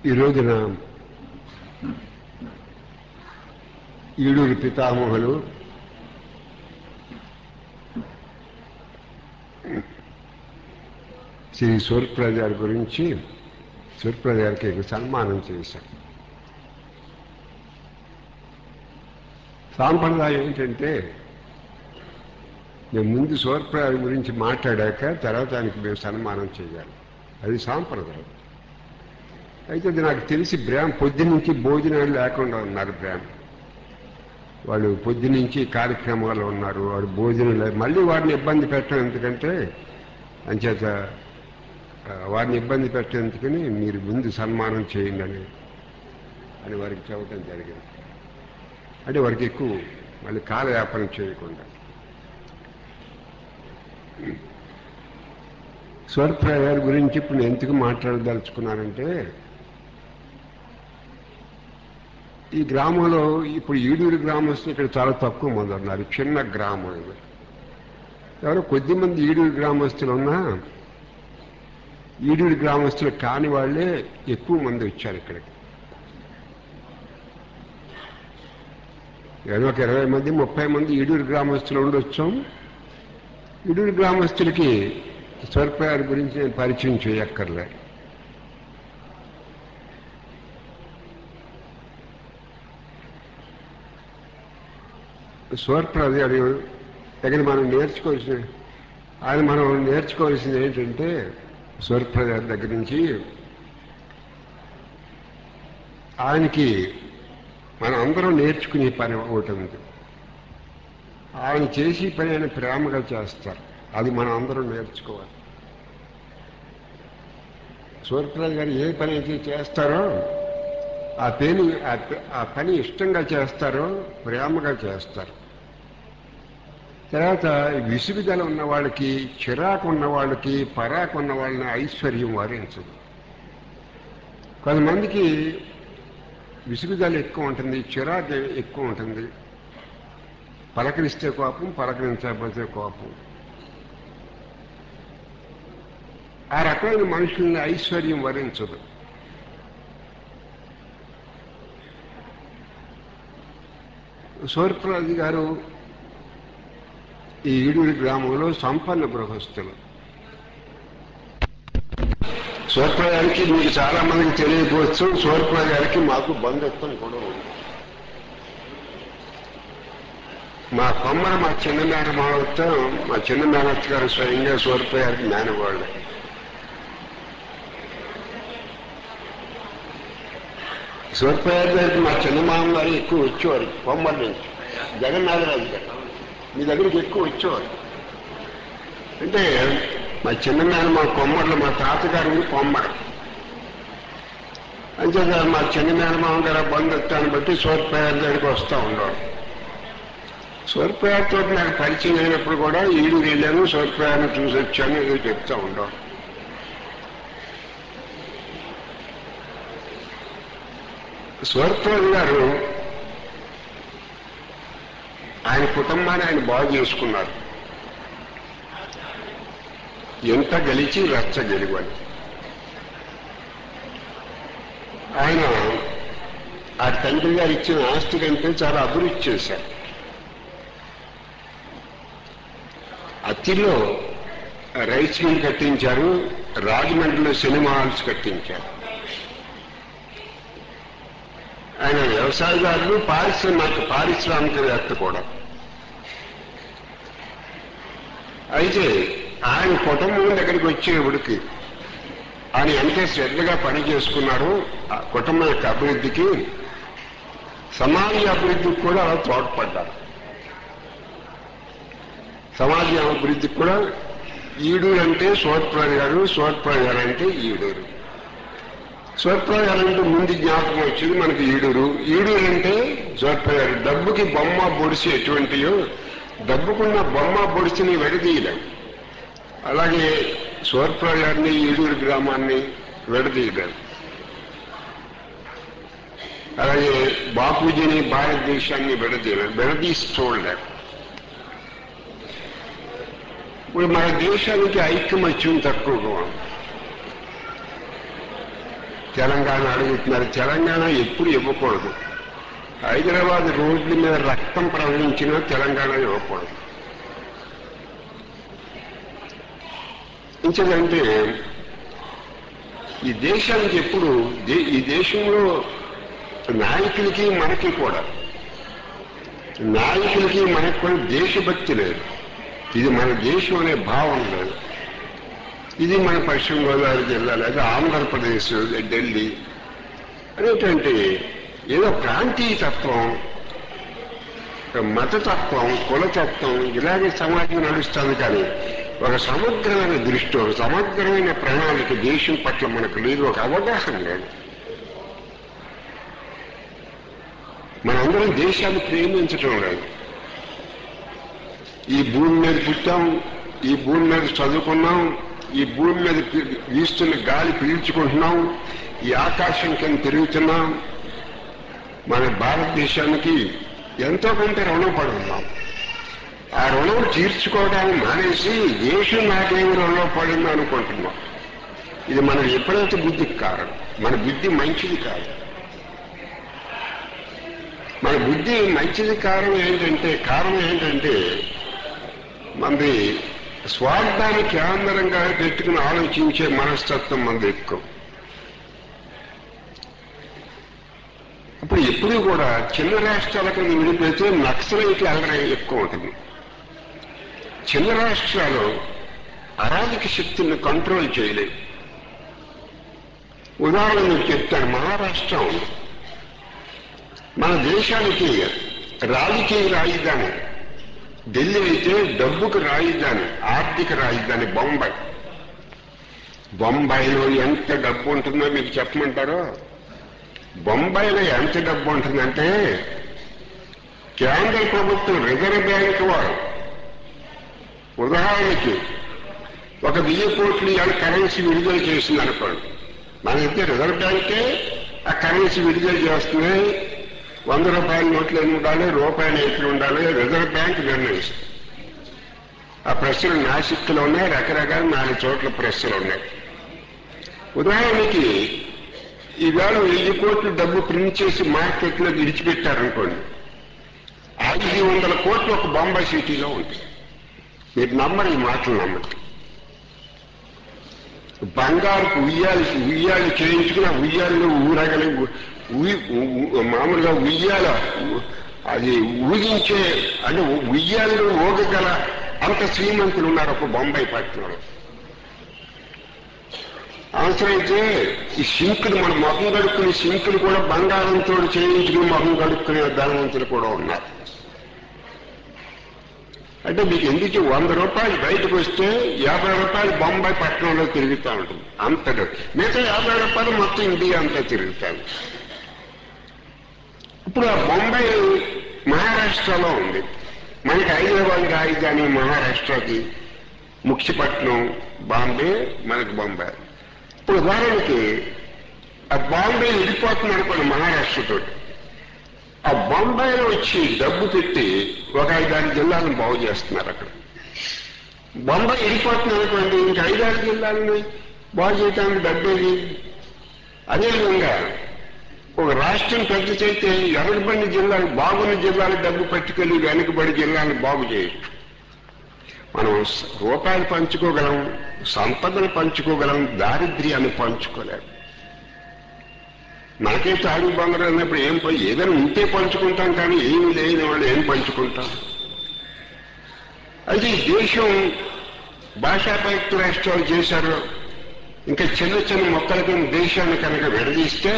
ఈ రోజున ఈడూరి పితామహులు శ్రీ సూర్యప్రద గారి గురించి సూర్యప్రద గారికి సన్మానం చేశాం సాంప్రదాయం ఏంటంటే మేము ముందు సూర్యప్రద గురించి మాట్లాడాక తర్వాత ఆయనకి మేము సన్మానం చేయాలి అది సాంప్రదాయం అయితే అది నాకు తెలిసి బ్రాహ్మ పొద్దునుంచి భోజనాలు లేకుండా ఉన్నారు బ్రాహ్మ వాళ్ళు పొద్దునుంచి కార్యక్రమాలు ఉన్నారు వాడు భోజనం లేదు మళ్ళీ వారిని ఇబ్బంది పెట్టడం ఎందుకంటే అంచేత ఆ, వారిని ఇబ్బంది పెట్టేందుకని మీరు ముందు సన్మానం చేయండి అని అని వారికి చెప్పడం జరిగింది అంటే వారికి ఎక్కువ మళ్ళీ కాలయాపన చేయకుండా స్వర్ప్రాయ గారి గురించి ఇప్పుడు నేను ఎందుకు మాట్లాడదలుచుకున్నానంటే ఈ గ్రామంలో ఇప్పుడు ఈడూరు గ్రామస్తులు ఇక్కడ చాలా తక్కువ మంది ఉన్నారు చిన్న గ్రామం ఇది ఎవరో కొద్ది మంది ఈడూరు గ్రామస్తులు ఉన్నా ఈడూరు గ్రామస్తులు కాని వాళ్ళే ఎక్కువ మంది వచ్చారు ఇక్కడికి ఏదో ఒక ఇరవై మంది ముప్పై మంది ఈడూరు గ్రామస్తులు ఉండొచ్చు ఈడూరు గ్రామస్తులకి స్వర్పయార్ గురించి నేను పరిచయం చేయక్కర్లే స్వర్ప్రదాడు దగ్గర మనం నేర్చుకోవాల్సిన ఆయన మనం నేర్చుకోవాల్సింది ఏంటంటే స్వర్ప్రదాడు దగ్గర నుంచి ఆయనకి మనం అందరం నేర్చుకునే పని ఒకటి ఉంది ఆయన చేసి పని ఆయన ప్రేమగా చేస్తారు అది మనం అందరం నేర్చుకోవాలి సూర్యప్రసాద్ గారు ఏ పని అయితే చేస్తారో ఆ పని ఆ ప- ఆ పని ఇష్టంగా చేస్తారో ప్రేమగా చేస్తారు తర్వాత విసుగుదల ఉన్న వాళ్ళకి చిరాకు ఉన్న వాళ్ళకి పరాకు ఉన్న వాళ్ళని ఐశ్వర్యం వరించదు కొంతమందికి విసుగుదల ఎక్కువ ఉంటుంది చిరాకు ఎక్కువ ఉంటుంది పలకరిస్తే కోపం పలకరించకపోతే కోపం ఆ రకమైన మనుషుల్ని ఐశ్వర్యం వరించదు సూర్యప్రసాద్ గారు ఈ ఈడూరి గ్రామంలో సంపన్న గృహస్థులు సూర్యప్రసాద్ గారికి మీకు చాలా మందికి తెలియకపోవచ్చు సూర్యప్రసాద్ గారికి మాకు బంధుత్వం కూడా ఉంది మా కొమ్మర మా చిన్న మేనమావతో మా చిన్న మేనత్ గారు స్వయంగా సూర్యప్రసాద్ గారికి మేనవాళ్ళు సూర్యప్రసాద్ గారికి మా చిన్న మామ గారు ఎక్కువ వచ్చేవారు కొమ్మరి నుంచి జగన్నాథరాజు గారు మీ దగ్గరికి ఎక్కువ వచ్చేవారు అంటే మా చిన్న మేన మా కొమ్మర్లు మా తాతగారు కొమ్మర అంచేత మా చిన్న మేనమామ గారు బంధుత్వాన్ని బట్టి సూర్యప్రసాద్ దగ్గరికి వస్తూ ఉండేవారు సూర్యప్రయాణతో నాకు పరిచయం అయినప్పుడు కూడా ఈడు వెళ్ళాను సూర్యప్రయాణం చూసి వచ్చాను ఏదో చెప్తా ఉండవు సూర్యప్రయాణ్ గారు ఆయన కుటుంబాన్ని ఆయన బాగు చేసుకున్నారు ఎంత గెలిచి రచ్చ గెలివని ఆయన ఆ తండ్రి గారు ఇచ్చిన ఆస్తి కంటే చాలా అభివృద్ధి చేశారు అత్తిలో రైస్ మిల్ కట్టించారు రాజమండ్రిలో సినిమా హాల్స్ కట్టించారు ఆయన వ్యవసాయదారులు పారిశ్రామిక పారిశ్రామికవేత్త కూడా అయితే ఆయన కుటుంబం దగ్గరికి వచ్చేవాడికి ఆయన ఎంత శ్రద్ధగా పని చేసుకున్నారో ఆ కుటుంబం యొక్క అభివృద్ధికి సమాజ అభివృద్ధికి కూడా అలా తోడ్పడ్డారు సమాజం అభివృద్ధికి కూడా ఈడూరు అంటే సోత్ప్రాయ్ గారు సోత్ప్రాయ్ గారు అంటే ఈడూరు సోత్ప్రాయ్ గారు అంటే ముందు జ్ఞాపకం వచ్చింది మనకి ఈడూరు ఈడూరు అంటే సోత్ప్రాయ్ గారు డబ్బుకి బొమ్మ బొడిసి ఎటువంటియో డబ్బుకున్న బొమ్మ బొడిసిని విడదీయలేం అలాగే సోత్ప్రాయ్ గారిని ఈడూరు గ్రామాన్ని విడదీయలేం అలాగే బాపూజీని భారతదేశాన్ని విడదీయలేం విడదీసి చూడలేం ఇప్పుడు మన దేశానికి ఐక్యమత్యం తక్కువగా ఉంది తెలంగాణ అడుగుతున్నారు తెలంగాణ ఎప్పుడు ఇవ్వకూడదు హైదరాబాద్ రోడ్ల మీద రక్తం ప్రవహించినా తెలంగాణ ఇవ్వకూడదు ఇంకేదంటే ఈ దేశానికి ఎప్పుడు దే- ఈ దేశంలో నాయకులకి మనకి కూడా నాయకులకి మనకి కూడా దేశభక్తి లేదు ఇది మన దేశం అనే భావం లేదు ఇది మన పశ్చిమ గోదావరి జిల్లా లేదా ఆంధ్రప్రదేశ్ ఢిల్లీ అనేటువంటి ఏదో ప్రాంతీయ తత్వం మతతత్వం కులతత్వం ఇలాగే సమాజం నడుస్తుంది కానీ ఒక సమగ్రమైన దృష్టి ఒక సమగ్రమైన ప్రణాళిక దేశం పట్ల మనకు లేదు ఒక అవగాహన లేదు మనందరం దేశాన్ని ప్రేమించటం లేదు ఈ భూమి మీద పుట్టాం ఈ భూమి మీద చదువుకున్నాం ఈ భూమి మీద పీ- వీస్తున్న గాలి పీల్చుకుంటున్నాం ఈ ఆకాశం కింద తిరుగుతున్నాం మన భారతదేశానికి ఎంతో కొంత రుణపడి ఉన్నాం ఆ రుణం తీర్చుకోవడానికి మానేసి దేశం నాకేమి రుణం పడింది అనుకుంటున్నాం ఇది మన ఎప్పుడైతే బుద్ధికి కారణం మన బుద్ధి మంచిది కాదు మన బుద్ధి మంచిది కారణం ఏంటంటే కారణం ఏంటంటే మనది స్వార్థాన్ని కేంద్రంగా పెట్టుకుని ఆలోచించే మనస్తత్వం మనది ఎక్కువ ఇప్పుడు ఎప్పుడూ కూడా చిన్న రాష్ట్రాల కింద విడిపోతే నక్సలైట్ల అల్లరి ఎక్కువ ఉంటుంది చిన్న రాష్ట్రాలు అరాజక శక్తులను కంట్రోల్ చేయలేవు ఉదాహరణ మీకు చెప్తాను మహారాష్ట్ర ఉంది మన దేశానికి రాజకీయ రాజధాని ఢిల్లీ అయితే డబ్బుకు రాజధాని ఆర్థిక రాజధాని బొంబాయి బొంబాయిలో ఎంత డబ్బు ఉంటుందో మీకు చెప్పమంటారో బొంబాయిలో ఎంత డబ్బు ఉంటుందంటే కేంద్ర ప్రభుత్వం రిజర్వ్ బ్యాంక్ వారు ఉదాహరణకి ఒక వెయ్యి కోట్లు ఇవాళ కరెన్సీ విడుదల చేసింది అనుకోండి మన అయితే రిజర్వ్ బ్యాంకే ఆ కరెన్సీ విడుదల చేస్తుంది వంద రూపాయల నోట్లు ఎన్ని ఉండాలి రూపాయలు ఎట్లు ఉండాలి రిజర్వ్ బ్యాంక్ నిర్ణయిస్తుంది ఆ ప్రశ్నలు నాసిక్లో ఉన్నాయి రకరకాల నాలుగు చోట్ల ప్రశ్నలు ఉన్నాయి ఉదాహరణకి ఈవేళ వెయ్యి కోట్లు డబ్బు ప్రింట్ చేసి మార్కెట్లో విడిచిపెట్టారనుకోండి ఐదు వందల కోట్లు ఒక బొంబాయి సిటీలో ఉంటుంది మీరు నమ్మరు ఈ మాటలు నమ్మండి బంగారుకు ఉయ్యాలి ఉయ్యాలు చేయించుకుని ఆ ఉయ్యాలను ఊరగలి ఉయ్- ఉ- ఉ- మామూలుగా ఉయ్యాల ఉ- అది ఊగించే అంటే ఉయ్యాలను ఊగగల అంత శ్రీమంతులు ఉన్నారు ఒక బొంబాయి పట్టణంలో అవసరమైతే ఈ సింకులు మన మొహం కడుక్కునే సింకులు కూడా బంగారంతో చేయించుకుని మొహం కడుక్కునే ధనవంతులు కూడా ఉన్నారు అంటే మీకు ఎందుకు వంద రూపాయలు బయటకు వస్తే యాభై రూపాయలు బొంబాయి పట్టణంలో తిరుగుతూ ఉంటుంది అంతలో మిగతా యాభై రూపాయలు మొత్తం ఇండియా అంతా తిరుగుతాను ఇప్పుడు ఆ బొంబాయి మహారాష్ట్రలో ఉంది మనకి హైదరాబాద్ రాజధాని మహారాష్ట్రకి ముఖ్యపట్నం బాంబే మనకి బొంబాయి ఇప్పుడు ఉదాహరణకి ఆ బాంబే విడిపోతుంది అనుకోండి మహారాష్ట్రతో ఆ బొంబాయిలో వచ్చి డబ్బు పెట్టి ఒక ఐదారు జిల్లాలను బాగు చేస్తున్నారు అక్కడ బొంబాయి విడిపోతుంది అనుకోండి ఇంకా ఐదారు జిల్లాలని బాగు చేయడానికి డబ్బేది అదేవిధంగా ఒక రాష్ట్రం పెద్ద చేస్తే ఎర్రబండి జిల్లాలు బాగున్న జిల్లాలు డబ్బు పట్టుకెళ్ళి వెనుకబడి జిల్లాలను బాగు చేయొచ్చు మనం స- రూపాయలు పంచుకోగలం సంపదను పంచుకోగలం దారిద్ర్యాన్ని పంచుకోలేం మనకే తాగు బంగారం అన్నప్పుడు ఏం ప- ఏదైనా ఉంటే పంచుకుంటాం కానీ ఏమి లేని వాళ్ళు ఏం పంచుకుంటాం అయితే ఈ దేశం భాషాపయుక్త రాష్ట్రాలు చేశారు ఇంకా చిన్న చిన్న మొక్కల కింద దేశాన్ని కనుక విడదీస్తే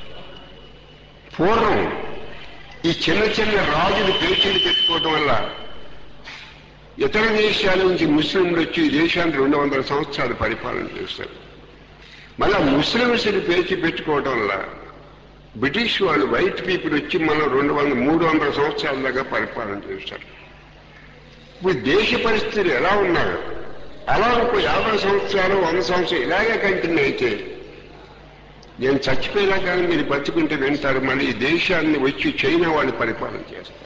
పూర్వం ఈ చిన్న చిన్న రాజులు పేచీలు పెట్టుకోవడం వల్ల ఇతర దేశాల నుంచి ముస్లింలు వచ్చి ఈ దేశాన్ని రెండు వందల సంవత్సరాలు పరిపాలన చేశారు మళ్ళా ముస్లింస్ని పేచి పెట్టుకోవడం వల్ల బ్రిటిష్ వాళ్ళు వైట్ పీపుల్ వచ్చి మనం రెండు వందల మూడు వందల సంవత్సరాల దాకా పరిపాలన చేశారు ఇప్పుడు దేశ పరిస్థితులు ఎలా ఉన్నారు అలా ఇంకో యాభై సంవత్సరాలు వంద సంవత్సరాలు ఇలాగే కంటిన్యూ అయితే నేను చచ్చిపోయేలా కానీ మీరు బతుకుంటే వింటారు మళ్ళీ ఈ దేశాన్ని వచ్చి చైనా వాళ్ళు పరిపాలన చేస్తారు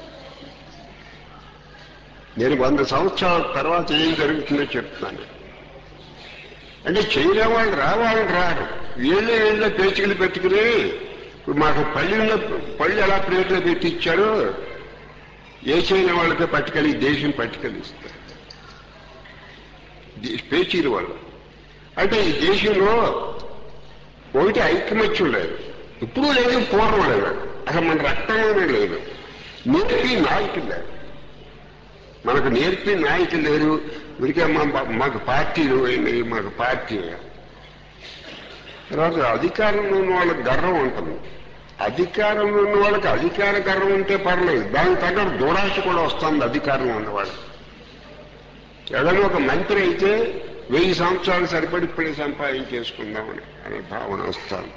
నేను వంద సంవత్సరాల తర్వాత ఏం జరుగుతుందో చెప్తున్నాను అంటే చైనా వాళ్ళు రావాలని రారు వీళ్ళు వీళ్ళు పేచికలు పెట్టుకుని ఇప్పుడు మాకు పళ్ళున్న పళ్ళు ఎలా ప్లేట్లో పెట్టి ఇచ్చారో ఏ చైనా వాళ్ళకి పట్టుకెళ్ళి ఈ దేశం పట్టుకెళ్ళి ఇస్తారు దే- పేచీల వల్ల అంటే ఈ దేశంలో ఒకటి ఐకమత్యం లేదు ఇప్పుడు లేదు పూర్వం లేదు అసలు మన రక్తంలోనే లేదు నేర్పి నాయకులు లేరు మనకు నేర్పి నాయకులు లేరు ఉరికే మా మాకు పార్టీలు అయినాయి మాకు పార్టీ తర్వాత అధికారంలో ఉన్న వాళ్ళకి గర్వం ఉంటుంది అధికారంలో ఉన్న వాళ్ళకి అధికార గర్వం ఉంటే పర్లేదు దానికి తగ్గ దురాశ కూడా వస్తుంది అధికారంలో ఉన్నవాళ్ళు ఎవరైనా ఒక మంత్రి అయితే వెయ్యి సంవత్సరాలు సరిపడి ఇప్పుడే సంపాదించేసుకుందామని అనే భావన వస్తాను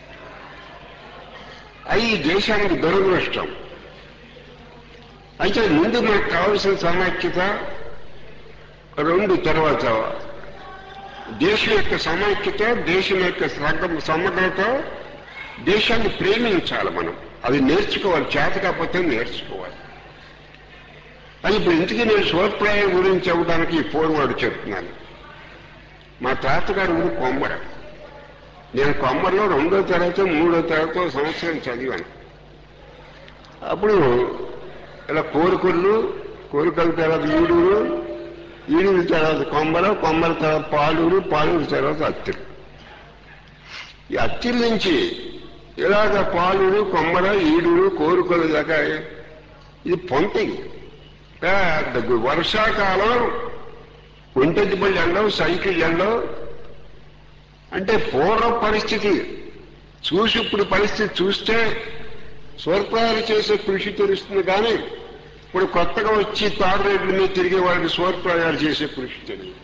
అవి ఈ దేశానికి దురదృష్టం అయితే ముందు మనకు కావలసిన సమాఖ్యత రెండు తర్వాత దేశం యొక్క సమైక్యత దేశం యొక్క సగం సమగ్రత దేశాన్ని ప్రేమించాలి మనం అది నేర్చుకోవాలి చేత కాకపోతే నేర్చుకోవాలి అది ఇప్పుడు ఇంటికి నేను సోత్ప్రాయం గురించి చెప్పడానికి ఈ ఫోర్వర్డ్ చెప్తున్నాను మా తాతగారు ఊరు కొమ్మర నేను కొమ్మరలో రెండో తరగతి మూడో తరగతి సంవత్సరం చదివాను అప్పుడు ఇలా కోరికలు కోరికల తర్వాత ఈడూరు ఈడూరు తర్వాత కొమ్మర కొమ్మర తర్వాత పాలూరు పాలూరు తర్వాత అత్తిరి ఈ అత్తిరి నుంచి ఇలాగ పాలూరు కొమ్మర ఈడూరు కోరుకలు దాకా ఇది పొంతది పెద్ద గు- వర్షాకాలం ఒంటెద్ది బళ్ళు ఎండవు సైకిల్ ఎండవు అంటే పూర్వ పరిస్థితి చూసి ఇప్పుడు పరిస్థితి చూస్తే స్వర్పాలు చేసే కృషి తెలుస్తుంది కానీ ఇప్పుడు కొత్తగా వచ్చి తారు రేట్ల మీద తిరిగే వాళ్ళకి స్వర్ప్రయాలు చేసే కృషి తెలియదు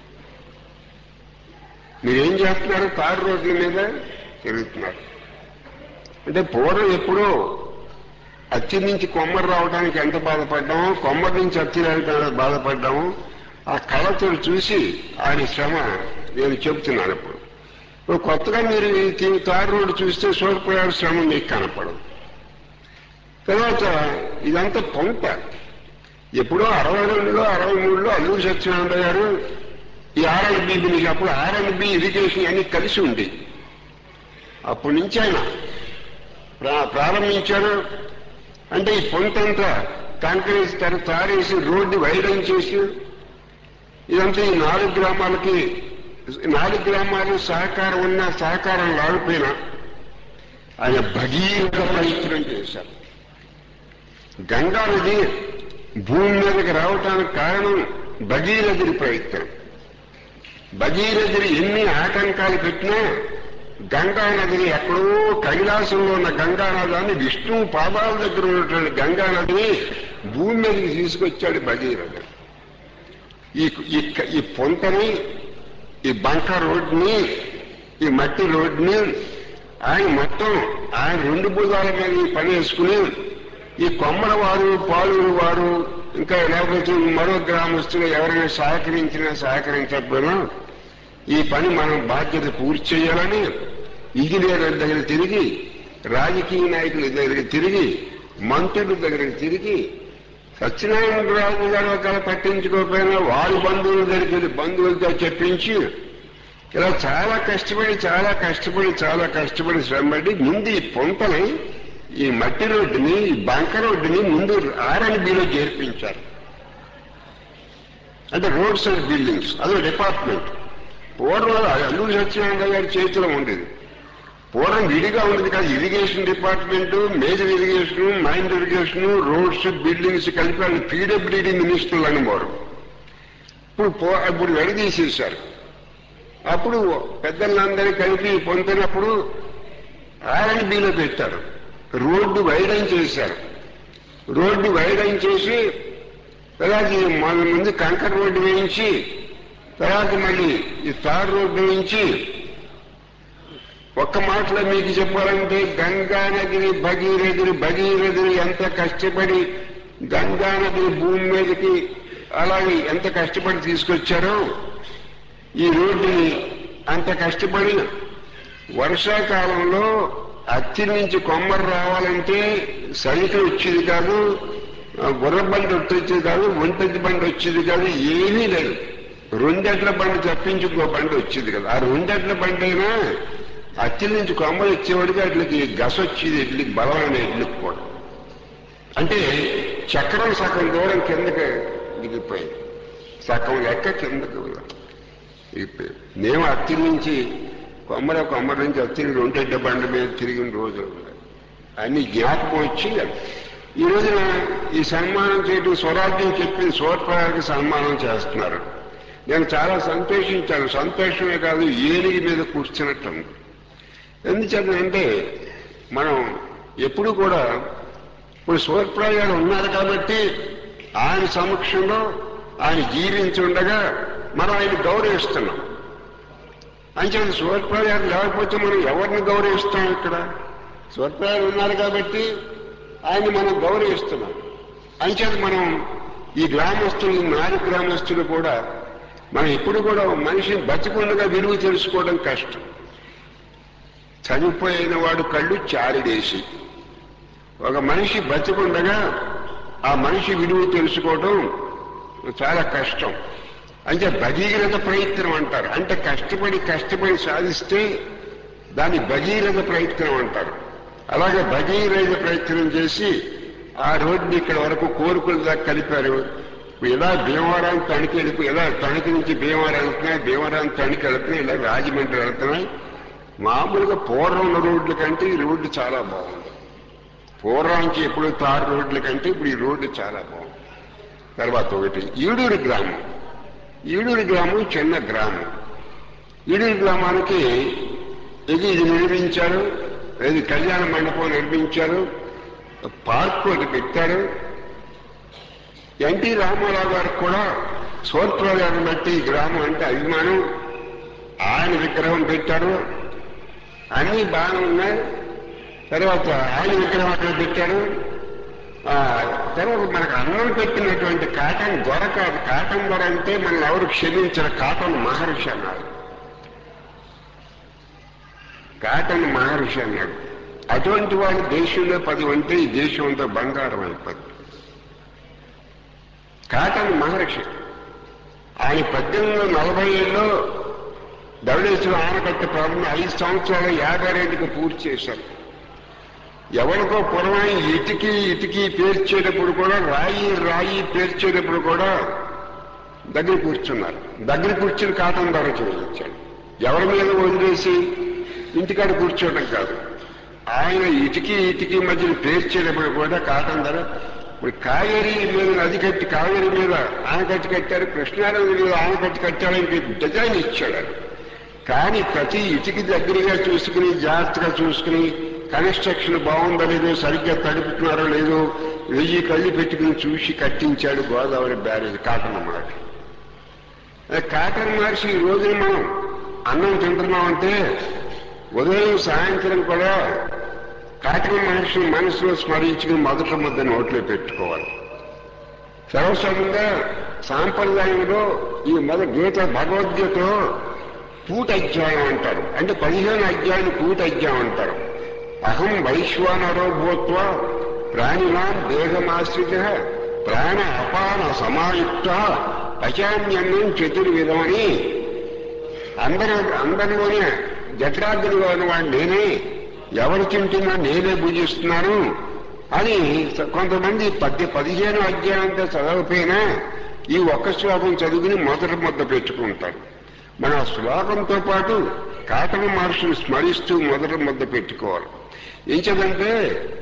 మీరేం చేస్తున్నారు తారు రోడ్ల మీద తిరుగుతున్నారు అంటే పూర్వం ఎప్పుడో అత్తి నుంచి కొమ్మరి రావడానికి ఎంత బాధపడ్డామో కొమ్మరి నుంచి అత్తి రావడానికి ఎంత బాధపడ్డామో ఆ కళతో చూసి ఆయన శ్రమ నేను చెబుతున్నాను ఇప్పుడు ఇప్పుడు కొత్తగా మీరు ఈ తి- తారు రోడ్డు చూస్తే సూర్యప్రయాణ శ్రమ మీకు కనపడదు తర్వాత ఇదంతా పొంత ఎప్పుడో అరవై రెండులో అరవై మూడులో అల్లూరి సత్యనారాయణ గారు ఈ ఆర్ఎన్బి మీకు అప్పుడు ఆర్ఎన్బి ఇరిగేషన్ అన్ని కలిసి ఉంది అప్పటి నుంచి ఆయన ప్రా- ప్రారంభించారు అంటే ఈ పొంతంతా కాంక్రీట్ తర తారేసి రోడ్డు వైరం చేసి ఇదంతా ఈ నాలుగు గ్రామాలకి నాలుగు గ్రామాలు సహకారం ఉన్న సహకారం లేకపోయినా ఆయన భగీరథ ప్రయత్నం చేశారు గంగా నది భూమి మీదకి రావటానికి కారణం భగీరథుడి ప్రయత్నం భగీరథుడు ఎన్ని ఆటంకాలు పెట్టినా గంగా నదిని ఎక్కడో కైలాసంలో ఉన్న గంగా నదాన్ని విష్ణువు పాదాల దగ్గర ఉన్నటువంటి గంగా నదిని భూమి మీదకి తీసుకొచ్చాడు భగీరథుడు ఈ ఈ ఈ పొంతని ఈ బంక రోడ్ని ఈ మట్టి రోడ్ని ఆయన మొత్తం ఆయన రెండు భుజాల మీద ఈ పని వేసుకుని ఈ కొమ్మల వారు పాలూరు వారు ఇంకా లేకపోతే మరో గ్రామస్తులు ఎవరైనా సహకరించినా సహకరించకపోయినా ఈ పని మనం బాధ్యత పూర్తి చేయాలని ఇంజనీర్ల దగ్గర తిరిగి రాజకీయ నాయకుల దగ్గర తిరిగి మంత్రుల దగ్గర తిరిగి సత్యనారాయణరాజు గారు ఒకవేళ పట్టించుకోకపోయినా వారి బంధువుల దగ్గరికి వెళ్ళి బంధువులతో చెప్పించి ఇలా చాలా కష్టపడి చాలా కష్టపడి చాలా కష్టపడి శ్రమపడి ముందు ఈ పొంతని ఈ మట్టి రోడ్డుని ఈ బంక రోడ్డుని ముందు ఆర్ఎన్బిలో చేర్పించారు అంటే రోడ్స్ అండ్ బిల్డింగ్స్ అదో డిపార్ట్మెంట్ పూర్వం అల్లూరి సత్యనారాయణ గారి చేతిలో ఉండేది పూర్వం విడిగా ఉండేది కాదు irrigation department major irrigation minor irrigation roads buildings కలిపి వాళ్ళు పీడబ్ల్యూడీ మినిస్టర్లు అనేవారు ఇప్పుడు పో ఇప్పుడు విడదీసేశారు అప్పుడు పెద్దలందరూ కలిపి పొందినప్పుడు ఆర్ఎన్బిలో పెట్టారు రోడ్డు వైడన్ చేశారు రోడ్డు వైడన్ చేసి తర్వాత ఈ మన ముందు కంకర్ రోడ్డు వేయించి తర్వాత మళ్ళీ ఈ తార్ రోడ్డు నుంచి ఒక్క మాటలో మీకు చెప్పాలంటే గంగా నదిని భగీరథుని భగీరథుని ఎంత కష్టపడి గంగా నదిని భూమి మీదకి అలాగే ఎంత కష్టపడి తీసుకొచ్చారో ఈ రోడ్డుని అంత కష్టపడి వర్షాకాలంలో అత్తి నుంచి కొమ్మరు రావాలంటే సైకిల్ వచ్చేది కాదు ఆ గుర్ర బండి వచ్చేది కాదు ఒంటెద్ది బండి వచ్చేది కాదు ఏమీ లేదు రెండెడ్ల బండి తప్పించి ఇంకో బండి వచ్చేది కదా ఆ రెండెడ్ల బండి అయినా అత్తిల నుంచి కొమ్మలు వచ్చేవాడికి వాటికి గస వచ్చేది ఎడ్లకి బలమైన ఎడ్లకి కూడా అంటే చక్రం సగం దూరం కిందకి దిగిపోయింది సగం లెక్క కిందకి దిగిపోయింది మేము అత్తిల నుంచి కొమ్మల కొమ్మల నుంచి అత్తిని రెండెడ్డ బండ మీద తిరిగిన రోజులు ఉన్నాయి అన్ని జ్ఞాపకం వచ్చి ఈ రోజున ఈ సన్మానం చేయడం స్వరాజ్యం చెప్పి సోత్పరానికి సన్మానం చేస్తున్నారు నేను చాలా సంతోషించాను సంతోషమే కాదు ఏనుగు మీద కూర్చున్నట్టు ఉంది ఎందుచేతంటే మనం ఎప్పుడు కూడా ఇప్పుడు సూర్యప్రాయ్ గారు ఉన్నారు కాబట్టి ఆయన సమక్షంలో ఆయన జీవించుండగా మనం ఆయన గౌరవిస్తున్నాం అంచేది సూర్యప్రాయ్ గారు లేకపోతే మనం ఎవరిని గౌరవిస్తాం ఇక్కడ సూర్యప్రాయ్ గారు ఉన్నారు కాబట్టి ఆయన మనం గౌరవిస్తున్నాం అంచేది మనం ఈ గ్రామస్తులు నారి గ్రామస్తులు కూడా మనం ఎప్పుడు కూడా మనిషిని బతికుండగా విలువ తెలుసుకోవడం కష్టం చనిపోయిన వాడు కళ్ళు చారిడేసి ఒక మనిషి బతికుండగా ఆ మనిషి విలువ తెలుసుకోవడం చాలా కష్టం అంటే భగీరథ ప్రయత్నం అంటారు అంటే కష్టపడి కష్టపడి సాధిస్తే దాన్ని భగీరథ ప్రయత్నం అంటారు అలాగే భగీరథ ప్రయత్నం చేసి ఆ రోడ్ని ఇక్కడ వరకు కోరుకుల దాకా కలిపారు ఇలా భీమవరం తణికి వెళ్ళిపో ఇలా తణికి నుంచి భీమవరం వెళ్తున్నాయి భీమవరం తణికి వెళ్తున్నాయి ఇలా రాజమండ్రి వెళ్తున్నాయి మామూలుగా పూర్వం ఉన్న రోడ్ల కంటే ఈ రోడ్డు చాలా బాగుంది పూర్వానికి ఎప్పుడు తారు రోడ్ల కంటే ఇప్పుడు ఈ రోడ్డు చాలా బాగుంది తర్వాత ఒకటి ఈడూరు గ్రామం ఈడూరు గ్రామం చిన్న గ్రామం ఈడూరు గ్రామానికి ఇది ఇది నిర్మించారు ఇది కళ్యాణ మండపం నిర్మించారు పార్క్ ఒకటి పెట్టారు ఎన్టీ రామారావు గారికి కూడా సోత్ర గారిని బట్టి ఈ గ్రామం అంటే అభిమానం ఆయన విగ్రహం పెట్టారు అన్నీ బాగానే ఉన్నాయి తర్వాత ఆయన విగ్రహం అక్కడ పెట్టారు ఆ, తర్వాత మనకు అన్నం పెట్టినటువంటి కాటన్ దొర కాదు కాటన్ దొర అంటే మనం ఎవరు క్షమించిన కాటన్ మహర్షి అన్నారు కాటన్ మహర్షి అన్నాడు అటువంటి వాడు దేశంలో పది ఉంటే ఈ దేశం అంతా బంగారం అయిపోతుంది కాటన్ మహర్షి ఆయన పద్దెనిమిది వందల నలభై ఏళ్ళలో ధవళేశ్వర ఆనకట్ట ప్రారంభం ఐదు సంవత్సరాలు యాభై రెండుకి పూర్తి చేశారు ఎవరికో పూర్వం ఇటుకి ఇటుకి పేర్చేటప్పుడు కూడా రాయి రాయి పేర్చేటప్పుడు కూడా దగ్గర కూర్చున్నారు దగ్గర కూర్చుని కాటం ధర చూపించాడు ఎవరి మీద వదిలేసి ఇంటికాడ కూర్చోవడం కాదు ఆయన ఇటుకి ఇటుకి మధ్యన పేర్చేటప్పుడు కూడా కాటం ధర ఇప్పుడు కావేరి మీద నది కట్టి కావేరి మీద ఆనకట్టి కట్టారు కృష్ణానది మీద ఆనకట్టి కట్టాలని డిజైన్ ఇచ్చాడు ఆయన. కానీ ప్రతి ఇటుకి దగ్గరగా చూసుకుని జాగ్రత్తగా చూసుకుని కన్స్ట్రక్షన్ బాగుందో లేదో సరిగ్గా తడుపుతున్నారో లేదో వెయ్యి కళ్ళు పెట్టుకుని చూసి కట్టించాడు గోదావరి బ్యారేజ్ కాటన్ మహర్షి అదే కాటన్ మహర్షి ఈ రోజున మనం అన్నం తింటున్నామంటే ఉదయం సాయంత్రం కూడా కాటన్ మహర్షిని మనసులో స్మరించుకుని మొదట ముద్ద నోట్లో పెట్టుకోవాలి సర్వసాధారణంగా సాంప్రదాయంలో ఈ మొద గీత భగవద్గీతలో పూట అధ్యాయం అంటారు అంటే పదిహేను అధ్యాయులు పూట అధ్యాయం అంటారు అహం వైశ్వానరో భూత్వ ప్రాణినాం దేహమాశ్రిత ప్రాణ అపాన సమాయుక్త పచాన్యన్నం చతుర్విధమని అందరూ అందరిలోనే జఠరాగ్నిగా ఉన్నవాడు నేనే ఎవరు తింటున్నా నేనే భుజిస్తున్నాను అని కొంతమంది పద్య పదిహేను అధ్యాయంతో చదవకపోయినా ఈ ఒక్క శ్లోకం చదువుకుని మొదటి ముద్ద పెట్టుకుంటారు మన ఆ శ్లోకంతో పాటు కాటన మహర్షిని స్మరిస్తూ మొదటి ముద్ద పెట్టుకోవాలి ఏం చదంటే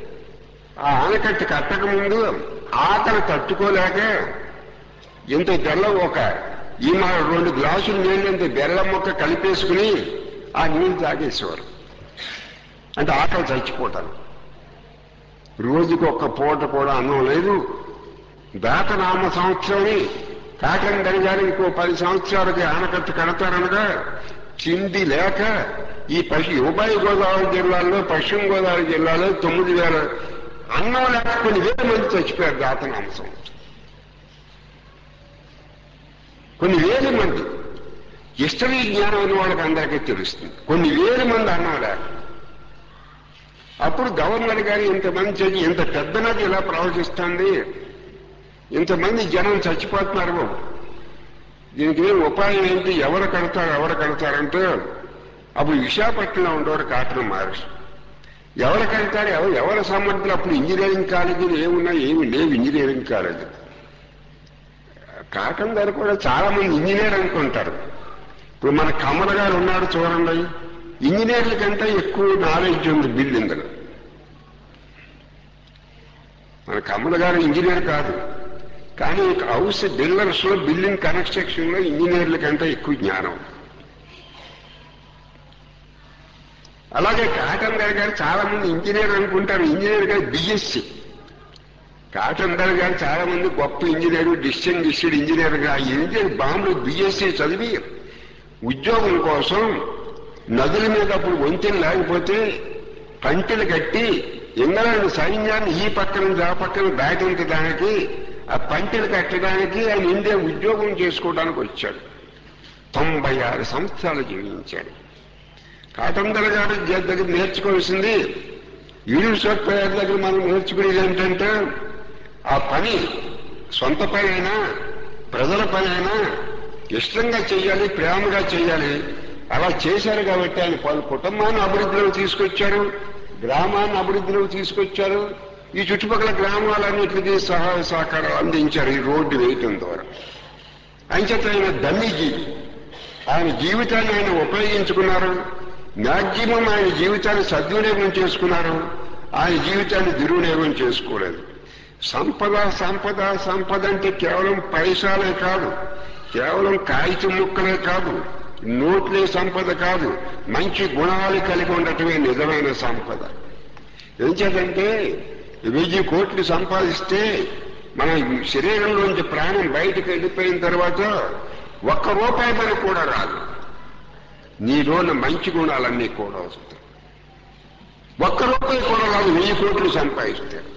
ఆ ఆనకట్ట కట్టక ముందు ఆకలి తట్టుకోలేక ఇంత బెల్ల ఒక ఈ మా రెండు గ్లాసులు నీళ్ళు ఇంత బెల్లం మొక్క కలిపేసుకుని ఆ నీళ్ళు తాగేసేవారు అంటే ఆకలి చచ్చిపోతాను రోజుకి ఒక్క పూట కూడా అన్నం లేదు దాతనామ సంవత్సరం కాటన్ గారు ఇంకో పది సంవత్సరాలకి ఆనకట్ట కడతారనగా చింది లేక ఈ పశ్చి ఉభయ గోదావరి జిల్లాల్లో పశ్చిమ గోదావరి జిల్లాలో తొమ్మిది వేల అన్నం లేక కొన్ని వేల మంది చచ్చిపోయారు దాతనామ సంవత్సరం కొన్ని వేల మంది హిస్టరీ జ్ఞానం ఉన్న వాళ్ళకి అందరికీ తెలుస్తుంది కొన్ని వేల మంది అన్నం లేక అప్పుడు గవర్నర్ గారు ఇంతమంది చదివి ఇంత పెద్ద నది ఇలా ప్రవహిస్తుంది ఇంతమంది జనం చచ్చిపోతున్నారు దీనికి ఏం ఉపాయం ఏంటి ఎవరు కడతారు ఎవరు కడతారంటే అప్పుడు విశాఖపట్నంలో ఉండేవారు కాటన్ మహర్షి ఎవరికి వెళ్తారు ఎవరు ఎవరి సమర్థులు అప్పుడు ఇంజనీరింగ్ కాలేజీలు ఏమున్నాయి ఏమి లేవు ఇంజనీరింగ్ కాలేజీ కాటన్ గారు కూడా చాలా మంది ఇంజనీర్ అనుకుంటారు ఇప్పుడు మన కమల గారు ఉన్నాడు చూడండి ఇంజనీర్ల కంటే ఎక్కువ నాలెడ్జ్ ఉంది బిల్డింగ్లో మన కమల గారు ఇంజనీర్ కాదు కానీ హౌస్ బిల్డర్స్ లో బిల్డింగ్ కన్స్ట్రక్షన్ లో ఇంజనీర్ల కంటే ఎక్కువ జ్ఞానం అలాగే కాటన్ గారు గారు చాలా మంది ఇంజనీర్ అనుకుంటారు ఇంజనీర్ గారు బిఎస్సి కాటన్ గారు గారు చాలా మంది గొప్ప ఇంజనీర్ డిస్టింగ్విష్డ్ ఇంజనీర్ గా ఇంజనీర్ బాంబు బిఎస్సి చదివి ఉద్యోగం కోసం నదుల మీద అప్పుడు వంతెన లేకపోతే పంటలు కట్టి ఇంగ్లాండ్ సైన్యాన్ని ఈ పక్కన నుంచి ఆ పక్కన దాటించడానికి ఆ పంటలు కట్టడానికి ఆయన ఇండియా ఉద్యోగం చేసుకోవడానికి వచ్చాడు తొంభై ఆరు సంవత్సరాలు జీవించాడు కాటందర గారి దగ్గర నేర్చుకోవాల్సింది యూనివర్సిటీ దగ్గర మనం నేర్చుకునేది ఏంటంటే ఆ పని సొంత పని అయినా ప్రజల పని అయినా ఇష్టంగా చేయాలి ప్రేమగా చేయాలి అలా చేశారు కాబట్టి ఆయన పలు కుటుంబాన్ని అభివృద్ధిలోకి తీసుకొచ్చారు గ్రామాన్ని అభివృద్ధిలోకి తీసుకొచ్చారు ఈ చుట్టుపక్కల గ్రామాలన్నింటికి సహాయ సహకారాలు అందించారు ఈ రోడ్డు వేయటం ద్వారా అంచేత ఆయన దమ్మిజీవి ఆయన జీవితాన్ని ఆయన ఉపయోగించుకున్నారు మ్యాక్సిమం ఆయన జీవితాన్ని సద్వినియోగం చేసుకున్నారు ఆయన జీవితాన్ని దుర్వినియోగం చేసుకోలేదు సంపద సంపద సంపద అంటే కేవలం పైసాలే కాదు కేవలం కాగితం ముక్కలే కాదు నోట్లే సంపద కాదు మంచి గుణాలు కలిగి ఉండటమే నిజమైన సంపద ఏం చేద్దంటే వెయ్యి కోట్లు సంపాదిస్తే మన శరీరంలోంచి ప్రాణం బయటకు వెళ్ళిపోయిన తర్వాత ఒక్క రూపాయి మనకు కూడా రాదు నీలోని మంచి గుణాలన్నీ కూడా వస్తాయి ఒక్క రూపాయి కూడా రాదు వెయ్యి కోట్లు సంపాదిస్తాడు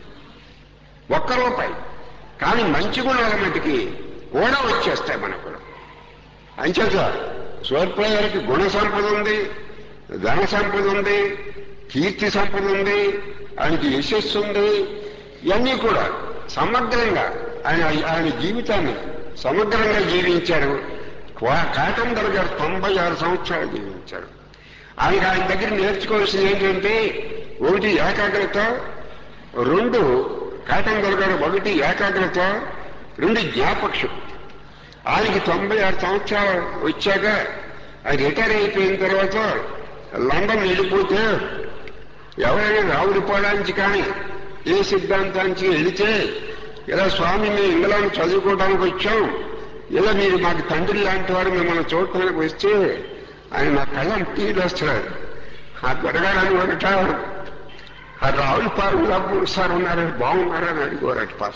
ఒక్క రూపాయి కానీ మంచి గుణాల మటుకి కూడా వచ్చేస్తాయి మనకు కూడా అంచేత సూర్యప్రయ గారికి గుణ సంపద ఉంది ధన సంపద ఉంది కీర్తి సంపద ఉంది ఆయనకి యశస్సు ఉంది ఇవన్నీ కూడా సమగ్రంగా ఆయన ఆయన జీవితాన్ని సమగ్రంగా జీవించారు కాటందర్ గారు తొంభై ఆరు సంవత్సరాలు జీవించారు ఆయనకి ఆయన దగ్గర నేర్చుకోవాల్సింది ఏంటంటే ఒకటి ఏకాగ్రత రెండు కాటందర్ గారు ఒకటి ఏకాగ్రత రెండు జ్ఞాపక శక్తి ఆయనకి తొంభై ఆరు సంవత్సరాలు వచ్చాక ఆయన రిటైర్ అయిపోయిన తర్వాత లండన్ వెళ్ళిపోతే ఎవరైనా రావుడిపోవడానికి కానీ ఏ సిద్ధాంతానికి వెళితే ఇలా స్వామి మేము ఇంగ్లాండ్ చదువుకోవడానికి వచ్చాం ఇలా మీరు మాకు తండ్రి లాంటి వారు మిమ్మల్ని చూడటానికి వస్తే ఆయన నా కళ్ళం టీలు వస్తున్నాడు ఆ దొరగాడని ఒకట ఆ రావుల పాలు అప్పుడు సార్ ఉన్నారు బాగున్నారని అడిగోరట పాప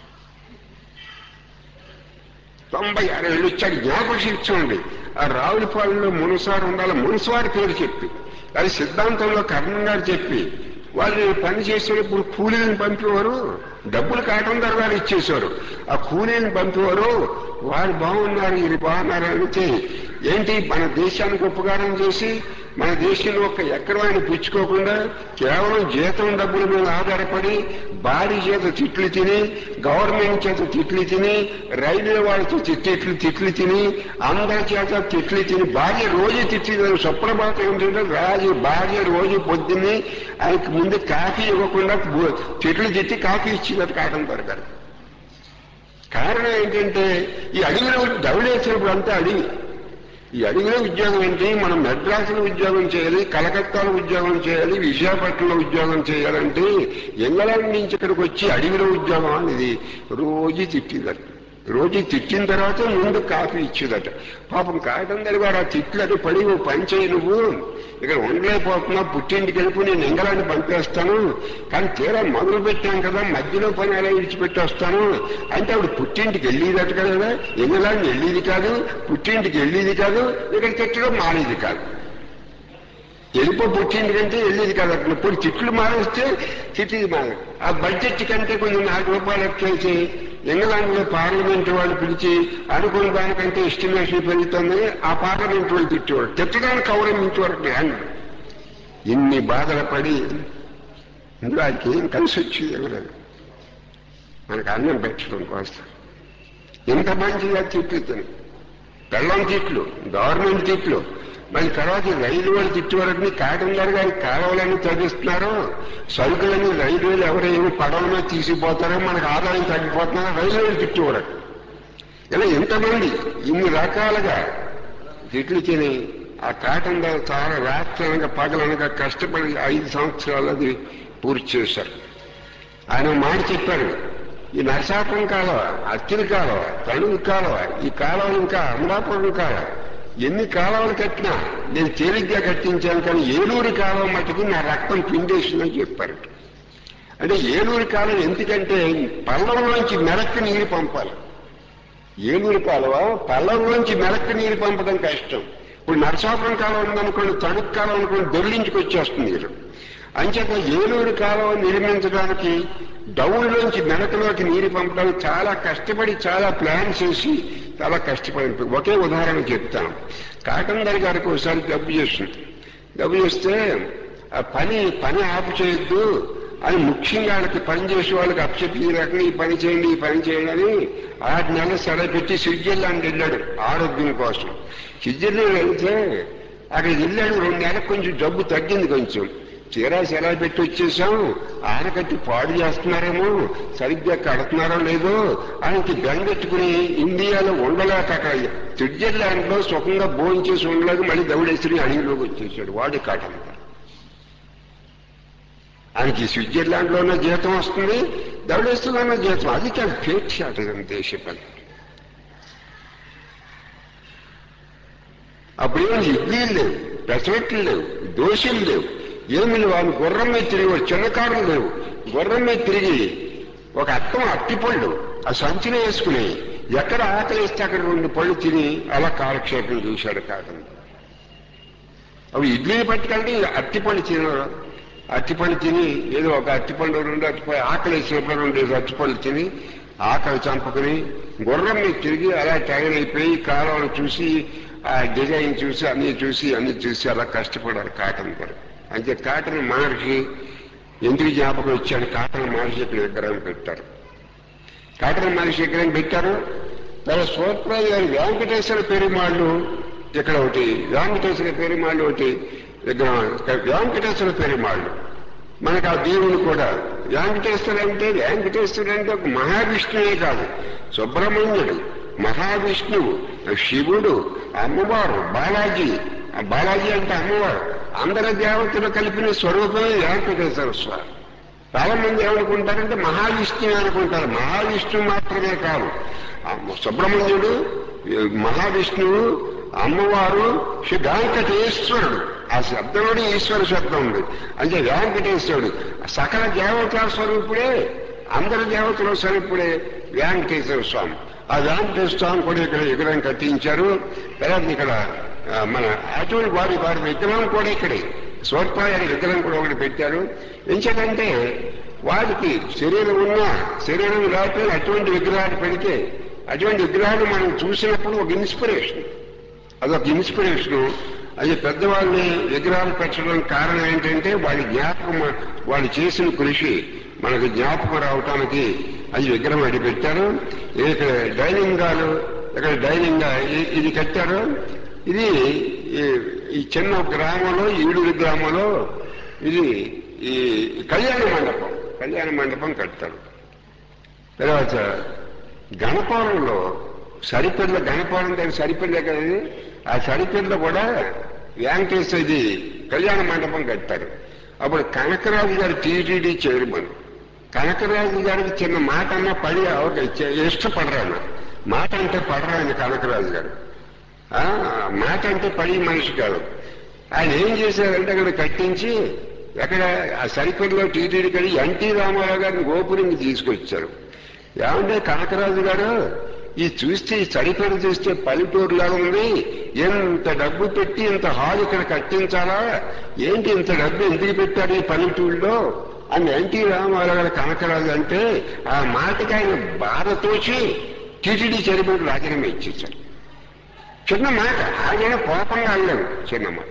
తొంభై ఆరు ఏళ్ళు వచ్చాడు జ్ఞాపక శిక్షండి ఆ రావులపాలెంలో మునుసారి ఉండాలి మునుసారి పేరు చెప్పి అది సిద్ధాంతంలో కర్ణం గారు చెప్పి వాళ్ళు పని చేసేటప్పుడు కూలీలను పంపేవారు డబ్బులు కావటం తర్వాత ఇచ్చేసేవారు ఆ కూలీలను పంపేవారు వారు బాగున్నారు ఇది బాగున్నారు అంటే ఏంటి మన దేశానికి ఉపకారం చేసి మన దేశంలో ఒక ఎక్కడైనా పుచ్చుకోకుండా కేవలం జీతం డబ్బుల మీద ఆధారపడి భారీ చేత తిట్లు తిని గవర్నమెంట్ చేత తిట్లు తిని రైల్వే వాళ్ళతో తిట్లు తిట్లు తిని అందరి చేత తిట్లు తిని భార్య రోజు తిట్లు సుప్రభాతం ఏంటంటే రాజు భార్య రోజు పొద్దున్నే ఆయనకు ముందు కాఫీ ఇవ్వకుండా తిట్లు తిట్టి కాఫీ ఇచ్చిందట కాటం దొరకారు కారణం ఏంటంటే ఈ అడవిలో దవడేసినప్పుడు అంతా అడవి ఈ అడవిలో ఉద్యోగం ఏంటి మనం మెడ్రాసులో ఉద్యోగం చేయాలి కలకత్తాలో ఉద్యోగం చేయాలి విశాఖపట్నంలో ఉద్యోగం చేయాలంటే ఇంగ్లాండ్ నుంచి ఇక్కడికి వచ్చి అడవిలో ఉద్యోగం అనేది రోజు తిట్టిందట రోజు తిట్టిన తర్వాత ముందు కాఫీ ఇచ్చేదట పాపం కాటందరి వారు ఆ తిట్లని పడి ఓ పని చేయి నువ్వు ఇక్కడ ఉండలేకపోతున్నావు పుట్టింటికి వెళ్ళిపో నేను ఇంగ్లాండ్ పంపేస్తాను కానీ తీరా మొదలు పెట్టాం కదా మధ్యలో పని అలా విడిచిపెట్టి వస్తాను అంటే ఆవిడ పుట్టింటికి వెళ్ళేదట కదా ఇంగ్లాండ్ వెళ్ళేది కాదు పుట్టింటికి వెళ్ళేది కాదు ఇక్కడ తిట్టడం మానేది కాదు వెళ్ళిపో పుట్టింటికంటే వెళ్ళేది కాదు అక్కడ ఇప్పుడు తిట్లు మానేస్తే తిట్టేది మానే ఆ బడ్జెట్ కంటే కొంచెం నాలుగు రూపాయలు ఎక్కేసి ఇంగ్లాండ్ లో పార్లమెంట్ వాళ్ళు పిలిచి అనుకున్న దానికంటే ఎస్టిమేషన్ పెరుగుతుంది ఆ పార్లమెంట్ వాళ్ళు తిట్టేవాడు తిట్టడానికి గౌరవించేవారు ల్యాండ్ ఇన్ని బాధలు పడి ఇందులో ఆయనకి ఏం కలిసి వచ్చేది ఎవలేదు మనకు అన్నం పెట్టడం కోసం ఎంత మంచిగా తిట్లు తిని పెళ్ళం తిట్లు గవర్నమెంట్ తిట్లు మళ్ళీ తర్వాత ఈ రైలు వాళ్ళు తిట్టేవారని కాకినాడ గారి కాలువలని తగ్గిస్తున్నారు సరుకులని రైల్వేలు ఎవరేమో పడవలో తీసుకుపోతారో మనకు ఆదాయం తగ్గిపోతున్నారో రైల్వేలు తిట్టేవారు ఇలా ఇంతమంది ఇన్ని రకాలుగా తిట్లు తిని ఆ కాటన్ ధర చాలా రాత్రనగా పగలనగా కష్టపడి ఐదు సంవత్సరాలు అది పూర్తి చేశారు ఆయన మాట చెప్పారు ఈ నరసాపురం కాలువ అత్తిరి కాలువ తణుకు కాలువ ఈ కాలువలు ఇంకా అమలాపురం కాలువ ఎన్ని కాలువలు కట్టినా నేను తేలిగ్గా కట్టించాను కానీ ఏలూరు కాలువ మటుకు నా రక్తం పిండేసిందని చెప్పారు అంటే ఏలూరు కాలువ ఎందుకంటే పల్లంలోంచి మెరక్కి నీరు పంపాలి ఏలూరు కాలువ పల్లంలోంచి మెరక్కి నీరు పంపడం కష్టం ఇప్పుడు నరసాపురం కాలువ ఉందనుకోండి తణుకు కాలువ అనుకోండి దొర్లించుకు వచ్చేస్తుంది నీరు అంచేత ఏలూరు కాలువ నిర్మించడానికి డౌన్లోంచి మెడకలోకి నీరు పంపడానికి చాలా కష్టపడి చాలా ప్లాన్ చేసి చాలా కష్టపడి ఒకే ఉదాహరణ చెప్తాను కాకందరి గారికి ఒకసారి జబ్బు చేస్తుంది జబ్బు చేస్తే ఆ పని పని ఆపు చేయొద్దు అని ముఖ్యంగా వాళ్ళకి పని చేసే వాళ్ళకి అప్పచెప్పి ఈ రకంగా ఈ పని చేయండి ఈ పని చేయండి అని ఆరు నెలలు సెలవు పెట్టి స్విట్జర్లాండ్ వెళ్ళాడు ఆరోగ్యం కోసం స్విట్జర్లాండ్ వెళ్తే అక్కడికి వెళ్ళాడు రెండు నెలలకు కొంచెం జబ్బు తగ్గింది కొంచెం తీరా సెలవు పెట్టి వచ్చేసాం ఆనకట్టి పాడు చేస్తున్నారేమో సరిగ్గా కడుతున్నారో లేదో ఆయనకి బెంగెట్టుకుని ఇండియాలో ఉండలేక అక్కడ స్విట్జర్లాండ్ లో సుఖంగా భోజనం చేసి ఉండలేక మళ్ళీ దౌడేశ్వరి అడవిలోకి వచ్చేసాడు వాడి కాటన్ ఆయనకి స్విట్జర్లాండ్ లోనే జీతం వస్తుంది దౌడేశ్వరిలోనే జీతం అది కాదు ఫేక్ షాట్ దేశ పని అప్పుడేమో ఇడ్లీలు లేవు పెసరట్లు లేవు దోశలు లేవు ఏమి లేవు ఆయన గుర్రం మీద తిరిగి చిన్న కారులు లేవు గుర్రం మీద తిరిగి ఒక అత్తం అట్టిపళ్ళు ఆ సంచిలో వేసుకుని ఎక్కడ ఆకలి ఇస్తే అక్కడ రెండు పళ్ళు తిని అలా కాలక్షేపం చూశాడు కాకుండా అవి ఇడ్లీ పట్టుకంటే అట్టిపళ్ళు తినరు అట్టిపళ్ళు తిని ఏదో ఒక అట్టిపళ్ళు రెండు అట్టిపళ్ళు ఆకలి వేసినప్పుడు రెండు అట్టిపళ్ళు తిని ఆకలి చంపుకుని గుర్రం మీద తిరిగి అలా టైర్ అయిపోయి కాలువలు చూసి ఆ డిజైన్ చూసి అన్ని చూసి అన్ని చూసి అలా కష్టపడారు కాటన్ గారు అంటే కాటన్ మహర్షి ఎందుకు జ్ఞాపకం వచ్చాడు కాటన్ మహర్షి ఇక్కడ విగ్రహం పెట్టారు కాటన్ మహర్షి విగ్రహం పెట్టారు తర్వాత సూత్రాజు గారి వెంకటేశ్వర పెరుమాళ్ళు ఇక్కడ ఒకటి వెంకటేశ్వర పెరుమాళ్ళు ఒకటి విగ్రహం వెంకటేశ్వర పెరుమాళ్ళు మనకు ఆ దేవుడు కూడా వెంకటేశ్వరుడు అంటే వెంకటేశ్వరుడు అంటే ఒక మహావిష్ణువే కాదు సుబ్రహ్మణ్యుడు మహావిష్ణువు శివుడు అమ్మవారు బాలాజీ ఆ బాలాజీ అంటే అమ్మవారు అందరి దేవతలు కలిపిన స్వరూపమే వెంకటేశ్వర స్వామి చాలా మంది ఏమనుకుంటారంటే మహావిష్ణువు అనుకుంటారు మహావిష్ణువు మాత్రమే కాదు ఆ సుబ్రహ్మణ్యుడు మహావిష్ణువు అమ్మవారు శ్రీ వెంకటేశ్వరుడు ఆ శబ్దంలోనే ఈశ్వర శబ్దం ఉంది అంటే వెంకటేశ్వరుడు సకల దేవతా స్వరూపుడే అందరి దేవతల స్వరూపుడే వెంకటేశ్వర స్వామి ఆ వెంకటేశ్వర స్వామి కూడా ఇక్కడ విగ్రహం కట్టించారు తర్వాత ఇక్కడ ఆ, మన అటువంటి వారి వారి విగ్రహం కూడా ఇక్కడే సోత్పాయారి విగ్రహం కూడా ఒకటి పెట్టారు ఎంచేతంటే వారికి శరీరం ఉన్నా శరీరం లేకపోయినా అటువంటి విగ్రహాలు పెడితే అటువంటి విగ్రహాలు మనం చూసినప్పుడు ఒక ఇన్స్పిరేషన్ అదొక ఇన్స్పిరేషన్ అది పెద్దవాళ్ళని విగ్రహాలు పెట్టడానికి కారణం ఏంటంటే వాళ్ళ జ్ఞాపకం వాళ్ళు చేసిన కృషి మనకు జ్ఞాపకం రావటానికి అది విగ్రహం అది పెట్టారు ఇక్కడ డైనింగ్ హాలు ఇక్కడ డైనింగ్ హాల్ ఇ- ఇది కట్టారు ఇది ఈ- ఈ చిన్న గ్రామంలో ఈడూరు గ్రామంలో ఇది ఈ కళ్యాణ మండపం కళ్యాణ మండపం కట్టారు తర్వాత గణపాలంలో సరిపిల్ల గణపాలం దగ్గర సరిపిల్ల కదా ఇది. ఆ సరిపిల్ల కూడా వెంకటేశ్వర ఇది కళ్యాణ మండపం కట్టారు అప్పుడు కనకరాజు గారు టీటీడీ చైర్మన్ కనకరాజు గారికి చిన్న మాట అన్నా పడి ఒక చే- ఇష్టపడరు ఆయన మాట అంటే పడరు ఆయన కనకరాజు గారు ఆ, మాట అంటే పడి మనిషి కాదు ఆయన ఏం చేశారంటే అక్కడ కట్టించి ఎక్కడ ఆ సరిపడిలో టీటీడీ కడి ఎన్టీ రామారావు గారిని గోపురం తీసుకొచ్చారు ఏమంటే కనకరాజు గారు ఈ చూస్తే ఈ సరిపడి చూస్తే పల్లెటూరులాగా ఉంది ఎంత డబ్బు పెట్టి ఇంత హాల్ ఇక్కడ కట్టించాలా ఏంటి ఇంత డబ్బు ఎందుకు పెట్టారు ఈ పల్లెటూరులో అని ఎన్టీ రామారావు గారు కనకరాజు అంటే ఆ మాటకి ఆయన బాధ తోచి టీటీడీ చైర్మన్ రాజీనామా ఇచ్చేశారు చిన్న మాట ఆయన కోపంగా అనలేదు చిన్న మాట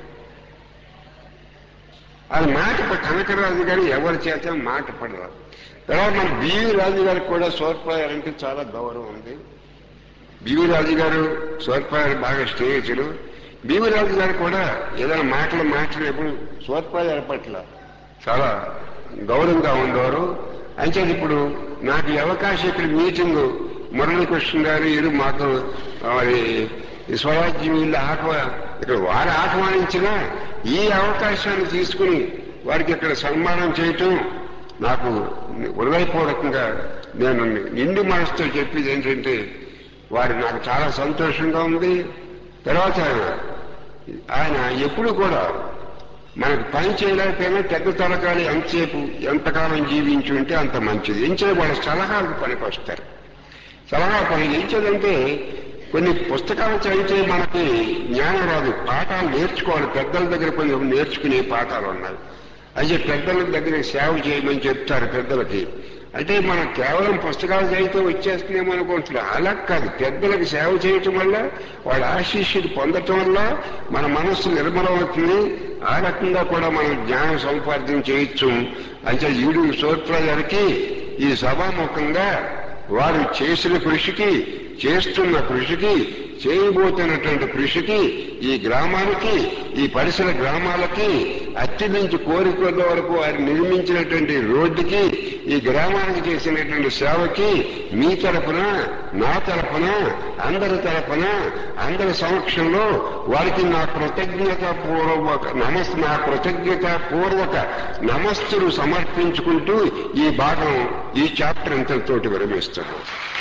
అది మాట ఇప్పుడు కనకరాజు గారు ఎవరి చేత మాట పడరు తర్వాత మన బివి రాజు గారికి కూడా సోర్పాయాలంటే చాలా గౌరవం ఉంది బివి రాజు గారు సోర్పాయాలు బాగా స్నేహితులు భీమరాజు గారు కూడా ఏదైనా మాటలు మాట్లాడేప్పుడు సోత్పాదాల పట్ల చాలా గౌరవంగా ఉండేవారు అయితే ఇప్పుడు నాకు ఈ అవకాశం ఇక్కడ మీటింగ్ మురళీకృష్ణ గారు ఇరు మాకు ఆ, మరి ఈ స్వరాజ్యం వీళ్ళు ఆహ్వా ఇక్కడ వారు ఆహ్వానించిన ఈ అవకాశాన్ని తీసుకుని వారికి ఇక్కడ సన్మానం చేయటం నాకు హృదయపూర్వకంగా నేను నిండు మనసుతో చెప్పేది ఏంటంటే వారు నాకు చాలా సంతోషంగా ఉంది తర్వాత ఆయన ఆయన ఎప్పుడు కూడా మనకు పని చేయలేకపోయినా పెద్ద తరకాలు ఎంతసేపు ఎంతకాలం జీవించి ఉంటే అంత మంచిది ఏం చేయాలి వాళ్ళ సలహాలకు పనికి వస్తారు సలహా పని చేయించేదంటే కొన్ని పుస్తకాలు చదివితే మనకి జ్ఞానం రాదు పాఠాలు నేర్చుకోవాలి పెద్దల దగ్గర కొంచెం నేర్చుకునే పాఠాలు ఉన్నాయి అయితే పెద్దల దగ్గర సేవ చేయమని చెప్తారు పెద్దలకి అంటే మనం కేవలం పుస్తకాలు చదివితే వచ్చేస్తుందేమో అనుకుంటున్నాం అలా కాదు పెద్దలకు సేవ చేయటం వల్ల వాళ్ళ ఆశీస్సులు పొందటం వల్ల మన మనస్సు నిర్మలమవుతుంది ఆ రకంగా కూడా మనం జ్ఞానం సముపార్జన చేయొచ్చు అంటే ఈడు సూత్ర గారికి ఈ సభాముఖంగా వారు చేసిన కృషికి చేస్తున్న కృషికి చేయబోతున్నటువంటి కృషికి ఈ గ్రామానికి ఈ పరిసర గ్రామాలకి అత్యధించి కోరికల వరకు వారు నిర్మించినటువంటి రోడ్డుకి ఈ గ్రామానికి చేసినటువంటి సేవకి మీ తరపున నా తరపున అందరి తరపున అందరి సమక్షంలో వారికి నా కృతజ్ఞత పూర్వక నమస్ నా కృతజ్ఞత పూర్వక నమస్తులు సమర్పించుకుంటూ ఈ భాగం ఈ చాప్టర్ ఇంతటితోటి విరమిస్తున్నాను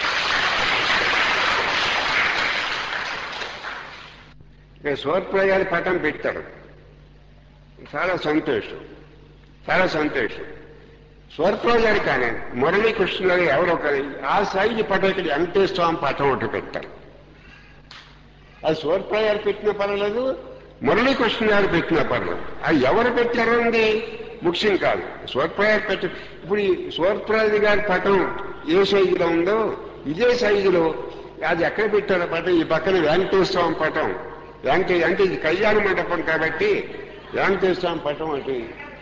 ఇక సోత్ప్రయాలు పటం పెట్టారు చాలా సంతోషం చాలా సంతోషం స్వర్ప్రజారి కానీ మురళీకృష్ణ గారు ఎవరో కానీ ఆ సైజు పటం ఇక్కడ వెంకటేశ్వర స్వామి పటం ఒకటి పెట్టారు అది స్వర్ప్రజారు పెట్టిన పర్వాలేదు మురళీకృష్ణ గారు పెట్టిన పర్లేదు అది ఎవరు పెట్టారో ఉంది ముఖ్యం కాదు స్వర్ప్రజారు పెట్ట ఇప్పుడు ఈ స్వర్ప్రజ గారి పటం ఏ సైజులో ఉందో ఇదే సైజులో అది ఎక్కడ పెట్టారో పటం ఈ పక్కన వెంకటేశ్వర స్వామి పటం వెంకటే అంటే ఇది కళ్యాణ మండపం కాబట్టి వెంకటేశ్వర స్వామి పటం అంటే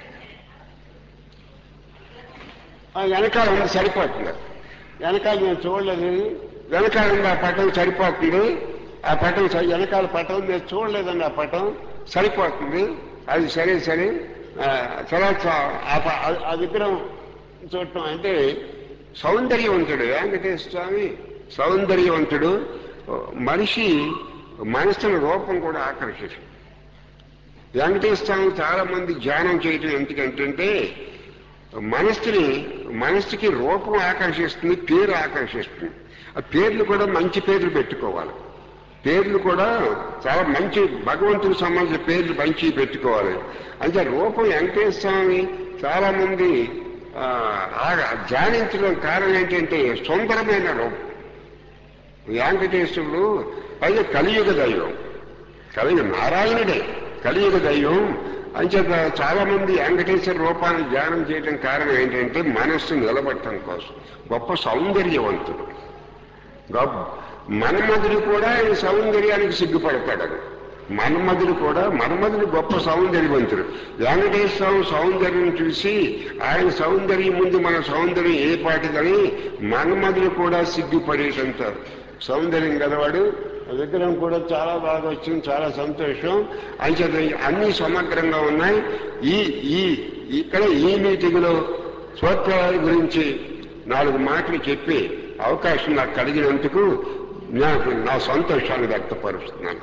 ఆ వెనకాల ఉంది సరిపోతుంది వెనకాల నేను చూడలేదు వెనకాల ఉంది ఆ పటం సరిపోతుంది ఆ పటం సరి- వెనకాల పటం నేను చూడలేదండి ఆ పటం సరిపోతుంది అది సరే సరే ఆ, తర్వాత ఆ ప- ఆ- ఆ విగ్రహం చూడటం అంటే సౌందర్యవంతుడు వెంకటేశ్వర స్వామి సౌందర్యవంతుడు మనిషి మనసుల రూపం కూడా ఆకర్షిస్తుంది వెంకటేశ్వర స్వామి చాలా మంది ధ్యానం చేయటం ఎందుకంటే మనస్సుని మనస్సుకి రూపం ఆకర్షిస్తుంది పేరు ఆకర్షిస్తుంది ఆ పేర్లు కూడా మంచి పేర్లు పెట్టుకోవాలి పేర్లు కూడా చాలా మంచి భగవంతుడికి సంబంధించిన పేర్లు మంచి పెట్టుకోవాలి అంటే రూపం వెంకటేశ్వర స్వామి చాలా మంది ఆ, ఆ ధ్యానించడం కారణం ఏంటంటే సుందరమైన రూపం వెంకటేశ్వరుడు పైగా కలియుగ దైవం కలియుగ నారాయణుడే కలియుగ దైవం అంచేత చాలా మంది వెంకటేశ్వర రూపాన్ని ధ్యానం చేయడం కారణం ఏంటంటే మనస్సు నిలబడటం కోసం గొప్ప సౌందర్యవంతుడు గొప్ప మన్మధుడు కూడా ఆయన సౌందర్యానికి సిగ్గుపడతాడు మన్మధుడు కూడా మన్మధుడు గొప్ప సౌందర్యవంతుడు వెంకటేశ్వర స్వామి సౌందర్యం చూసి ఆయన సౌందర్యం ముందు మన సౌందర్యం ఏ పాటిదని మన్మధుడు కూడా సిగ్గుపడేటంత సౌందర్యం గలవాడు ఆ విగ్రహం కూడా చాలా బాగా వచ్చింది చాలా సంతోషం అంచేత అన్ని సమగ్రంగా ఉన్నాయి ఈ ఈ ఇక్కడ ఈ మీటింగ్లో స్వత్వాల గురించి నాలుగు మాటలు చెప్పి అవకాశం నాకు కలిగినందుకు నాకు నా సంతోషాన్ని వ్యక్తపరుస్తున్నాను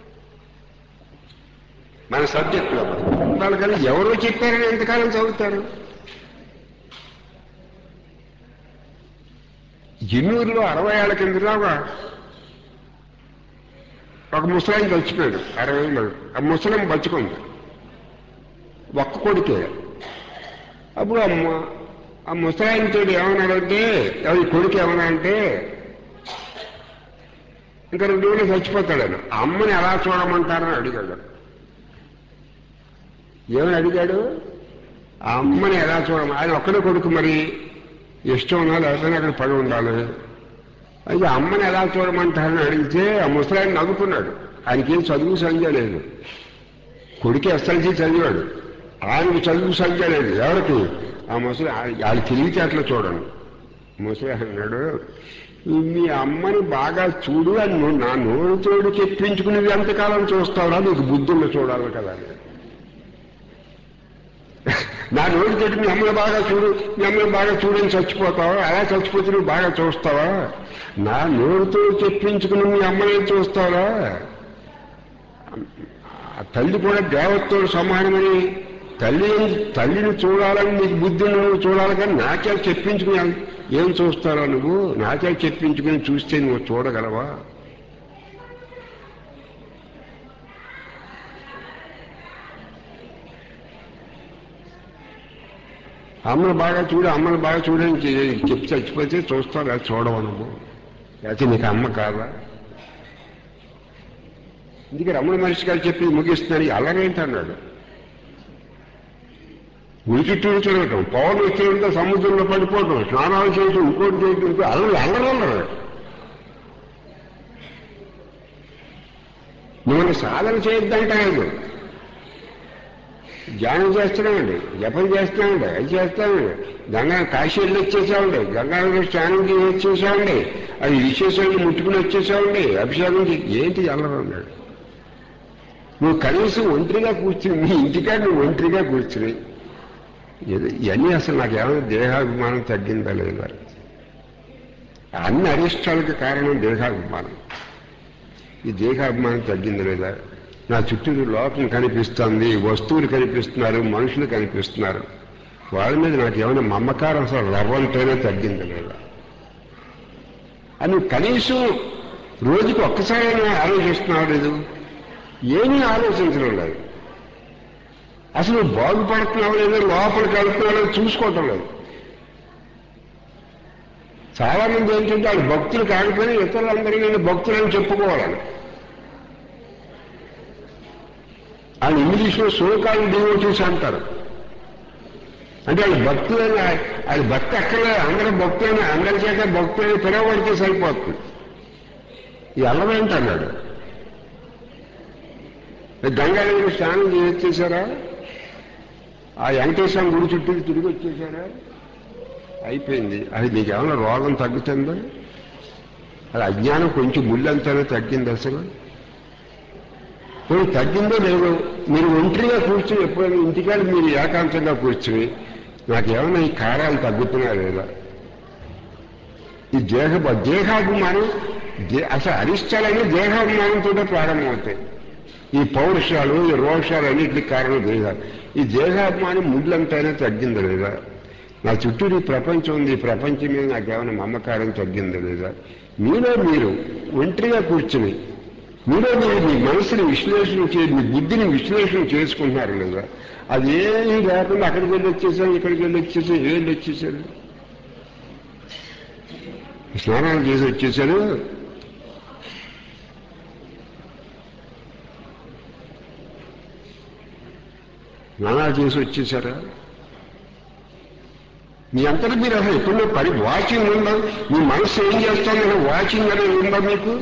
మన సబ్జెక్టులో ఉండాలి కానీ ఎవరో చెప్పారని ఎంతకాలం చదువుతారు జిన్నూరులో అరవై ఏళ్ళ కిందలాగా ఒక ముసలాయన చచ్చిపోయాడు అరవై ఏళ్ళు ఆ ముసలం బతుకుంది ఒక్క కొడుకే అప్పుడు అమ్మ ఆ ముసలాయనతో ఏమన్నాడంటే ఎవరి కొడుకు ఏమన్నా అంటే ఇంకా రెండు రోజులు చచ్చిపోతాడని ఆ అమ్మని ఎలా చూడమంటారని అడిగాడు ఏమని అడిగాడు ఆ అమ్మని ఎలా చూడమ ఆయన ఒక్కడే కొడుకు మరి ఇష్టం ఉన్నా లేకపోతే అక్కడ పడి ఉండాలి అయితే అమ్మని ఎలా చూడమంటారని అడిగితే ఆ ముసలాయన నవ్వుకున్నాడు ఆయనకేం చదువు సంధ్య లేదు కొడుకు ఎస్ఎల్సీ చదివాడు ఆయనకు చదువు సంఖ్య లేదు ఎవరికి ఆ ముసలి ఆయన తెలివితేటలు చూడండి ముసలి అన్నాడు మీ అమ్మని బాగా చూడు అని నువ్వు నా నోరు తోడు చెప్పించుకునేది ఎంతకాలం చూస్తావురా నీకు బుద్ధులు చూడాలి కదా అని. నా నోరు తోటి మీ అమ్మని బాగా చూడు మీ అమ్మని బాగా చూడని చచ్చిపోతావా అలా చచ్చిపోతే నువ్వు బాగా చూస్తావా నా నోరుతో చెప్పించుకుని మీ అమ్మని చూస్తావా ఆ తల్లి కూడా దేవతతో సమానమని తల్లి తల్లిని చూడాలని నీకు బుద్ధి ఉంది, నువ్వు చూడాలి కానీ నాకే చెప్పించుకుని ఏం చూస్తారా నువ్వు నాకే చెప్పించుకుని చూస్తే నువ్వు చూడగలవా అమ్మను బాగా చూడు అమ్మను బాగా చూడని చె- చెప్పి చచ్చిపోతే చూస్తావు లేదా చూడవు నువ్వు లేకపోతే నీకు అమ్మ కాదా ఇందుకే రమణ మహర్షి గారు చెప్పి ముగిస్తున్నాను అల్లరేంటన్నాడు గుడి చుట్టూ తిరగటం పవన్ వచ్చినంత సముద్రంలో పడిపోవటం స్నానాలు చేయటం ఇంకోటి చేయటం ఇంకో అల్లరి అల్లరల్లరు మిమ్మల్ని సాధన చేయొద్దంటాడు ధ్యానం చేస్తున్నామండి జపం చేస్తున్నామండి అది చేస్తామండి గంగా కాశీ వెళ్ళి వచ్చేసామండి గంగాలో స్నానం చేసి వచ్చేసామండి అది విశేషాలు ముట్టుకుని వచ్చేసామండి అభిషేకం చేసి ఏంటి అల్లరన్నాడు నువ్వు కనీసం ఒంటరిగా కూర్చుని మీ ఇంటికాడ నువ్వు ఒంటరిగా కూర్చుని ఏదో ఇవన్నీ అసలు నాకు ఏమైనా దేహాభిమానం తగ్గిందా లేదా అన్ని అరిష్టాలకు కారణం దేహాభిమానం ఈ దేహాభిమానం తగ్గింది లేదా నా చుట్టూ లోకం కనిపిస్తుంది వస్తువులు కనిపిస్తున్నారు మనుషులు కనిపిస్తున్నారు వాళ్ళ మీద నాకు ఏమైనా మమకారం అసలు రవ్వంతైనా తగ్గింది లేదా అని కనీసం రోజుకి ఒక్కసారైనా ఆలోచిస్తున్నావు లేదు ఏమీ ఆలోచించడం లేదు అసలు బాగుపడుతున్నావు లేదో లోపలికి వెళ్తున్నావు లేదో చూసుకోవటం లేదు చాలా మంది ఏంటంటే వాళ్ళు భక్తులు కాకపోయినా ఇతరులందరికీ నేను భక్తులని చెప్పుకోవాలని వాళ్ళు ఇంగ్లీష్లో సోకాలు డివోటీస్ అంటారు అంటే వాళ్ళు భక్తులైన వాళ్ళు భక్తి అక్కర్లేదు అందరూ భక్తులైన అందరి చేత భక్తులని పిలవబడితే సరిపోతుంది ఈ అల్లమేంటి అన్నాడు గంగానగర్ స్నానం చేసేసారా ఆ వెంకటేశ్వరం గుడి చుట్టూ తిరిగి వచ్చేసారా అయిపోయింది అది మీకు ఏమైనా రోగం తగ్గుతుందా అది అజ్ఞానం కొంచెం ముళ్ళంతానే తగ్గింది అసలు ఇప్పుడు తగ్గిందో లేదో మీరు ఒంటరిగా కూర్చుని ఎప్పుడైనా ఇంటికాడ మీరు ఏకాంతంగా కూర్చుని నాకేమైనా ఈ కారాలు తగ్గుతున్నా లేదా ఈ దేహ దేహాభిమానం దే- అసలు అరిష్టాలన్నీ దేహాభిమానంతో ప్రారంభమవుతాయి ఈ పౌరుషాలు ఈ రోషాలు అన్నింటికి కారణం దేహ ఈ దేహాభిమానం ముళ్ళంతైనా తగ్గిందా లేదా నా చుట్టూ ఈ ప్రపంచం ఉంది ఈ ప్రపంచం మీద నాకేమైనా మమకారం తగ్గిందా లేదా మీలో మీరు ఒంటరిగా కూర్చుని మీలో మీరు మీ మనసుని విశ్లేషణ చే మీ బుద్ధిని విశ్లేషణ చేసుకుంటున్నారు లేదా అది ఏమీ లేకుండా అక్కడికి వెళ్ళి వచ్చేసాం ఇక్కడికి వెళ్ళి వచ్చేసాం ఏ వెళ్ళి వచ్చేసారు స్నానాలు చేసి వచ్చేసారు స్నానాలు చేసి వచ్చేసారా మీ అంతటి మీరు అసలు ఎప్పుడో పరి వాచింగ్ ఉందా మీ మనసు ఏం చేస్తుంది వాచింగ్ అనేది ఉందా మీకు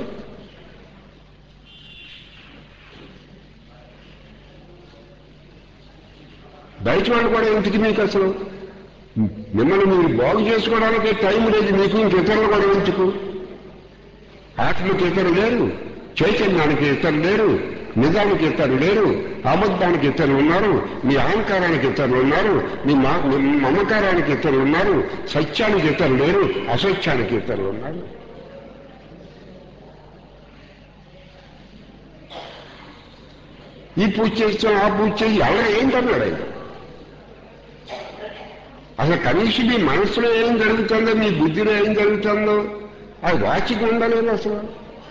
బయట వాళ్ళు కూడా ఇంటికి మీకు అసలు మిమ్మల్ని మీరు బాగు చేసుకోవడానికి టైం లేదు మీకు ఇంక ఇతరులు కూడా ఎందుకు ఆత్మకి ఇతరు లేరు చైతన్యానికి ఇతరు లేరు నిజానికి ఇతరు లేరు అబద్ధానికి ఇతరులు ఉన్నారు మీ అహంకారానికి ఇతరులు ఉన్నారు మీ మా- మీ మమకారానికి ఇతరులు ఉన్నారు సత్యానికి ఇతరులు లేరు అసత్యానికి ఇతరులు ఉన్నారు ఈ పూజ చేస్తాం ఆ పూజ చేసి ఎవరు ఏంటన్నాడు ఆయన అసలు కనీసం మీ మనసులో ఏం జరుగుతుందో మీ బుద్ధిలో ఏం జరుగుతుందో అది వాచింగ్ ఉండలేదు అసలు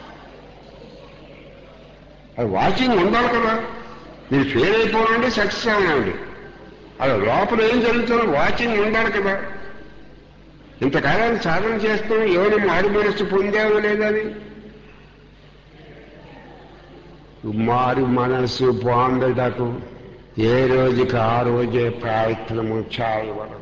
అది వాచింగ్ ఉండాలి కదా మీరు ఫెయిల్ అయిపోవాలంటే సక్సెస్ అవ్వాలండి అది లోపల ఏం జరుగుతుందో వాచింగ్ ఉండాలి కదా ఇంతకాలం సాధన చేస్తాం ఎవరు మారు మనస్సు పొందామో లేదని మారు మనస్సు పొందటకు ఏ రోజుకి ఆ రోజే ప్రయత్నము చేయవలదు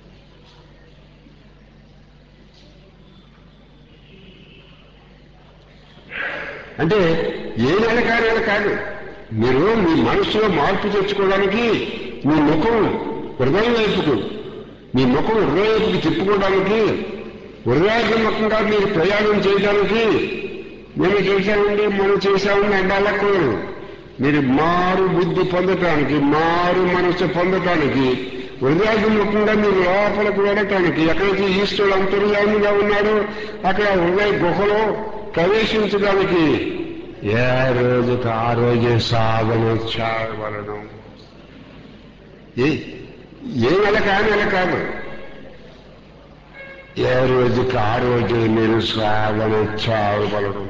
అంటే ఏ నెల కార్యాలు కాదు మీరు మీ మనసులో మార్పు తెచ్చుకోవడానికి మీ ముఖం హృదయం వైపుకు మీ ముఖం హృదయం వైపుకి తిప్పుకోవడానికి హృదయాత్మకంగా మీరు ప్రయాణం చేయడానికి మేము చేశామండి మనం చేశామని అండాలకూడదు మీరు మారు బుద్ధి పొందటానికి మారు మనసు పొందటానికి హృదయాభిముఖంగా మీరు లోపలికి వెళ్ళటానికి ఎక్కడైతే ఈశ్వరుడు అంతర్యామిగా ఉన్నాడో అక్కడ హృదయ గుహలో ప్రవేశించడానికి ఏ రోజుకి ఆ రోజే సాధన చేయవలను ఏ ఏ నెల కా నెల కాదు ఏ రోజుకి ఆ రోజే మీరు సాధన చేయవలను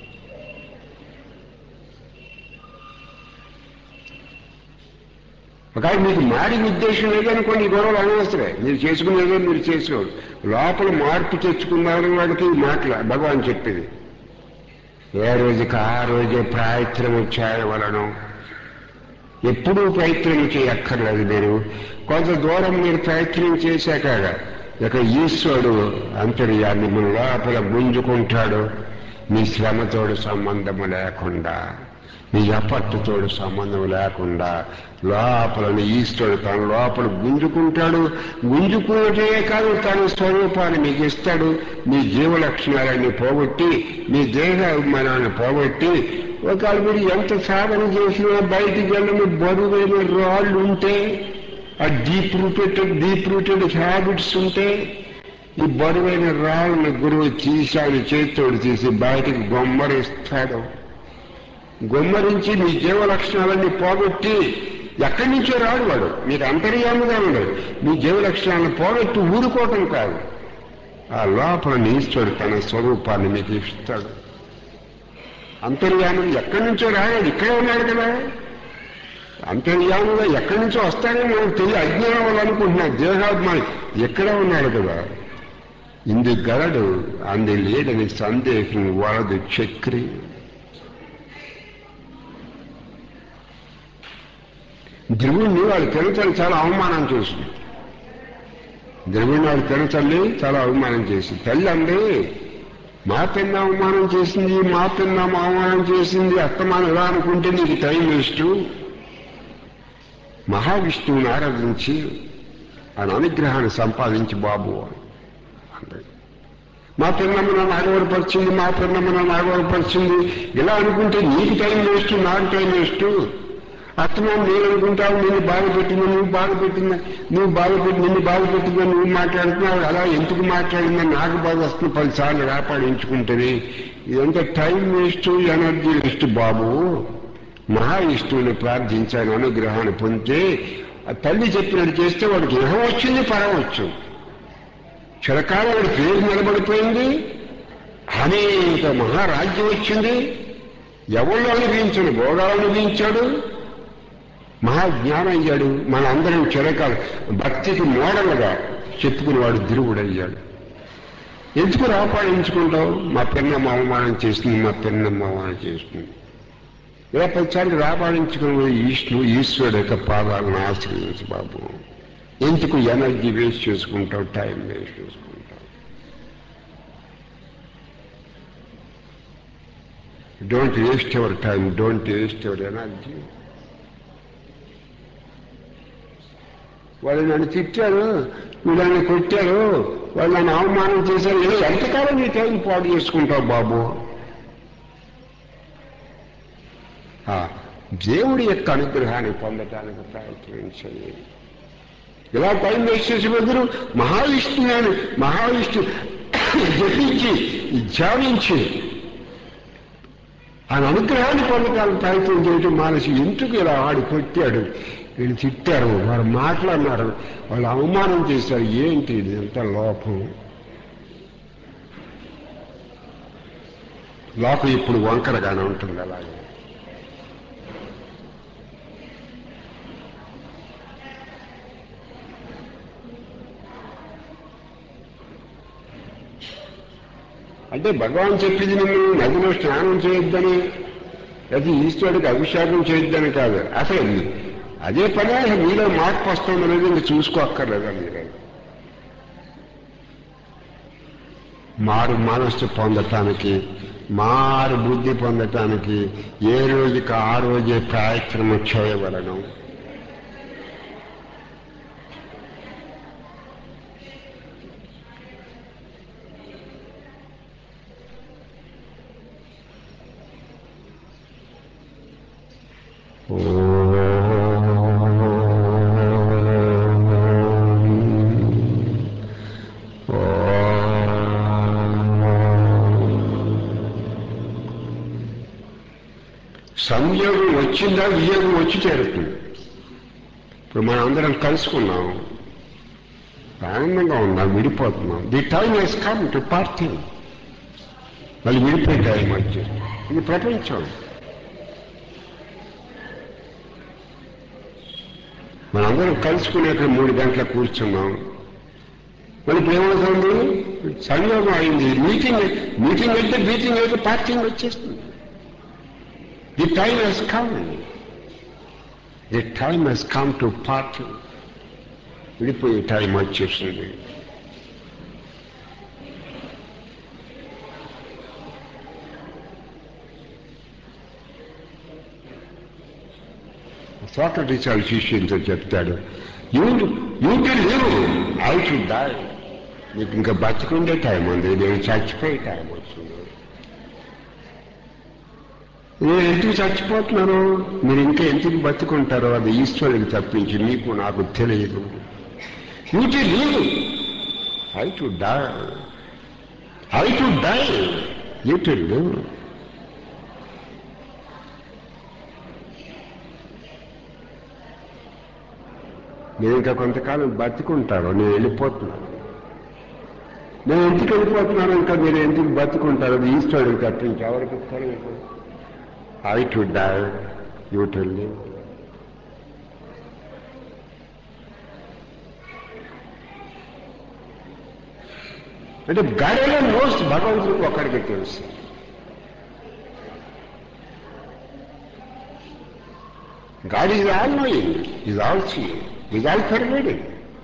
ఒకవేళ మీకు మారి ఉద్దేశం లేదనుకోండి ఈ గొడవలు అనవసరే మీరు చేసుకునేదో మీరు చేసుకోరు లోపల మార్పు తెచ్చుకున్నారు వాడికి ఈ మాటల భగవాన్ చెప్పేది ఏ రోజుకి ఆ రోజే ప్రయత్నం చేయవలను ఎప్పుడూ ప్రయత్నం చేయక్కర్లేదు మీరు కొంత దూరం మీరు ప్రయత్నం చేశాక ఇక ఈశ్వరుడు అంతర్యాన్ని మీ లోపల గుంజుకుంటాడు మీ శ్రమతోడు సంబంధము లేకుండా మీ ఎప్పట్టుతోడు సంబంధం లేకుండా లోపలని ఈశ్వరుడు తన లోపల గుంజుకుంటాడు గుంజుకున్నటే కాదు తన స్వరూపాన్ని మీకు ఇస్తాడు మీ జీవ లక్షణాలన్నీ పోగొట్టి మీ దేహ అభిమానాన్ని పోగొట్టి ఒకవేళ మీరు ఎంత సాధన చేసినా బయటికి వెళ్ళని బరువైన రాళ్ళు ఉంటే ఆ deep rooted deep rooted habits ఉంటే ఈ బరువైన రాళ్ళని గురువు తీశాని చేతితోడు తీసి బయటికి గొమ్మరిస్తాడు గొమ్మరించి మీ జీవ లక్షణాలన్నీ పోగొట్టి ఎక్కడి నుంచో రాడు వాడు మీరు అంతర్యాముగా ఉండడు మీ జీవ లక్షణాలను పోగొట్టి ఊరుకోవటం కాదు ఆ లోపల ఈశ్వరుడు తన స్వరూపాన్ని మీకు ఇస్తాడు అంతర్యాములు ఎక్కడి నుంచో రాయాడు ఇక్కడే ఉన్నాడు కదా అంతర్యాముగా ఎక్కడి నుంచో వస్తాడని మనం తెలియ అజ్ఞానం వల్ల అనుకుంటున్నా దేహాత్మాని ఎక్కడే ఉన్నాడు కదా ఇందు గలడు అంది లేడని సందేహం వలదు చక్రి ధ్రువుణ్ణి వాళ్ళు తినచని చాలా అవమానం చేసింది ధ్రువుణ్ణి వాళ్ళు తినచల్లి చాలా అవమానం చేసింది తల్లి అండి మా పిన్న అవమానం చేసింది మా పిన్న అవమానం చేసింది అత్తమానం ఎలా అనుకుంటే నీకు టైం వేస్ట్ మహావిష్ణువుని ఆరాధించి ఆయన అనుగ్రహాన్ని సంపాదించి బాబు అంటే మా పిన్నమ్మ నన్ను ఆగవరపరిచింది మా పిన్నమ్మ నన్ను ఆగవరపరిచింది ఇలా అనుకుంటే నీకు టైం వేస్ట్ నాకు టైం వేస్ట్ అత్తమామ నేను అనుకుంటావు నిన్ను బాధ పెట్టిందా నువ్వు బాధ పెట్టిందా నువ్వు బాధ పెట్టి నిన్ను బాధ పెట్టిందా నువ్వు మాట్లాడుతున్నావు అలా ఎందుకు మాట్లాడిందా నాకు బాధ వస్తుంది పదిసార్లు కాపాడించుకుంటుంది ఇదంతా టైం వేస్ట్ ఎనర్జీ వేస్ట్ బాబు మహావిష్ణువుని ప్రార్థించాను అనుగ్రహాన్ని పొందితే ఆ తల్లి చెప్పినట్టు చేస్తే వాడికి ఇహం వచ్చింది పరం వచ్చింది చిరకాలం వాడి పేరు నిలబడిపోయింది అనేక మహారాజ్యం వచ్చింది ఎవళ్ళు అనుభవించడు భోగాలు అనుభవించాడు మహాజ్ఞానం అయ్యాడు మన అందరం చిరకాలం భక్తికి మోడలుగా చెప్పుకునేవాడు ధ్రువుడయ్యాడు ఎందుకు రాపాడించుకుంటావు మా పిన్నమ్మ అవమానం చేస్తుంది మా పిన్నమ్మ అవమానం చేస్తుంది ఇలా పదిసార్లు రాపాడించుకునే ఈశ్వరు ఈశ్వరుడు యొక్క పాదాలను ఆశ్రయించు బాబు ఎందుకు ఎనర్జీ వేస్ట్ చేసుకుంటావు టైం వేస్ట్ చేసుకుంటావు don't waste your time don't waste your energy వాళ్ళు నన్ను తిట్టారు వీళ్ళు నన్ను కొట్టారు వాళ్ళు నన్ను అవమానం చేశారు ఇలా ఎంతకాలం నీ టైం పాడు చేసుకుంటావు బాబు ఆ, దేవుడి యొక్క అనుగ్రహాన్ని పొందటానికి ప్రయత్నించండి ఇలా టైం వేస్ట్ చేసే బదులు మహావిష్ణువుని మహావిష్ణు జపించి ధ్యానించి ఆయన అనుగ్రహాన్ని పొందటానికి ప్రయత్నం చేయటం మానేసి ఎందుకు ఇలా ఆడు కొట్టాడు వీళ్ళు తిట్టారు వారు మాట్లాడినారు వాళ్ళు అవమానం చేశారు ఏంటి ఇది ఎంత లోపం లోకం ఇప్పుడు వంకరగానే ఉంటుంది అలాగే అంటే భగవాన్ చెప్పింది మిమ్మల్ని నదిలో స్నానం చేయొద్దని అది ఈశ్వరుడికి అభిషేకం చేయొద్దని కాదు అసలు అది- అదే పని అసలు మీలో మార్పు వస్తుంది అనేది ఇంక చూసుకోక్కర్లేదా మీరు మారు మనస్సు పొందటానికి మారు బుద్ధి పొందటానికి ఏ రోజుకి ఆ రోజే ప్రయత్నం చేయవలను సంయోగం వచ్చిందా వియోగం వచ్చి చేరుతుంది ఇప్పుడు మనం అందరం కలుసుకున్నాం ఆనందంగా ఉన్నాం విడిపోతున్నాం the time has come to part మళ్ళీ విడిపోయే టైం వచ్చేది ఇది ప్రపంచం మనందరం కలుసుకుని అక్కడ మూడు గంటల కూర్చున్నాం మరి ఇప్పుడు ఏమవుతుంది సంయోగం అయింది మీటింగ్ మీటింగ్ అయితే మీటింగ్ అయితే పార్కింగ్ వచ్చేస్తుంది the time has come the time has come to part విడిపోయే టైం వచ్చేసింది సోక్రటీస్ వాళ్ళ శిష్యులతో చెప్తాడు you you can live I should die నీకు ఇంకా బతికుండే టైం ఉంది నేను చచ్చిపోయే టైం వచ్చింది నేను ఎందుకు చచ్చిపోతున్నాను మీరు ఇంకా ఎందుకు బతుకుంటారో అది ఈశ్వరుడికి తప్పించి మీకు నాకు తెలియదు you can live I to die I to die you can live నేను ఇంకా కొంతకాలం బతుకుంటాను నేను వెళ్ళిపోతున్నాను నేను ఎందుకు వెళ్ళిపోతున్నాను ఇంకా మీరు ఎందుకు బతుకుంటారు అది ఈశ్వరుడికి తప్పించి ఎవరికి తెలియదు I to die you to live అంటే గాడిలో మోస్ట్ భగవంతుడికి ఒక్కడికి తెలుసు God is all knowing, is all seeing, is all pervading.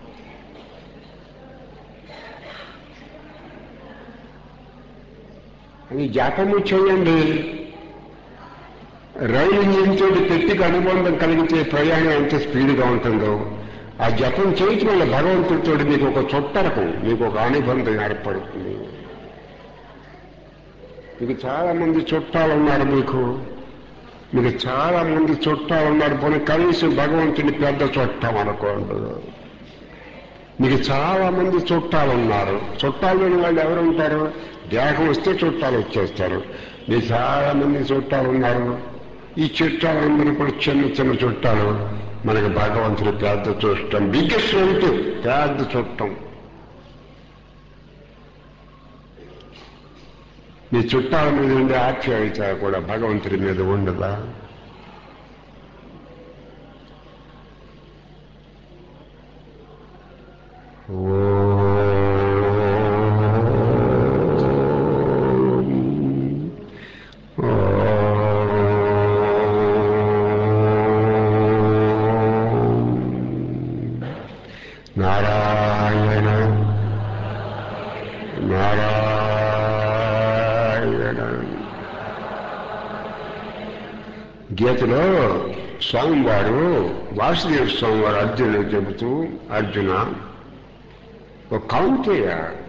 అది జాపము చేయండి రైలు ఇంజిన్తో పెట్టికి అనుబంధం కలిగితే ప్రయాణం ఎంత స్పీడ్గా ఉంటుందో ఆ జపం చేయటం వల్ల భగవంతుడితో మీకు ఒక చుట్టరకం మీకు ఒక అనుబంధం ఏర్పడుతుంది మీకు చాలా మంది చుట్టాలు ఉన్నారు మీకు మీకు చాలా మంది చుట్టాలు ఉన్నారు పోనీ కనీసం భగవంతుని పెద్ద చుట్టాం అనుకోండి మీకు చాలా మంది చుట్టాలు ఉన్నారు చుట్టాలు లేని వాళ్ళు ఎవరు ఉంటారు దేహం వస్తే చుట్టాలు వచ్చేస్తారు మీకు చాలా మంది చుట్టాలు ఉన్నారు ఈ చుట్టాలందరూ కూడా చిన్న చిన్న చుట్టాలు మనకి భగవంతుని పెద్ద చుట్టం బిగ్గెస్ట్ రిలేటివ్ పెద్ద చుట్టం మీ చుట్టాల మీద ఉండే ఆప్యాయత కూడా భగవంతుడి మీద ఉండదా నారాయణ నారాయణ గీతలో స్వామివారు వాసుదేవ స్వామివారు అర్జునుడు చెబుతూ అర్జున ఒక కౌంటేయ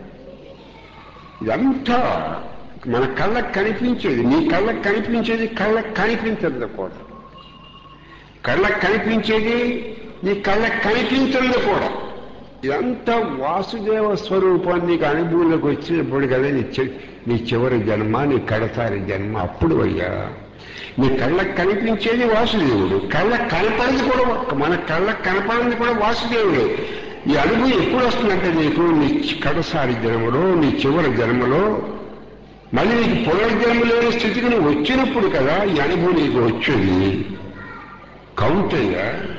ఇదంతా మన కళ్ళకు కనిపించేది నీ కళ్ళకు కనిపించేది కళ్ళకు కనిపించదు కూడా కళ్ళకు కనిపించేది నీ కళ్ళకు కనిపించదు కూడా ఇదంతా వాసుదేవ స్వరూపం నీకు అనుభవంలోకి వచ్చినప్పుడు కదా నీ చి- నీ చివరి జన్మ నీ కడసారి జన్మ అప్పుడు అయ్యా నీ కళ్ళకు కనిపించేది వాసుదేవుడు కళ్ళకు కనపడేది కూడా ఒక్క- మన కళ్ళకు కనపడింది కూడా వాసుదేవుడు ఈ అనుభవం ఎప్పుడు వస్తుందంటే నీకు నీ చి- కడసారి జన్మలో నీ చివరి జన్మలో మళ్ళీ నీకు పునర్జన్మ లేని స్థితికి నువ్వు వచ్చినప్పుడు కదా ఈ అనుభవం నీకు వచ్చేది కౌంటయ్య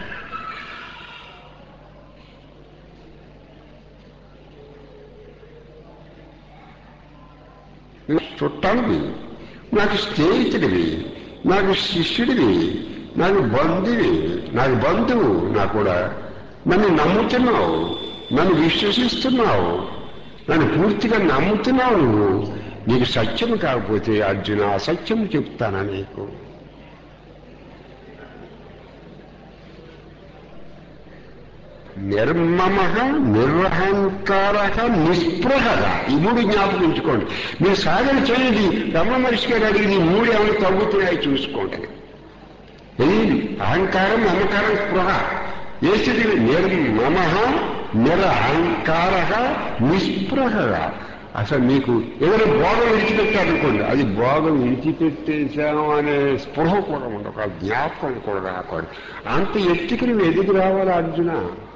చుట్టానివి నాకు స్నేహితుడివి నాకు శిష్యుడివి నాకు బంధువి నాకు బంధువు నా కూడా నన్ను నమ్ముతున్నావు నన్ను విశ్వసిస్తున్నావు నన్ను పూర్తిగా నమ్ముతున్నావు నువ్వు నీకు సత్యం కాకపోతే అర్జున అసత్యం చెప్తానా నీకు నిర్మమ నిరహంకార నిస్పృహ ఈ మూడు జ్ఞాపకం ఉంచుకోండి మీరు సాధన చేయండి రమణ మహర్షి గారు అడిగి ఈ మూడు ఏమైనా తగ్గుతున్నాయో చూసుకోండి ఇది అహంకారం మమకారం స్పృహ ఏ స్థితి నిర్మమ నిరహంకార నిస్పృహ అసలు మీకు ఏదైనా భోగం విడిచిపెట్టారనుకోండి అది భోగం విడిచిపెట్టేశాం అనే స్పృహ కూడా ఉండదు ఒక జ్ఞాపకం కూడా రాకూడదు అంత ఎత్తుకి నువ్వు ఎదిగి రావాలి అర్జున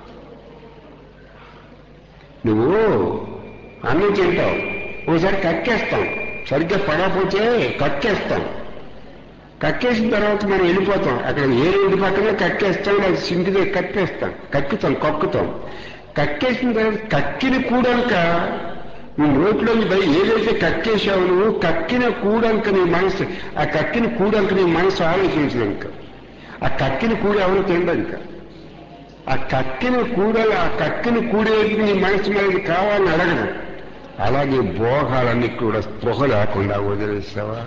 నువ్వు అన్నం తింటావు ఒకసారి కక్కేస్తాం సరిగ్గా పడకపోతే కక్కేస్తాం కక్కేసిన తర్వాత మనం వెళ్ళిపోతాం అక్కడ ఏ రోడ్డు పక్కన కక్కేస్తాం అది సింకితో కక్కేస్తాం కక్కుతాం కక్కుతాం కక్కేసిన తర్వాత కక్కిన కూడాక నువ్వు నోట్లో బయ ఏదైతే కక్కేసావు నువ్వు కక్కిన కూడంక నీ మనసు ఆ కక్కిన కూడంక నీ మనసు ఆలోచించినాక ఆ కక్కిన కూడ ఎవరు తినడాక ఆ కక్కిన కూడలు ఆ కక్కిన కూడేది నీ మనసు మీద కావాలని అడగదు అలాగే భోగాలన్నీ కూడా స్పృహ లేకుండా వదిలేసావా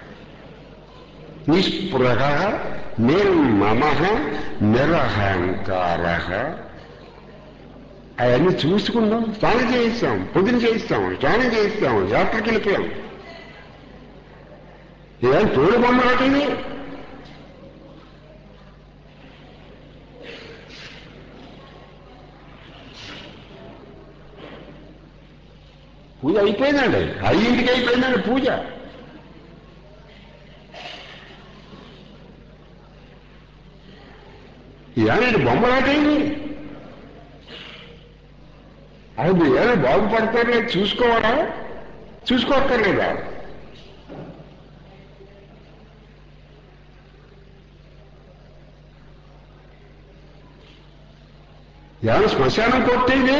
నిస్పృహ నిర్మమ నిరహంకార అవన్నీ చూసుకున్నాం స్నానం చేయిస్తాం పొద్దున చేయిస్తాం స్నానం చేయిస్తాం యాత్రకి వెళ్ళిపోయాం ఏం తోడు బొమ్మ రాకండి పూజ అయిపోయిందండి ఐదింటికి అయిపోయిందండి పూజ ఏమండి బొమ్మలాటండి అది మీరు ఏదో బాగుపడతారో చూసుకోవాలా చూసుకోక్కర్లేదా ఏమైనా శ్మశానం కొట్టేది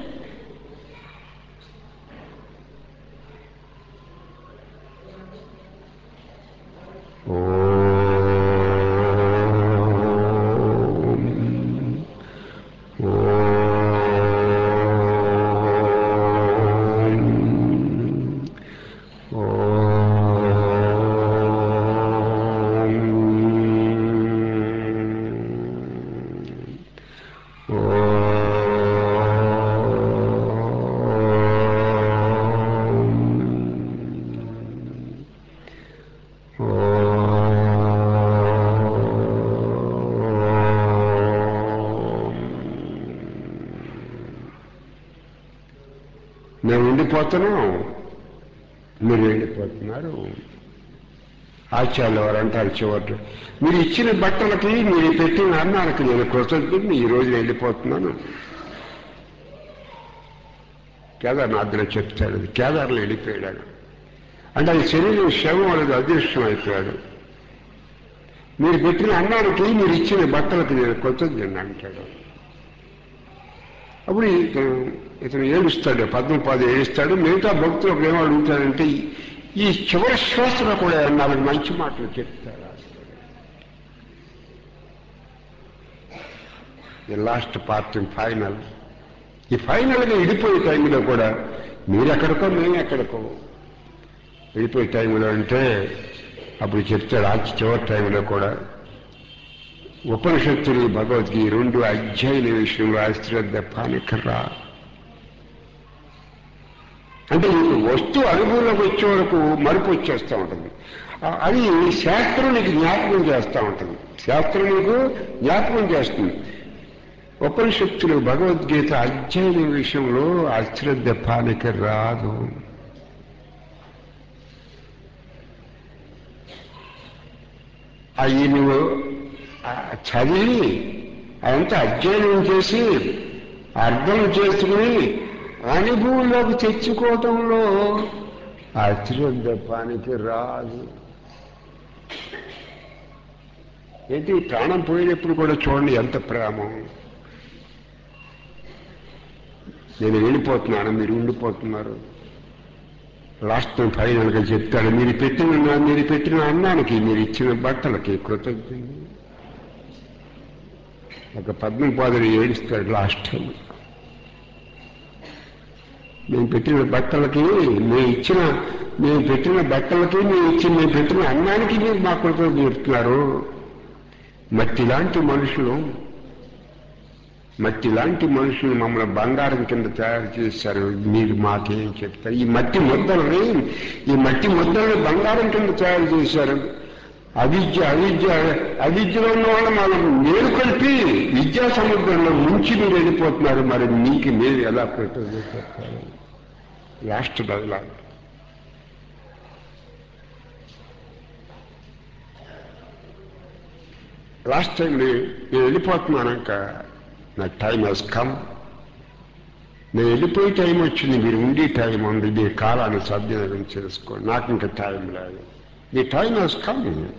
మేము ఉండిపోతున్నాం మీరు వెళ్ళిపోతున్నారు ఆచార్యులు వారు అంటారు చివరి మీరు ఇచ్చిన బట్టలకి మీరు పెట్టిన అన్నానికి నేను కృతజ్ఞతని ఈ రోజు వెళ్ళిపోతున్నాను కేదార్నాథ్లో చెప్తాడు అది కేదార్లో వెళ్ళిపోయాడు అంటే అది శరీరం శవం అనేది అదృష్టం అయిపోయాడు మీరు పెట్టిన అన్నానికి మీరు ఇచ్చిన బట్టలకు నేను కృతజ్ఞత అంటాడు అప్పుడు ఇతను ఇతను ఏడుస్తాడు పద్మపాది ఏడుస్తాడు మిగతా భక్తులు అప్పుడు ఏం అడుగుతాడంటే ఈ- ఈ చివరి శ్వాసలో కూడా నాలుగు మంచి మాటలు చెప్తారా ఈ లాస్ట్ పార్ట్ ఫైనల్ ఈ ఫైనల్గా విడిపోయే టైంలో కూడా మీరు ఎక్కడికో మేము ఎక్కడికో విడిపోయే టైంలో అంటే అప్పుడు చెప్తాడు ఆ చివరి టైంలో కూడా ఉపనిషత్తులు భగవద్గీత రెండు అధ్యాయుల విషయంలో అశ్రద్ధ పానికర్రా అంటే నీకు వస్తువు అనుభవంలోకి వచ్చే వరకు మరుపు వచ్చేస్తూ ఉంటుంది ఆ- అది శాస్త్రం నీకు జ్ఞాపకం చేస్తూ ఉంటుంది శాస్త్రం నీకు జ్ఞాపకం చేస్తుంది ఉపనిషత్తులు భగవద్గీత అధ్యయన విషయంలో అశ్రద్ధ పాలిక రాదు అవి నువ్వు ఆ చదివి అదంతా అధ్యయనం చేసి అర్థం చేసుకుని అనుభవంలోకి తెచ్చుకోవటంలో అశ్రద్ధ పానికి రాదు ఏంటి ప్రాణం పోయినప్పుడు కూడా చూడండి ఎంత ప్రేమ నేను వెళ్ళిపోతున్నాను మీరు ఉండిపోతున్నారు లాస్ట్ ఫైనల్గా చెప్తాడు మీరు పెట్టిన మీరు పెట్టిన అన్నానికి మీరు ఇచ్చిన బట్టలకి కృతజ్ఞత ఒక పద్మపాదుడు ఏడుస్తాడు లాస్ట్ టైం మేము పెట్టిన బట్టలకి మేము ఇచ్చిన మేము పెట్టిన బట్టలకి మేము ఇచ్చిన మేము పెట్టిన అన్నానికి మీరు మా కృతజ్ఞత చెప్తున్నారు మట్టి లాంటి మనుషులు మట్టి లాంటి మనుషులు మమ్మల్ని బంగారం కింద తయారు చేశారు మీరు మాకేం చెప్తారు ఈ మట్టి ముద్దల్ని ఈ మట్టి ముద్దల్ని బంగారం కింద తయారు చేశారు అవిద్య అవిద్య అవిద్యలో ఉన్న వాళ్ళు మనం మేలు కలిపి విద్యా సముద్రంలో ముంచి మీరు వెళ్ళిపోతున్నారు మరి మీకు మీరు ఎలా కృతజ్ఞత చెప్తారు లాస్ట్ డైలాగ్ లాస్ట్ టైం నేను వెళ్ళిపోతున్నానంక నా టైం హెస్ కమ్ నేను వెళ్ళిపోయే టైం వచ్చింది మీరు ఉండే టైం ఉంది మీ కాలాన్ని సద్వినియోగం చేసుకోండి నాకు ఇంకా టైం లేదు మీ టైం హెస్ కమ్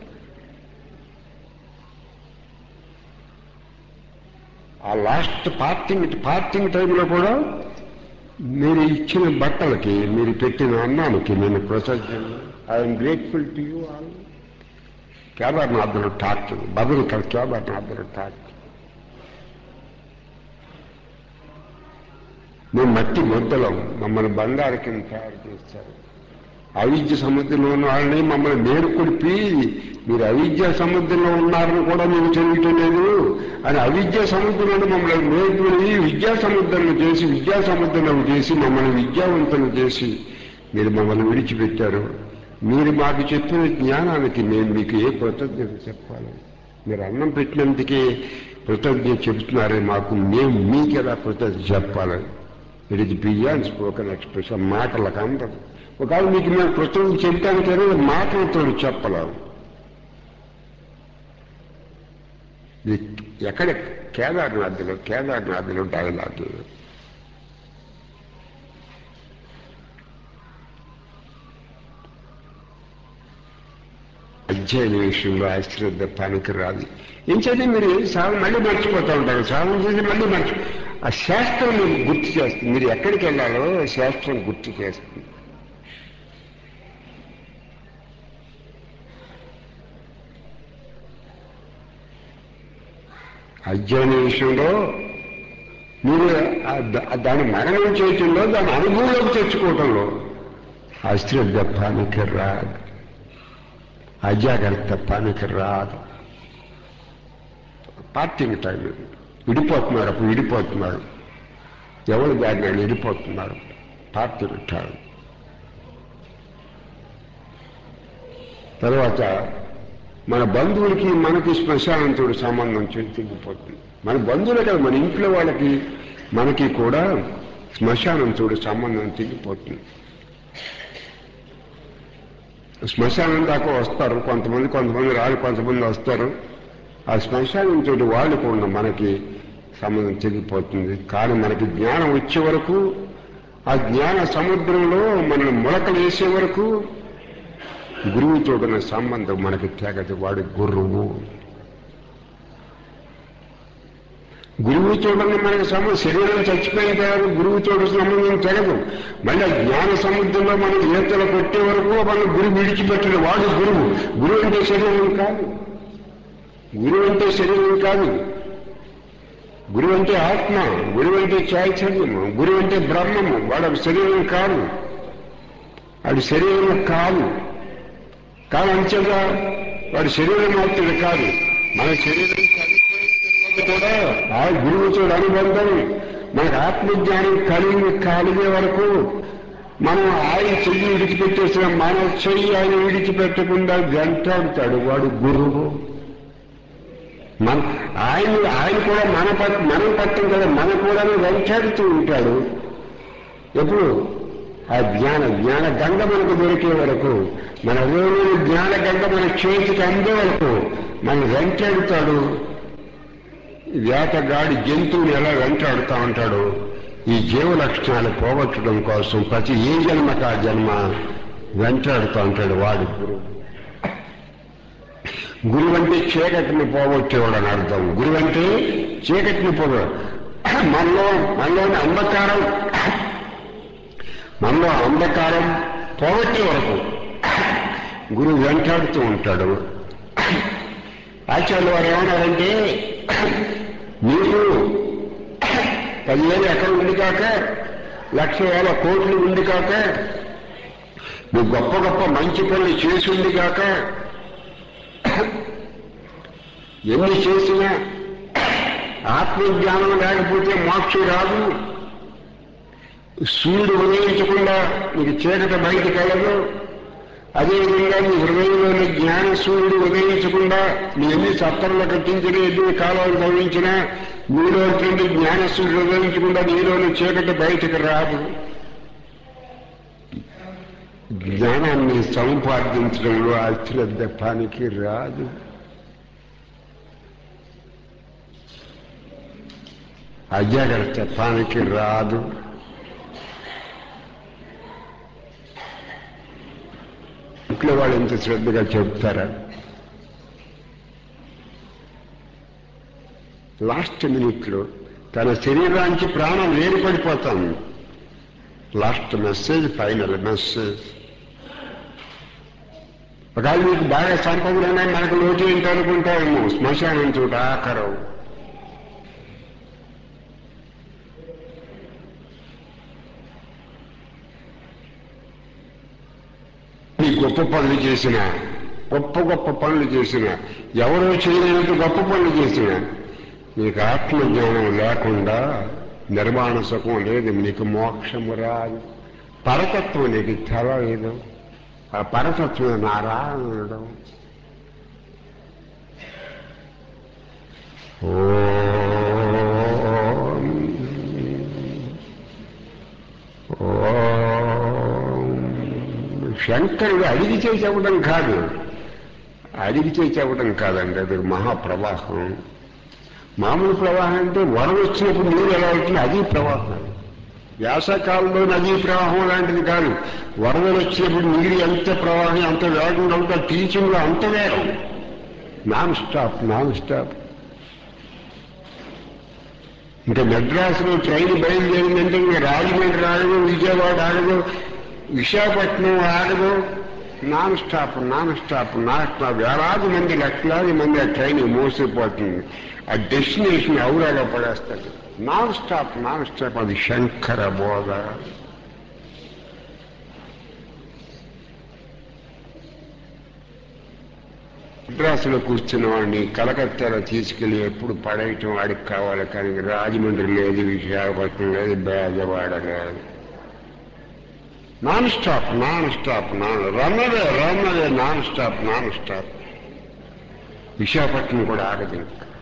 ఆ లాస్ట్ పార్టింగ్ పార్టింగ్ టైంలో కూడా మీరు ఇచ్చిన బట్టలకి మీరు పెట్టిన అన్నానికి నేను కృతజ్ఞను I'm grateful to you all కేదార్నాథ్లో టాక్ బదులు కేదార్నాథ్లో టాక్ మేము మట్టి ముద్దలం మమ్మల్ని బంగారు కింద తయారు చేస్తారు అవిద్య సముద్రంలో ఉన్న వాళ్ళని మమ్మల్ని మేలుకొడిపి మీరు అవిద్య సముద్రంలో ఉన్నారని కూడా మేము తెలియటం లేదు అని అవిద్య సముద్రంలో మమ్మల్ని మేలుకొని విద్యా సముద్రంలో చేసి విద్యా సముద్రంలో చేసి మమ్మల్ని విద్యావంతులు చేసి మీరు మమ్మల్ని విడిచిపెట్టారు మీరు మాకు చెప్పిన జ్ఞానానికి మేము మీకు ఏ కృతజ్ఞత చెప్పాలి మీరు అన్నం పెట్టినందుకే కృతజ్ఞత చెబుతున్నారే మాకు మేము మీకు ఎలా కృతజ్ఞత చెప్పాలి it is beyond spoken expression మాటలకు అందదు ఒకవేళ మీకు మేము కృతజ్ఞత చెబుతానికైనా మాటలతో చెప్పలేము ఇది ఎక్కడ కేదార్నాథ్లో కేదార్నాథ్లో డైలాగ్ అధ్యయన విషయంలో అశ్రద్ధ పనికి రాదు ఏం చేస్తే మీరు సాగు మళ్ళీ మర్చిపోతూ ఉంటారు సాగు చేసి మళ్ళీ మర్చి ఆ శాస్త్రం మీరు గుర్తు చేస్తుంది మీరు ఎక్కడికి వెళ్ళాలో శాస్త్రం గుర్తు చేస్తుంది అధ్యయన విషయంలో మీరు ఆ ద- దాన్ని మరణం చేయటంలో దాని అనుభవంలోకి తెచ్చుకోవటంలో అశ్రద్ధ పనికి రాదు అజాగ్రత్త పనికి రాదు పార్టింగ్ టైం విడిపోతున్నారు అప్పుడు విడిపోతున్నారు ఎవరు దాన్ని విడిపోతున్నారు పార్టింగ్ టైం తర్వాత మన బంధువులకి మనకి శ్మశానంతో సంబంధం చెందిపోతుంది మన బంధువులే కదా మన ఇంట్లో వాళ్ళకి మనకి కూడా శ్మశానంతో సంబంధం తెగిపోతుంది శ్మశానం దాకా వస్తారు కొంతమంది కొంతమంది రాళ్ళు కొంతమంది వస్తారు ఆ శ్మశానంతో వాళ్ళు కూడా మనకి సంబంధం తెగిపోతుంది కానీ మనకి జ్ఞానం వచ్చే వరకు ఆ జ్ఞాన సముద్రంలో మనం మొలకలు వేసే వరకు గురువుతో ఉన్న సంబంధం మనకి తెగదు వాడి గురువు గురువుతో ఉన్న మనకి సంబంధం శరీరం చచ్చిపోయిన తర్వాత గురువుతో సంబంధం తెగదు మళ్ళీ ఆ జ్ఞాన సముద్రంలో మనం ఈతలు కొట్టే వరకు మనం గురువు విడిచిపెట్టిన వాడు గురువు గురువు అంటే శరీరం కాదు గురువు అంటే శరీరం కాదు గురువు అంటే ఆత్మ గురువు అంటే చైతన్యము గురువు అంటే బ్రహ్మము వాడు శరీరం కాదు వాడి శరీరం కాదు కానీ అంచేగా వాడి శరీరం మాత్రమే కాదు మన శరీరం చనిపోయిన తర్వాత కూడా ఆ గురువుతో అనుబంధం మనకు ఆత్మజ్ఞానం కలిగి కలిగే వరకు మనం ఆయన చెయ్యి విడిచిపెట్టేసిన మన చెయ్యి ఆయన విడిచిపెట్టకుండా వెంటాడుతాడు వాడు గురువు మన ఆయన ఆయన కూడా మన పట్ మనం పట్టం కదా మన కూడా వెంటాడుతూ ఉంటాడు ఎప్పుడు ఆ జ్ఞాన జ్ఞాన గంగ మనకు దొరికే వరకు మన హృదయంలోని జ్ఞాన గంగ మన చేతికి అందే వరకు మన వెంటాడుతాడు వేటగాడి జంతువుని ఎలా వెంటాడుతా ఉంటాడు ఈ జీవ లక్షణాలు పోగొట్టడం కోసం ప్రతి ఏ జన్మకు ఆ జన్మ వెంటాడుతూ ఉంటాడు వాడి గురువు గురువు అంటే చీకటిని పోగొట్టేవాడు అని అర్థం గురువు అంటే చీకటిని పోగొ మనలో మనలోని అంధకారం మనలో అంధకారం పోగొట్టే వరకు గురువు వెంటాడుతూ ఉంటాడు ఆచార్యులు వారు ఏమన్నారంటే నీకు పదివేలు ఎకరం ఉంది కాక లక్ష వేల కోట్లు ఉంది కాక నువ్వు గొప్ప గొప్ప మంచి పనులు చేసి ఉంది కాక ఎన్ని చేసినా ఆత్మజ్ఞానం లేకపోతే మోక్షం రాదు సూర్యుడు ఉదయించకుండా నీకు చీకటి బయటికి వెళ్ళదు అదేవిధంగా నీ హృదయంలోని జ్ఞాన సూర్యుడు ఉదయించకుండా నీ ఎన్ని సత్తర్లు కట్టించిన ఎన్ని కాలాలు తవ్వించినా నీలో జ్ఞాన సూర్యుడు ఉదయించకుండా నీలోని చీకటి బయటికి రాదు జ్ఞానాన్ని సముపార్జించడంలో అశ్రద్ధ పనికి రాదు అజాగ్రత్త పనికి రాదు ఇంట్లో వాళ్ళు ఎంత శ్రద్ధగా చెప్తారా లాస్ట్ మినిట్లో తన శరీరానికి ప్రాణం వేరుపడిపోతాను లాస్ట్ మెసేజ్ ఫైనల్ మెసేజ్ ఒకవేళ మీకు బాగా సంపదలు ఉన్నాయి మనకు లోటు ఏంటి అనుకుంటారేమో శ్మశానం చూడ ఆఖరం నీ గొప్ప పనులు చేసిన గొప్ప గొప్ప పనులు చేసిన ఎవరో చేయలేనంత గొప్ప పనులు చేసిన నీకు ఆత్మజ్ఞానం లేకుండా నిర్మాణ సుఖం లేదు నీకు మోక్షము రాదు పరతత్వం నీకు తెలలేదు ఆ పరతత్వం నారాయణుడు ఓం ఓం శంకరుడు అడిగితే చెప్పడం కాదు అడిగితే చెప్పడం కాదండి అది మహాప్రవాహం మామూలు ప్రవాహం అంటే వరం వచ్చినప్పుడు నీరు ఎలా అవుతుంది అది ప్రవాహం వ్యాసకాలంలో నదీ ప్రవాహం లాంటిది కాదు వరదలు వచ్చినప్పుడు నీరు ఎంత ప్రవాహం ఎంత వేగంగా ఉంటే టీచింగ్లో అంత వేగం నాన్ స్టాప్ నాన్ స్టాప్ ఇంకా మెడ్రాసులో ట్రైన్ బయలుదేరిందంటే ఇంకా రాజమండ్రి ఆగదు విజయవాడ ఆగదు విశాఖపట్నం ఆగదు non stop non stop non stop వేలాది మంది లక్షలాది మంది ఆ ట్రైన్ మోసిపోతుంది ఆ డెస్టినేషన్ ఔరాలో పడేస్తాడు నాన్ స్టాప్ నాన్ స్టాప్ అది శంకర బోధ మద్రాసులో కూర్చున్న వాడిని కలకత్తాలో తీసుకెళ్లి ఎప్పుడు పడేయటం వాడికి కావాలి కానీ రాజమండ్రి లేదు విశాఖపట్నం లేదు బేజవాడ లేదు non stop non stop non రన్నదే రన్నదే non stop non stop Visakhapatnam కూడా ఆగదు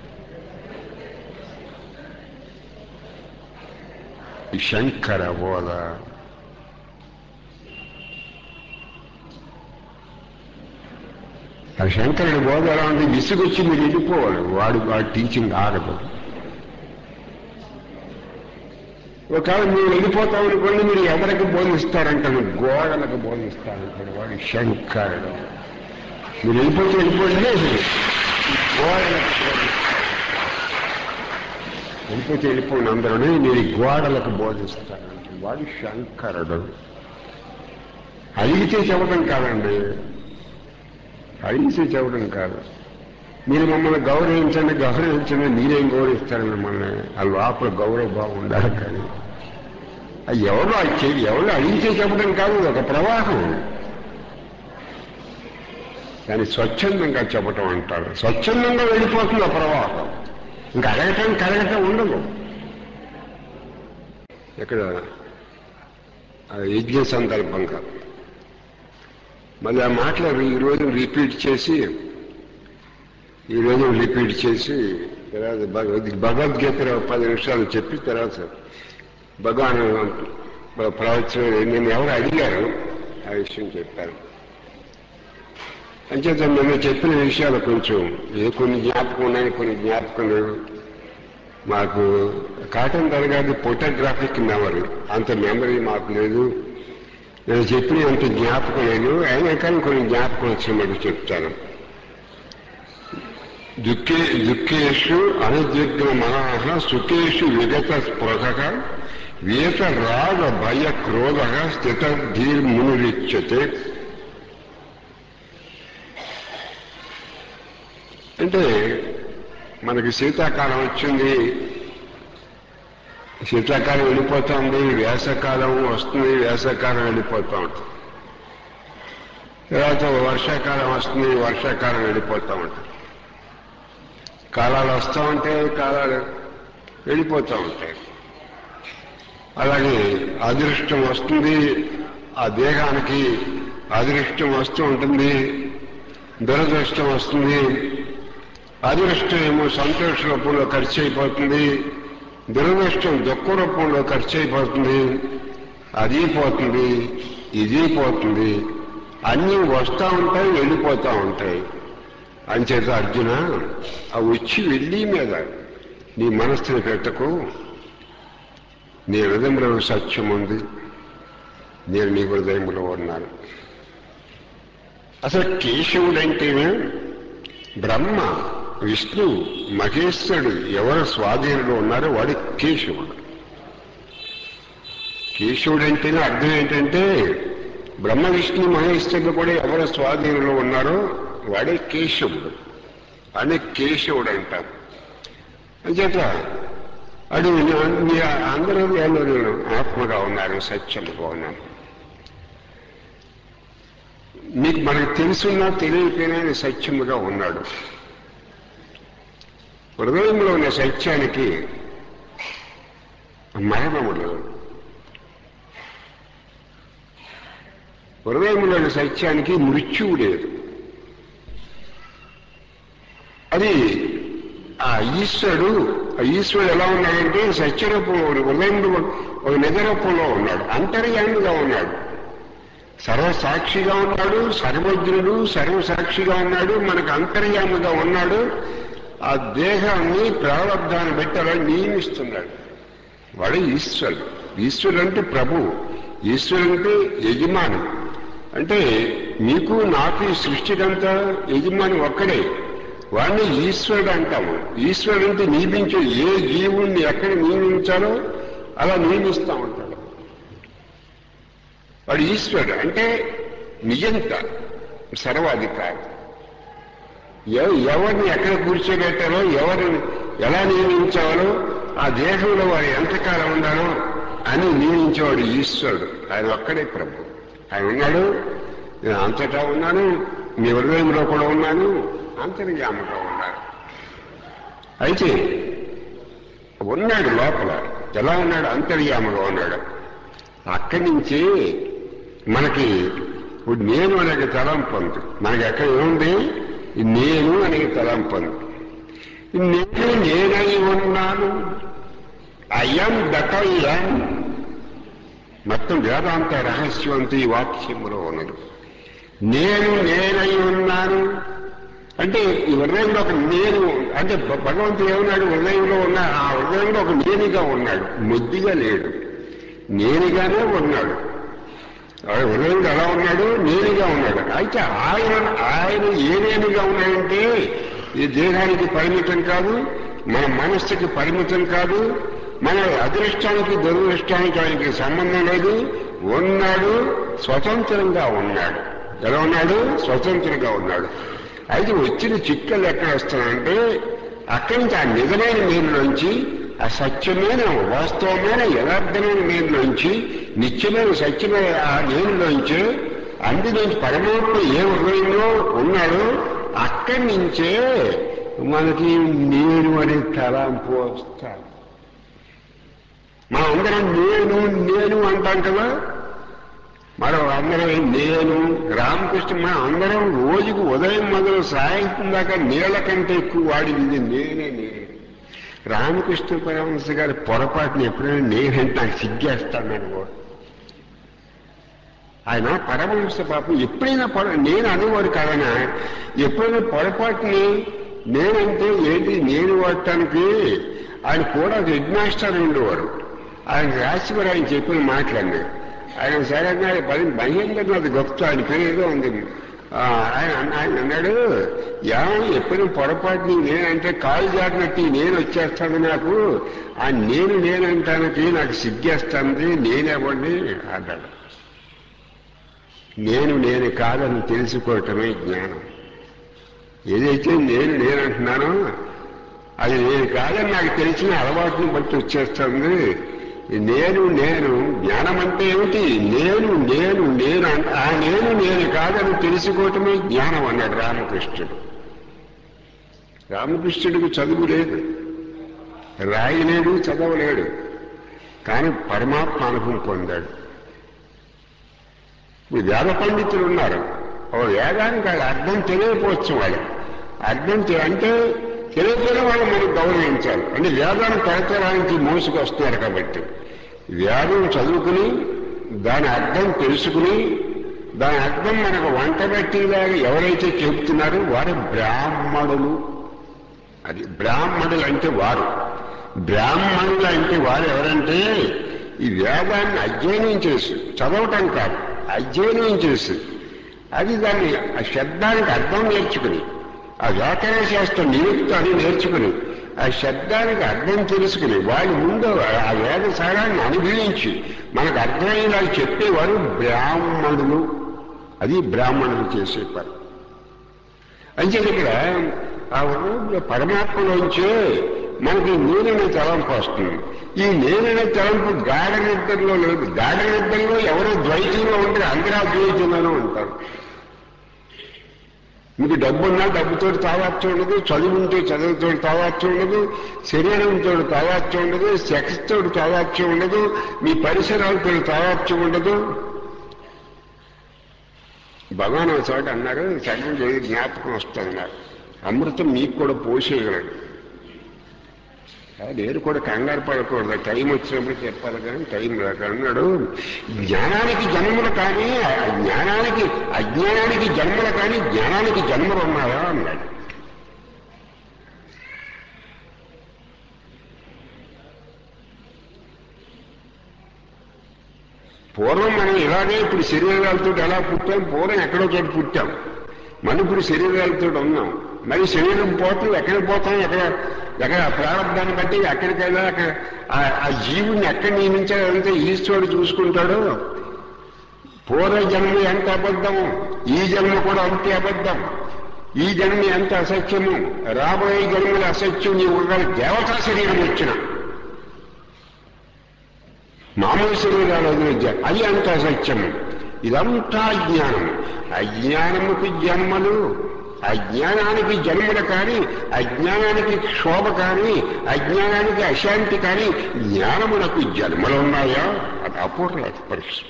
ఈ శంకర బోధ ఆ శంకరుడి బోధ ఎలా ఉంది విసుగొచ్చి మీరు వెళ్ళిపోవాలి వాడు వాడి టీచింగ్ ఆగదు ఒకవేళ మీరు వెళ్ళిపోతాం అనుకోండి మీరు ఎవరికి బోధిస్తారంటాడు గోడలకు బోధిస్తారంటాడు వాడు శంకరుడు మీరు వెళ్ళిపోతే వెళ్ళిపోండి లేదు గోడలకు బోధిస్తాడు. వెళ్ళిపోతే వెళ్ళిపోండి అందరూ మీరు ఈ గోడలకు బోధిస్తారంటాడు వాడు శంకరుడు అడిగితే చెప్పడం కాదండి అడిగితే చెప్పడం కాదు మీరు మమ్మల్ని గౌరవించండి గౌరవించండి మీరేం గౌరవిస్తారు మిమ్మల్ని ఆ లోపల గౌరవ భావం ఉండాలి కానీ అది ఎవరో అది చేయి ఎవరో అడిగితే చెప్పడం కాదు ఇది ఒక ప్రవాహం కానీ స్వచ్ఛందంగా చెప్పటం అంటారు స్వచ్ఛందంగా వెళ్ళిపోతుంది ఆ ప్రవాహం ఇంకా అడగటం కడగటం ఉండదు ఇక్కడ ఆ యజ్ఞ సందర్భంగా మళ్ళీ ఆ మాటలు ఈరోజు రిపీట్ చేసి ఈరోజు రిపీట్ చేసి తర్వాత భగవద్ భగవద్గీతలో పది నిమిషాలు చెప్పి తర్వాత భగవాన్ ప్రవచనం నేను ఎవరు అడిగారు ఆ విషయం చెప్పారు అంచేత నిన్న చెప్పిన విషయాలు కొంచెం ఏ కొన్ని జ్ఞాపకం ఉన్నాయి కొన్ని జ్ఞాపకం లేవు మాకు కాటన్ తరగతి ఫోటోగ్రాఫిక్ మెమరీ అంత మెమరీ మాకు లేదు నేను చెప్పిన అంత జ్ఞాపకం లేదు అయినా కానీ కొన్ని జ్ఞాపకం వచ్చినట్టు చెప్తాను దుఃఖే దుఃఖేషు అనుద్విగ్న మనః సుఖేషు విగత స్పృహ వీత రాగ భయ క్రోధ స్థిత ధీర్మునిరిచ్యతే అంటే మనకి శీతాకాలం వచ్చింది శీతాకాలం వెళ్ళిపోతుంది వేసవకాలం వస్తుంది వేసవకాలం వెళ్ళిపోతూ ఉంటుంది తర్వాత వర్షాకాలం వస్తుంది వర్షాకాలం వెళ్ళిపోతూ ఉంటుంది కాలాలు వస్తూ ఉంటాయి కాలాలు వెళ్ళిపోతూ ఉంటాయి అలాగే అదృష్టం వస్తుంది ఆ దేహానికి అదృష్టం వస్తూ ఉంటుంది దురదృష్టం వస్తుంది అదృష్టం ఏమో సంతోష రూపంలో ఖర్చు అయిపోతుంది దురదృష్టం దుఃఖ రూపంలో ఖర్చు అయిపోతుంది అది పోతుంది ఇది పోతుంది అన్నీ వస్తూ ఉంటాయి వెళ్ళిపోతూ ఉంటాయి అంచేత అర్జున ఆ వచ్చి వెళ్ళి మీద నీ మనస్సుని పెట్టకు నీ హృదయంలో సత్యం ఉంది నేను నీ హృదయంలో ఉన్నాను అసలు కేశవుడంటేనే బ్రహ్మ విష్ణు మహేశ్వరుడు ఎవరు స్వాధీనంలో ఉన్నారో వాడు కేశవుడు కేశవుడు అంటేనే అర్థం ఏంటంటే బ్రహ్మ విష్ణు మహేశ్వరుడు కూడా ఎవరు స్వాధీనంలో ఉన్నారో వాడే కేశవుడు అనే కేశవుడు అంటారు అంచేత అడు మీ అందరూ నేను నేను ఆత్మగా ఉన్నారు సత్యముగా ఉన్నాను మీకు మనకు తెలుసున్నా తెలియకపోయినా ఆయన సత్యముగా ఉన్నాడు హృదయంలో ఉన్న సత్యానికి మరణము లేదు హృదయంలోని సత్యానికి మృత్యువు లేదు అది ఆ ఈశ్వరుడు ఆ ఈశ్వరుడు ఎలా ఉన్నాడంటే సత్యరూపంలో హృదయంలో ఒక నిజరూపంలో ఉన్నాడు అంతర్యామిగా ఉన్నాడు సర్వసాక్షిగా ఉన్నాడు సర్వజ్ఞుడు సర్వసాక్షిగా ఉన్నాడు మనకు అంతర్యామిగా ఉన్నాడు ఆ దేహాన్ని ప్రారంధాన్ని బట్టి అలా నియమిస్తున్నాడు వాడు ఈశ్వరుడు ఈశ్వరుడు అంటే ప్రభు ఈశ్వరుడు అంటే యజమాని అంటే మీకు నాకు ఈ సృష్టికంతా యజమాని ఒక్కడే వాడిని ఈశ్వరుడు అంటాము ఈశ్వరుడు అంటే నియమించే ఏ జీవుణ్ణి ఎక్కడ నియమించాలో అలా నియమిస్తూ ఉంటాడు వాడు ఈశ్వరుడు అంటే నియంత సర్వాధికారి ఎవ- ఎవరిని ఎక్కడ కూర్చోబెట్టాలో ఎవరిని ఎలా నియమించాలో ఆ దేహంలో వారు ఎంతకాలం ఉండాలో అని నియమించేవాడు ఈశ్వరుడు ఆయన ఒక్కడే ప్రభు ఆయన ఉన్నాడు నేను అంతటా ఉన్నాను మీ హృదయంలో కూడా ఉన్నాను అంతర్యామగా ఉన్నాడు అయితే ఉన్నాడు లోపల ఎలా ఉన్నాడు అంతర్యామగా ఉన్నాడు అక్కడి నుంచి మనకి ఇప్పుడు నేను అనే తలంపు ఉంది మనకి ఎక్కడ ఏముంది ఈ నేను అనే తలంపు ఉంది ఈ నేను నేనై ఉన్నాను అయం దటయ్యం మొత్తం వేదాంత రహస్యం అంతా ఈ వాక్యములో ఉన్నది నేను నేనై ఉన్నాను అంటే ఈ హృదయంలో ఒక నేను అంటే భ- భగవంతుడు ఏమన్నాడు హృదయంలో ఉన్న ఆ హృదయంలో ఒక నేనుగా ఉన్నాడు ముద్దిగా లేడు నేనుగానే ఉన్నాడు ఆ హృదయంలో ఎలా ఉన్నాడు నేనుగా ఉన్నాడు అయితే ఆయన ఆయన ఏ నేనుగా ఉన్నాడంటే ఈ దేహానికి పరిమితం కాదు మన మనస్సుకి పరిమితం కాదు మన అదృష్టానికి దురదృష్టానికి ఆయనకి సంబంధం లేదు ఉన్నాడు స్వతంత్రంగా ఉన్నాడు ఎలా ఉన్నాడు స్వతంత్రంగా ఉన్నాడు అయితే వచ్చిన చిక్కలు ఎక్కడ వస్తున్నాయంటే అక్కడి నుంచి ఆ నిజమైన నీరులోంచి ఆ సత్యమైన వాస్తవమైన యథార్థమైన నీరులోంచి నిత్యమైన సత్యమైన ఆ నీరులోంచి అందులోంచి పరమాత్మ ఏ హృదయంలో ఉన్నాడో అక్కడి నుంచే మనకి నేను అనే తలాంపు వస్తాను మనం అందరం నేను నేను అంటాం కదా మనం అందరం నేను రామకృష్ణ మనం అందరం రోజుకు ఉదయం మొదలు సాయంత్రం దాకా నీళ్ల కంటే ఎక్కువ వాడింది ఇది నేనే నేను రామకృష్ణ పరమహంస గారి పొరపాటుని ఎప్పుడైనా నేనంటే నాకు సిగ్గేస్తానని కూడా ఆయన పరమహంస పాపం ఎప్పుడైనా పొర నేను అనేవాడు కాదనా ఎప్పుడైనా పొరపాటుని నేనంటే ఏంటి నేను వాడటానికి ఆయన కూడా హెడ్ మాస్టర్ ఉండేవారు ఆయన రాసివారు ఆయన చెప్పిన మాటలన్నీ ఆయన సరేగా పది మహేంద్రనాథ్ గుప్తా ఆయన పేరు ఏదో ఉంది ఆ, ఆయన ఆయన అన్నాడు యా ఎప్పుడు పొరపాటుని నేనంటే కాలు జారినట్టు ఈ నేను వచ్చేస్తాను నాకు ఆ నేను నేనంటానికి నాకు సిగ్గేస్తుంది నేనెవ్వండి అన్నాడు నేను నేను కాదని తెలుసుకోవటమే జ్ఞానం ఏదైతే నేను నేనంటున్నానో అది నేను కాదని నాకు తెలిసిన అలవాటుని బట్టి వచ్చేస్తుంది ఈ నేను నేను జ్ఞానం అంటే ఏమిటి నేను నేను నేను అంట ఆ నేను నేను కాదని తెలుసుకోవటమే జ్ఞానం అన్నాడు రామకృష్ణుడు రామకృష్ణుడికి చదువు లేదు రాయలేడు చదవలేడు కానీ పరమాత్మ అనుభవం పొందాడు ఇప్పుడు వేద పండితులు ఉన్నారు ఓ వేదానికి వాళ్ళ అర్థం తెలియకపోవచ్చు వాళ్ళు అర్థం తె- అంటే తెలియకపోయినా వాళ్ళు మనం గౌరవించాలి అంటే వేదాన్ని తరతరానికి మోసుకొస్తున్నారు కాబట్టి వేదం చదువుకుని దాని అర్థం తెలుసుకుని దాని అర్థం మనకు వంట పెట్టేలాగా ఎవరైతే చెబుతున్నారో వారు బ్రాహ్మణులు అది బ్రాహ్మణులు అంటే వారు బ్రాహ్మణులు అంటే వారు ఎవరంటే ఈ వేదాన్ని అధ్యయనం చేసి చదవటం కాదు అధ్యయనం చేసి అది దాన్ని ఆ శబ్దానికి అర్థం నేర్చుకుని ఆ వ్యాకరణ శాస్త్రం నిరుక్తాన్ని నేర్చుకుని ఆ శబ్దానికి అర్థం తెలుసుకుని వాళ్ళు ముందు ఆ వేద సారాన్ని అనుభవించి మనకు అర్థమయ్యేలా చెప్పేవారు బ్రాహ్మణులు అది బ్రాహ్మణులు చేసే పని అంటే ఇక్కడ ఆ పరమాత్మలోంచే మనకి నేననే తలంపు వస్తుంది ఈ నేననే తలంపు గాఢ నిద్రలో లేదు గాఢ నిద్రలో ఎవరో ద్వైతంలో ఉంటారు అందరూ అద్వైతంలోనే ఉంటారు మీకు డబ్బున్నా డబ్బుతో తావాచ్చు ఉండదు చదువు ఉంటే చదువుతో తావాచ్చు ఉండదు శరీరంతో తావాచ్చు ఉండదు సెక్స్ తోటి తావాచ్చు ఉండదు మీ పరిసరాలతో తావాచ్చు ఉండదు భగవాన్ ఒక చోట అన్నారు సగం చేసి జ్ఞాపకం వస్తున్నారు అమృతం మీకు కూడా పోసేయగలడు నేను కూడా కంగారు పడకూడదు టైం వచ్చినప్పుడు చెప్పాలి కానీ టైం రాక అన్నాడు జ్ఞానానికి జన్మలు కానీ ఆ జ్ఞానానికి అజ్ఞానానికి జన్మలు కానీ జ్ఞానానికి జన్మలు ఉన్నాయా అన్నాడు పూర్వం మనం ఇలాగే ఇప్పుడు శరీరాలతో ఎలా పుట్టాం పూర్వం ఎక్కడో చోట పుట్టాం మనం ఇప్పుడు శరీరాలతో ఉన్నాం మరి శరీరం పోతుంది ఎక్కడ పోతాం ఎక్కడ ఎక్కడ ప్రారంభాన్ని బట్టి ఎక్కడికైనా అక్కడ ఆ- ఆ జీవుని ఎక్కడ నియమించాలంటే ఈశ్వరుడు చూసుకుంటాడు పూర్వ జన్మ ఎంత అబద్ధం ఈ జన్మ కూడా అంతే అబద్ధం ఈ జన్మ ఎంత అసత్యము రాబోయే జన్మల అసత్యం నీవు ఒకవేళ దేవతా శరీరం వచ్చిన మామూలు శరీరాలు వదిలించా అది అంత అసత్యము ఇదంతా అజ్ఞానం అజ్ఞానముకి జన్మలు అజ్ఞానానికి జన్మలు కానీ అజ్ఞానానికి క్షోభ కానీ అజ్ఞానానికి అశాంతి కానీ జ్ఞానమునకు జన్మలు ఉన్నాయా అది అపూర్వ పరిస్థితి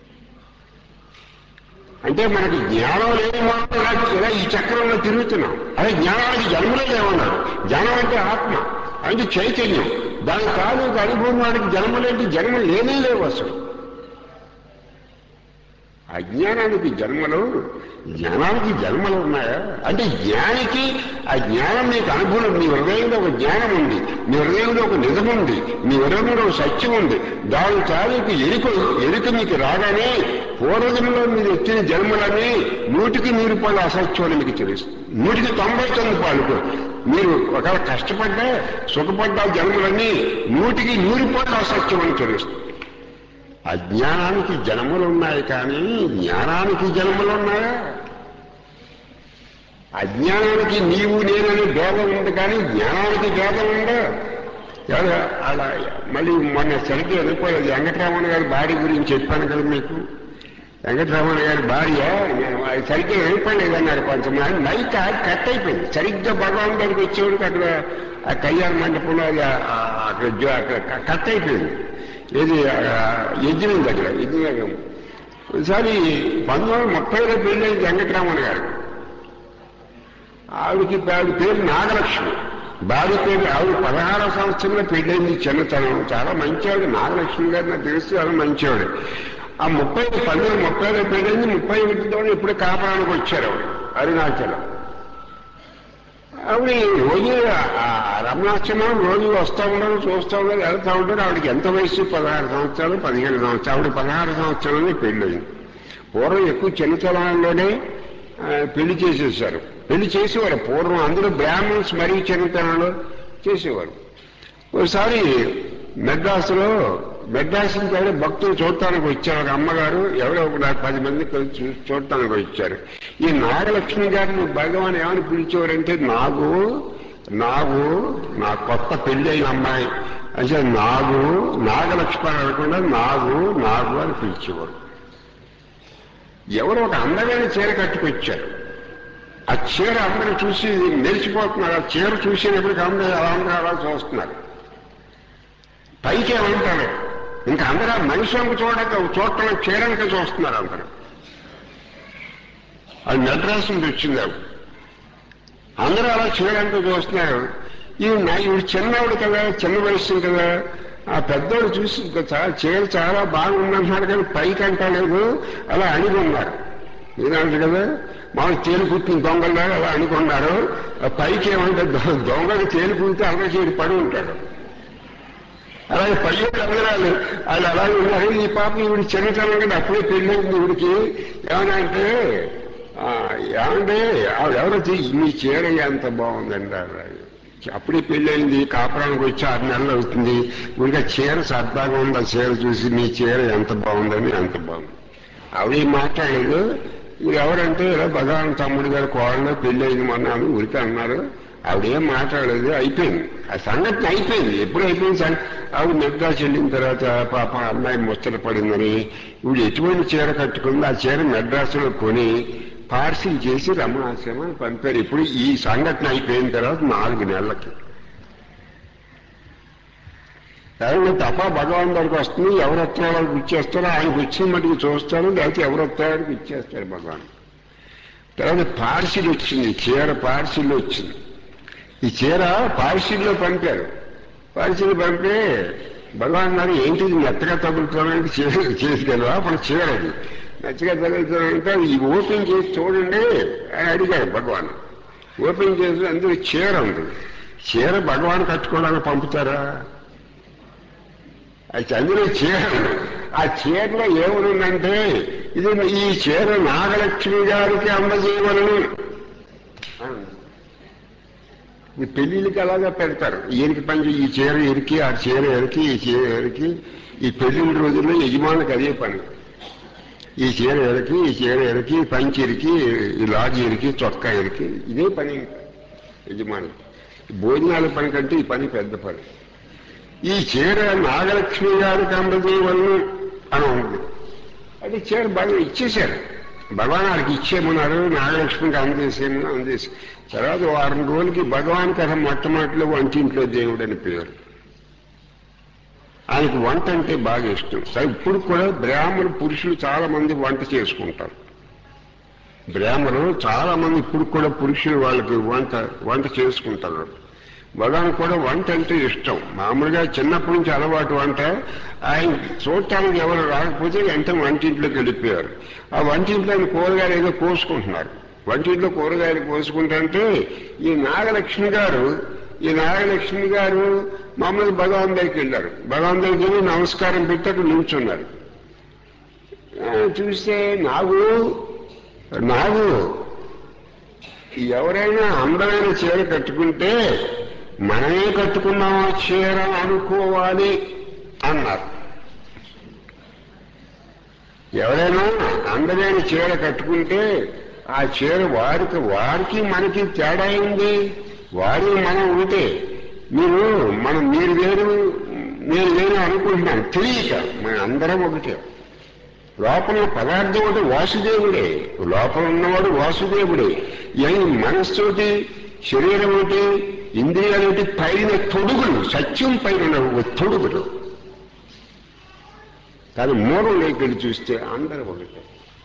అంటే మనకి జ్ఞానం లేని మాట ఇలా ఈ చక్రంలో తిరుగుతున్నాం అదే జ్ఞానానికి జన్మలే లేవన్నాడు జ్ఞానం అంటే ఆత్మ అంటే చైతన్యం దాని తాలూకు అనుభవం వాడికి జన్మలేంటి జన్మ లేనే లేవు అసలు అజ్ఞానానికి జన్మలు జ్ఞానానికి జన్మలు ఉన్నాయా అంటే జ్ఞానికి ఆ జ్ఞానం నీకు అనుభవం నీ హృదయంలో ఒక జ్ఞానం ఉంది నీ హృదయంలో ఒక నిజం ఉంది నీ హృదయంలో ఒక సత్యం ఉంది దాని తాలూకు ఎరుక ఎరుక మీకు రాగానే పూర్వజంలో మీరు వచ్చిన జన్మలని నూటికి నూరు పాలు అసత్యం అని మీకు తెలుస్తుంది నూటికి తొంభై తొమ్మిది పాలు మీరు ఒకవేళ కష్టపడ్డా సుఖపడ్డా జన్మలన్నీ నూటికి నూరు పాలు అసత్యం అని తెలుస్తుంది అజ్ఞానానికి జన్మలు ఉన్నాయి కానీ జ్ఞానానికి జన్మలు ఉన్నాయా అజ్ఞానానికి నీవు నేనని భేదం ఉంది కానీ జ్ఞానానికి భేదం ఉందా ఎవరు అలా మళ్ళీ మొన్న సరిగ్గా వెళ్ళిపోయేది వెంకటరామణ గారి భార్య గురించి చెప్పాను కదా మీకు వెంకటరమణ గారి భార్య నేను అది సరిగ్గా వెళ్ళిపోలేదు అన్నారు కొంతమంది నైట్ కట్ అయిపోయింది సరిగ్గా భగవాన్ దగ్గరికి వచ్చేవాడికి అక్కడ ఆ కళ్యాణ మండపంలో అది ఆ- ఆ- అక్కడ జో- అక్కడ క- కట్ అయిపోయింది ఇది ఆ, యజ్ఞం దగ్గర యజ్ఞం ఒకసారి పంతొమ్మిది వందల ముప్పైలో పెళ్ళైంది వెంకటరమణ గారు ఆవిడకి ఆవిడ పేరు నాగలక్ష్మి భార్య పేరు ఆవిడ పదహారవ సంవత్సరంలో పెళ్ళైంది చిన్నతనం చాలా మంచి ఆవిడ నాగలక్ష్మి గారు నాకు తెలుసు చాలా మంచి ఆవిడ ఆ ముప్పై పంతొమ్మిది ముప్పైలో పెళ్ళైంది ముప్పై ఒకటితో ఇప్పుడు కాపురానికి వచ్చారు ఆవిడ అరుణాచలం ఆవిడ రోజు ఆ రమణాశ్రమం రోజు వస్తూ ఉండరు చూస్తూ ఉండరు వెళ్తూ ఉంటారు ఆవిడకి ఎంత వయసు పదహారు సంవత్సరాలు పదిహేను సంవత్సరాలు ఆవిడ పదహారు సంవత్సరాలనే పెళ్ళయింది పూర్వం ఎక్కువ చిన్నతనంలోనే ఆ, పెళ్లి చేసేసారు పెళ్లి చేసేవారు పూర్వం అందరూ బ్రాహ్మణ్స్ మరీ చిన్నతనంలో చేసేవారు ఒకసారి మెడ్రాసులో మెడ్రాస్ నుంచి ఎవరో భక్తులు చూడటానికి వచ్చారు ఒక అమ్మగారు ఎవరో ఒక నాకు పది మంది కలిసి చూ- చూడటానికి వచ్చారు ఈ నాగలక్ష్మి గారిని భగవాన్ ఏమని పిలిచేవారంటే నాగు నాగు నా కొత్త పెళ్లి అయిన అమ్మాయి అంటే నాగు నాగలక్ష్మి అని అనకుండా నాగు నాగు అని పిలిచేవారు ఎవరో ఒక అందమైన చీర కట్టుకొచ్చారు ఆ చీర అందరూ చూసి మెరిసిపోతున్నారు ఆ చీర చూసేటప్పటికి అందరూ అలా అందరూ అలా చూస్తున్నారు పైకి ఏమంటారు ఇంకా అందరూ ఆ మనిషి వంక చూడక చూడటం చీరనిక చూస్తున్నారు అందరూ అది మెడ్రాస్ నుంచి వచ్చింది ఆవిడ అందరూ అలా చీరంతా చూస్తున్నారు ఈ నా ఇవి చిన్నవాడు కదా చిన్న వయస్సు కదా ఆ పెద్దోడు చూసి ఇంకా చాలా చీర చాలా బాగుందంటున్నాడు కానీ పైకి అంటలేదు అలా అణిగున్నారు మీరంటారు కదా మాకు తేలి పుట్టిన దొంగలాగా అలా అనుకున్నారు ఆ పైకి ఏమంటే దొ- దొంగలు తేలి పుడితే అలా చేరి పడి ఉంటాడు అలాగే పయ్య కదలాలి వాళ్ళు అలాగే ఉన్నారు ఈ పాప ఈవిడ చిన్నతనం కదా అప్పుడే పెళ్ళైంది ఈవిడికి ఏమన్నా అంటే ఆ, ఏమంటే ఆవిడ ఎవరో తీ- మీ చీర ఎంత బాగుందండి ఆవిడ. అప్పుడే పెళ్ళైంది కాపురానికి వచ్చి ఆరు నెలలు అవుతుంది ఇంకా చీర సరదాగా ఉంది ఆ చీర చూసి మీ చీర ఎంత బాగుందని ఎంత బాగుంది ఆవిడ ఏం మాట్లాడలేదు మీరు ఎవరంటే ఇలా భగవాన్ తమ్ముడు గారు కోడలో పెళ్ళి అయింది మొన్న అని ఊరికే అన్నారు ఆవిడేం మాట్లాడలేదు అయిపోయింది ఆ సంఘటన అయిపోయింది ఎప్పుడు అయిపోయింది సంగ ఆవిడ మెడ్రాస్ వెళ్ళిన తర్వాత పాప అమ్మాయి ముచ్చట పడిందని ఇప్పుడు ఎటువంటి చీర కట్టుకుంది ఆ చీర మెడ్రాసులో కొని పార్సిల్ చేసి రమణాశ్రమాన్ని పంపారు ఇప్పుడు ఈ సంఘటన అయిపోయిన తర్వాత నాలుగు నెలలకి ఎవరు తప్ప భగవాన్ దగ్గరికి వస్తుంది ఎవరు వస్తారో వాళ్ళకి ఇచ్చేస్తారో ఆయనకు వచ్చిన మటుకు చూస్తారు లేకపోతే ఎవరు వస్తారో ఇచ్చేస్తారు భగవాన్ తర్వాత పార్సిల్ వచ్చింది చీర పార్సిల్ వచ్చింది ఈ చీర పార్సిల్లో పంపారు పార్సిల్ పంపి భగవాన్ గారు ఏంటిది మెత్తగా తగులుతున్నానికి చీర చేసుకెళ్ళవా అప్పుడు చీర అది మెత్తగా తగులుతున్నానంటే ఈ ఓపెన్ చేసి చూడండి అని అడిగారు భగవాన్ ఓపెన్ చేసి అందులో చీర ఉంది చీర భగవాన్ కట్టుకోవడానికి పంపుతారా అయితే అందులో చీర ఉంది. ఆ చీరలో ఏమనుందంటే ఇది ఈ చీర నాగలక్ష్మి గారికి అందజేయవలను అని ఉంది. ఈ పెళ్లిళ్ళకి అలాగా పెడతారు ఈయనకి పని ఈ చీర ఎరికి ఆ చీర ఎరికి ఈ చీర ఎరికి ఈ పెళ్లిళ్ళ రోజుల్లో యజమానికి అదే పని ఈ చీర ఎరికి ఈ చీర ఎరికి పంచి ఎరికి ఈ లాగి ఎరికి చొక్కా ఎరికి ఇదే పని యజమానికి భోజనాల పని కంటే ఈ పని పెద్ద పని ఈ చీర నాగలక్ష్మి గారికి అందజేయవలను అని ఉంది అది చీర బాగా ఇచ్చేశారు భగవానానికి ఇచ్చేయమన్నారు నాగలక్ష్మికి అందజేసేయమని అందజేసి తర్వాత వారం రోజులకి భగవాన్ కథ మొట్టమొదటిలో వంటింట్లో దేవుడు అని పేరు ఆయనకు వంట అంటే బాగా ఇష్టం సరే ఇప్పుడు కూడా బ్రాహ్మణ పురుషులు చాలా మంది వంట చేసుకుంటారు బ్రాహ్మణులు చాలా మంది ఇప్పుడు కూడా పురుషులు వాళ్ళకి వంట వంట చేసుకుంటారు భగవాన్ కూడా వంట అంటే ఇష్టం మామూలుగా చిన్నప్పటి నుంచి అలవాటు వంట ఆయన చూడటానికి ఎవరు రాకపోతే వెంటనే వంటింట్లోకి వెళ్ళిపోయారు ఆ వంటింట్లో ఆయన కూరగాయలు ఏదో కోసుకుంటున్నారు వంటింట్లో కూరగాయలు కోసుకుంటుంటే ఈ నాగలక్ష్మి గారు ఈ నాగలక్ష్మి గారు మామూలు భగవాన్ దగ్గరికి వెళ్ళారు భగవాన్ దగ్గరికి వెళ్ళి నమస్కారం పెట్టి అక్కడ నిల్చున్నారు ఆ, చూస్తే నాగు నాగు ఎవరైనా అందమైన చీర కట్టుకుంటే మనమే కట్టుకున్నాం ఆ చీర అనుకోవాలి అన్నారు ఎవరైనా అందమైన చీర కట్టుకుంటే ఆ చీర వారికి వారికి మనకి తేడా అయింది వారి మనం ఉంటే మీరు మనం మీరు వేరు నేను వేరు అనుకుంటున్నాను తెలియక మన అందరం ఒకటే లోపల పదార్థం ఒకటి వాసుదేవుడే లోపల ఉన్నవాడు వాసుదేవుడే ఏం మనస్సుటి శరీరం ఒకటి ఇంద్రియాలు ఒకటి పైన తొడుగులు సత్యం పైన ఉన్న తొడుగులు కానీ మూలం లేకెళ్ళి చూస్తే అందరూ ఒకటే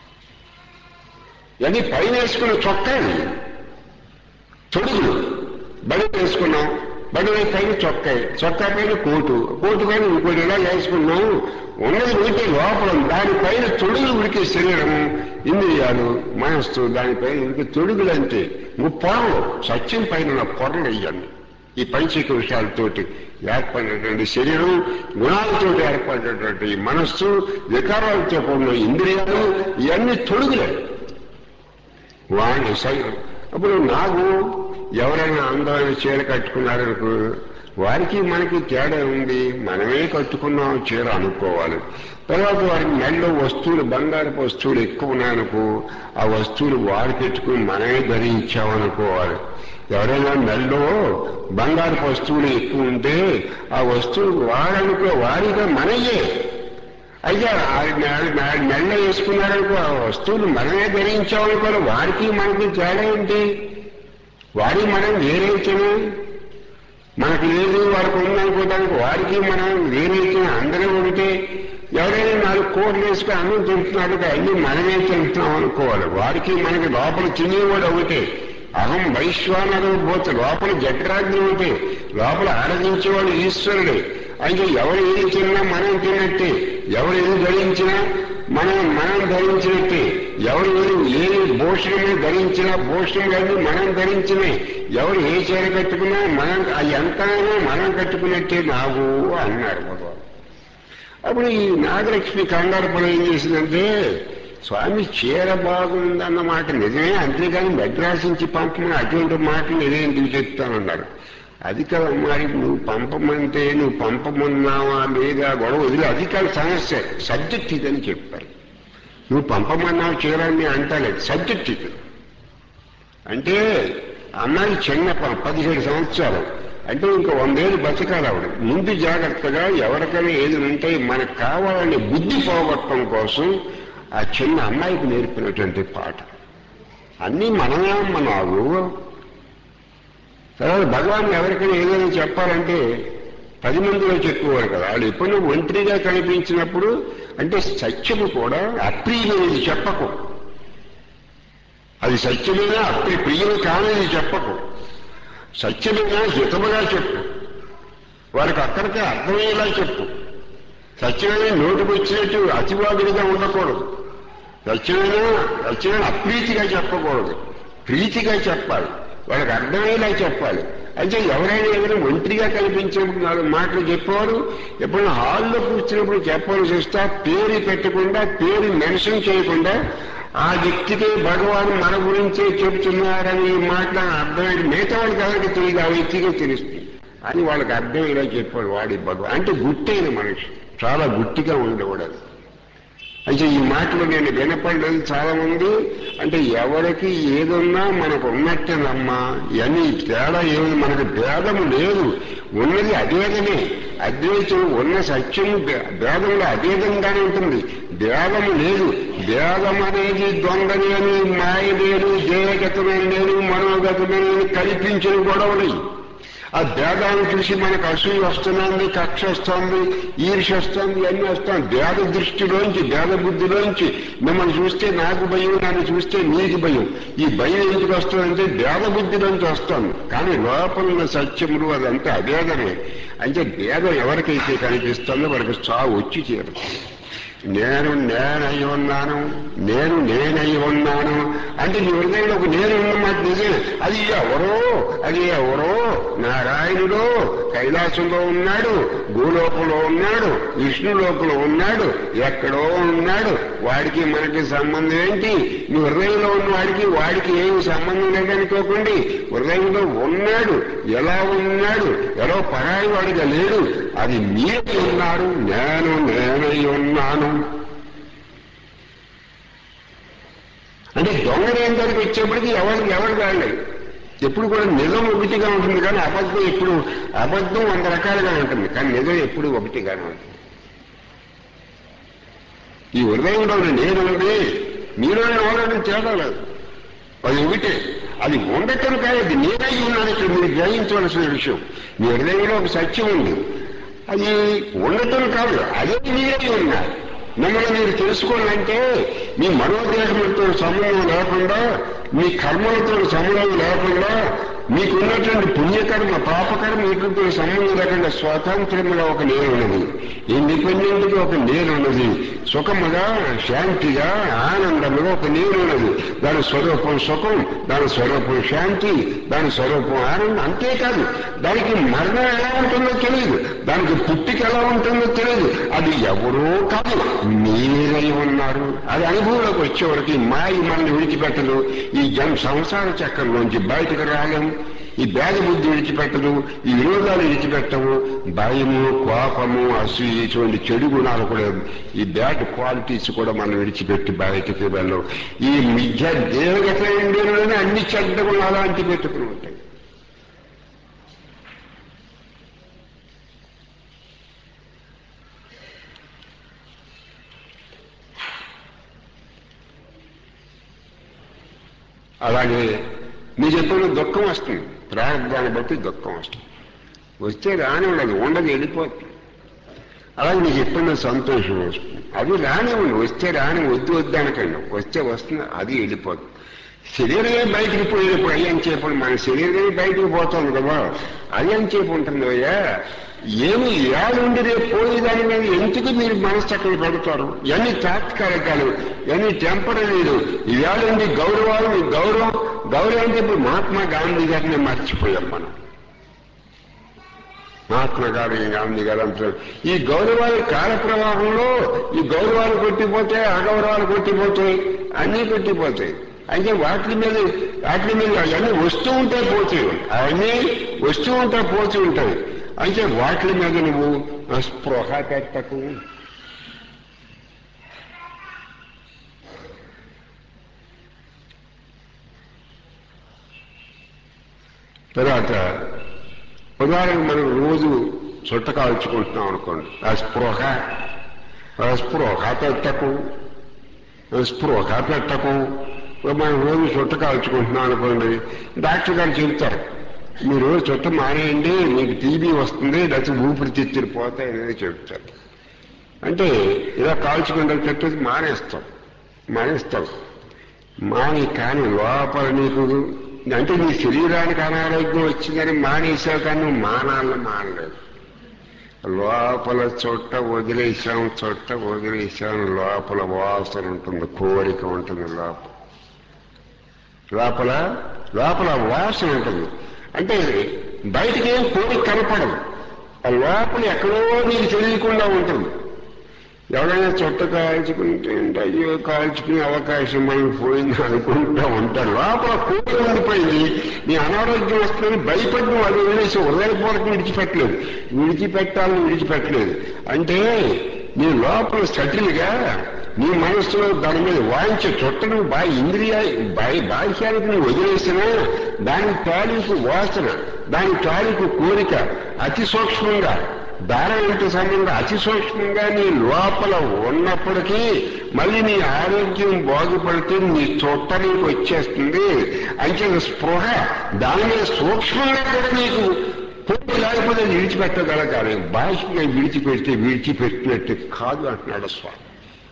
అది పైన వేసుకున్న చొక్కాని తొడుగులు బడి వేసుకున్నాం బడి పైన చొక్కాయి చొక్కా పైన కోటు కోటు పైన ఇంకోటి ఇలా వేసుకున్నాం ఉన్నది ఉడికే లోపల దానిపైన తొడుగులు ఉడికే శరీరం ఇంద్రియాలు మనస్సు దానిపైన ఉడికే తొడుగులు అంటే ముప్పొరలు సత్యం పైన ఉన్న పొరలు వేయండి ఈ పంచక విషయాలతోటి ఏర్పడినటువంటి శరీరం గుణాలతో ఏర్పడినటువంటి ఈ మనస్సు వికారాలతో కూడిన ఇంద్రియాలు ఇవన్నీ తొడుగులే వాడిని సై- అప్పుడు నాకు ఎవరైనా అందమైన చీర కట్టుకున్నారనుకో వారికి మనకి తేడా ఉంది మనమే కట్టుకున్నాం చీర అనుకోవాలి తర్వాత వారికి మెడలో వస్తువులు బంగారపు వస్తువులు ఎక్కువ ఉన్నాయనుకో ఆ వస్తువులు వారు పెట్టుకుని మనమే ధరించామనుకోవాలి ఎవరైనా మెడలో బంగారపు వస్తువులు ఎక్కువ ఉంటే ఆ వస్తువులు వాడనుకో వారిగా మనయే అయ్యా మెల్ల వేసుకున్నారనుకో ఆ వస్తువులు మనమే ధరించామనుకో వారికి మనకి తేడా ఏంటి వారి మనం వేరైతేనే మనకి లేదు వారికి ఉందనుకోవడానికి వారికి మనం వేరైతే అందరూ ఒకటే ఎవరైనా నాలుగు కోట్లు వేసుకుని అన్నం తింటున్నాడు అన్ని మనమే తింటున్నాం అనుకోవాలి వారికి మనకి లోపల తినేవాడు ఒకటే అహం వైశ్వానరు పోతే లోపల జఠరాగ్ని ఒకటే లోపల ఆరాధించేవాడు ఈశ్వరుడే అంటే ఎవరు ఏది తిన్నా మనం తిన్నట్టే ఎవరు ఏది ధరించినా మనం మనం ధరించినట్టే ఎవరు ఏది ఏది భూషణమే ధరించినా భూషణాలన్నీ మనం ధరించినే ఎవరు ఏ చీర కట్టుకున్నా మనం అది ఎంతైనా మనం కట్టుకున్నట్టే నావు అన్నారు భగవాన్ అప్పుడు ఈ నాగలక్ష్మి కంగారు పడి ఏం చేసిందంటే స్వామి చీర బాగుందన్నమాట నిజమే అంతేగాని మెడ్రాస్ నుంచి పంపమని అటువంటి మాటలు నేనే ఎందుకు చెప్తానన్నారు అది కాదు మరి నువ్వు పంపమంటే నువ్వు పంపమన్నావా లేదా గొడవ వదిలే అది కాదు సమస్య సబ్జెక్ట్ ఇదని చెప్పారు నువ్వు పంపమన్నావు చీరాన్ని అంటలేదు సబ్జెక్ట్ ఇది అంటే అమ్మాయి చిన్న ప- పదిహేడు సంవత్సరాలు అంటే ఇంకా వందేళ్ళు బతకాలి ఆవిడ ముందు జాగ్రత్తగా ఎవరికైనా ఏది ఉంటే మనకు కావాలనే బుద్ధి పోగొట్టడం కోసం ఆ చిన్న అమ్మాయికి నేర్పినటువంటి పాట అన్నీ మనమే అమ్మ నాగు తర్వాత భగవాన్ ఎవరికైనా ఏదైనా చెప్పాలంటే పది మందిలో చెప్పేవారు కదా వాళ్ళు ఎప్పుడైనా ఒంటరిగా కనిపించినప్పుడు అంటే సత్యము కూడా అప్రియమైనది చెప్పకు అది సత్యమైనా అప్రి ప్రియం కానిది చెప్పకు సత్యమైనా హితముగా చెప్పు వారికి అక్కడికే అర్థమయ్యేలా చెప్పు సత్యమైన నోటికి వచ్చినట్టు అతివాదుడిగా ఉండకూడదు సత్యమైన సత్యమైన అప్రీతిగా చెప్పకూడదు ప్రీతిగా చెప్పాలి వాళ్ళకి అర్థమయ్యేలా చెప్పాలి అయితే ఎవరైనా ఏదైనా ఒంటరిగా కనిపించినప్పుడు నాలుగు మాటలు చెప్పేవారు ఎప్పుడైనా హాల్లో కూర్చున్నప్పుడు చెప్పాల్సి వస్తే పేరు పెట్టకుండా పేరు మెన్షన్ చేయకుండా ఆ వ్యక్తికి భగవాన్ మన గురించే చెబుతున్నారని మాటలను అర్థమయ్యేది మిగతా వాళ్ళకి ఎవరికి తెలియదు ఆ వ్యక్తికే తెలుస్తుంది అని వాళ్ళకి అర్థమయ్యేలా చెప్పాడు వాడి భగవాన్ అంటే గుట్టైన మనిషి చాలా గుట్టిగా ఉండేవాడు అది. అంటే ఈ మాటలు నేను వినపడలేదు చాలా మంది అంటే ఎవరికి ఏదున్నా మనకు ఉన్నట్టేనమ్మా ఇవన్నీ తేడా ఏమి మనకు భేదము లేదు ఉన్నది అభేదమే అద్వైతం ఉన్న సత్యము భే- భేదంలో అభేదంగానే ఉంటుంది భేదము లేదు భేదం అనేది దొంగని అని మాయ లేదు దేహగతమైన లేదు మనోగతమైన లేదు, కల్పించిన గొడవలు ఆ భేదాన్ని చూసి మనకు అసూయ వస్తుంది కక్ష వస్తుంది ఈర్ష వస్తుంది అన్నీ వస్తాం భేద దృష్టిలోంచి భేద బుద్ధిలోంచి మిమ్మల్ని చూస్తే నాకు భయం నన్ను చూస్తే నీకు భయం ఈ భయం ఎందుకు వస్తుందంటే భేద బుద్ధిలోంచి వస్తాను కానీ లోపల ఉన్న సత్యములు అదంతా అభేదమే అంటే భేదం ఎవరికైతే కనిపిస్తుందో వారికి చావు వచ్చి చేరుతుంది నేను నేనై ఉన్నాను నేను నేనై ఉన్నాను అంటే నీ హృదయంలో ఒక నేను ఉన్నమాట నిజమే అది ఎవరో అది ఎవరో నారాయణుడు కైలాసంలో ఉన్నాడు భూలోకంలో ఉన్నాడు విష్ణులోకంలో ఉన్నాడు ఎక్కడో ఉన్నాడు వాడికి మనకి సంబంధం ఏంటి నీ హృదయంలో ఉన్న వాడికి వాడికి ఏమి సంబంధం లేదనుకోకండి హృదయంలో ఉన్నాడు ఎలా ఉన్నాడు ఎలా పరాయి వాడిగా లేడు అది మీరు ఉన్నారు నేను నేనై ఉన్నాను అంటే దొంగలేని దగ్గరికి వచ్చేప్పటికి ఎవరికి ఎవరు కాలేదు ఎప్పుడు కూడా నిజం ఒకటిగా ఉంటుంది కానీ అబద్ధం ఎప్పుడు అబద్ధం వంద రకాలుగా ఉంటుంది కానీ నిజం ఎప్పుడు ఒకటిగానే ఉంటుంది ఈ హృదయంలో నేను ఉంది మీలో ఎవరైనా తేడా లేదు అది ఒకటే అది ఉండటం కాదు అది నేనై ఉన్నాను ఇక్కడ మీరు గ్రహించవలసిన విషయం మీ హృదయంలో ఒక సత్యం ఉంది అది ఉండటం కాదు అదే మీరే ఉన్నారు మిమ్మల్ని మీరు తెలుసుకోవాలంటే మీ మనోదేహములతో సంబంధం లేకుండా మీ కర్మలతో సంబంధం లేకుండా మీకున్నటువంటి పుణ్యకర్మ పాపకర్మ వీటితో సంబంధం లేకుండా స్వతంత్రముగా ఒక నేను ఉన్నది ఇండిపెండెంట్ గా ఒక నేను ఉన్నది సుఖముగా శాంతిగా ఆనందముగా ఒక నేను ఉన్నది దాని స్వరూపం సుఖం దాని స్వరూపం శాంతి దాని స్వరూపం ఆనందం అంతేకాదు దానికి మరణం ఎలా ఉంటుందో తెలియదు దానికి పుట్టిక ఎలా ఉంటుందో తెలియదు అది ఎవరో కాదు మీరై ఉన్నారు అది అనుభవంలోకి వచ్చేవరకు ఈ మాయ మనల్ని విడిచిపెట్టదు ఈ జన్ సంసార చక్రంలోంచి బయటకు రాలేం ఈ భేద బుద్ధి విడిచిపెట్టదు ఈ విరోధాలు విడిచిపెట్టవు భయము కోపము అసూయ ఇటువంటి చెడు గుణాలు కూడా ఈ బ్యాడ్ క్వాలిటీస్ కూడా మనం విడిచిపెట్టి బయటకు వెళ్ళవు ఈ మిథ్య దేవగతలోనే అన్ని చెడ్డ గుణాలు అంటి పెట్టుకుని ఉంటాయి అలాగే మీరు చెప్పిన దుఃఖం వస్తుంది ప్రారంభాన్ని బట్టి దుఃఖం వస్తుంది వస్తే రాని ఉండదు ఉండదు వెళ్ళిపోతుంది అలాగే మీకు ఎప్పుడైనా సంతోషం వస్తుంది అది రానివ్వండి వస్తే రాని వద్దు వద్దు అనకండి వస్తే వస్తుంది అది వెళ్ళిపోతుంది శరీరమే బయటికి పోయేటప్పుడు అయ్యం చేపడు మన శరీరమే బయటికి పోతుంది కదా అయ్యం చేపు ఉంటుంది అయ్యా ఏమి ఇవాళ ఉండి రేపు పోయేదాని మీద ఎందుకు మీరు మనసు అక్కడ పెడతారు ఇవన్నీ తాత్కాలికాలు ఇవన్నీ టెంపరీలు ఇవాళ ఉండి గౌరవాలు ఈ గౌరవం గౌరవం అంటే ఇప్పుడు మహాత్మా గాంధీ గారిని మర్చిపోయాం మనం మహాత్మా గాంధీ గాంధీ గారు అంటారు ఈ గౌరవాల కాల ప్రవాహంలో ఈ గౌరవాలు కొట్టిపోతాయి అగౌరవాలు కొట్టిపోతాయి అన్నీ కొట్టిపోతాయి అయితే వాటి మీద వాటి మీద అవన్నీ వస్తూ ఉంటాయి పోతూ అవన్నీ వస్తూ ఉంటాయి పోతూ ఉంటాయి అయితే వాటి మీద నువ్వు స్పృహ పెట్టకు తర్వాత ఉదాహరణకు మనం రోజు చుట్ట కాల్చుకుంటున్నాం అనుకోండి ఆ స్పృహ ఆ స్పృహ పెట్టకు ఆ స్పృహ పెట్టకు మనం రోజు చుట్ట కాల్చుకుంటున్నాం అనుకోండి డాక్టర్ గారు చెబుతారు మీరు చుట్ట మానేయండి మీకు టీబీ వస్తుంది లేకపోతే ఊపిరితిత్తులు పోతాయని చెప్తారు అంటే ఇలా కాల్చుకుంటే చెప్పేసి మానేస్తాం మానేస్తాం మాని కానీ లోపల నీకు అంటే నీ శరీరానికి అనారోగ్యం వచ్చిందని మానేసావు కానీ నువ్వు మానాలను మానలేదు లోపల చుట్ట వదిలేసాం చుట్ట వదిలేసాం లోపల వాసన ఉంటుంది కోరిక ఉంటుంది లోపల లోపల లోపల వాసన ఉంటుంది అంటే బయటికి ఏం కోరిక కనపడదు ఆ లోపల ఎక్కడో నీకు తెలియకుండా ఉంటుంది ఎవరైనా చుట్ట కాల్చుకుంటే అంటే అయ్యో కాల్చుకునే అవకాశం మనకి పోయింది అనుకుంటూ ఉంటారు లోపల కోరిక ఉండిపోయింది నీ అనారోగ్యం వస్తుందని భయపడి నువ్వు అది వదిలేసి హృదయపూర్వకం విడిచిపెట్టలేదు విడిచిపెట్టాలని విడిచిపెట్టలేదు అంటే నీ లోపల సటిల్గా నీ మనస్సులో దాని మీద వాయించే చుట్టను బా ఇంద్రియ బాహ్య బాహ్యానికి నువ్వు వదిలేసినా దాని తాలూకు వాసన దాని తాలూకు కోరిక అతి సూక్ష్మంగా దారానికి సంబంధం అతి సూక్ష్మంగా నీ లోపల ఉన్నప్పటికీ మళ్ళీ నీ ఆరోగ్యం బాగుపడితే నీ చుట్ట నీకు వచ్చేస్తుంది అంటే స్పృహ దాని మీద సూక్ష్మంగా కూడా నీకు పోటీ లేకపోతే విడిచిపెట్టగలగాలి బాహ్యంగా విడిచిపెడితే విడిచిపెట్టినట్టు కాదు అంటున్నాడు స్వామి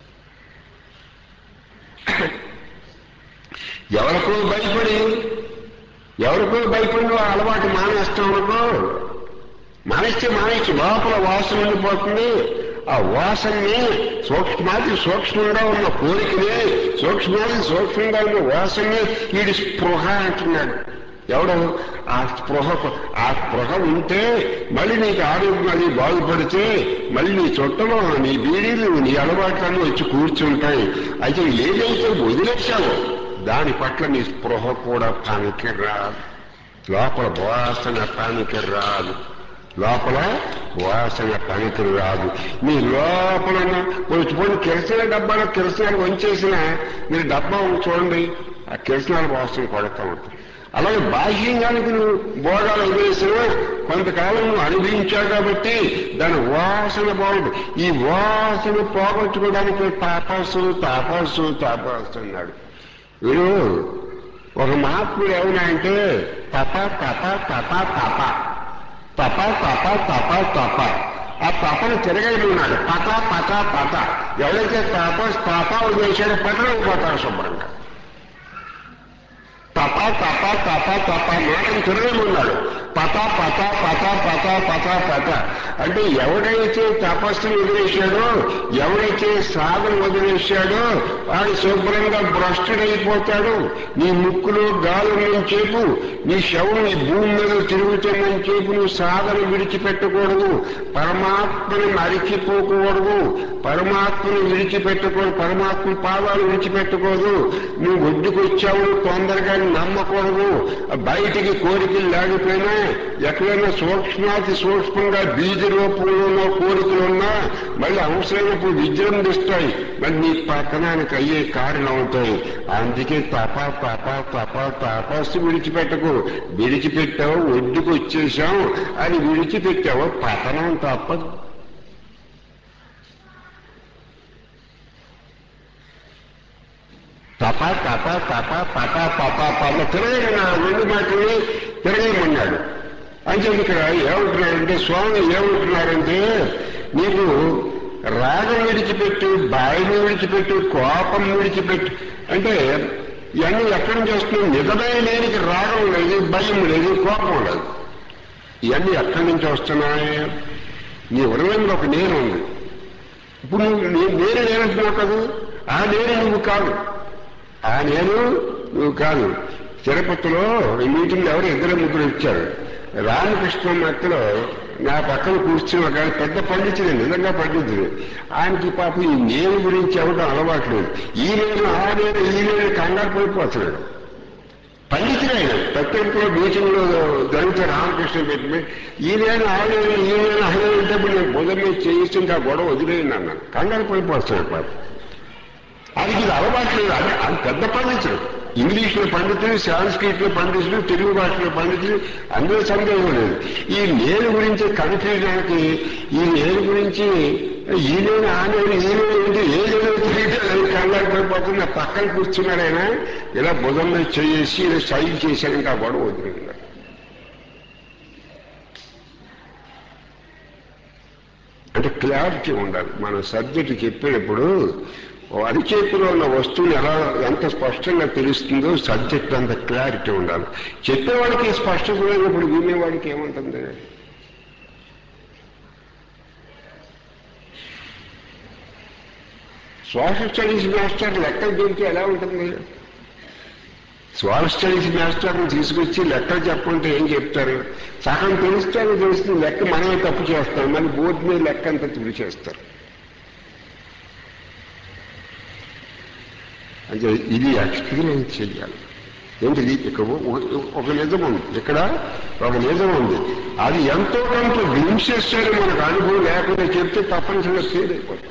ఎవరికో భయపడి ఎవరికో భయపడి నువ్వు ఆ అలవాటు మానేస్తావు అనుకో మానేస్తే మానేసి లోపల వాసన ఉండిపోతుంది ఆ వాసనని సూక్ష్మాది సూక్ష్మంగా ఉన్న కోరికని సూక్ష్మాది సూక్ష్మంగా ఉన్న వాసనని వీడి స్పృహ అంటున్నాడు ఎవడు ఆ స్పృహ ఆ స్పృహ ఉంటే మళ్ళీ నీకు ఆరోగ్యం అది బాగుపడితే మళ్ళీ నీ చుట్టలో నీ బీడీలు నీ అలవాట్లన్నీ వచ్చి కూర్చుంటాయి అయితే ఏదైతే వదిలేశావో దాని పట్ల నీ స్పృహ కూడా పనికి రాదు లోపల వాసన పనికి రాదు లోపల వాసన పనికి రాదు మీ లోపల పోయి కిరసన డబ్బాలో కిరసనాలు వంచేసిన మీరు డబ్బా చూడండి ఆ కిరసనాల వాసన కొడతా ఉంటుంది అలాగే బాహ్యంగానికి నువ్వు భోగాలు వదిలేసినా కొంతకాలం నువ్వు అనుభవించావు కాబట్టి దాని వాసన బాగుంటుంది ఈ వాసన పోగొట్టుకోవడానికి తాపస్సు తాపస్సు తాపస్సు అన్నాడు వీడు ఒక మహాత్ముడు ఏమన్నా అంటే తప తప తప తప తప తప తప తప ఆ తపను తిరగలి ఉన్నాడు పట పట పట ఎవరైతే తప తప వదిలేశాడో పటలకు పోతాడు శుభ్రంగా తప తప తప తప మాటను తిరగమన్నాడు పట పట పట పట పట పట అంటే ఎవడైతే తపస్సును వదిలేశాడో ఎవడైతే సాధన వదిలేశాడో వాడు శుభ్రంగా భ్రష్టుడైపోతాడు నీ ముక్కులో గాలి చేపు నీ శవం ఈ భూమి మీద తిరుగుతున్నని చెప్పు నువ్వు సాధన విడిచిపెట్టకూడదు పరమాత్మని మరిచిపోకూడదు పరమాత్మను విడిచిపెట్టకూడదు పరమాత్మ పాదాలు విడిచిపెట్టకూడదు నువ్వు ఒడ్డుకొచ్చావు తొందరగా నమ్మకూడదు బయటికి కోరికలు లేకపోయినా ఎక్కడైనా సూక్ష్మాతి సూక్ష్మంగా బీజ రూపంలో కోరికలు ఉన్నా మళ్ళీ అవసరమైనప్పుడు విజృంభిస్తాయి మళ్ళీ నీ పతనానికి అయ్యే కారణం అవుతాయి అందుకే తప తప తప తపస్సు విడిచిపెట్టకు విడిచిపెట్టావు ఒడ్డుకు వచ్చేసాం అని విడిచిపెట్టావు పతనం తప్పదు తప తప తప పట పప పప తిరగని నా రెండు మాటలు తిరగమన్నాడు అంటే ఇక్కడ ఏమంటున్నాడంటే స్వామి ఏమంటున్నారంటే నీకు రాగం విడిచిపెట్టు బాయిని విడిచిపెట్టు కోపం విడిచిపెట్టు అంటే ఇవన్నీ ఎక్కడి నుంచి వస్తున్నాయి నిజమైన లేనికి రాగం లేదు భయం లేదు కోపం లేదు ఇవన్నీ ఎక్కడి నుంచి వస్తున్నాయి నీ హృదయంలో ఒక నేను ఉంది ఇప్పుడు నువ్వు నీ- నేను నేనంటున్నావు కదా ఆ నేను నువ్వు కాదు ఆ నేను నువ్వు కాదు తిరుపతిలో ఈ మీటింగ్ ఎవరు ఇద్దరు ముగ్గురు ఇచ్చారు రామకృష్ణ మధ్యలో నా పక్కన కూర్చుని ఒక ఆయన పెద్ద పండితుడు నిజంగా పండితుడు ఆయనకి పాపం ఈ నేను గురించి ఎవరు అలవాట్లేదు ఈ నేను ఆ నేను ఈ నేను కంగారు పడిపోతున్నాడు పండితుడు ఆయన ప్రత్యేకంలో మీటింగ్లో జరిగితే రామకృష్ణ పెట్టి ఈ నేను ఆ నేను ఈ నేను ఆ నేను అంటే ఇప్పుడు నేను బుధం మీద చేయిస్తుంటే ఆ గొడవ వదిలేయండి అన్నాను కంగారు పడిపోతున్నాడు పాపం అది ఇది అలవాటు లేదు అది అది పెద్ద పండితుడు ఇంగ్లీష్లో పండితుడు సాంస్క్రిట్లో పండితుడు తెలుగు భాషలో పండితుడు అందులో సందేహం లేదు ఈ నేను గురించి కన్ఫ్యూజన్కి ఈ నేను గురించి ఈ నేను ఆ నేను ఈ నేను ఏంటి ఏ నేను తెలియదు కళ్ళకి పడిపోతుంది ఆ పక్కన కూర్చున్నాడు ఆయన ఇలా భుజం మీద చేసి ఇలా సైడ్ చేశాను ఇంకా గొడవ వదిలింది అంటే క్లారిటీ ఉండాలి మన సబ్జెక్ట్ చెప్పేటప్పుడు ఓ అరిచేతిలో ఉన్న వస్తువుని ఎలా ఎంత స్పష్టంగా తెలుస్తుందో సబ్జెక్ట్ అంత క్లారిటీ ఉండాలి చెప్పేవాడికి స్పష్టత లేనప్పుడు వినేవాడికి ఏముంటుంది సోషల్ స్టడీస్ మాస్టర్ లెక్కలు చెబితే ఎలా ఉంటుంది సోషల్ స్టడీస్ మాస్టర్ని తీసుకొచ్చి లెక్కలు చెప్పమంటే ఏం చెప్తారు సగం తెలిస్తే తెలుస్తుంది లెక్క మనమే తప్పు చేస్తాం మళ్ళీ బోర్డు మీద లెక్క అంతా తుడి చేస్తారు అంటే ఇది ఎక్స్పీరియన్స్ చెయ్యాలి ఏంటిది ఇక్కడ ఒక- ఒక నిజం ఉంది ఇక్కడ ఒక నిజం ఉంది అది ఎంతో కొంత గ్లింసెస్ మనకు అనుభవం లేకుండా చెప్తే తప్పనిసరిగా ఫెయిల్ అయిపోతాం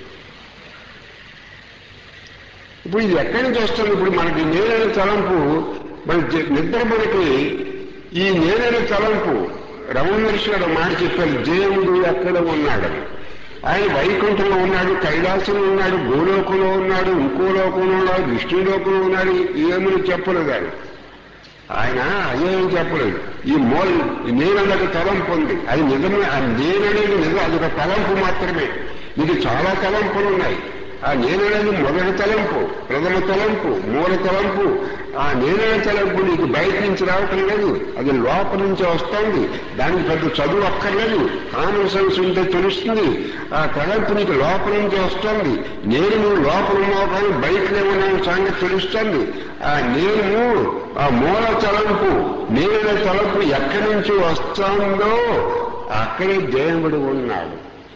ఇప్పుడు ఇది ఎక్కడి నుంచి వస్తుంది ఇప్పుడు మనకి నేనైన తలంపు మన జ- నిద్ర మనకి ఈ నేనైన తలంపు రమణ మహర్షి గారు మాట చెప్పారు దేవుడు ఎక్కడ ఉన్నాడని ఆయన వైకుంఠంలో ఉన్నాడు కైలాసంలో ఉన్నాడు గోలోకంలో ఉన్నాడు ఇంకో లోకంలో ఉన్నాడు విష్ణు లోకంలో ఉన్నాడు ఏమని చెప్పలేదు ఆయన ఆయన అదేం చెప్పలేదు ఈ మోల్ నేనన్నది తలంపు ఉంది అది నిజమే ఆ నేననేది నిజం అదొక తలంపు మాత్రమే నీకు చాలా తలంపులు ఉన్నాయి ఆ నేననేది మొదటి తలంపు ప్రథమ తలంపు మూల తలంపు ఆ నేననే తలంపు నీకు బయట నుంచి రావటం లేదు అది లోపల నుంచి వస్తుంది దానికి పెద్ద చదువు అక్కర్లేదు కామన్ సెన్స్ ఉంటే తెలుస్తుంది ఆ తలంపు నీకు లోపల నుంచి వస్తుంది నేను నువ్వు లోపల ఉన్నావు కానీ బయటనే ఉన్నావు సంగతి తెలుస్తుంది ఆ నేను ఆ మూల తలంపు నేననే తలంపు ఎక్కడి నుంచి వస్తుందో అక్కడే దేవుడు ఉన్నాడు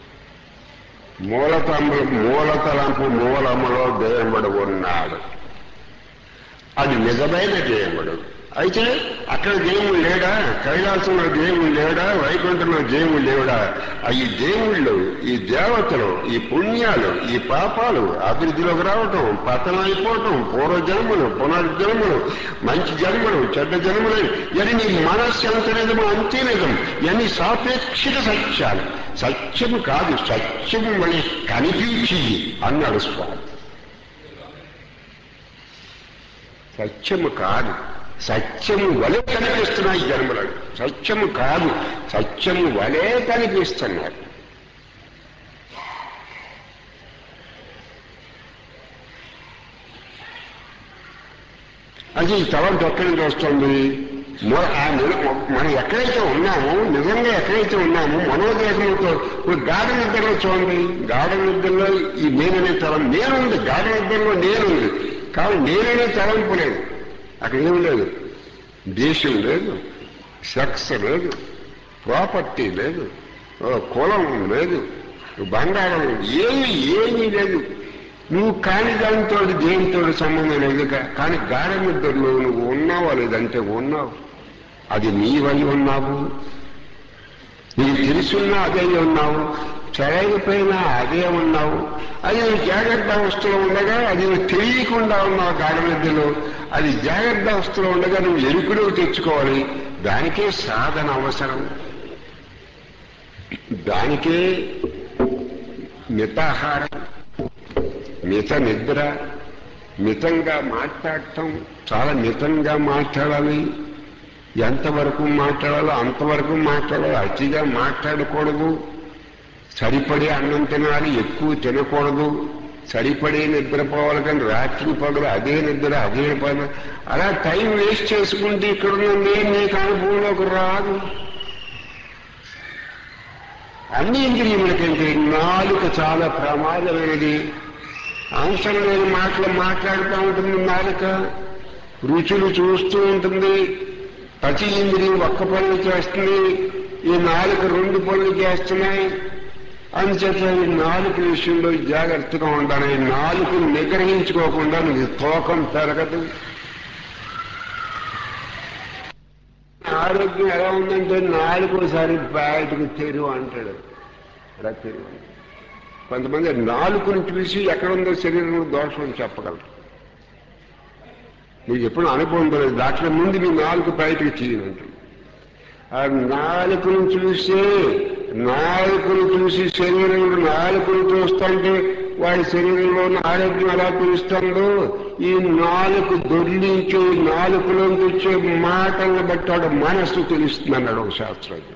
మూలతములు మూలతలంపు మూలములో దేవుడు ఉన్నాడు అది నిజమైన దేవుడు అయితే అక్కడ దేవుడు లేడా కైలాసంలో దేవుడు లేడా వైకుంఠంలో దేవుడు లేడా ఆ ఈ దేవుళ్ళు ఈ దేవతలు ఈ పుణ్యాలు ఈ పాపాలు అభివృద్ధిలోకి రావటం పతనం అయిపోవటం పూర్వజన్మలు పునర్జన్మలు మంచి జన్మలు చెడ్డ జన్మలు ఇవన్నీ నీ మనస్సు ఎంత నిజమో అంతే నిజం ఇవన్నీ సాపేక్షిక సత్యాలు సత్యము కాదు సత్యము మళ్ళీ కనిపించి అన్నాడు స్వామి సత్యము కాదు సత్యము వలె కనిపిస్తున్నాయి జన్మలు సత్యము కాదు సత్యము వలె కనిపిస్తున్నారు అది ఈ తలంపు ఎక్కడి నుంచి వస్తుంది మొ- ఆ నిల- మనం ఎక్కడైతే ఉన్నామో నిజంగా ఎక్కడైతే ఉన్నామో మనోదేశంతో ఇప్పుడు గాఢ నిద్రలో చూడండి గాఢ నిద్రలో ఈ నేననే తలం నేనుంది గాఢ నిద్రలో నేనుంది కానీ నేననే తలంపు లేదు అక్కడ ఏం లేదు దేశం లేదు సెక్స్ లేదు ప్రాపర్టీ లేదు ఓ కులం లేదు బంగారం ఏమి ఏమీ లేదు నువ్వు కాని దానితో దేనితో సంబంధం లేదు కా- కానీ గాఢ నిద్రలో నువ్వు ఉన్నావా లేదంటే ఉన్నావు అది నీవై ఉన్నావు నీకు తెలుసున్నా అదే ఉన్నావు చదవకపోయినా అదే ఉన్నావు అది నువ్వు జాగ్రత్త అవస్థలో ఉండగా అది నువ్వు తెలియకుండా ఉన్నావు గాఢ నిద్రలో అది జాగ్రత్త అవస్థలో ఉండగా నువ్వు ఎరుకులో తెచ్చుకోవాలి దానికే సాధన అవసరం దానికే మితాహారం మిత నిద్ర మితంగా మాట్లాడటం చాలా మితంగా మాట్లాడాలి ఎంతవరకు మాట్లాడాలో అంతవరకు మాట్లాడాలి అతిగా మాట్లాడకూడదు సరిపడే అన్నం తినాలి ఎక్కువ తినకూడదు సరిపడే నిద్రపోవాలి కానీ రాత్రి పగలు అదే నిద్ర అదే పగలు అలా టైం వేస్ట్ చేసుకుంటే ఇక్కడ ఉన్న నేను నీకు అనుభవంలోకి రాదు అన్ని ఇంద్రియములకంటే నాలుక చాలా ప్రమాదమైనది అవసరం లేని మాటలు మాట్లాడుతూ ఉంటుంది నాలుక రుచులు చూస్తూ ఉంటుంది ప్రతి ఇంద్రియం ఒక్క పనులు చేస్తుంది ఈ నాలుక రెండు పనులు చేస్తున్నాయి అందుచేత ఈ నాలుక విషయంలో జాగ్రత్తగా ఉండాలి ఈ నాలుకను నిగ్రహించుకోకుండా నీకు తోకం పెరగదు ఆరోగ్యం ఎలా ఉందంటే నాలుగోసారి బయటకు తెరువు అంటాడు అలా తెరువు అంటాడు. కొంతమంది నాలుకను చూసి ఎక్కడ ఉందో శరీరంలో దోషం అని చెప్పగలరు నీకు ఎప్పుడు అనుభవం లేదు డాక్టర్ ముందు మీ నాలుగు బయటకు తీయనంటాడు ఆ నాలుకను చూసి నాలుకను చూసి శరీరంలో నాలుకను చూస్తుంటే వాడి శరీరంలో ఉన్న ఆరోగ్యం ఎలా తెలుస్తుందో ఈ నాలుగు దొర్లించే నాలుగులోంచి వచ్చే మాటలను బట్టి వాడు మనస్సు తెలుస్తుంది అన్నాడు ఒక శాస్త్రజ్ఞుడు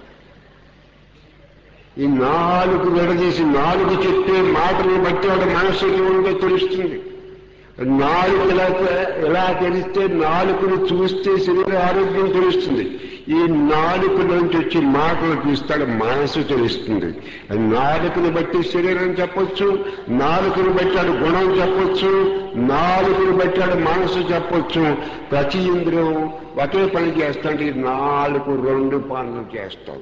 ఈ నాలుగు విడదీసి నాలుగు చెప్పే మాటలను బట్టి వాడు మనస్సు ఎట్లా ఉందో తెలుస్తుంది నాలుగు ఎలా ఎలా తెలిస్తే నాలుగును చూస్తే శరీర ఆరోగ్యం తెలుస్తుంది ఈ నాలుగులోంచి వచ్చి మాటలు చూస్తాడు మనసు తెలుస్తుంది నాలుగును బట్టి శరీరం చెప్పొచ్చు నాలుగును బట్టాడు గుణం చెప్పొచ్చు నాలుగును బట్టాడు మనసు చెప్పొచ్చు ప్రతి ఇంద్రియం ఒకే పని చేస్తాంటే ఈ నాలుగు రెండు పనులు చేస్తాం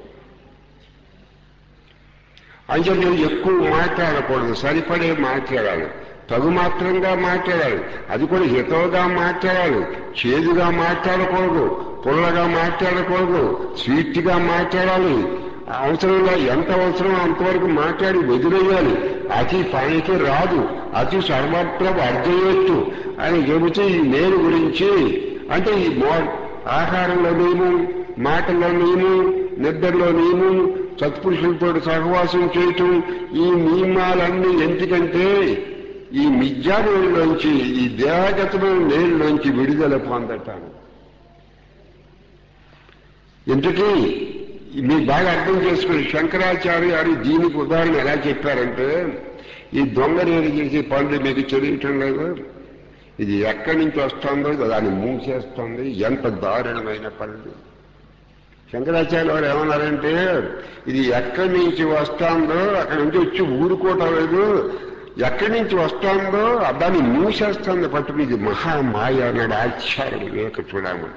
అంటే నేను ఎక్కువ మాట్లాడకూడదు సరిపడే మాట్లాడాలి తగు మాత్రంగా మాట్లాడాలి అది కూడా హితవుగా మాట్లాడాలి చేదుగా మాట్లాడకూడదు పుల్లగా మాట్లాడకూడదు స్వీట్గా మాట్లాడాలి అవసరంలో ఎంత అవసరం అంతవరకు మాట్లాడి వదిలేయాలి అతి పనికి రాదు అతి సర్వత్ర అర్థయొచ్చు అని చెబుతూ ఈ నేను గురించి అంటే ఈ మో ఆహారంలో నియమం మాటల్లో నియమం నిద్రలో నియమం సత్పురుషులతో సహవాసం చేయటం ఈ నియమాలన్నీ ఎందుకంటే ఈ మిథ్యాలోంచి ఈ దేహగతమైన నేరులోంచి విడుదల పొందటాను ఇంతకీ మీరు బాగా అర్థం చేసుకుని శంకరాచార్య గారు దీనికి ఉదాహరణ ఎలా చెప్పారంటే ఈ దొంగ నేను చేసే పనులు మీకు తెలియటం లేదు ఇది ఎక్కడి నుంచి వస్తుందో దాన్ని మూసేస్తుంది ఎంత దారుణమైన పనులు శంకరాచార్య వారు ఏమన్నారంటే ఇది ఎక్కడి నుంచి వస్తుందో అక్కడి నుంచి వచ్చి ఊరుకోవటం లేదు ఎక్కడి నుంచి వస్తుందో దాన్ని మూసేస్తుంది పట్టు ఇది మహామాయ అన్నాడు ఆచార్యుడు వివేక చూడమని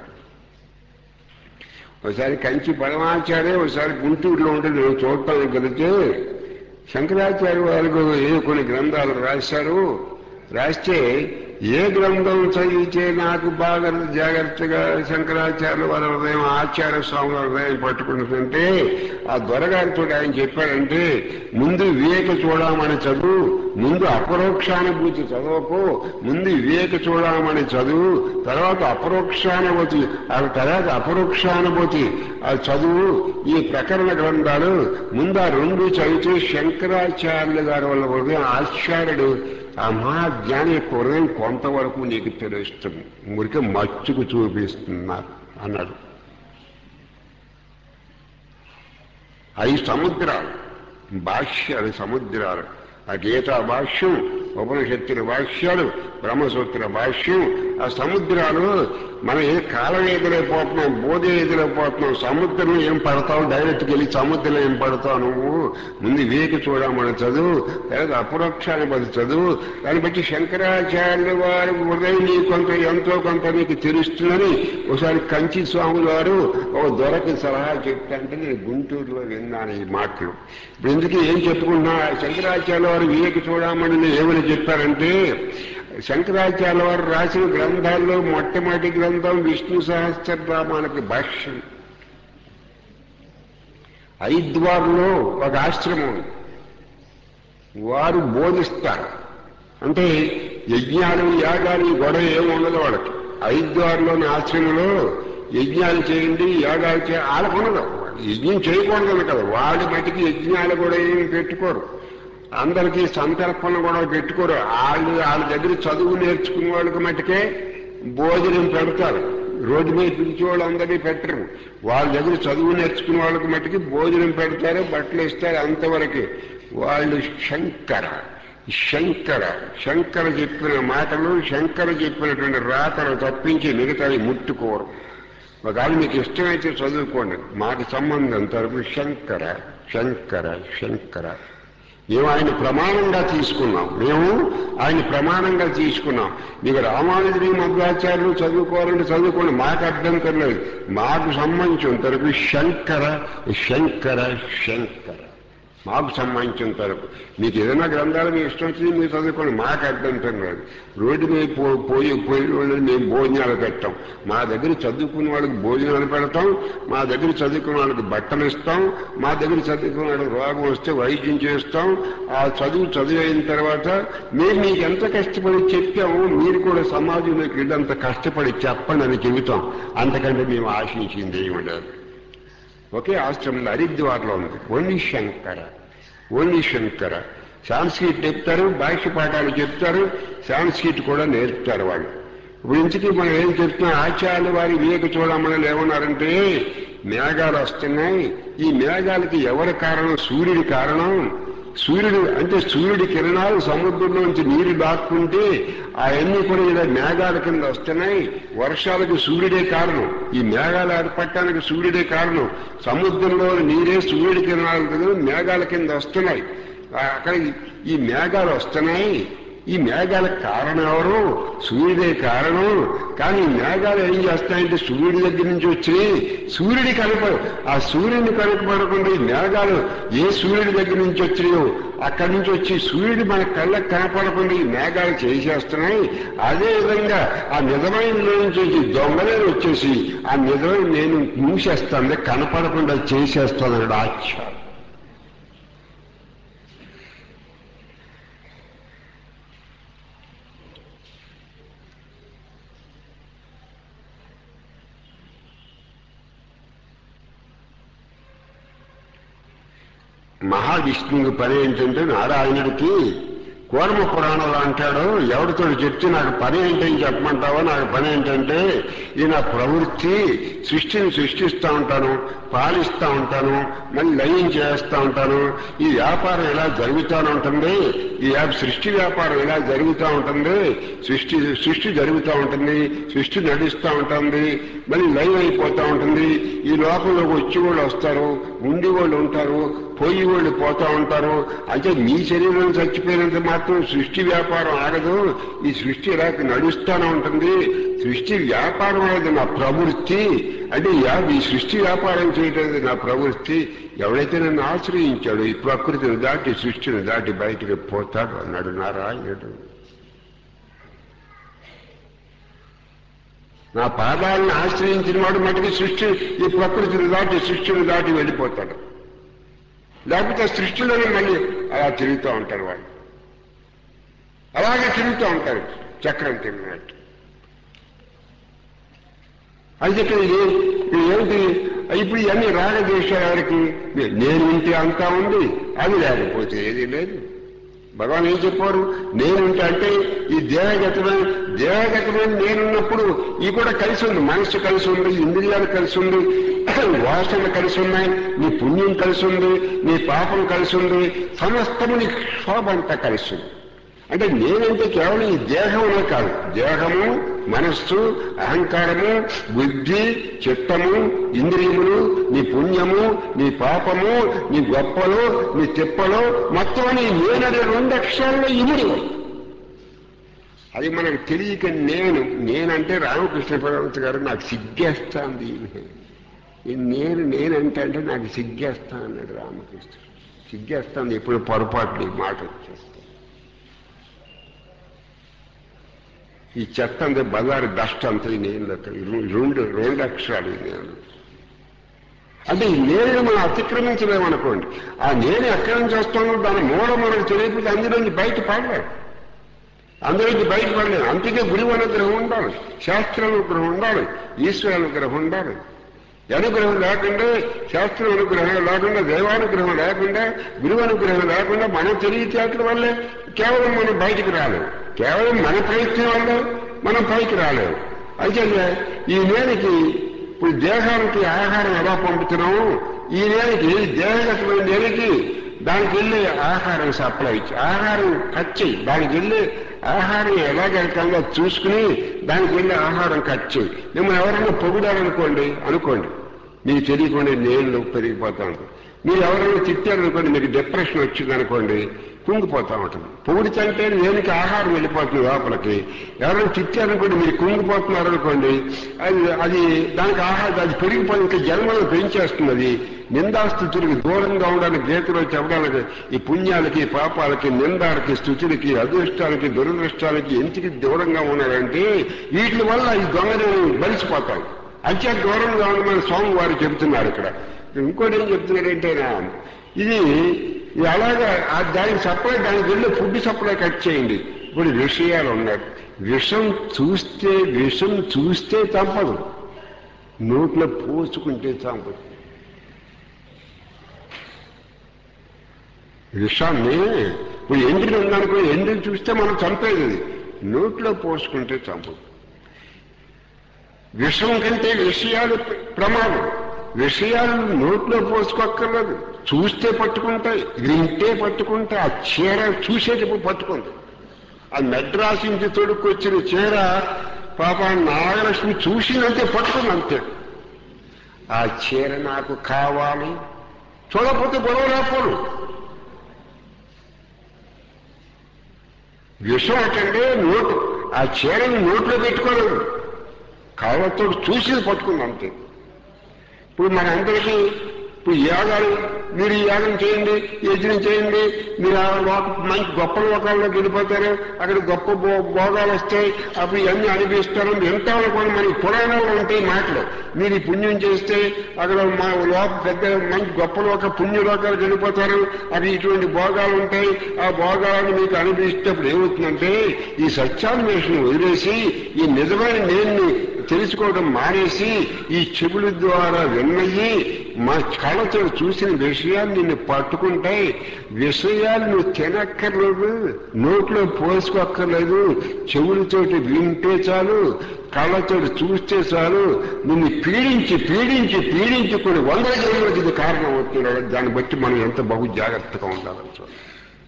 ఒకసారి కంచి పరమాచార్య ఒకసారి గుంటూరులో ఉంటే నేను చూడటానికి వెళితే శంకరాచార్య వారు ఏ కొన్ని గ్రంథాలు రాశారు రాస్తే ఏ గ్రంథం చదివితే నాకు బాగా జాగ్రత్తగా శంకరాచార్య వారి హృదయం ఆచార్య స్వామి వారి హృదయం పట్టుకుంటుందంటే ఆ దొరగారితో ఆయన చెప్పాడంటే ముందు వివేక చూడమని చదువు ముందు అపరోక్షానుభూతి చదవకు ముందు వివేక చూడమని చదువు తర్వాత అపరోక్షానుభూతి ఆ తర్వాత అపరోక్షానుభూతి ఆ చదువు ఈ ప్రకరణ గ్రంథాలు ముందు ఆ రెండు చదివితే శంకరాచార్యుల గారి వల్ల హృదయం ఆచార్యుడు ఆ మహాజ్ఞాని యొక్క హృదయం కొంతవరకు నీకు తెలుస్తుంది మురికి మచ్చుకు చూపిస్తున్నారు అన్నాడు అవి సముద్రాలు భాష్యాలు సముద్రాలు ఆ గీతా భాష్యం ఉపనిషత్తుల భాష్యాలు బ్రహ్మసూత్ర భాష్యం ఆ సముద్రాలు మనం ఏ కాలం ఎదురైపోతున్నాం బోధి ఎదురైపోతున్నాం సముద్రం ఏం పడతావు డైరెక్ట్కి వెళ్ళి సముద్రం ఏం పడతావు నువ్వు ముందు వివేక చూడమని చదువు లేదా అపరోక్షాన్ని బతి చదువు దాన్ని బట్టి శంకరాచార్యుల వారి హృదయం నీ కొంత ఎంతో కొంత నీకు తెలుస్తుందని ఒకసారి కంచి స్వాముల వారు ఒక దొరకి సలహా చెప్తాంటే నేను గుంటూరులో విన్నాను ఈ మాటలు ఇప్పుడు ఎందుకు ఏం చెప్పుకుంటున్నా శంకరాచార్య వారు వివేక చూడమని నేను ఏమని చెప్పారంటే శంకరాచార్య వారు రాసిన గ్రంథాల్లో మొట్టమొదటి గ్రంథం విష్ణు సహస్రనామానికి భాష్యం హరిద్వార్లో ఒక ఆశ్రమం ఉంది. వారు బోధిస్తారు అంటే యజ్ఞాలు యాగాలు ఈ గొడవ ఏమి ఉండదు వాళ్ళకి హరిద్వార్లోని ఆశ్రమంలో యజ్ఞాలు చేయండి యాగాలు చేయ వాళ్ళకు ఉండదు యజ్ఞం చేయకూడదు కదా వాడి మటుకి యజ్ఞాలు కూడా ఏమి పెట్టుకోరు అందరికీ సంతర్పణ కూడా పెట్టుకోరు వాళ్ళు వాళ్ళ దగ్గర చదువు నేర్చుకునే వాళ్ళకి మటుకే భోజనం పెడతారు రోడ్డు మీద పిలిచే వాళ్ళు అందరినీ పెట్టరు వాళ్ళ దగ్గర చదువు నేర్చుకునే వాళ్ళకి మటుకి భోజనం పెడతారు బట్టలు ఇస్తారు అంతవరకే వాళ్ళు శంకర శంకర శంకర చెప్పిన మాటలు శంకర చెప్పినటువంటి రాతలు తప్పించి మిగతావి ముట్టుకోరు ఒకవేళ మీకు ఇష్టమైతే చదువుకోండి మాకు సంబంధం తరపు శంకర శంకర శంకర మేము ఆయన ప్రమాణంగా తీసుకున్నాం మేము ఆయన ప్రమాణంగా తీసుకున్నాం మీకు రామానుజుని మధ్వాచార్యులు చదువుకోవాలంటే చదువుకోండి మాకు అభ్యంతరం లేదు మాకు సంబంధించిన తరపు శంకర శంకర శంకర మాకు సంబంధించిన తరపు మీకు ఏదైనా గ్రంథాలు మీ ఇష్టం వచ్చింది మీరు చదువుకోండి మాకు అభ్యంతరం లేదు రోడ్డు మీద పో పోయి పోయిన వాళ్ళని మేము భోజనాలు పెట్టాం మా దగ్గర చదువుకున్న వాళ్ళకి భోజనాలు పెడతాం మా దగ్గర చదువుకున్న వాళ్ళకి బట్టలు ఇస్తాం మా దగ్గర చదువుకున్న వాళ్ళకి రోగం వస్తే వైద్యం చేస్తాం ఆ చదువు చదువు అయిన తర్వాత మేము మీకు ఎంత కష్టపడి చెప్పాము మీరు కూడా సమాజంలోకి వెళ్ళి అంత కష్టపడి చెప్పండి అని చెబుతాం అంతకంటే మేము ఆశించింది ఏమి లేదు ఒకే ఆశ్రమంలో హరిద్వార్లో ఉంది ఓన్లీ శంకర ఓన్లీ శంకర సాంస్క్రిట్ చెప్తారు భాష్య పాఠాలు చెప్తారు సాంస్క్రిట్ కూడా నేర్పుతారు వాళ్ళు ఇప్పుడు ఇంటికి మనం ఏం చెప్తున్నాం ఆచార్య వారి వివేక చూడమని ఏమన్నారంటే మేఘాలు వస్తున్నాయి ఈ మేఘాలకి ఎవరి కారణం సూర్యుడి కారణం సూర్యుడు అంటే సూర్యుడి కిరణాలు సముద్రంలోంచి నీరు దాక్కుంటే అవన్నీ కూడా ఇలా మేఘాల కింద వస్తున్నాయి వర్షాలకు సూర్యుడే కారణం ఈ మేఘాలు ఏర్పడటానికి సూర్యుడే కారణం సముద్రంలో నీరే సూర్యుడి కిరణాల కింద మేఘాల కింద వస్తున్నాయి ఆ, అక్కడ ఈ- ఈ మేఘాలు వస్తున్నాయి ఈ మేఘాలకు కారణం ఎవరు సూర్యుడే కారణం కానీ ఈ మేఘాలు ఏం చేస్తాయంటే సూర్యుడి దగ్గర నుంచి వచ్చి సూర్యుడి కనప ఆ సూర్యుడిని కనుకపడకుండా ఈ మేఘాలు ఏ సూర్యుడి దగ్గర నుంచి వచ్చినాయో అక్కడి నుంచి వచ్చి సూర్యుడు మన కళ్ళకు కనపడకుండా ఈ మేఘాలు చేసేస్తున్నాయి అదే విధంగా ఆ నిజమైన నుంచి వచ్చి దొంగలే వచ్చేసి ఆ నిజమైన నేను మూసేస్తాను కనపడకుండా చేసేస్తానన్నాడు ఆచార్య మహావిష్ణువు పని ఏంటంటే నారాయణుడికి కూర్మ పురాణంలో అంటాడు ఎవరితో చెప్తే నాకు పని ఏంటని చెప్పమంటావో నాకు పని ఏంటంటే ఈ నా ప్రవృత్తి సృష్టిని సృష్టిస్తూ ఉంటాను పాలిస్తూ ఉంటాను మళ్ళీ లయం చేస్తూ ఉంటాను ఈ వ్యాపారం ఇలా జరుగుతూనే ఉంటుంది ఈ వ్యా- సృష్టి వ్యాపారం ఇలా జరుగుతూ ఉంటుంది సృష్టి సృష్టి జరుగుతూ ఉంటుంది సృష్టి నడుస్తూ ఉంటుంది మళ్ళీ లయం అయిపోతూ ఉంటుంది ఈ లోకంలోకి వచ్చి వాళ్ళు వస్తారు ఉండి వాళ్ళు ఉంటారు పోయి వాళ్ళు పోతా ఉంటారు అంటే మీ శరీరం చచ్చిపోయినంత మాత్రం సృష్టి వ్యాపారం ఆగదు ఈ సృష్టి ఇలా నడుస్తూనే ఉంటుంది సృష్టి వ్యాపారం అనేది నా ప్రవృత్తి అంటే యా- ఈ సృష్టి వ్యాపారం చేయడం అనేది నా ప్రవృత్తి ఎవడైతే నన్ను ఆశ్రయించాడు ఈ ప్రకృతిని దాటి సృష్టిని దాటి బయటికి పోతాడు అన్నాడు నారాయణుడు నా పాదాలను ఆశ్రయించిన వాడు మటుకు సృష్టి ఈ ప్రకృతిని దాటి సృష్టిని దాటి వెళ్ళిపోతాడు లేకపోతే సృష్టిలోనే మళ్ళీ అలా తిరుగుతూ ఉంటారు వాళ్ళు అలాగే తిరుగుతూ ఉంటారు చక్రం తిరిగినట్టు అయితే ఇక్కడ ఏ- ఇక్కడ ఏమిటి ఇప్పుడు ఇవన్నీ రాగద్వేషాలు ఎవరికి నేను ఉంటే అంతా ఉంది అది లేకపోతే ఏది లేదు భగవాన్ ఏం చెప్పారు నేనుంటే అంటే ఈ దేహగతమైన దేహగతమైన నేనున్నప్పుడు ఈ కూడా కలిసి ఉంది మనస్సు కలిసి ఉంది ఇంద్రియాలు కలిసి ఉంది వాసన కలిసి ఉన్నాయి నీ పుణ్యం కలిసి ఉంది నీ పాపం కలిసి ఉంది సమస్తము నీ శోభ అంతా కలిసి ఉంది అంటే నేనంటే కేవలం ఈ దేహమునే కాదు దేహము మనస్సు అహంకారము బుద్ధి చిత్తము ఇంద్రియములు నీ పుణ్యము నీ పాపము నీ గొప్పలు నీ తిప్పలు మొత్తం నీ నేననే రెండు అక్షరాల్లో ఇముడు అది మనకు తెలియక నేను నేనంటే రామకృష్ణ పరమత గారు నాకు సిగ్గేస్తాంది ఈ నేను నేనంటే అంటే నాకు సిగ్గేస్తా అన్నాడు రామకృష్ణ సిగ్గేస్తాంది ఎప్పుడు పొరపాటు ఈ మాట వచ్చేస్తాను ఈ చెత్త అంతా బజారు డస్ట్ అంతా ఈ నేను రెండు రెండు అక్షరాలు ఈ నేను అంటే ఈ నేను మనం అతిక్రమించలేమనుకోండి ఆ నేను ఎక్కడి నుంచి వస్తానో దాని మూల మనకు తెలియకపోతే అందులోంచి బయట పడలేదు అందులోంచి బయట పడలేదు అందుకే గురువు అనుగ్రహం ఉండాలి శాస్త్ర అనుగ్రహం ఉండాలి ఈశ్వర అనుగ్రహం ఉండాలి అనుగ్రహం లేకుండా శాస్త్రం అనుగ్రహం లేకుండా దైవానుగ్రహం లేకుండా గురువు అనుగ్రహం లేకుండా మన తెలివితేటల వల్లే కేవలం మనం బయటికి రాలేము కేవలం మన ప్రయత్నం వల్ల మనం పైకి రాలేము అయితే ఈ నేలకి ఇప్పుడు దేహానికి ఆహారం ఎలా పంపుతున్నాము ఈ నేలకి దేహగతమైన నేలకి దానికి వెళ్ళే ఆహారం సప్లై ఇచ్చి ఆహారం కట్ చేయి దానికి వెళ్ళే ఆహారం ఎలాగెళ్తామో చూసుకుని దానికి వెళ్ళే ఆహారం కట్ చేయి మిమ్మల్ని ఎవరైనా పొగిడారనుకోండి అనుకోండి మీకు తెలియకుండా నేను పెరిగిపోతా ఉంటాను మీరు ఎవరైనా తిట్టారనుకోండి మీకు డిప్రెషన్ వచ్చింది అనుకోండి కుంగిపోతా ఉంటుంది పొగిడితంటే దేనికి ఆహారం వెళ్ళిపోతుంది లోపలికి ఎవరైనా తిట్టారనుకోండి మీరు కుంగిపోతున్నారు అనుకోండి అది అది దానికి ఆహారం అది పెరిగిపోయి ఇంకా జన్మలో పెంచేస్తుంది అది నిందాస్థుతులకి దూరంగా ఉండడానికి గీతలో చెప్పడానికి ఈ పుణ్యాలకి పాపాలకి నిందాలకి స్థుతులకి అదృష్టానికి దురదృష్టానికి ఎందుకు దూరంగా ఉన్నారంటే వీటి వల్ల ఈ దొంగలు బలిసిపోతాయి అంతే దూరంగా ఉండమని స్వామి వారు చెబుతున్నారు ఇక్కడ ఇంకోటి ఏం చెప్తున్నారంటే ఇది ఇది అలాగా ఆ దానికి సప్లై దానికి వెళ్ళే ఫుడ్ సప్లై కట్ చేయండి ఇప్పుడు విషయాలు ఉన్నాయి విషం చూస్తే విషం చూస్తే చంపదు నోట్లో పోసుకుంటే చంపదు విషాన్ని ఇప్పుడు ఎండిని ఉందనుకో ఎండిని చూస్తే మనం చంపేది అది. నోట్లో పోసుకుంటే చంపదు విషం కంటే విషయాలు ప్ర- ప్రమాదం విషయాలు నోట్లో పోసుకోక్కర్లేదు చూస్తే పట్టుకుంటాయి వింటే పట్టుకుంటాయి ఆ చీర చూసేటప్పుడు పట్టుకుంటాయి ఆ మెడ్రాస్ నుంచి తొడుక్కొచ్చిన చీర పాప నాగలక్ష్మి చూసినంతే పట్టుకుంది అంతే ఆ చీర నాకు కావాలి చూడకపోతే గొడవ రాపోను విషం అంటే నోటు ఆ చీరని నోట్లో పెట్టుకోలేదు కాళ్ళతో చూసి పట్టుకుంది అంతే ఇప్పుడు మన అందరికీ ఇప్పుడు యాగాలు మీరు ఈ యాగం చేయండి యజ్ఞం చేయండి మీరు ఆ లోక మంచి గొప్ప లోకాల్లోకి వెళ్ళిపోతారు అక్కడ గొప్ప భో- భోగాలు వస్తాయి అప్పుడు ఇవన్నీ అనిపిస్తారు ఎంత కూడా మనకి పురాణాలు ఉంటాయి మాటలు మీరు ఈ పుణ్యం చేస్తే అక్కడ మా లోక పెద్ద మంచి గొప్ప లోక పుణ్య లోకాలకు వెళ్ళిపోతారు అవి ఇటువంటి భోగాలు ఉంటాయి ఆ భోగాలను మీకు అనిపిస్తేప్పుడు ఏమవుతుందంటే ఈ సత్యాన్వేషణ వదిలేసి ఈ నిజమైన నేను తెలుసుకోవడం మానేసి ఈ చెవుల ద్వారా విన్నయి మా కళ్ళతో చూసిన విషయాలు నిన్ను పట్టుకుంటాయి విషయాలు నువ్వు తినక్కర్లేదు నోట్లో పోసుకోక్కర్లేదు చెవులతోటి వింటే చాలు కళ్ళతో చూస్తే చాలు నిన్ను పీడించి పీడించి పీడించి కొన్ని వందల జన్మలకు ఇది కారణం అవుతున్నాడు దాన్ని బట్టి మనం ఎంత బహు జాగ్రత్తగా ఉండాలని చూడండి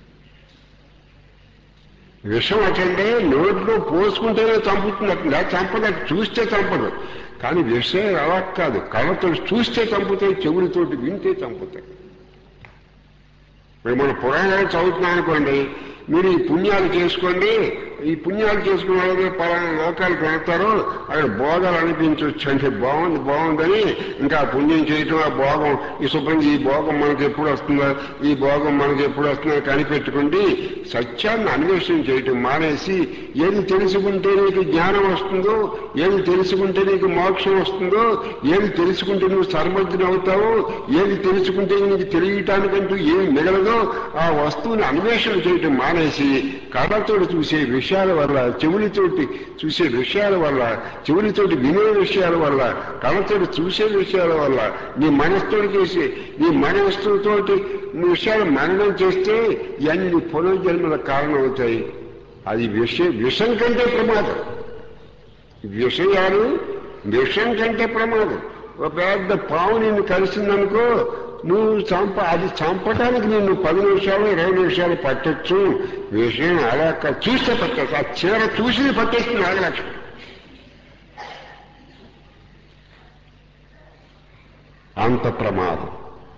విషం అటంటే నోట్లో పోసుకుంటేనే చంపుతున్నట్టు చంపదు చూస్తే చంపదు కానీ విషయం అలా కాదు కళ్ళతో చూస్తే చంపుతాయి చెవులతోటి వింటే చంపుతాయి ఇప్పుడు మన పురాణాలు చదువుతున్నాం అనుకోండి మీరు ఈ పుణ్యాలు చేసుకోండి ఈ పుణ్యాలు చేసుకున్న వాళ్ళకి పలానా లోకాలకు వెళ్తారు అక్కడ భోగాలు అనిపించవచ్చు అంటే బాగుంది బాగుందని ఇంకా ఆ పుణ్యం చేయటం ఆ భోగం ఈ శుభ్రంగా ఈ భోగం మనకి ఎప్పుడు వస్తుందో ఈ భోగం మనకి ఎప్పుడు వస్తుందో కనిపెట్టుకుండి సత్యాన్ని అన్వేషణ చేయటం మానేసి ఏది తెలుసుకుంటే నీకు జ్ఞానం వస్తుందో ఏది తెలుసుకుంటే నీకు మోక్షం వస్తుందో ఏది తెలుసుకుంటే నువ్వు సర్వజ్ఞుడు అవుతావో ఏది తెలుసుకుంటే నీకు తెలియటానికంటూ ఏమి మిగలదో ఆ వస్తువుని అన్వేషణ చేయటం మానేసి కళ్ళతోటి చూసే విషయాల వల్ల చెవులతోటి చూసే విషయాల వల్ల చెవులతోటి వినే విషయాల వల్ల కళ్ళతోటి చూసే విషయాల వల్ల నీ మనస్సుతోటి చేసే నీ మనస్సుతోటి నీ విషయాలు మననం చేస్తే ఇవన్నీ పునర్జన్మల కారణం అవుతాయి అది విష విషం కంటే ప్రమాదం విషయాలు విషం కంటే ప్రమాదం ఒక పెద్ద పాము నిన్ను కలిసిందనుకో నువ్వు చంప అది చంపడానికి నిన్ను పది నిమిషాలు ఇరవై నిమిషాలు పట్టొచ్చు విషయం అలా కాదు. చూస్తే పట్టచ్చు ఆ చీర చూసి పట్టేస్తుంది నాగలక్ష్మి అంత ప్రమాదం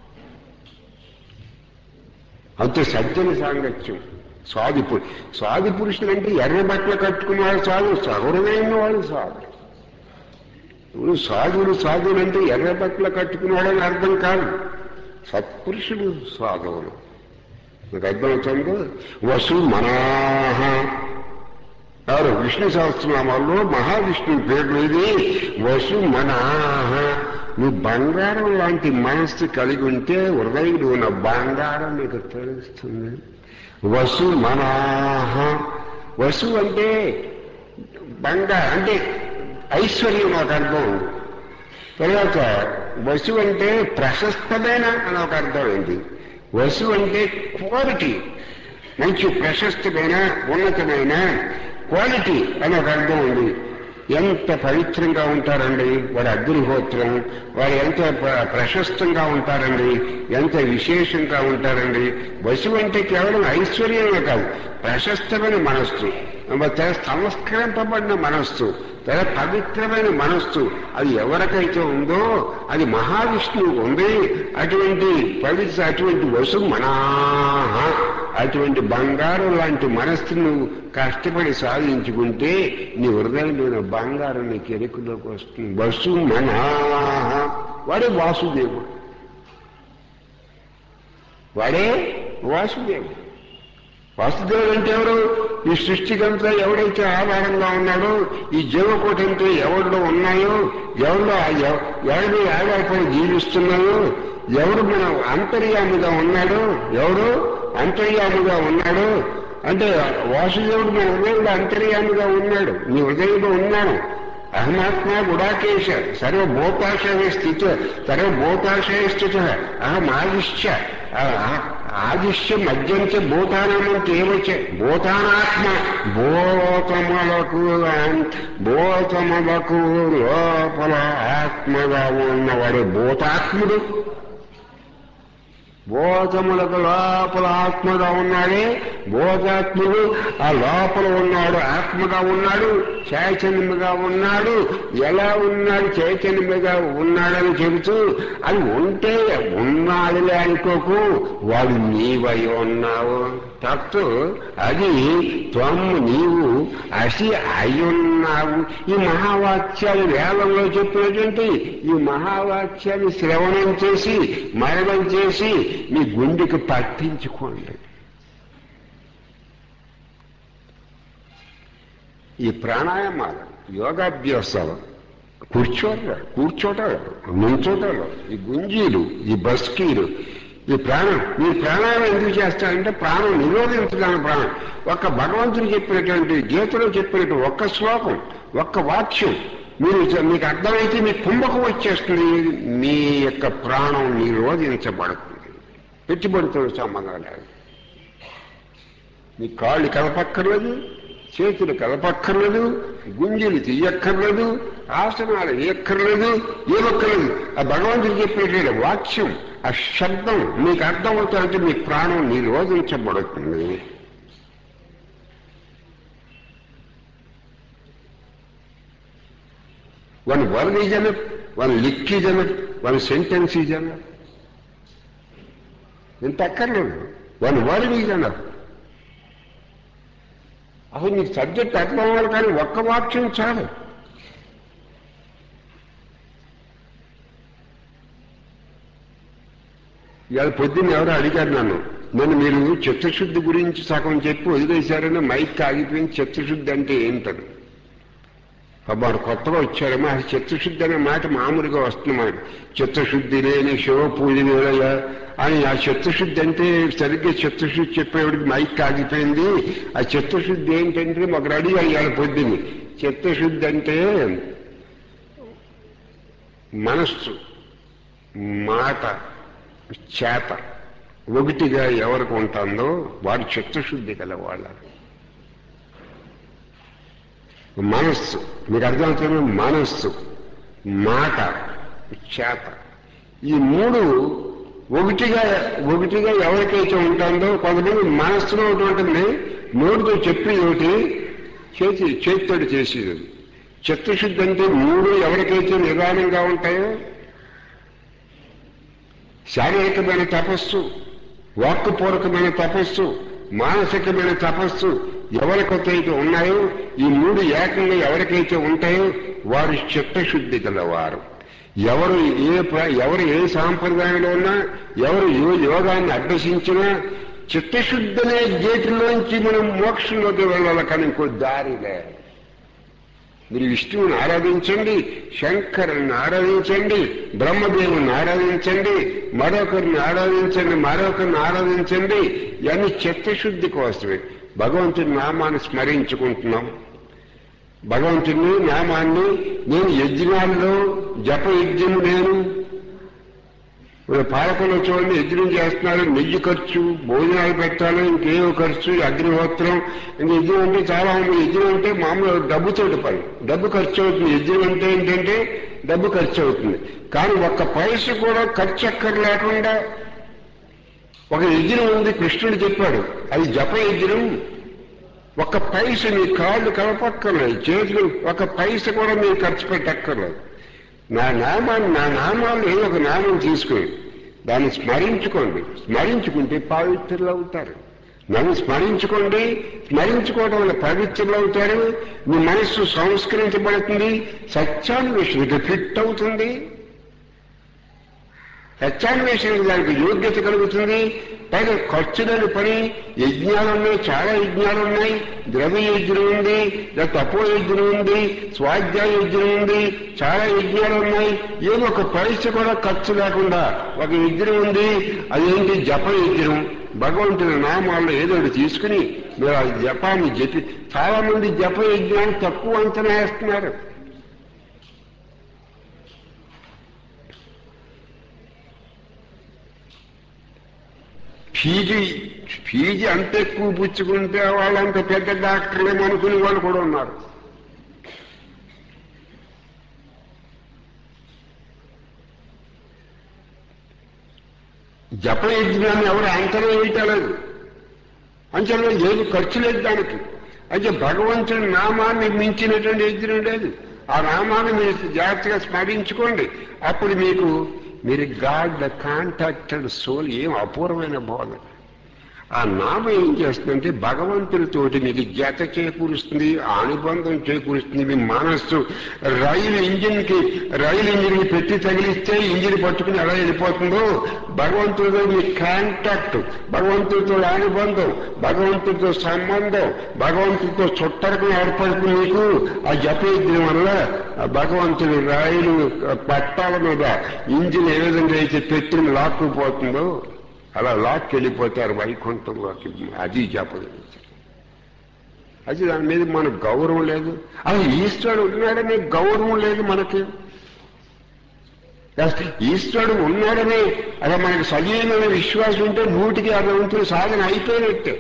అంతే సజ్జన సాంగత్యం స్వాది పు స్వాది పురుషులు అంటే ఎర్ర బట్టలు కట్టుకున్నవాడు సాధు సగౌరవమైన వాడు సాధు ఇప్పుడు సాధువులు సాధువులు అంటే ఎర్ర బట్టలు కట్టుకున్నాడని అర్థం కాదు సత్పురుషుడు సాధువులు మీకు అర్థమవుతుందో వసు మనాహ ఎవరు విష్ణు సహస్రనామాల్లో మహావిష్ణువు పేరు ఇది వసు మనాహ నువ్వు బంగారం లాంటి మనస్సు కలిగి ఉంటే హృదయంలో ఉన్న బంగారం నీకు తెలుస్తుంది వసు మనాహ వసు అంటే బంగారం అంటే ఐశ్వర్యం నాకు అర్థం ఉంది తర్వాత వసు అంటే ప్రశస్తమైన అని ఒక అర్థం ఉంది వసు అంటే క్వాలిటీ మంచి ప్రశస్తమైన ఉన్నతమైన క్వాలిటీ అని ఒక అర్థం ఉంది ఎంత పవిత్రంగా ఉంటారండి వారి అగ్నిహోత్రం వారు ఎంత ప్ర- ప్రశస్తంగా ఉంటారండి ఎంత విశేషంగా ఉంటారండి వశువు అంటే కేవలం ఐశ్వర్యమే కాదు ప్రశస్తమైన మనస్సు చాలా సంస్కరింపబడిన మనస్సు చాలా పవిత్రమైన మనస్సు అది ఎవరికైతే ఉందో అది మహావిష్ణువు ఉంది అటువంటి పవిత్ర అటువంటి వసు మనాహ అటువంటి బంగారం లాంటి మనస్సును నువ్వు కష్టపడి సాధించుకుంటే నీ హృదయంలోని బంగారం నీ కెరుకులోకి వస్తుంది వసు మనాహ వాడే వాసుదేవుడు వాడే వాసుదేవుడు వాసుదేవుడు అంటే ఎవరు ఈ సృష్టికంతా ఎవడైతే ఆధారంగా ఉన్నాడో ఈ జీవకోటంతో ఎవరిలో ఉన్నాయో ఎవరిలో ఎవ- ఎవరి ఆధారపడి జీవిస్తున్నాయో ఎవరు మన అంతర్యామిగా ఉన్నాడో ఎవరు అంతర్యామిగా ఉన్నాడో అంటే వాసుదేవుడు మన హృదయంలో అంతర్యామిగా ఉన్నాడు నీ హృదయంలో ఉన్నాను అహమాత్మ గుడాకేశ సర్వభూతాశయ స్థిత సర్వభూతాశయ స్థిత అహం ఆదిశ్య ఆదిశ్య మధ్యంచ భూతానామంటే ఏమొచ్చే భూతానాత్మ భూతములకు భూతములకు లోపల ఆత్మగా ఉన్నవాడు భూతాత్ముడు భూతములకు లోపల ఆత్మగా ఉన్నాడే భూతాత్ముడు ఆ లోపల ఉన్నాడు ఆత్మగా ఉన్నాడు చైతన్యముగా ఉన్నాడు ఎలా ఉన్నాడు చైతన్యముగా ఉన్నాడని చెబుతూ అది ఉంటే ఉన్నాడులే అనుకోకు వాడు నీవై ఉన్నావు తత్తు అది త్వమ్ము నీవు అసి అయి ఉన్నావు ఈ మహావాక్యాలు వేలంలో చెప్పినటువంటి ఈ మహావాక్యాన్ని శ్రవణం చేసి మరణం చేసి మీ గుండెకి పట్టించుకోండి ఈ ప్రాణాయామాలు యోగాభ్యాసాలు కూర్చోటాలు కూర్చోటాలు నుంచోటాలు ఈ గుంజీలు ఈ బస్కీలు ఈ ప్రాణం ఈ ప్రాణాయామం ఎందుకు చేస్తారంటే ప్రాణం నిరోధించడానికి ప్రాణం ఒక్క భగవంతుడు చెప్పినటువంటి గీతలో చెప్పినట్టు ఒక్క శ్లోకం ఒక్క వాక్యం మీరు చ- మీకు అర్థమైతే మీ కుంభకం వచ్చేస్తుంది మీ యొక్క ప్రాణం నిరోధించబడుతుంది పెట్టుబడితో సంబంధం లేదు నీ కాళ్ళు కలపక్కర్లేదు చేతులు కలపక్కర్లేదు గుంజలు తీయక్కర్లేదు ఆసనాలు వేయక్కర్లేదు ఏమక్కర్లేదు ఆ భగవంతుడు చెప్పేటువంటి వాక్యం ఆ శబ్దం మీకు అర్థమవుతాయంటే మీ ప్రాణం నిరోధించబడుతుంది one word is enough one look is enough one sentence is enough ఇంత అక్కర్లేదు వన్ వర్డ్ ఈజ్ ఎనఫ్ అసలు నీకు సబ్జెక్ట్ అర్థం అవ్వాలి కానీ ఒక్క వాక్యం చాలు ఇవాళ పొద్దున్న ఎవరో అడిగారు నన్ను నన్ను మీరు చిత్తశుద్ధి గురించి సగం చెప్పి వదిలేశారని మైక్ ఆగిపోయింది చిత్తశుద్ధి అంటే ఏంటని వాడు కొత్తగా వచ్చారేమో అది చిత్తశుద్ధి అనే మాట మామూలుగా వస్తుంది మాట చిత్తశుద్ధి లేని శివ పూజ వేళ అని ఆ చిత్తశుద్ధి అంటే సరిగ్గా చిత్తశుద్ధి చెప్పేవాడికి మైక్ ఆగిపోయింది ఆ చిత్తశుద్ధి ఏంటంటే మాకు రెడీ అయ్యాలి పొద్దున్ని చిత్తశుద్ధి అంటే మనస్సు మాట చేత ఒకటిగా ఎవరికి ఉంటుందో వాడు చిత్తశుద్ధి గలవాళ్ళ మనస్సు మీకు అర్థమవుతుంది మనస్సు మాట చేత ఈ మూడు ఒకటిగా ఒకటిగా ఎవరికైతే ఉంటుందో కొంతమంది మనస్సులో ఒకటి ఉంటుంది నోటితో చెప్పేది ఒకటి చేతి చేతితోటి చేసేది చిత్తశుద్ధి అంటే మూడు ఎవరికైతే నిదానంగా ఉంటాయో శారీరకమైన తపస్సు వాక్కుపూర్వకమైన తపస్సు మానసికమైన తపస్సు ఎవరికైతే ఉన్నాయో ఈ మూడు ఏకంగా ఎవరికైతే ఉంటాయో వారు చిత్తశుద్ధి గలవారు ఎవరు ఏ ప్ర- ఎవరు ఏ సాంప్రదాయంలో ఉన్నా ఎవరు ఏ యోగాన్ని అభ్యసించినా చిత్తశుద్ధనే గేటులోంచి మనం మోక్షంలోకి వెళ్ళాలి కానీ ఇంకో దారి లేదు మీరు విష్ణువుని ఆరాధించండి శంకరుని ఆరాధించండి బ్రహ్మదేవుని ఆరాధించండి మరొకరిని ఆరాధించండి మరొకరిని ఆరాధించండి ఇవన్నీ చిత్తశుద్ధి కోసమే భగవంతుని నామాన్ని స్మరించుకుంటున్నాం భగవంతుని నామాన్ని నేను యజ్ఞాల్లో జప యజ్ఞము నేను ఇప్పుడు పాలకులు చూడండి యజ్ఞం చేస్తున్నారు నెయ్యి ఖర్చు భోజనాలు పెట్టాలి ఇంకేవో ఖర్చు అగ్నిహోత్రం ఇంకా యజ్ఞం అంటే చాలా ఉంది యజ్ఞం అంటే మామూలు డబ్బుతోటి పని డబ్బు ఖర్చు అవుతుంది యజ్ఞం అంటే ఏంటంటే డబ్బు ఖర్చు అవుతుంది కానీ ఒక్క పైస కూడా ఖర్చు అక్కర్ లేకుండా ఒక యజ్ఞం ఉంది కృష్ణుడు చెప్పాడు అది జప యజ్ఞం ఒక పైస మీ కాళ్ళు కలపక్కర్లేదు చేతులు ఒక పైస కూడా మీరు ఖర్చు పెట్టక్కర్లేదు నా నామాన్ని నా నామాలు ఏదో ఒక నామం తీసుకుని దాన్ని స్మరించుకోండి స్మరించుకుంటే పవిత్రులు అవుతారు నన్ను స్మరించుకోండి స్మరించుకోవడం వల్ల పవిత్రులు అవుతారు మీ మనస్సు సంస్కరించబడుతుంది సత్యాన్వేషణకి ఫిట్ అవుతుంది సత్యాన్వేషణకి దానికి యోగ్యత కలుగుతుంది పైగా ఖర్చు లేని పని యజ్ఞాలు ఉన్నాయి చాలా యజ్ఞాలు ఉన్నాయి ద్రవ్య యజ్ఞం ఉంది లేదా తపో యజ్ఞం ఉంది స్వాధ్యాయ యజ్ఞం ఉంది చాలా యజ్ఞాలు ఉన్నాయి ఏదో ఒక పరీక్ష కూడా ఖర్చు లేకుండా ఒక యజ్ఞం ఉంది అదేంటి జప యజ్ఞం భగవంతుని నామాల్లో ఏదో ఒకటి తీసుకుని మీరు ఆ జపాన్ని జపి చాలా మంది జప యజ్ఞాన్ని తక్కువ అంచనా వేస్తున్నారు ఫీజు ఫీజు అంత ఎక్కువ పుచ్చుకుంటే వాళ్ళంత పెద్ద డాక్టర్లేమో అనుకునే వాళ్ళు కూడా ఉన్నారు జప యజ్ఞాన్ని ఎవరు అంతరం వేయటలేదు అంచనా ఏది ఖర్చు లేదు దానికి అయితే భగవంతుని నామాన్ని మించినటువంటి యజ్ఞం లేదు ఆ నామాన్ని మీరు జాగ్రత్తగా స్మరించుకోండి అప్పుడు మీకు మీరు గాడ్ ద కాంటాక్టెడ్ సోల్ ఏం అపూర్వమైన బోధ ఆ నామం ఏం చేస్తుందంటే భగవంతుడితోటి మీకు జత చేకూరుస్తుంది అనుబంధం చేకూరుస్తుంది మీ మనస్సు రైలు ఇంజిన్కి రైలు ఇంజిన్కి పెట్టి తగిలిస్తే ఇంజిన్ పట్టుకుని ఎలా వెళ్ళిపోతుందో భగవంతుడితో మీ కాంటాక్ట్ భగవంతుడితో అనుబంధం భగవంతుడితో సంబంధం భగవంతుడితో చుట్టరకం ఏర్పడుతుంది మీకు ఆ జపయజ్ఞం వల్ల ఆ భగవంతుడి రైలు పట్టాల మీద ఇంజిన్ ఏ విధంగా అయితే పెట్టిన లాక్కుపోతుందో అలా లాక్కి వెళ్ళిపోతారు వైకుంఠంలోకి అది జపం అది దాని మీద మనకు గౌరవం లేదు అసలు ఈశ్వరుడు ఉన్నాడనే గౌరవం లేదు మనకి అసలు ఈశ్వరుడు ఉన్నాడనే అలా మనకి సజీవమైన విశ్వాసం ఉంటే నూటికి అరవై వంతులు సాధన అయిపోయినట్టే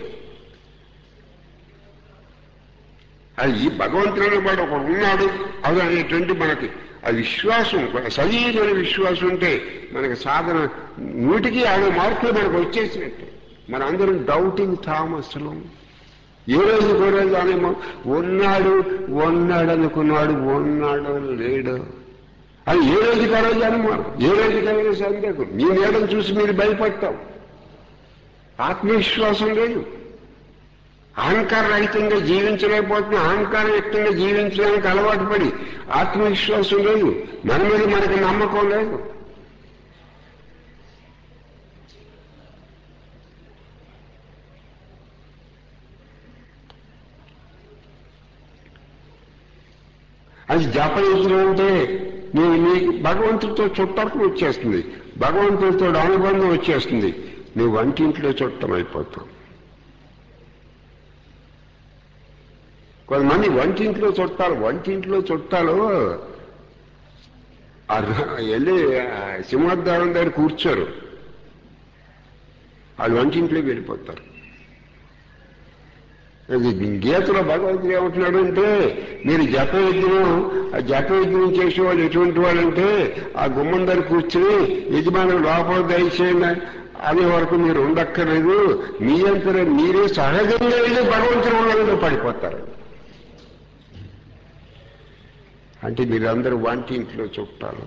అది ఈ భగవంతుడు వాడు ఒకడు ఉన్నాడు అది అనేటువంటి మనకి ఆ విశ్వాసం సజీవమైన విశ్వాసం ఉంటే మనకి సాధన నూటికి యాభై మార్కులు మనకు వచ్చేసినట్టే మన అందరం డౌటింగ్ థామస్లో ఏ రోజు ఒక రోజు అనేమో ఉన్నాడు ఉన్నాడు అనుకున్నాడు ఉన్నాడు లేడు అది ఏ రోజుకి ఆ రోజు అనుమానం ఏ రోజుకి ఆ రోజు సందేహం మీ నీడను చూసి మీరు భయపడతాం ఆత్మవిశ్వాసం లేదు అహంకార రహితంగా జీవించలేకపోతున్నా అహంకారయుక్తంగా జీవించడానికి అలవాటు పడి ఆత్మవిశ్వాసం లేదు మన మీద మనకి నమ్మకం లేదు అది జపయజ్ఞం అంటే నీ నీ భగవంతుడితో చుట్టకు వచ్చేస్తుంది భగవంతుడితో అనుబంధం వచ్చేస్తుంది నీ వంటింట్లో చుట్టం అయిపోతావు కొంతమంది వంటింట్లో చుట్టాలు వంటింట్లో చుట్టాలు ఆ ర- వెళ్ళి ఆ సింహద్వారం దగ్గర కూర్చోరు వాళ్ళు వంటింట్లోకి వెళ్ళిపోతారు అది గీతలో భగవంతుడు ఏమంటున్నాడు అంటే మీరు జపయజ్ఞం ఆ జపయజ్ఞం చేసేవాళ్ళు ఎటువంటి వాళ్ళంటే ఆ గుమ్మం దగ్గర కూర్చుని యజమానులు లోపల దయచేయండి అనే వరకు మీరు ఉండక్కర్లేదు మీ అంతరే మీరే సహజంగా వెళ్ళి భగవంతుడు ఉన్నదో పడిపోతారు అంటే మీరందరూ వంటింట్లో చుట్టాలు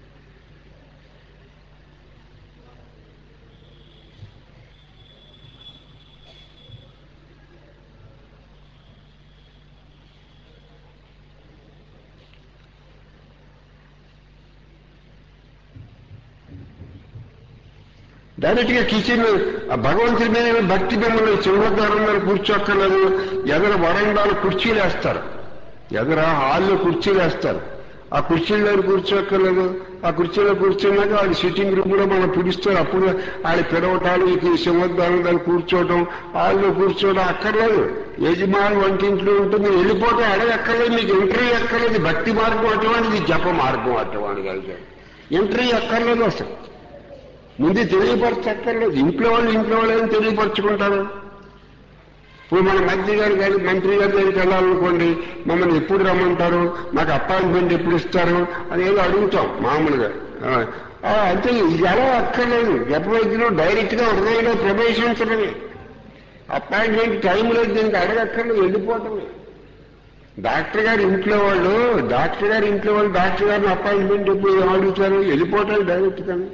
డైరెక్ట్ గా కిచెన్ ఆ భగవంతుడి మీద భక్తి మిమ్మల్ని సింహద్వారం మీద కూర్చోక్కర్లేదు ఎదర వరండాలు కుర్చీలు వేస్తారు ఎదర హాల్లో కుర్చీలు వేస్తారు ఆ కుర్చీల దగ్గర కూర్చోక్కర్లేదు ఆ కుర్చీలో కూర్చున్నాక వాళ్ళు సిట్టింగ్ రూమ్ లో మనం పిలుస్తారు అప్పుడు వాళ్ళు పిలవటాలు ఈ సింహద్వారం దగ్గర కూర్చోవటం హాల్లో కూర్చోవడం అక్కర్లేదు యజమాని వంటింట్లో ఉంటే మీరు వెళ్ళిపోవటం అడగక్కర్లేదు మీకు ఎంట్రీ అక్కర్లేదు భక్తి మార్గం అటువంటిది జప మార్గం అటువంటిది ఎంట్రీ అక్కర్లేదు అసలు ముందు తెలియపరచక్కర్లేదు ఇంట్లో వాళ్ళు ఇంట్లో వాళ్ళు ఏం తెలియపరచుకుంటారు ఇప్పుడు మన మంత్రి గారు కానీ మంత్రి గారి దగ్గరికి వెళ్ళాలనుకోండి మమ్మల్ని ఎప్పుడు రమ్మంటారు మాకు అపాయింట్మెంట్ ఎప్పుడు ఇస్తారు అని ఏదో అడుగుతాం మామూలుగా ఆ, ఆ, అంతే ఇది ఎలా అక్కర్లేదు గర్భవైద్యులు డైరెక్ట్ గా హృదయంలో ప్రవేశించడమే అపాయింట్మెంట్ టైం లేదు దీనికి అడగక్కర్లేదు వెళ్ళిపోవటమే డాక్టర్ గారు ఇంట్లో వాళ్ళు డాక్టర్ గారు ఇంట్లో వాళ్ళు డాక్టర్ గారిని అపాయింట్మెంట్ ఎప్పుడు ఏం అడుగుతారు వెళ్ళిపోవటం డైరెక్ట్ కానీ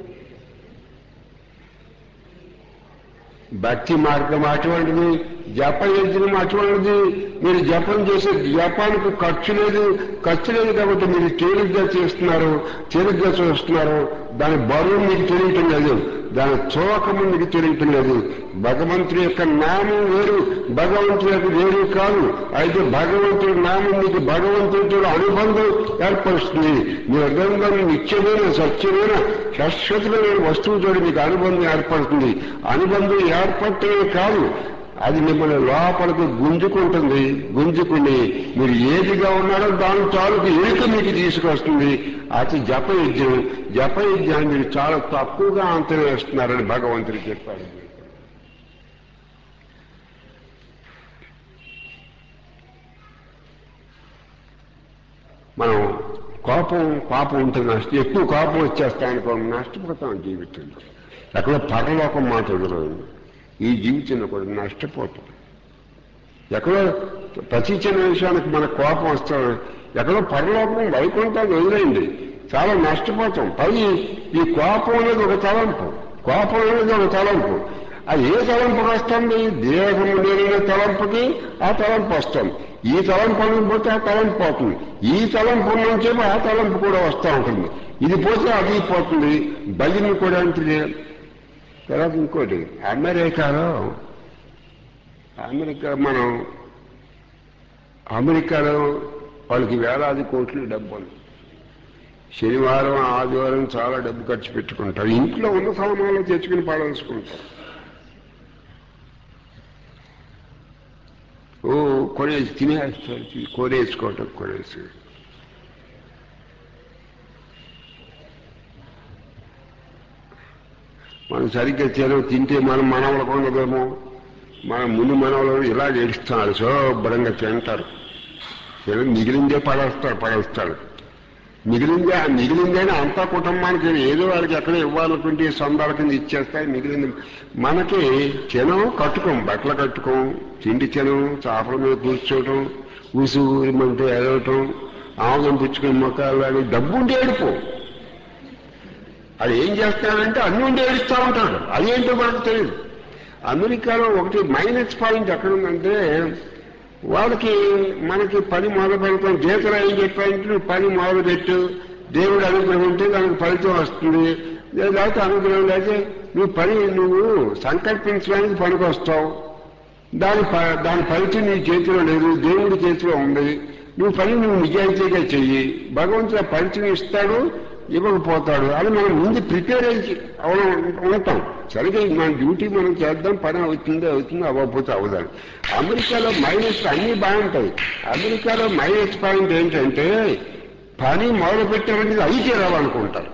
భక్తి మార్గం అటువంటిది జప యజ్ఞం అటువంటిది మీరు జపం చేసే జపానికి ఖర్చు లేదు ఖర్చు లేదు కాబట్టి మీరు తేలిగ్గా చేస్తున్నారు తేలిగ్గా చూస్తున్నారు దాని బరువు మీకు తెలియటం లేదు దాని చోకము మీకు తెలియటం లేదు భగవంతుడి యొక్క నామం వేరు భగవంతుడి యొక్క వేరు కాదు అయితే భగవంతుడి నామం మీకు భగవంతుడితో అనుబంధం ఏర్పరుస్తుంది మీ హృదయంలో నిత్యమైన సత్యమైన శాశ్వతమైన వస్తువుతో మీకు అనుబంధం ఏర్పడుతుంది అనుబంధం ఏర్పడటమే కాదు అది మిమ్మల్ని లోపలికి గుంజుకుంటుంది గుంజుకుని మీరు ఏదిగా ఉన్నారో దాని తాలూకు ఎరుక మీకు తీసుకొస్తుంది అది జపయజ్ఞం జపయజ్ఞాన్ని మీరు చాలా తక్కువగా అంతరం వేస్తున్నారని భగవంతుడు చెప్పాడు మనం కోపం కోపం ఉంటుంది నష్టం ఎక్కువ కోపం వచ్చేస్తాం అనుకో నష్టపోతాం జీవితంలో ఎక్కడో పరలోకం మాట వదలదు ఈ జీవితంలో కూడా నష్టపోతాం ఎక్కడో ప్రతి చిన్న విషయానికి మన కోపం వస్తాం ఎక్కడో పరలోకం వైకుంఠం వదిలేయండి చాలా నష్టపోతాం పై ఈ కోపం అనేది ఒక తలంపు కోపం అనేది ఒక తలంపు అది ఏ తలంపుకి వస్తుంది దేహం లేని తలంపుకి ఆ తలంపు వస్తుంది ఈ తలంపు పోతే ఆ తలంపు పోతుంది ఈ తలంపు నుంచి ఆ తలంపు కూడా వస్తూ ఉంటుంది ఇది పోతే అది పోతుంది భజన కూడా అంటే తర్వాత ఇంకోటి అమెరికాలో అమెరికా మనం అమెరికాలో వాళ్ళకి వేలాది కోట్లు డబ్బులు శనివారం ఆదివారం చాలా డబ్బు ఖర్చు పెట్టుకుంటారు ఇంట్లో ఉన్న సామాన్లు తెచ్చుకుని పాడేసుకుంటారు ఓ కొనేసి తినేస్తారు కొనేసుకోవటం కొనేసి మనం సరిగ్గా తిన తింటే మనం మనవలకు ఉండదేమో మన ముందు మనవలు ఇలా ఏడుస్తున్నారు శుభ్రంగా తింటారు తిన మిగిలిందే పడేస్తాడు పడేస్తాడు మిగిలిందే ఆ మిగిలిందేనే అంతా కుటుంబానికి ఏదో వాళ్ళకి ఎక్కడ ఇవ్వాలనుకుంటే సొందాల కింద ఇచ్చేస్తాయి మిగిలింది మనకి తినం కట్టుకోం బట్టలు కట్టుకోం తిండి తినం చేపల మీద కూర్చోవటం ఊసుమంటే ఎదవటం ఆముదం పుచ్చుకుని మొక్కలు డబ్బు ఉంటే ఏడుపు అది ఏం చేస్తాడంటే అన్ని ఉండి ఏడుస్తూ ఉంటాడు అదేంటో మనకు తెలియదు అమెరికాలో ఒకటి మైనస్ పాయింట్ ఎక్కడ ఉందంటే వాళ్ళకి మనకి పని మొదలు పెడతాం గీతలు ఏం చెప్పాయంటే నువ్వు పని మొదలు పెట్టు దేవుడు అనుగ్రహం ఉంటే దానికి ఫలితం వస్తుంది లేకపోతే అనుగ్రహం లేకపోతే నువ్వు పని నువ్వు సంకల్పించడానికి పనికి వస్తావు దాని ప- దాని ఫలితం నీ చేతిలో లేదు దేవుడి చేతిలో ఉంది నువ్వు పని నువ్వు నిజాయితీగా చెయ్యి భగవంతుడు ఆ ఫలితం ఇస్తాడు ఇవ్వకపోతాడు అది మనం ముందు ప్రిపేర్ అయ్యి అవడం ఉంటాం సరిగా మన డ్యూటీ మనం చేద్దాం పని అవుతుంది అవుతుంది అవ్వకపోతే అవ్వదాలి అమెరికాలో మైనస్ అన్నీ బాగుంటాయి అమెరికాలో మైనస్ పాయింట్ ఏంటంటే పని మొదలు పెట్టాలంటే అయితే రావాలనుకుంటారు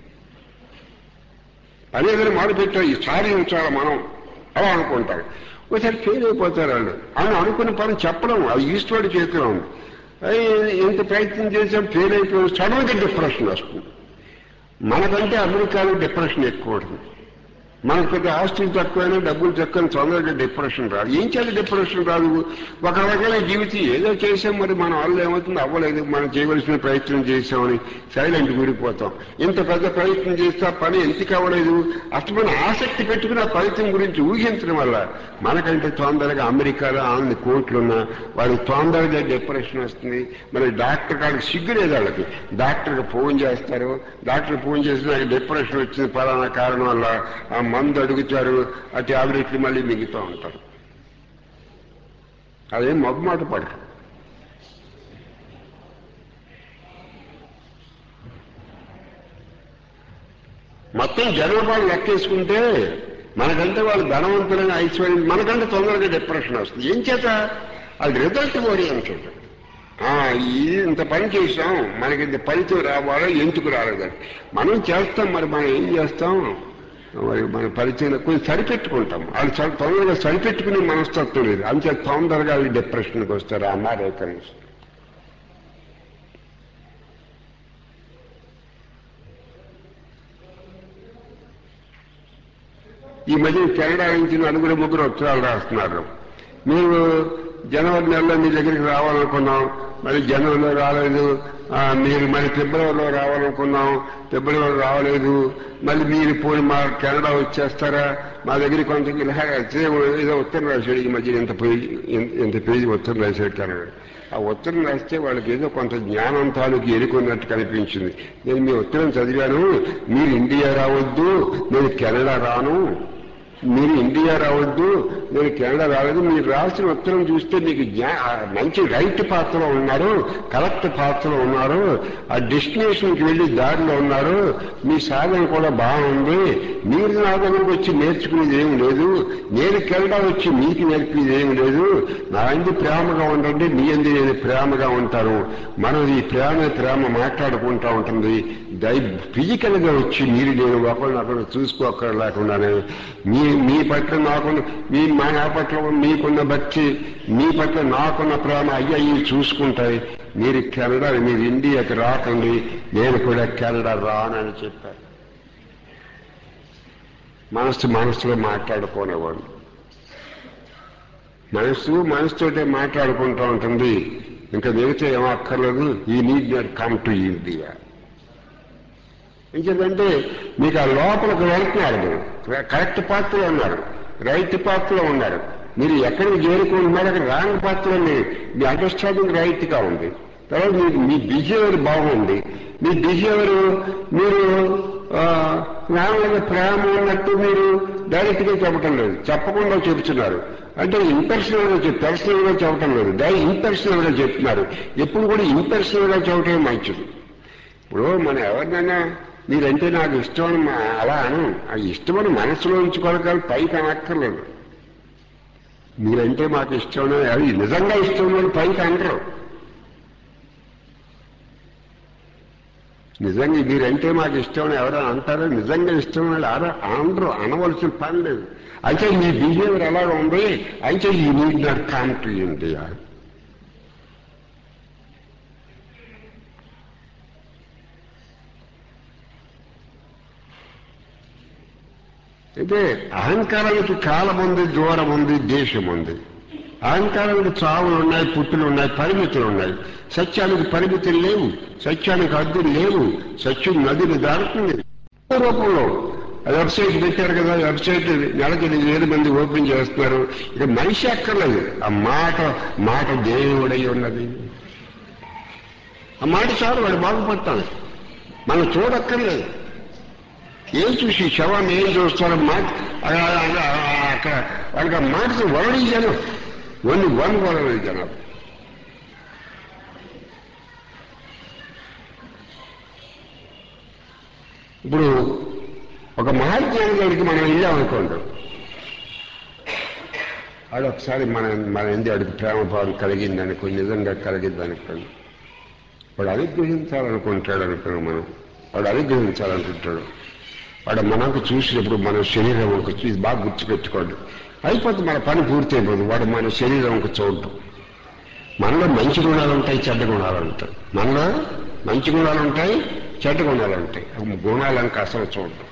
పని ఏదైనా మొదలు పెట్టారు సాధించాలి మనం అలా అనుకుంటారు ఒకసారి ఫెయిల్ అయిపోతారు వాళ్ళు అని అనుకున్న పని చెప్పడం అది ఈశ్వరుడి చేతిలో ఉంది అయ్యి ఎంత ప్రయత్నం చేసాం ఫెయిల్ అయిపోయి సడన్గా డిప్రెషన్ వస్తుంది మనకంటే అమెరికాలో డిప్రెషన్ ఎక్కువ ఉంటుంది మనకు పెద్ద ఆస్తులు తక్కువైనా డబ్బులు తక్కువ తొందరగా డిప్రెషన్ రాదు ఏం చేయాలి డిప్రెషన్ రాదు ఒక రకమైన జీవితం ఏదో చేసాం మరి మన వల్ల ఏమవుతుంది అవ్వలేదు మనం చేయవలసిన ప్రయత్నం చేసామని సైలెంట్ విడిపోతాం ఇంత పెద్ద ప్రయత్నం చేస్తే ఆ పని ఎందుకు అవ్వలేదు అసలు మన ఆసక్తి పెట్టుకుని ఆ ఫలితం గురించి ఊహించడం వల్ల మనకంటే తొందరగా అమెరికాలో ఆనంద కోట్లున్నా వాళ్ళకి తొందరగా డిప్రెషన్ వస్తుంది మరి డాక్టర్ కాడికి సిగ్గు లేదు వాళ్ళకి డాక్టర్కి ఫోన్ చేస్తారు డాక్టర్ ఫోన్ చేసి నాకు డిప్రెషన్ వచ్చింది పలానా కారణం వల్ల ఆ మందు అడుగుతారు ఆ ట్యాబ్లెట్లు మళ్ళీ మిగుతూ ఉంటారు అదేం మొబ్బమాట పడరు మొత్తం జనాభాను లెక్కేసుకుంటే మనకంటే వాళ్ళు ధనవంతులైన ఐశ్వర్యం మనకంటే తొందరగా డిప్రెషన్ వస్తుంది ఏం చేత అది రిజల్ట్ ఓరియంటెడ్ ఆ, ఇది ఇంత పని చేసాం మనకి ఇంత ఫలితం రావాలో ఎందుకు రాలేదని మనం చేస్తాం మరి మనం ఏం చేస్తాం మరి మన పరిచయం కొంచెం సరిపెట్టుకుంటాం వాళ్ళు చాలా తొందరగా సరిపెట్టుకునే మనస్తత్వం లేదు అంతే తొందరగా వాళ్ళు డిప్రెషన్కి వస్తారు అనారోగ్యం ఈ మధ్య కెనడా నుంచి నలుగురు ముగ్గురు ఉత్తరాలు రాస్తున్నారు మీరు జనవరి నెలలో మీ దగ్గరికి రావాలనుకున్నాం మరి జనవరిలో రాలేదు ఆ, మీరు మరి ఫిబ్రవరిలో రావాలనుకున్నాం ఫిబ్రవరిలో రావలేదు మళ్ళీ మీరు పోయి మా కెనడా వచ్చేస్తారా మా దగ్గరికి కొంత ఇలాగ ఏదో ఉత్తరం రాశాడు ఈ మధ్య ఇంత పేజీ ఇంత- ఇంత పేజీ ఉత్తరం రాశాడు కెనడా ఆ ఉత్తరం రాస్తే వాళ్ళకి ఏదో కొంత జ్ఞానం తాలూకు ఎరుకున్నట్టు కనిపించింది నేను మీ ఉత్తరం చదివాను మీరు ఇండియా రావద్దు నేను కెనడా రాను మీరు ఇండియా రావద్దు నేను కెనడా రాలేదు మీరు రాసిన ఉత్తరం చూస్తే మీకు జ్ఞా- ఆ మంచి రైట్ పాత్రలో ఉన్నారు కరెక్ట్ పాత్రలో ఉన్నారు ఆ డెస్టినేషన్కి వెళ్ళి దారిలో ఉన్నారు మీ సాధన కూడా బాగుంది మీరు నా దగ్గరకు వచ్చి నేర్చుకునేది ఏమి లేదు నేను కెనడా వచ్చి మీకు నేర్పేది ఏమి లేదు నా ఎందు ప్రేమగా ఉండండి మీ ఎందు నేను ప్రేమగా ఉంటాను మనం ఈ ప్రేమ ప్రేమ మాట్లాడుకుంటా ఉంటుంది దై ఫిజికల్ గా వచ్చి మీరు నేను ఒకరినొకరు చూసుకోక్కడ లేకుండానే మీ మీ పట్ల నాకున్న మీ మా నా పట్ల మీకున్న భక్తి మీ పట్ల నాకున్న ప్రేమ అయ్యి అయ్యి చూసుకుంటాయి మీరు కెనడా మీరు ఇండియాకి రాకండి నేను కూడా కెనడా రానని చెప్పాను మనసు మనసులో మాట్లాడుకోనేవాడు మనసు మనసుతోటే మాట్లాడుకుంటూ ఉంటుంది ఇంకా మిగతా ఏం అక్కర్లేదు ఈ need not come to India ఎందుకంటే మీకు ఆ లోపలికి వెళ్తున్నారు మీరు కరెక్ట్ పాత్రలో ఉన్నారు రైట్ పాత్రలో ఉన్నారు మీరు ఎక్కడికి చేరుకుంటున్నారు అక్కడ రాంగ్ పాత్రలో మీ మీ అండర్స్టాండింగ్ రైట్ గా ఉంది తర్వాత మీ మీ బిహేవియర్ బాగుంది మీ బిహేవియర్ మీరు ఆ, నా మీద ప్రేమ ఉన్నట్టు మీరు డైరెక్ట్ గా చెప్పటం లేదు చెప్పకుండా చెబుతున్నారు అంటే ఇంపర్సనల్ గా చెప్ పర్సనల్ గా చెప్పటం లేదు డై ఇంపర్సనల్ గా చెప్తున్నారు ఎప్పుడు కూడా ఇంపర్సనల్ గా చెప్పటమే మంచిది ఇప్పుడు మనం ఎవరినైనా మీరంటే నాకు ఇష్టం అని మా- అలా అను ఆ ఇష్టమని మనసులో ఉంచుకోవాలి కానీ పైకి అనక్కర్లేదు మీరంటే మాకు ఇష్టం అని అది నిజంగా ఇష్టం అని పైకి అనరు నిజంగా మీరంటే మాకు ఇష్టం అని ఎవరైనా అంటారో నిజంగా ఇష్టం అని అర అనరు అనవలసిన పని లేదు అయితే మీ బిహేవియర్ ఎలాగ ఉంది అయితే ఈ need not come to India అయితే అహంకారానికి కాలం ఉంది దూరం ఉంది దేశం ఉంది అహంకారానికి చావులు ఉన్నాయి పుట్టులు ఉన్నాయి పరిమితులు ఉన్నాయి సత్యానికి పరిమితులు లేవు సత్యానికి అడ్డులు లేవు సత్యం నదిని దాడుతుంది రూపంలో వెబ్సైట్ పెట్టారు కదా వెబ్సైట్ నెలకి ఎనిమిది వేల మంది ఓపెన్ చేస్తున్నారు ఇక మనిషి అక్కర్లేదు ఆ మాట మాట దేవుడై ఉన్నది ఆ మాట చాలు వాడు బాగుపడతాను మనం చూడక్కర్లేదు ఏం చూసి శవాన్ని ఏం చూస్తారో మాట అక్కడ వాళ్ళకి ఆ మాటకి వరడి జనం ఓన్లీ వన్ వరడి జనం ఇప్పుడు ఒక మహాజ్ఞాని దగ్గరికి మనం వెళ్ళామనుకోండి వాడు ఒకసారి మన మన ఎందు అడిగి ప్రేమ భావం కలిగింది అనుకోండి నిజంగా కలిగింది అనుకోండి వాడు అనుగ్రహించాలనుకుంటాడు అనుకున్నాం మనం వాడు అనుగ్రహించాలనుకుంటాడు వాడు మనకు చూసినప్పుడు మన శరీరం ఒక చూసి బాగా గుర్తుపెట్టుకోండి అయిపోతుంది మన పని పూర్తి అయిపోతుంది వాడు మన శరీరం ఒక చూడటం మనలో మంచి గుణాలు ఉంటాయి చెడ్డ గుణాలు ఉంటాయి మనలో మంచి గుణాలు ఉంటాయి చెడ్డ గుణాలు ఉంటాయి ఆ గుణాలంక అసలు చూడటం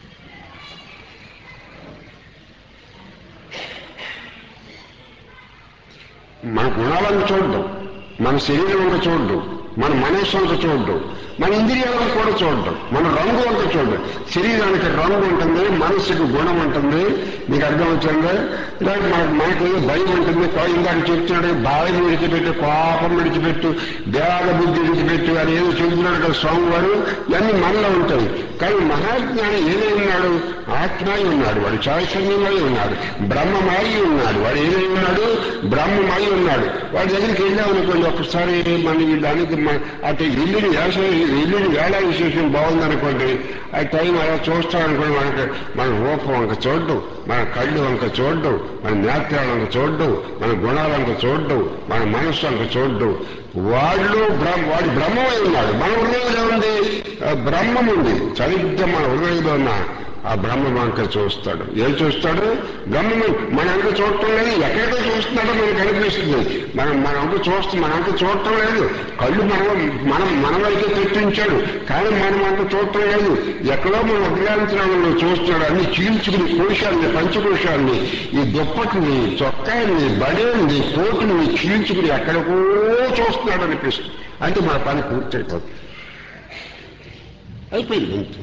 మన గుణాలను చూడడం మన శరీరం వంక చూడడం మన మనస్సు వంక చూడడం మన ఇంద్రియాలను కూడా చూడడం మన రంగు వంక చూడడం శరీరానికి రంగు ఉంటుంది మనస్సుకు గుణం ఉంటుంది మీకు అర్థమవుతుంది ఇలాంటి మనకు మనకు ఏదో భయం ఉంటుంది కో- ఇందాక చెప్తున్నాడు బాధ విడిచిపెట్టు కోపం విడిచిపెట్టు దేవాల బుద్ధి విడిచిపెట్టు అని ఏదో చెబుతున్నాడు కదా స్వామి వారు ఇవన్నీ మనలో ఉంటాయి కానీ మహాజ్ఞాని ఏమై ఉన్నాడు ఆత్మాయి ఉన్నాడు వాడు చైతన్యమై ఉన్నాడు బ్రహ్మమాయి ఉన్నాడు వాడు ఏమై ఉన్నాడు బ్రహ్మమాయి ఉన్నాడు వాడి దగ్గరికి వెళ్ళామనుకోండి ఒకసారి మన ఈ దానికి మన- అటు ఇల్లుని వ్యవసాయం ఇల్లుని వేళ విశేషం బాగుందనుకోండి ఆ టైం అలా చూస్తామనుకోండి మనకి మన రూపం వంక చూడడం మన కళ్ళు వంక చూడడం మన నేత్రాల వంక చూడడం మన గుణాల వంక చూడడం మన మనస్సు వంక చూడడం వాళ్ళు బ్రహ్మ వాడు బ్రహ్మమై ఉన్నాడు మన హృదయంలో ఉంది ఆ, బ్రహ్మం ఉంది సరిగ్గా మన హృదయంలో ఉన్న ఆ బ్రహ్మ వంక చూస్తాడు ఏం చూస్తాడు బ్రహ్మ మన అంక చూడటం లేదు ఎక్కడికో చూస్తున్నాడో మనకు అనిపిస్తుంది మనం మన అంక చూస్తూ మన అంక చూడటం లేదు కళ్ళు మనం మనం మన వైపు పెట్టించాడు కానీ మనం అంత చూడటం లేదు ఎక్కడో మన అభిలాంతరంలో చూస్తున్నాడు అన్ని చీల్చుకుని కోశాలని పంచకోశాలని ఈ దుప్పటిని చొక్కాయల్ని బడేల్ని కోటుని చీల్చుకుని ఎక్కడికో చూస్తున్నాడు అనిపిస్తుంది అంటే మన పని పూర్తయిపోతుంది అయిపోయింది అంతే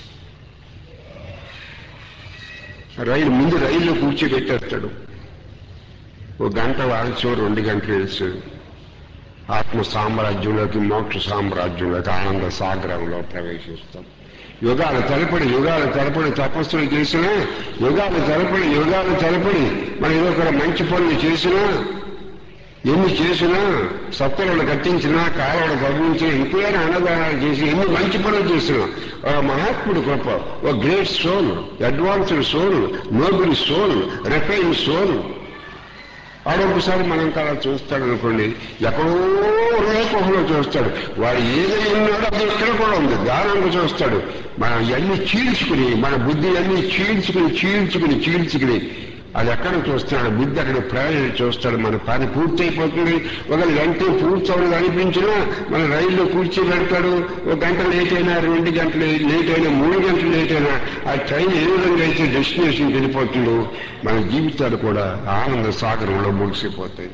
రైలు ముందు రైల్లో కూర్చోబెట్టేస్తాడు ఒక గంట వాల్చో రెండు గంటలు వేసాడు ఆత్మ సామ్రాజ్యంలోకి మోక్ష సామ్రాజ్యంలోకి ఆనంద సాగరంలో ప్రవేశిస్తాం యుగాలు తలపడి యుగాలు తలపడి తపస్సులు చేసినా యుగాలు తలపడి యుగాలు తలపడి మన ఏదో ఒక మంచి పనులు చేసినా ఎన్ని చేసినా సత్తలను కట్టించినా కాలువలు తగ్గించినా ఇంకేమైనా అన్నదానాలు చేసి ఎన్ని మంచి పనులు చేసినా ఒక మహాత్ముడు గొప్ప ఒక great soul advanced soul noble soul refine soul ఆడొకసారి మనం కలా చూస్తాడు అనుకోండి ఎక్కడో హృదయకోహంలో చూస్తాడు వాడు ఏదై ఉన్నాడో అది ఎక్కడ కూడా ఉంది దానంగా చూస్తాడు మనం ఇవన్నీ చీల్చుకుని మన బుద్ధి అన్ని చీల్చుకుని చీల్చుకుని చీల్చుకుని అది ఎక్కడ చూస్తాడు బుద్ధి అక్కడ ప్రయాణం చూస్తాడు మన పని పూర్తి అయిపోతుంది ఒక గంట పూర్తవని అనిపించినా మన రైల్లో కూర్చోబెడతాడు ఒక గంట లేట్ అయినా రెండు గంటలు లేట్ అయినా మూడు గంటలు లేట్ అయినా ఆ ట్రైన్ ఏ విధంగా అయితే డెస్టినేషన్కి వెళ్ళిపోతుందో మన జీవితాలు కూడా ఆనంద సాగరంలో ముగిసిపోతాయి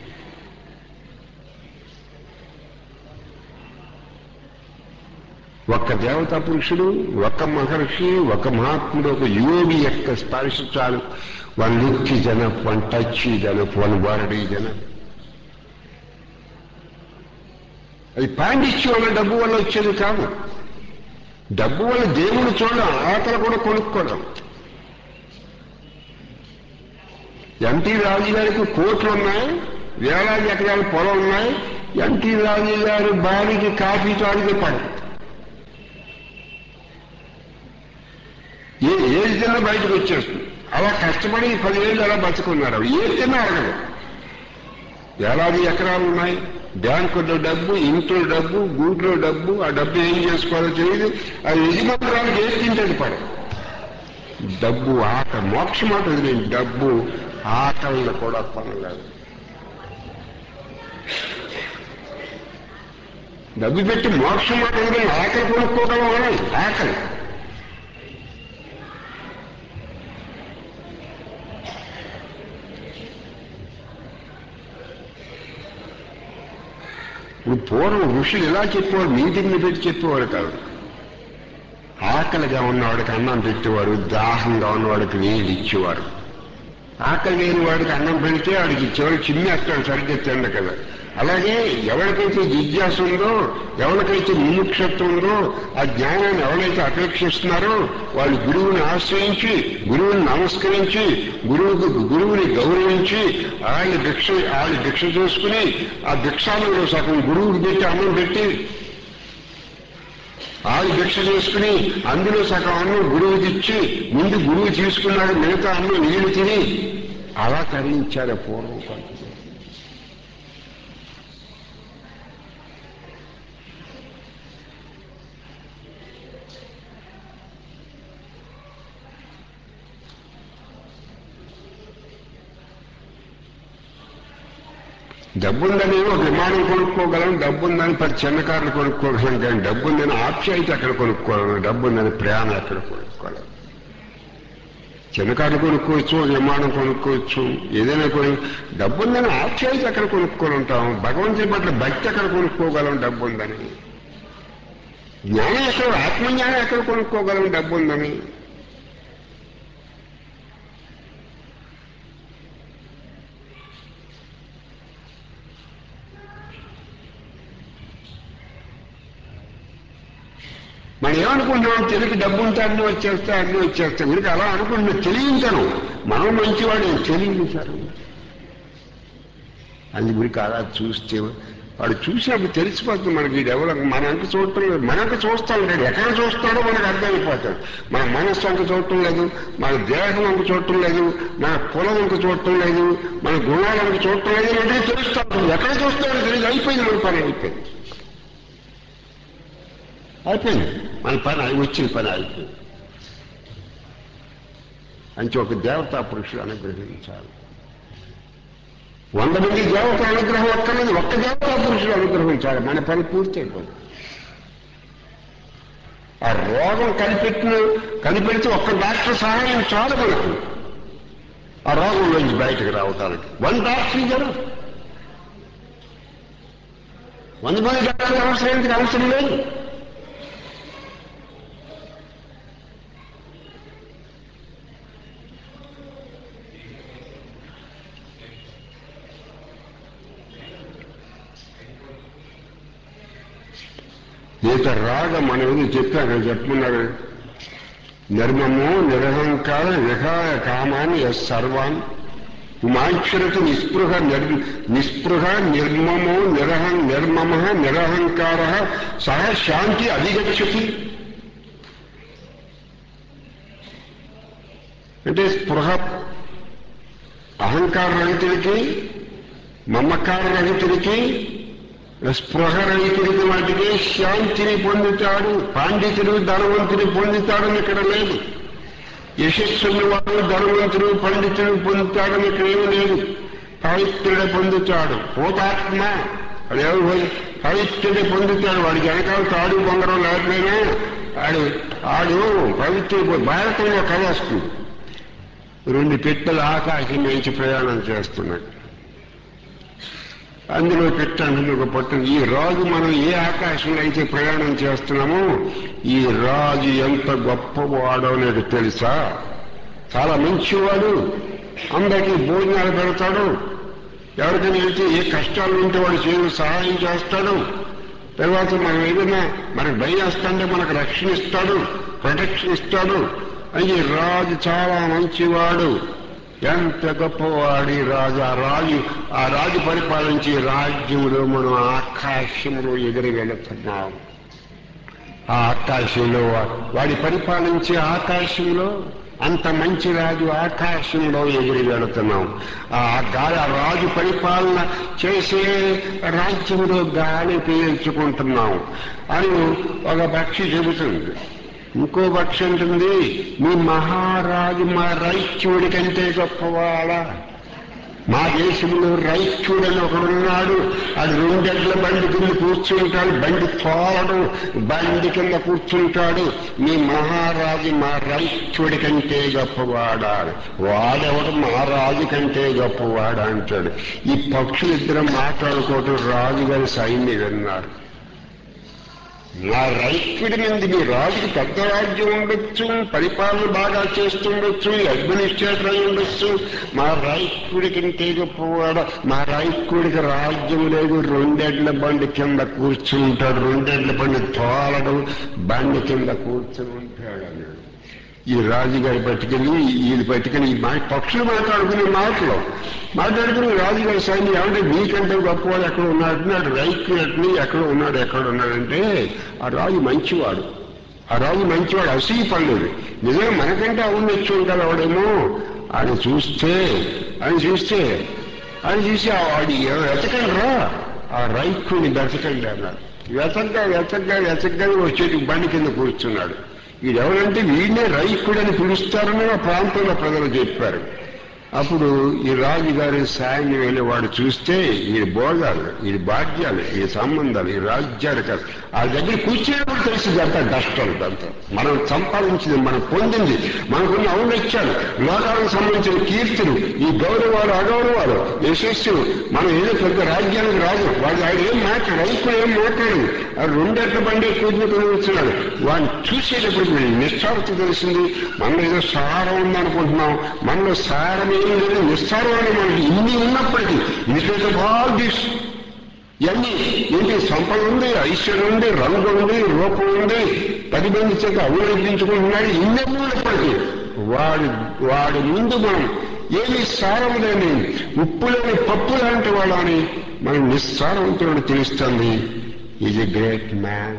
ఒక్క దేవతా పురుషుడు ఒక్క మహర్షి ఒక మహాత్ముడు ఒక యోగి యొక్క స్పర్శ చాలు వన్ లుక్ జన వన్ టచ్ జన వన్ వర్డ్ జన అది పాండిత్యం వల్ల డబ్బు వల్ల వచ్చేది కాదు డబ్బు వల్ల దేవుడు చూడడం ఆకలి కూడా కొనుక్కోవడం ఎన్టీ రాజు గారికి కోట్లు ఉన్నాయి వేలాది ఎకరాల పొలం ఉన్నాయి ఎన్టీ రాజు గారి భార్యకి కాఫీ తాగితే పడదు ఏ ఏది తిన్నా బయటకు వచ్చేస్తుంది అలా కష్టపడి పదివేలు అలా బతుకున్నారు ఏది తిన్నా అడగదు వేలాది ఎకరాలు ఉన్నాయి బ్యాంకులో డబ్బు ఇంట్లో డబ్బు గూట్లో డబ్బు ఆ డబ్బు ఏం చేసుకోవాలో తెలియదు ఆ యజమానురాలకు ఏది తింటది పడ డబ్బు ఆక మోక్ష మాట వదిలేండి డబ్బు ఆకలిని కూడా పనలేదు డబ్బు పెట్టి మోక్షం మాట వదిలేండి ఆకలి కొనుక్కోవడం అనాలి ఆకలి ఇప్పుడు పూర్వం ఋషులు ఎలా చెప్పేవారు మీటింగ్లు పెట్టి చెప్పేవారు కాదు ఆకలిగా ఉన్నవాడికి అన్నం పెట్టేవారు దాహంగా ఉన్నవాడికి నీళ్ళు ఇచ్చేవారు ఆకలి లేని వాడికి అన్నం పెడితే వాడికి చివరి చిమ్మేస్తాడు సరిగ్గా తిండ కదా అలాగే ఎవరికైతే జిజ్ఞాస ఉందో ఎవరికైతే ముముక్షత్వం ఉందో ఆ జ్ఞానాన్ని ఎవరైతే అపేక్షిస్తున్నారో వాళ్ళు గురువుని ఆశ్రయించి గురువుని నమస్కరించి గురువుకు గురువుని గౌరవించి ఆయన భిక్ష ఆయన భిక్ష చేసుకుని ఆ భిక్షాలలో సగం గురువుకి పెట్టి అన్నం పెట్టి ఆలు భిక్ష చేసుకుని అందులో సగం అన్నం గురువుకి ఇచ్చి ముందు గురువు తీసుకున్నాడు మిగతా అన్నం నీళ్లు తిని అలా తరలించారు పూర్వం కొంతమంది డబ్బుందని ఒక విమానం కొనుక్కోగలం డబ్బుందని పది చిన్న కార్లు కొనుక్కోగలం కానీ డబ్బుందని ఆప్యాయత ఎక్కడ కొనుక్కోగలం డబ్బుందని ప్రేమ ఎక్కడ కొనుక్కోగలం చిన్న కార్లు కొనుక్కోవచ్చు ఒక విమానం కొనుక్కోవచ్చు ఏదైనా కొని డబ్బుందని ఆప్యాయత ఎక్కడ కొనుక్కోనుంటాం భగవంతుని పట్ల భక్తి ఎక్కడ కొనుక్కోగలం డబ్బుందని జ్ఞానం ఎక్కడ ఆత్మజ్ఞానం ఎక్కడ కొనుక్కోగలం డబ్బుందని మనం ఏమనుకుంటున్నాం తెలికి డబ్బు ఉంటే అన్ని వచ్చేస్తే అన్ని వచ్చేస్తాయి వీరికి అలా అనుకుంటున్నా తెలియంతను మనం మంచివాడు తెలియదు సార్ అది వీరికి అలా చూస్తే వాడు చూసినప్పుడు తెలిసిపోతుంది మనకి ఎవరు మన అంక చూడటం లేదు మన అంక చూస్తాం లేదు ఎక్కడ చూస్తాడో మనకు అర్థమైపోతాడు మన మనస్సు అంక చూడటం లేదు మన దేహం అంక చూడటం లేదు మన పొలం అంక చూడటం లేదు మన గుణాలు అంక చూడటం లేదు అంటే తెలుస్తాం ఎక్కడ చూస్తాడో తెలియదు అయిపోయింది మన పని అయిపోయింది అయిపోయింది మన పని అయి వచ్చిన పని అయిపోయింది అంటే ఒక దేవతా పురుషుడు అనుగ్రహించాలి వంద మంది దేవత అనుగ్రహం ఒక్కలేదు ఒక్క దేవతా పురుషుడు అనుగ్రహించాలి మన పని పూర్తి అయిపోతుంది ఆ రోగం కనిపెట్టిన కనిపెడితే ఒక్క డాక్టర్ సహాయం చాలు మనకు ఆ రోగం నుంచి బయటకు రావటానికి వన్ డాక్టర్ ఇద్దరు వంద మంది డాక్టర్లు అవసరం అవసరం లేదు ఈత రాగం అనేది చెప్పాను చెప్పమన్నారు నిర్మమో నిరహంకార విహాయ కామాన్ని ఎస్ సర్వాన్ మాక్షరత నిస్పృహ నిర్ నిస్పృహ నిర్మమో నిరహ నిర్మమ నిరహంకార సహ శాంతి అధిగచ్చతి అంటే స్పృహ అహంకార రహితుడికి మమకార రహితుడికి స్పృహ రహితుడికి వాటికి శాంతిని పొందుతాడు పాండితుడు ధనవంతుని పొందుతాడని ఇక్కడ లేదు యశస్సున్న వాడు ధనవంతుడు పండితుడు పొందుతాడని ఇక్కడ ఏమీ లేదు పవిత్రుడు పొందుతాడు పోతాత్మ అదేమో పవిత్రుడు పొందుతాడు వాడికి వెనకాల తాడు పొంగరం లేకపోయినా ఆడు ఆడు పవిత్రుడు భారతంలో కథ వస్తుంది రెండు పెట్టెలు ఆకాశం నుంచి ప్రయాణం చేస్తున్నాయి అందులో పెట్టాను ఒక పట్టు ఈ రాజు మనం ఏ ఆకాశంలో అయితే ప్రయాణం చేస్తున్నామో ఈ రాజు ఎంత గొప్పవాడో అనేది తెలుసా చాలా మంచివాడు అందరికీ భోజనాలు పెడతాడు ఎవరికైనా వెళ్తే ఏ కష్టాలు ఉంటే వాడు చేయడం సహాయం చేస్తాడు తర్వాత మనం ఏదైనా మనకు భయం వేస్తుంటే మనకు రక్షణ ఇస్తాడు ప్రొటెక్షన్ ఇస్తాడు అని రాజు చాలా మంచివాడు ఎంత గొప్పవాడి రాజు ఆ రాజు ఆ రాజు పరిపాలించే రాజ్యంలో మనం ఆకాశంలో ఎగిరి వెళుతున్నాం ఆ ఆకాశంలో వా- వాడి పరిపాలించే ఆకాశంలో అంత మంచి రాజు ఆకాశంలో ఎగిరి వెళుతున్నాం ఆ గాలి ఆ రాజు పరిపాలన చేసే రాజ్యంలో గాలి పీల్చుకుంటున్నాం అని ఒక పక్షి చెబుతుంది ఇంకో పక్షి ఉంటుంది మీ మహారాజు మా రైత్యుడి కంటే గొప్పవాడా మా దేశంలో రైత్యుడని ఒకడున్నాడు అది రెండెడ్ల బండి కింద కూర్చుంటాడు బండి తోలడు బండి కింద కూర్చుంటాడు మీ మహారాజు మా రైత్యుడి కంటే గొప్పవాడా వాడెవడు మా రాజు కంటే గొప్పవాడా అంటాడు ఈ పక్షులిద్దరు మాట్లాడుకోవటం రాజుగారి సైన్యం విన్నారు నా రైతుడి నుండి మీ రాజుకి పెద్ద రాజ్యం ఉండొచ్చు పరిపాలన బాగా చేస్తుండొచ్చు అడ్మినిస్ట్రేటర్ అయి ఉండొచ్చు మా రైతుడి కంటే గొప్పవాడు మా రైతుడికి రాజ్యం లేదు రెండెడ్ల బండి కింద కూర్చుంటాడు రెండెడ్ల బండి తోలడు బండి కింద కూర్చుని ఉంటాడు అన్నాడు ఈ రాజుగారి పట్టుకెళ్ళి వీళ్ళు పట్టుకెళ్ళి ఈ మా పక్షులు మాట్లాడుకునే మాటలు మాట్లాడుకుని రాజుగారి సైన్యం ఏమంటే మీకంటే గొప్పవాడు ఎక్కడ ఉన్నాడు నాడు రైతునట్ని ఎక్కడ ఉన్నాడు ఎక్కడ ఉన్నాడంటే ఆ రాజు మంచివాడు ఆ రాజు మంచివాడు అసీ పనులు నిజంగా మనకంటే అవును వచ్చి ఉంటాడు వాడేమో ఆయన చూస్తే ఆయన చూస్తే ఆయన చూసి ఆ వాడి వెతకండి రా ఆ రైతుని వెతకండి అన్నాడు వెతగ్గా వెతగ్గా వెతగ్గా వచ్చేటి బండి కింద కూర్చున్నాడు వీడెవరంటే వీడినే రైకుడని పిలుస్తారని ఆ ప్రాంతంలో ప్రజలు చెప్పారు అప్పుడు ఈ రాజుగారి సాయం వెళ్ళి వాడు చూస్తే ఈ భోగాలు ఈ భాగ్యాలు ఈ సంబంధాలు ఈ రాజ్యాలు కాదు ఆ దగ్గర కూర్చున్నప్పుడు తెలిసింది అంతా డస్టల్ అంతా మనం సంపాదించింది మనం పొందింది మనకున్న ఔన్నత్యాలు లోకాలకు సంబంధించిన కీర్తులు ఈ గౌరవాలు అగౌరవాలు యశస్సులు మనం ఏదో పెద్ద రాజ్యానికి రాదు వాడు ఆయన ఏం మాట్లాడు రైతులు ఏం మాట్లాడు ఆ రెండెట్ల బండి కూర్చుని వచ్చినాడు వాడిని చూసేటప్పుడు వీడి నిస్సారత తెలిసింది మనలో ఏదో సారం ఉందనుకుంటున్నాం మనలో సారం ఏం లేదు నిస్సారం అని మనకి ఇన్ని ఉన్నప్పటికీ ఇన్స్టేట్ ఆల్ దిస్ ఇవన్నీ ఏంటి సంపద ఉంది ఐశ్వర్యం ఉంది రంగు ఉంది రూపం ఉంది పది మంది చేత అభివృద్ధించుకుంటున్నాడు ఇన్ని ఉన్నప్పటికీ వాడి వాడి ముందు మనం ఏమి సారం లేని ఉప్పు లేని పప్పు లాంటి వాళ్ళని మనం నిస్సారంతో తెలుస్తుంది ఈజ్ ఎ గ్రేట్ మ్యాన్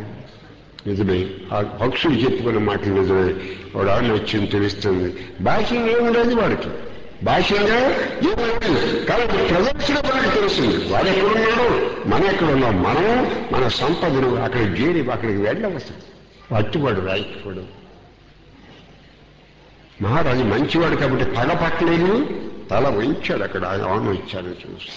నిజమే ఆ పక్షులు చెప్పుకున్న మాటలు నిజమే వాడు ఆమె వచ్చింది తెలుస్తుంది భాష ఏముండదు వాడికి భాషగా ఏముండదు కానీ ప్రదర్శన మనకు తెలుస్తుంది వాడు ఎక్కడున్నాడు మనం ఎక్కడున్నాం మనము మన సంపదను అక్కడ గేరి అక్కడికి వెళ్ళవలసింది పట్టుబడు రాయిపోడు మహారాజు మంచివాడు కాబట్టి పగ పట్టలేదు తల వంచాడు అక్కడ ఆయన అవును ఇచ్చాడని చూసి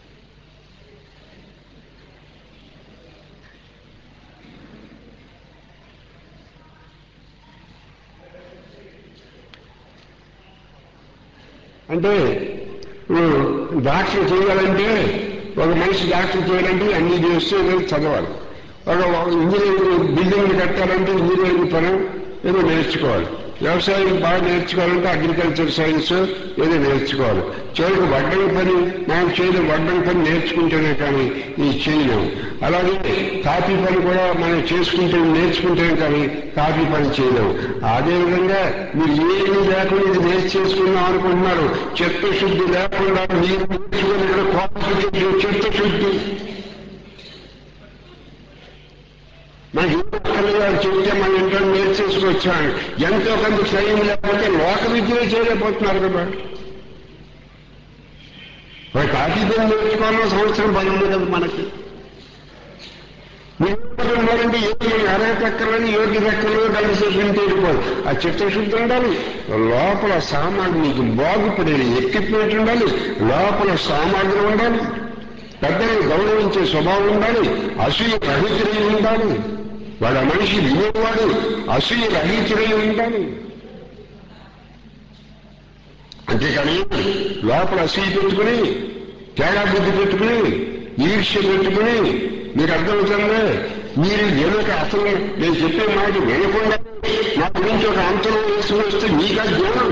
అంటే ఉమ్, డాక్టర్ చేయాలంటే ఒక మనిషి డాక్టర్ చేయాలంటే అన్ని చేస్తూ ఏదో చదవాలి ఒక ఇంజనీరింగ్ బిల్డింగ్ కట్టాలంటే ఇంజనీరింగ్ పని ఏదో నేర్చుకోవాలి వ్యవసాయం బాగా నేర్చుకోవాలంటే అగ్రికల్చర్ సైన్స్ ఏదో నేర్చుకోవాలి చివరికి వడ్డం పని మనం చేయడం వడ్డం పని నేర్చుకుంటేనే కానీ ఈ చేయలేము అలాగే కాఫీ పని కూడా మనం చేసుకుంటే నేర్చుకుంటేనే కానీ కాఫీ పని చేయలేము అదేవిధంగా మీరు ఏమీ లేకుండా ఇది నేర్చు చేసుకుందాం అనుకుంటున్నారు చిత్తశుద్ధి లేకుండా మీరు నేర్చుకుని ఇక్కడ క్వాలిఫికేషన్ చిత్తశుద్ధి మనకి అక్కర్లేదు చెప్తే మన ఇంట్లో నేర్చేసుకొచ్చాను ఎంతో కొంత సైన్ లేకపోతే లోక విద్యలు చేయలేకపోతున్నారు కదా ఒక కాఫీ బిల్ నేర్చుకోవాలన్న సంవత్సరం పని ఉంది కదా మనకి ఉన్నారంటే ఏమి అర్హత ఎక్కర్లేదు యోగ్యత ఎక్కర్లేదు కలిసి వింటే వెళ్ళిపోదు ఆ చిత్తశుద్ధి ఉండాలి లోపల సామాగ్రి నీకు బాగుపడే ఎక్విప్మెంట్ ఉండాలి లోపల సామాగ్రి ఉండాలి పెద్దలను గౌరవించే స్వభావం ఉండాలి అసూయ రహితుడై ఉండాలి వాళ్ళ మనిషి వినేవాడు అసూయ రహితుడై ఉండాలి అంతేకాని లోపల అసూయ పెట్టుకుని తేడా బుద్ధి పెట్టుకుని ఈర్ష్య పెట్టుకుని మీకు అర్థమవుతుందే మీరు వెనుక అసలు నేను చెప్పే మాట వినకుండా నా గురించి ఒక అంతరం వేసుకుని వస్తే మీకా జ్ఞానం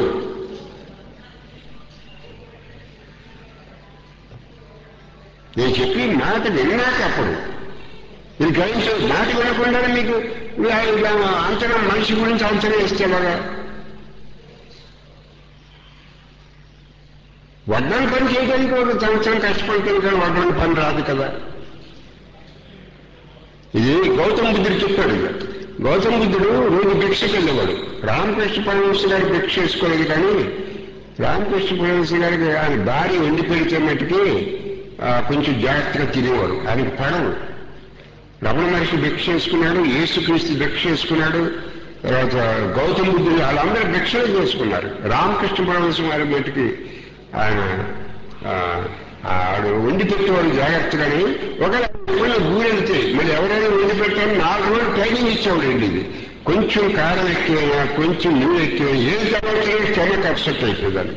నేను చెప్పి మాట విన్నాక అప్పుడు మీరు గ్రహించే మాట వినకుండానే మీకు ఇలా ఇలా అంచనా మనిషి గురించి అంచనా ఇస్తేలాగా వడ్డన పని చేయడానికి ఒక సంవత్సరం కష్టపడుతుంది కానీ వడ్డన పని రాదు కదా ఇది గౌతమ బుద్ధుడు చెప్పాడు ఇక. గౌతమ బుద్ధుడు రోజు భిక్షకి వెళ్ళేవాడు రామకృష్ణ పరమహంస గారు భిక్ష చేసుకోలేదు కానీ రామకృష్ణ పరమహంస గారికి ఆయన భార్య వండి పెడితే మట్టుకి ఆ, కొంచెం జాగ్రత్తగా తినేవాడు ఆయనకి పడవు రమణ మహర్షి భిక్ష చేసుకున్నాడు యేసుక్రీస్తు భిక్ష చేసుకున్నాడు తర్వాత గౌతమ బుద్ధుడు వాళ్ళందరూ భిక్షలు చేసుకున్నారు రామకృష్ణ పరమహంస గారి మట్టుకి ఆయన ఆ, ఆడు వండి పెట్టేవాడు జాగ్రత్తగాని ఒకవేళ ఏమైనా ఊరెళ్తే మళ్ళీ ఎవరైనా వండి పెట్టాలని నాలుగు రోజులు ట్రైనింగ్ ఇచ్చేవాడండి ఇది కొంచెం కారం ఎక్కువైనా కొంచెం నూనె ఎక్కువైనా ఏది చదవచ్చు స్టమక్ అప్సెట్ అయిపోయిందని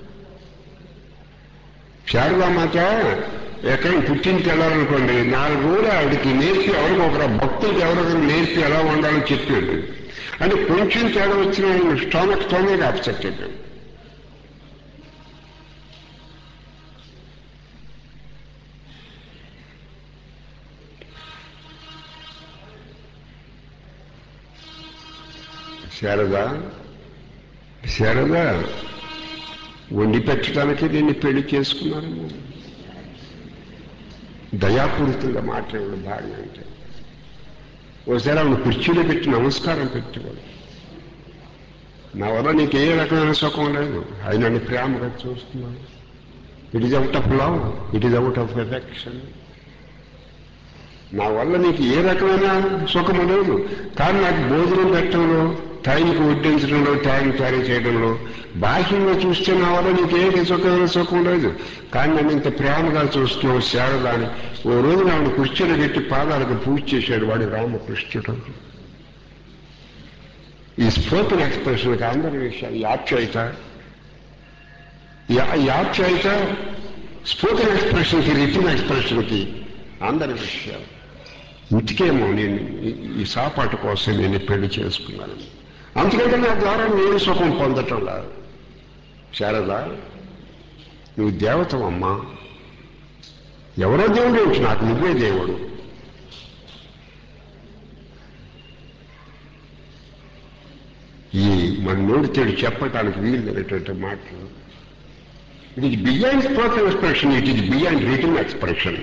శారదామాత ఎక్కడ పుట్టింటికి వెళ్ళాలనుకోండి నాలుగు రోజులు ఆవిడకి నేర్పి ఎవరికి ఒకరు భక్తులకి ఎవరికైనా నేర్పి ఎలా ఉండాలో చెప్పాడు అంటే కొంచెం తేడా వచ్చిన స్టమక్ స్టమక్ అప్సెట్ అయిపోయింది శారద శారద వండి పెట్టడానికి దీన్ని పెళ్లి చేసుకున్నాను దయాపూరితంగా మాట్లాడే భార్య అంటే ఒకసారి ఆవిడ కుర్చీలో పెట్టి నమస్కారం పెట్టుకోడు నా వల్ల నీకు ఏ రకమైన సుఖం లేదు అది నన్ను ప్రేమగా చూస్తున్నాను it is out of love it is out of affection నా వల్ల నీకు ఏ రకమైన సుఖము లేదు కానీ నాకు భోజనం పెట్టడంలో టైంకి వడ్డించడంలో టైం క్యారీ చేయడంలో బాహ్యంగా చూస్తే నా వల్ల నీకు ఏది సుఖమైన సుఖం లేదు కానీ నన్ను ఇంత ప్రేమగా చూస్తున్నావు శారదాని ఓ రోజు ఆవిడ కుర్చీలో పెట్టి పాదాలకు పూజ చేశాడు వాడు రామకృష్ణుడు ఈ స్పోకెన్ ఎక్స్ప్రెషన్కి అందరి విషయాలు ఈ ఆప్యాయత ఈ- ఈ ఆప్యాయత స్పోకెన్ ఎక్స్ప్రెషన్కి రిటర్న్ ఎక్స్ప్రెషన్కి అందరి విషయాలు ఇంటికేమో నేను ఈ- ఈ సాపాటు కోసం నేను ఈ పెళ్లి చేసుకున్నాను అందుకంటే నా ద్వారా నేను సుఖం పొందటం లేదు శారద నువ్వు దేవతవమ్మా ఎవరో దేవుడు ఏంటి నాకు నువ్వే దేవుడు ఈ మన నోటితేడు చెప్పటానికి వీలు మాటలు it is beyond spoken expression it is beyond written expression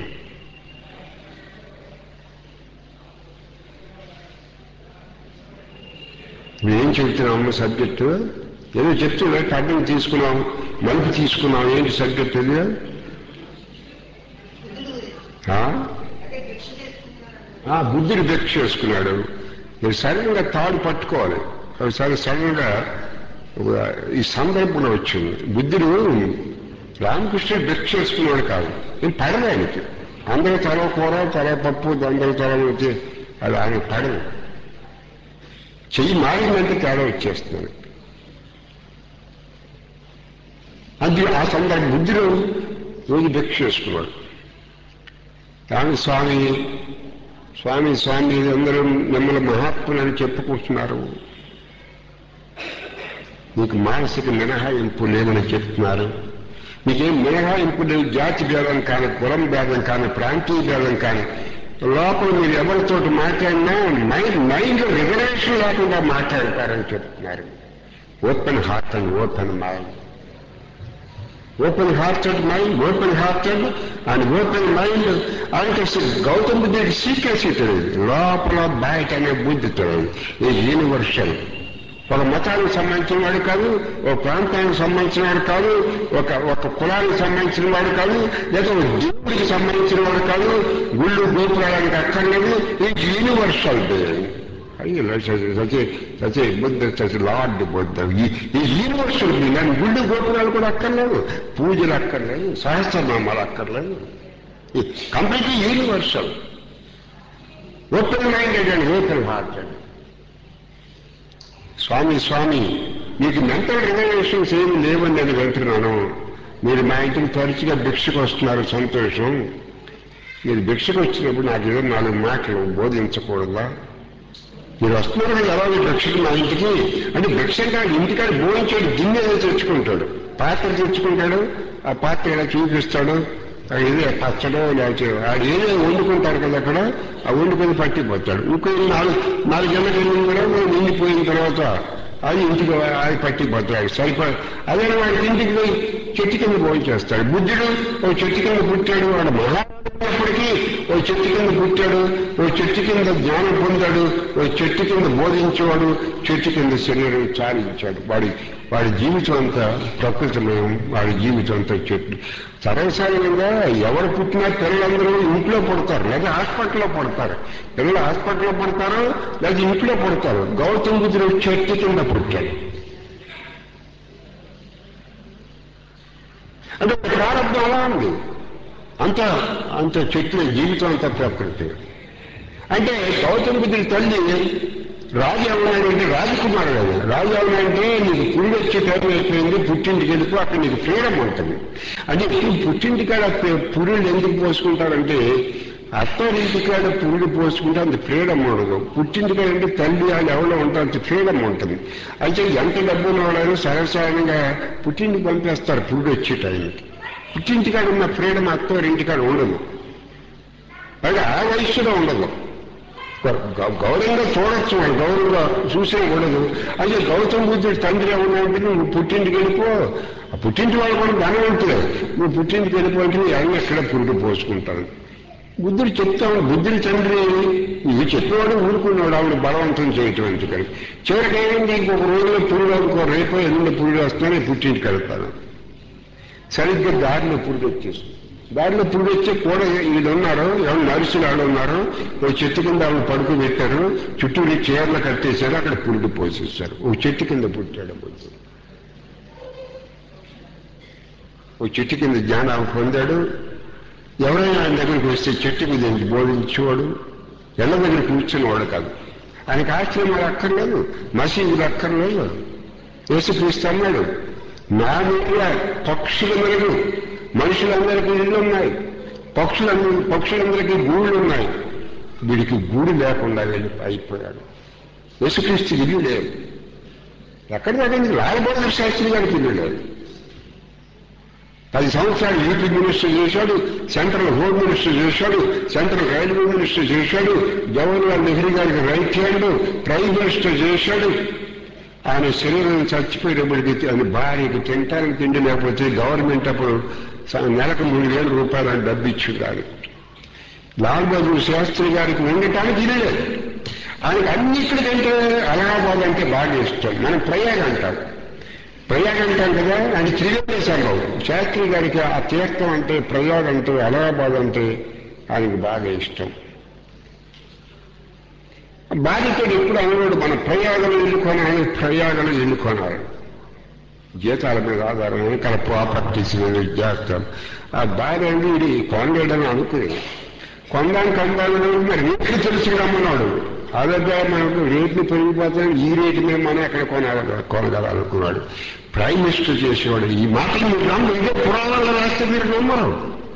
నువ్వేం చెబుతున్నావు అమ్మ సబ్జెక్టు ఏదో చెప్తున్నా కడ్డం తీసుకున్నాం మలుపు తీసుకున్నాం ఏంటి సబ్జెక్ట్ ఇది ఆ? ఆ, బుద్ధుడు భిక్ష చేసుకున్నాడు మీరు సడన్గా తాడు పట్టుకోవాలి ఒకసారి సడన్గా ఒక ఈ సందర్భంలో వచ్చింది బుద్ధుడు రామకృష్ణ భిక్ష చేసుకున్నాడు కాదు నేను పడదు ఆయనకి అందరూ తల కూర తల పప్పు అందరూ తల వచ్చి అది ఆయన పడదు చెయ్యి మారిందంటే తేడా వచ్చేస్తున్నాడు అది ఆ సందర్భం బుద్ధిలో రోజు భిక్ష చేసుకున్నాడు కానీ స్వామి స్వామి స్వామి అందరూ మిమ్మల్ని మహాత్ములని చెప్పుకుంటున్నారు నీకు మానసిక మినహాయింపు లేవని చెప్తున్నారు మీకేం మినహాయింపు లేవు జాతి భేదం కానీ కులం భేదం కానీ ప్రాంతీయ భేదం కానీ లోపల మీరు ఎవరితోటి మాట్లాడినా మైండ్ మైండ్ రిజర్వేషన్ లేకుండా మాట్లాడతారని చెప్తున్నారు open heart and open mind open hearted mind open hearted and open mind అంటే గౌతమ బుద్ధుడికి సీక్రెసీ తెలియదు లోపల బయట అనే బుద్ధి తెలియదు ఇది యూనివర్సల్ ఒక మతానికి సంబంధించిన వాడు కాదు ఒక ప్రాంతానికి సంబంధించిన వాడు కాదు ఒక ఒక కులానికి సంబంధించిన వాడు కాదు లేదా ఒక దేవుడికి సంబంధించిన వాడు కాదు గుళ్ళు గోపురానికి అక్కర్లేదు ఇది యూనివర్సల్ అయ్యో సచే సచే బుద్ధ సచే లార్డ్ బుద్ధ ఈ యూనివర్సల్ నేను గుళ్ళు గోపురాలు కూడా అక్కర్లేదు పూజలు అక్కర్లేదు సహస్రనామాలు అక్కర్లేదు completely universal open minded and open heart అండి స్వామి స్వామి మీకు మెంటల్ రిజర్వేషన్స్ ఏమి లేవని నేను వెళ్తున్నాను మీరు మా ఇంటికి తరచుగా భిక్షకు వస్తున్నారు సంతోషం మీరు భిక్షకు వచ్చినప్పుడు నాకు ఏదో నాలుగు మాటలు బోధించకూడదా మీరు వస్తున్నారు కదా ఎలాగో భిక్షకు మా ఇంటికి అంటే భిక్ష అంటే ఆయన ఇంటికాడ భోజించాడు గిన్నె ఏదో తెచ్చుకుంటాడు పాత్ర తెచ్చుకుంటాడు ఆ పాత్ర ఇలా చూపిస్తాడు ఇదే పచ్చడో లేకపోతే ఆడు ఏదో వండుకుంటారు కదా అక్కడ ఆ వండుకొని పట్టిపోతాడు ఇంకో నాలుగు నాలుగేళ్ళకి వెళ్ళిన కూడా మనం నిండిపోయిన తర్వాత అది ఇంటికి అది పట్టిపోతాడు సరిపో అదే వాడికి ఇంటికి పోయి చెట్టు కింద భోజనం చేస్తాడు బుద్ధుడు ఓ చెట్టు కింద పుట్టాడు వాడు మహాప్పటికీ ఓ చెట్టు కింద పుట్టాడు ఓ చెట్టు కింద జ్ఞానం పొందాడు ఓ చెట్టు కింద బోధించేవాడు చెట్టు కింద శరీరం చాలించాడు వాడి వాడి జీవితం అంతా ప్రకృతిమయం వాడి జీవితం అంతా చెట్టు సర్వసాధారణంగా ఎవరు పుట్టినా పిల్లలందరూ ఇంట్లో పడతారు లేదా హాస్పిటల్లో పడతారు పిల్లలు హాస్పిటల్లో పడతారు లేదా ఇంట్లో పడతారు గౌతమ బుద్ధుడు చెట్టు కింద పుట్టాడు అంటే ప్రారంభం అలా ఉంది అంత అంత చెట్లు జీవితం అంతా ప్రకృతి అంటే గౌతమ బుద్ధుడి తల్లి రాజు ఎవరంటే రాజకుమారుడు ఆయన రాజు ఎవరంటే నీకు పురుడు వచ్చే టైం అయిపోయింది పుట్టింటికి వెళ్ళిపో అక్కడ నీకు ఫ్రీడమ్ ఉంటుంది అంటే ఇప్పుడు పుట్టింటికాడ పురుడు ఎందుకు పోసుకుంటారంటే అత్తారింటికాడ పురుడు పోసుకుంటే అంత ఫ్రీడమ్ ఉండదు పుట్టింటికాడ అంటే తల్లి వాళ్ళు ఎవరో ఉంటారు అంత ఫ్రీడమ్ ఉంటుంది అయితే ఎంత డబ్బు ఉన్నవాడైనా సహసాయంగా పుట్టింటికి పంపేస్తారు పురుడు వచ్చే టైంకి పుట్టింటికాడ ఉన్న ఫ్రీడమ్ అత్తవారింటికాడ ఉండదు అది ఆ వయస్సులో ఉండదు గౌరవంగా చూడొచ్చు వాళ్ళు గౌరవంగా చూసే ఉండదు అయితే గౌతమ బుద్ధుడి తండ్రి ఏమన్నాయంటే నువ్వు పుట్టింటికి వెళ్ళిపో ఆ పుట్టింటి వాళ్ళు కూడా ధనవంతులే నువ్వు పుట్టింటికి వెళ్ళిపోతే నీ అన్ని ఎక్కడ పురుడు పోసుకుంటాను బుద్ధుడు చెప్తాను బుద్ధుడి తండ్రి ఇది చెప్పేవాడు ఊరుకున్నాడు ఆవిడ బలవంతం చేయటం ఎందుకని చివరికి ఏమైంది ఇంకొక రోజులో పురుడు అనుకో రేపో ఎల్లుండి పురుడు వస్తానే పుట్టింటికి వెళ్తాను సరిగ్గా దారిలో పురుడు వచ్చేస్తుంది దారిలో పురుడు వచ్చి కూడా వీళ్ళు ఉన్నారు ఎవరు నర్సులు వాళ్ళు ఉన్నారు ఓ చెట్టు కింద వాళ్ళు పడుకోబెట్టారు చుట్టూరు చీరలు కట్టేశారు అక్కడ పురుడు పోసేశారు ఓ చెట్టు కింద పుట్టాడు బుద్ధుడు ఓ చెట్టు కింద జ్ఞానాలు పొందాడు ఎవరైనా ఆయన దగ్గరికి వస్తే చెట్టు మీద బోధించేవాడు ఎల్ల దగ్గర కూర్చునేవాడు కాదు ఆయనకు ఆశ్రమాలు అక్కర్లేదు మసీదులు అక్కర్లేదు యేసుక్రీస్తు అన్నాడు నా మీద పక్షుల మెరుగు మనుషులందరికీ ఇళ్ళు ఉన్నాయి పక్షులందరూ పక్షులందరికీ గూళ్ళు ఉన్నాయి వీడికి గూడు లేకుండా వెళ్ళి అయిపోయాడు యేసుక్రీస్తు ఇల్లు లేదు ఎక్కడ దగ్గర లాలబోధన శాస్త్రి గారికి ఇల్లు లేదు పది సంవత్సరాలు యూపీ మినిస్టర్ చేశాడు సెంట్రల్ హోమ్ మినిస్టర్ చేశాడు సెంట్రల్ రైల్వే మినిస్టర్ చేశాడు జవహర్లాల్ నెహ్రూ గారికి రైట్ హ్యాండ్ ప్రైమ్ మినిస్టర్ చేశాడు ఆయన శరీరం చచ్చిపోయేటప్పటికి ఆయన భార్యకి తింటానికి తిండి లేకపోతే గవర్నమెంట్ అప్పుడు నెలకు మూడు వేల రూపాయలు అని డబ్బు ఇచ్చిండాలి లాల్ బహదూర్ శాస్త్రి గారికి ఉండటానికి ఇది లేదు ఆయనకి అన్నిటికంటే అలహాబాద్ అంటే బాగా ఇష్టం మనం ప్రయాగ అంటారు ప్రయాగ అంటాం కదా ఆయన త్రివేణి సంఘం శాస్త్రి గారికి ఆ తీర్థం అంటే ప్రయాగ అంటే అలహాబాద్ అంటే ఆయనకి బాగా ఇష్టం భార్యతో ఎప్పుడు అనవాడు మన ప్రయాగలు ఎన్నుకోనాలి ప్రయాగలు ఎన్నుకోనాలి జీతాల మీద ఆధారం ఇక్కడ ప్రాపర్టీస్ మీద చేస్తాం ఆ భార్య అండి ఇది కొండని అనుకుని కొండానికి అందాలని మరి రేట్లు తెలిసి రమ్మన్నాడు అదే మనకు రేట్లు పెరిగిపోతాయి ఈ రేటు మీద మనం ఎక్కడ కొనగల కొనగలనుకున్నాడు ప్రైమ్ మినిస్టర్ చేసేవాడు ఈ మాటలు మీరు నమ్మరు ఇదే పురాణాలు రాస్తే మీరు నమ్మరు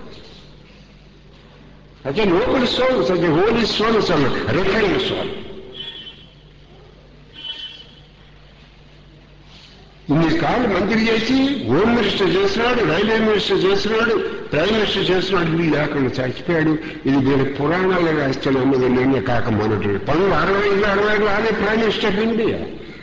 అయితే నోబుల్ సోల్స్ అంటే హోలీ సోల్స్ అన్న రిఫైన్ సోల్ ఇన్ని కాళ్ళు మంత్రి చేసి హోమ్ మినిస్టర్ చేసినాడు రైల్వే మినిస్టర్ చేసినాడు ప్రైమ్ మినిస్టర్ చేసినాడు ఇది లేకుండా చచ్చిపోయాడు ఇది వీళ్ళ పురాణాలు రాస్తే నమ్మదు నిన్న కాక మొన్నటి పనులు అరవై ఐదు అరవై ఐదు అదే prime minister of India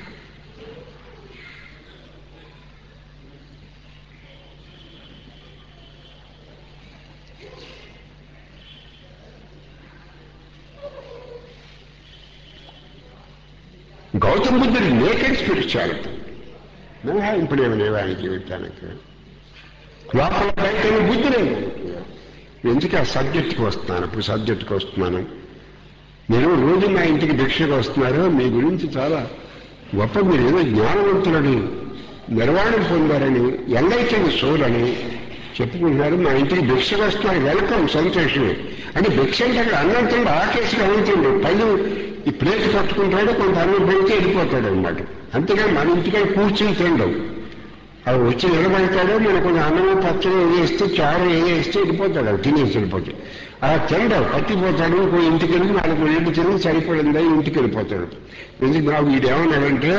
Gautama బుద్ధుడు నేకెడ్ స్పిరిచువాలిటీ మినహాయింపులేమి లేవు ఆయన జీవితానికి లోపల బయట బుద్ధి లేదు ఎందుకు ఆ సబ్జెక్ట్కి వస్తున్నాను ఇప్పుడు సబ్జెక్ట్కి వస్తున్నాను నేను రోజు మా ఇంటికి భిక్షకు వస్తున్నారు మీ గురించి చాలా గొప్ప మీరు ఏదో జ్ఞానవంతులని నిర్వాణం పొందారని ఎల్లైతుంది సోలని చెప్పుకుంటున్నారు మా ఇంటికి భిక్షకు వస్తున్నారు వెల్కమ్ సంతోషమే అంటే భిక్ష అంటే అక్కడ అన్నం తిండి ఆకేసుగా అవుతుండు పళ్ళు ఈ ప్లేట్ పట్టుకుంటాడు కొంత అన్నం పెడితే వెళ్ళిపోతాడు అన్నమాట అంతేగాని మన ఇంటికి కూర్చుని తినడం అవి వచ్చి నిలబడతాడు మనకు కొంచెం అన్నము పచ్చడి వేస్తే చారు వేస్తే వెళ్ళిపోతాడు అవి తినేసి వెళ్ళిపోతాడు అలా తినడం పట్టిపోతాడు ఇంకో ఇంటికి వెళ్ళి నాలుగు ఏళ్ళు తిరిగి సరిపడిందా ఇంటికి వెళ్ళిపోతాడు ఎందుకు నాకు వీడేమన్నాడంటే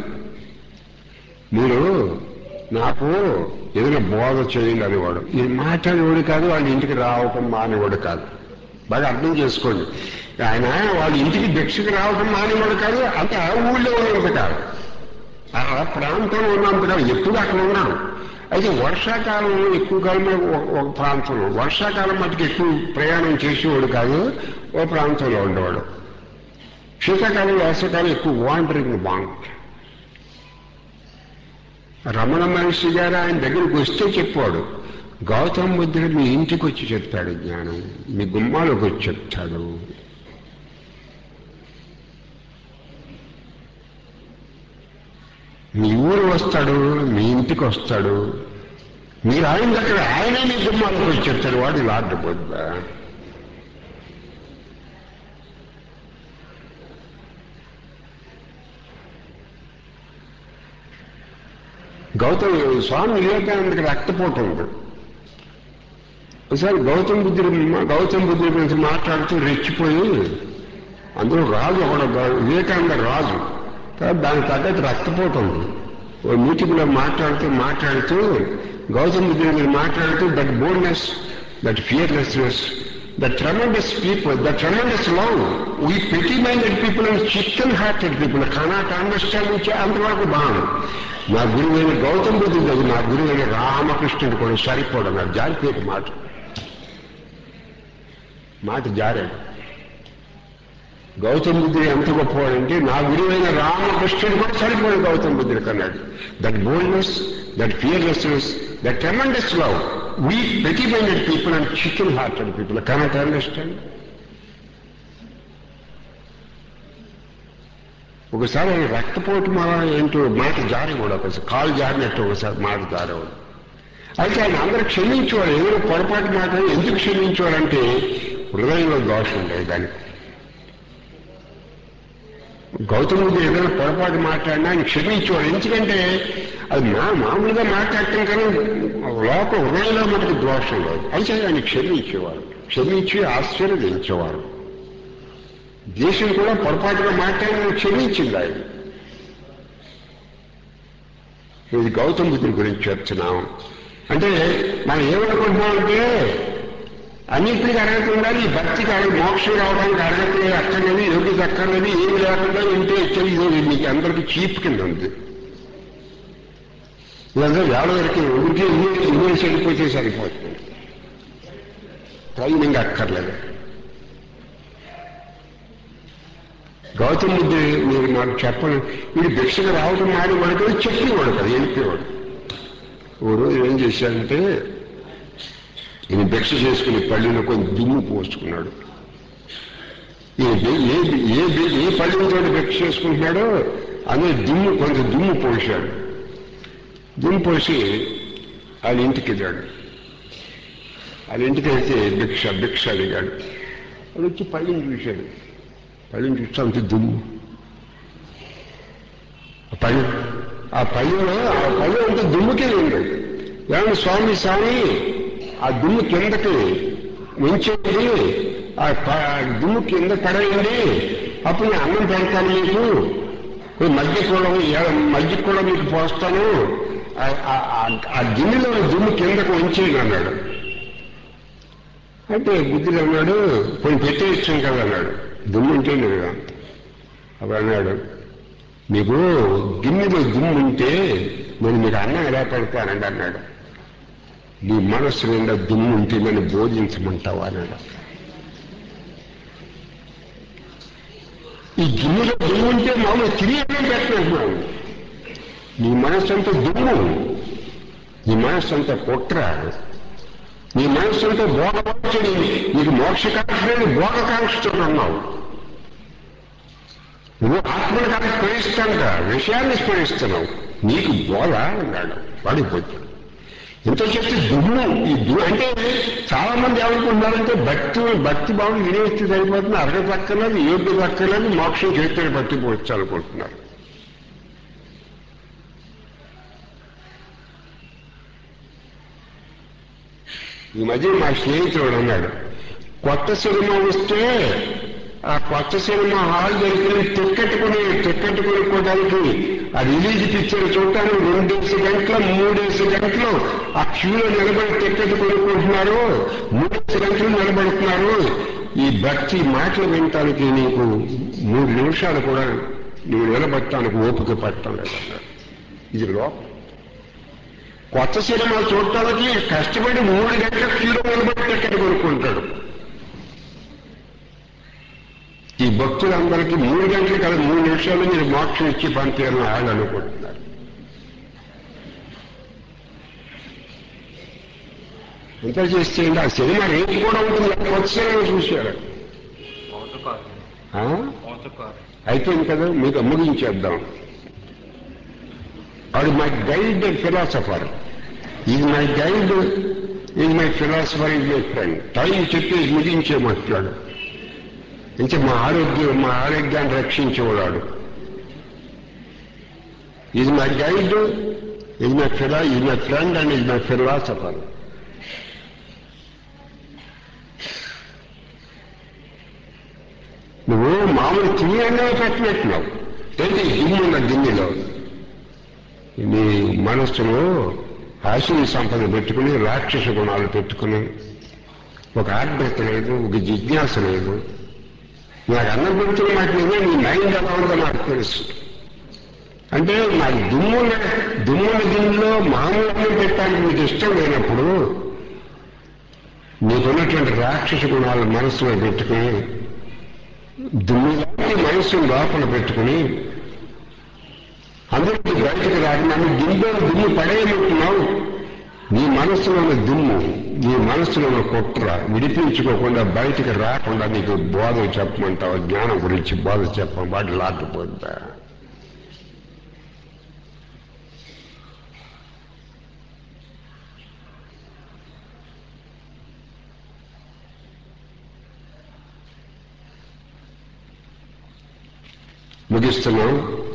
మీరు నాకు ఏదైనా బోధ చేయండి అనేవాడు ఈ మాట్లాడేవాడు కాదు వాళ్ళ ఇంటికి రావటం మానేవాడు కాదు బాగా అర్థం చేసుకోండి ఆయన వాళ్ళ ఇంటికి భిక్షకు రావటం మానేవాడు కాదు అంటే ఆ ఊళ్ళో ఉన్నంత కాదు ఆ ప్రాంతంలో ఉన్నంత కాదు ఎప్పుడు అక్కడ ఉన్నాడు అయితే వర్షాకాలంలో ఎక్కువ కాలం ఒక- ఒక ప్రాంతంలో వర్షాకాలం మటుకు ఎక్కువ ప్రయాణం చేసేవాడు కాదు ఓ ప్రాంతంలో ఉండేవాడు శీతాకాలం వేసవకాలం ఎక్కువ వాండరింగ్ బాగుంటుంది రమణ మహర్షి గారు ఆయన దగ్గరికి వస్తే చెప్పాడు గౌతమ బుద్ధుడు మీ ఇంటికి వచ్చి చెప్తాడు జ్ఞానం మీ గుమ్మాలకు వచ్చి చెప్తాడు మీ ఊరు వస్తాడు మీ ఇంటికి వస్తాడు మీరు ఆయన దగ్గర ఆయనే మీ గుమ్మాలకు వచ్చి చెప్తాడు వాడు లార్డ్ బుద్ధ గౌతమ్ స్వామి వివేకానందకి రక్తపోటు ఉంది ఒకసారి గౌతమ్ బుద్ధుడు గౌతమ్ బుద్ధుడి గురించి మాట్లాడుతూ రెచ్చిపోయి అందులో రాజు ఒకడు గా- వివేకానంద రాజు కాబట్టి దానికి తగ్గట్టు రక్తపోటు ఉంది ఓ మీటింగ్లో మాట్లాడుతూ మాట్లాడుతూ గౌతమ్ బుద్ధుడి గురించి మాట్లాడుతూ that boldness that fearlessness that tremendous people that tremendous love we petty minded people and chicken hearted people cannot understand నుంచి అంతవరకు బాగుంది నా గురువైన గౌతమ్ బుద్ధుడు దగ్గర నా గురువైన రామకృష్ణుడు కూడా సరిపోవడం నాకు జారిపోయేది మాట మాట జారాడు గౌతమ బుద్ధుడు ఎంత గొప్పవాడంటే నా గురువైన రామకృష్ణుడు కూడా సరిపోయాడు గౌతమ బుద్ధుడు కన్నాడు that boldness that fearlessness that tremendous love we petty minded people and chicken hearted people cannot understand ఒకసారి ఆయన రక్తపోటు మన ఏంటో మాట జారి కూడా ఒకసారి కాలు జారినట్టు ఒకసారి మాట జారేవాడు అయితే ఆయన అందరూ క్షమించేవాడు ఏదో పొరపాటు మాట ఎందుకు క్షమించేవాడంటే హృదయంలో దోషం ఉండేది దానికి గౌతమ బుద్ధుడు ఏదైనా పొరపాటు మాట్లాడినా ఆయన క్షమించేవాడు ఎందుకంటే అది మా మామూలుగా మాట్లాడటం కానీ లోక హృదయంలో మనకు దోషం లేదు అయితే ఆయన క్షమించేవాడు క్షమించి ఆశీర్వదించేవాడు దేశం కూడా పొరపాటుగా మాట్లాడిన క్షమించింది ఆయన ఇది గౌతమ బుద్ధుడి గురించి చెప్తున్నాం అంటే మనం ఏమనుకుంటున్నామంటే అన్నింటికి అర్హత ఉండాలి ఈ భక్తికి అడగ మోక్షం రావడానికి అర్హత లేదు అక్కర్లేదు యోగ్యత అక్కర్లేదు ఏమి లేకుండా ఉంటే ఇచ్చేది ఇది మీకు అందరికీ చీప్ కింద ఉంది ఇదంతా వేల వరకు ఊరికే ఇంగ్లీష్ ఇంగ్లీష్ వెళ్ళిపోతే సరిపోతుంది ట్రైనింగ్ అక్కర్లేదు గౌతమ బుద్ధి మీరు మాకు చెప్పండి వీడు భిక్షకు రావడం మానేవాడు కదా చెప్పేవాడు కదా వెళ్ళిపోయేవాడు ఓ రోజు ఏం చేశాడంటే ఈయన భిక్ష చేసుకుని పళ్ళిలో కొంచెం దుమ్ము పోసుకున్నాడు ఈయన బె- ఏ ఏ బె- ఏ పళ్ళితో భిక్ష చేసుకుంటున్నాడో అదే దుమ్ము కొంచెం దుమ్ము పోసాడు దుమ్ము వాళ్ళ ఇంటికి వెళ్ళాడు వాళ్ళ ఇంటికి వెళ్తే భిక్ష భిక్ష అడిగాడు వాడు వచ్చి పళ్ళని చూశాడు పళ్ళని చూస్తే అంత దుమ్ము ఆ పళ్ళు ఆ పళ్ళులో ఆ పళ్ళు అంత దుమ్ముకే ఉంది ఏమన్నా స్వామి స్వామి ఆ దుమ్ము కిందకి ఉంచండి ఆ ప- ఆ దుమ్ము కింద పడేయండి అప్పుడు నేను అన్నం పెడతాను మీకు ఈ మధ్య కూడా మధ్య కూడా మీకు పోస్తాను ఆ- ఆ- ఆ- ఆ గిన్నెలో దుమ్ము కిందకు ఉంచేయండి అన్నాడు అంటే బుద్ధుడు అన్నాడు కొన్ని పెట్టేయచ్చాం కదా అన్నాడు దుమ్ము ఉంటుంది కదా అప్పుడు అన్నాడు మీకు గిన్నెలో దుమ్ము ఉంటే నేను మీకు అన్నం ఎలా పెడతానండి అన్నాడు నీ మనస్సు నిండా దుమ్ము ఉంటే నన్ను బోధించమంటావా అన్నాడు ఈ గిన్నెలో దుమ్ము ఉంటే మామూలు తిరిగి పెట్టినట్టున్నాను నీ మనస్సు అంతా దుమ్ము నీ మనస్సు అంతా కుట్ర నీ మనస్సు అంతా భోగపరచడి నీకు మోక్షకాంక్షని భోగకాంక్షతో ఉన్నావు నువ్వు ఆత్మను కాదు స్మరిస్తాంట విషయాన్ని స్మరిస్తున్నావు నీకు బోధ అన్నాడు వాడు పొద్దు ఇంత చెప్తే దుమ్ము ఈ దు అంటే చాలా మంది ఏమనుకుంటున్నారంటే భక్తి భక్తి భావం వినేస్తే సరిపోతుంది అర్హత అక్కర్లేదు యోగ్యత అక్కర్లేదు మోక్షం చేస్తే పట్టిపోవచ్చు అనుకుంటున్నారు ఈ మధ్య మా స్నేహితుడు అన్నాడు కొత్త సినిమా వస్తే ఆ కొత్త సినిమా హాల్ దగ్గర టిక్కెట్ కొని టిక్కెట్ కొనుక్కోవడానికి ఆ రిలీజ్ పిక్చర్ చూడటానికి రెండేసి గంటలు మూడేసి గంటలు ఆ క్యూలో నిలబడి టిక్కెట్ కొనుక్కుంటున్నారు మూడేసి గంటలు నిలబడుతున్నారు ఈ భక్తి మాటలు వినటానికి నీకు మూడు నిమిషాలు కూడా నువ్వు నిలబడటానికి ఓపిక పడటం లేదన్నాడు ఇది లోపం కొత్త సినిమా చూడటానికి కష్టపడి మూడు గంటల క్యూలో నిలబడి టికెట్ కొనుక్కుంటాడు ఈ భక్తులందరికీ మూడు గంటలు కదా మూడు నిమిషాలు మీరు మోక్షం ఇచ్చి పంపారని వాళ్ళు అనుకుంటున్నారు ఎంత చేస్తే ఏంటి? ఆ సినిమా రేపు కూడా ఉంటుంది ఆ కొత్త సినిమా చూశారు మోసకారు ఆ? మోసకారు అయిపోయింది కదా మీకు ముగించేద్దాం వాడు మై గైడ్ ఫిలాసఫర్ ఇది మై గైడ్ ఇది మై ఫిలాసఫర్ ఇది మై ఫ్రెండ్ టైం చెప్పి ముగించేమంటున్నాడు ఇంకా మా ఆరోగ్యం మా ఆరోగ్యాన్ని రక్షించేవాడు ఇది మై గైడ్ ఇది మై ఫిలా ఇది మై ఫ్రెండ్ అండ్ ఇది మై ఫిలాసఫర్ నువ్వు మామూలు తినే పెట్టినట్టున్నావు ఏంటి గిన్నెల గిన్నెలో నీ మనస్సులో ఆశని సంపద పెట్టుకుని రాక్షస గుణాలు పెట్టుకుని ఒక ఆర్ద్రత లేదు ఒక జిజ్ఞాస లేదు నాకు అన్నం పెడుతున్న నాకు నిజమే నీ మైండ్ ఎలా ఉందో నాకు తెలుసు అంటే నాకు దుమ్ముల దుమ్ముల గిన్నెలో మామూలు అన్నం పెట్టడానికి నీకు ఇష్టం లేనప్పుడు నీకున్నటువంటి రాక్షస గుణాలు మనస్సులో పెట్టుకుని దుమ్ములాంటి మనస్సును లోపల పెట్టుకుని అందరికీ బయటకు రాదు నన్ను దుమ్ము దుమ్ము పడేయమంటున్నావు నీ మనస్సులో ఉన్న దుమ్ము నీ మనస్సులో ఉన్న కుట్ర విడిపించుకోకుండా బయటికి రాకుండా నీకు బోధ చెప్పమంటావు జ్ఞానం గురించి బోధ చెప్పం వాటి లాక్కుపోద్దా ముగిస్తున్నాం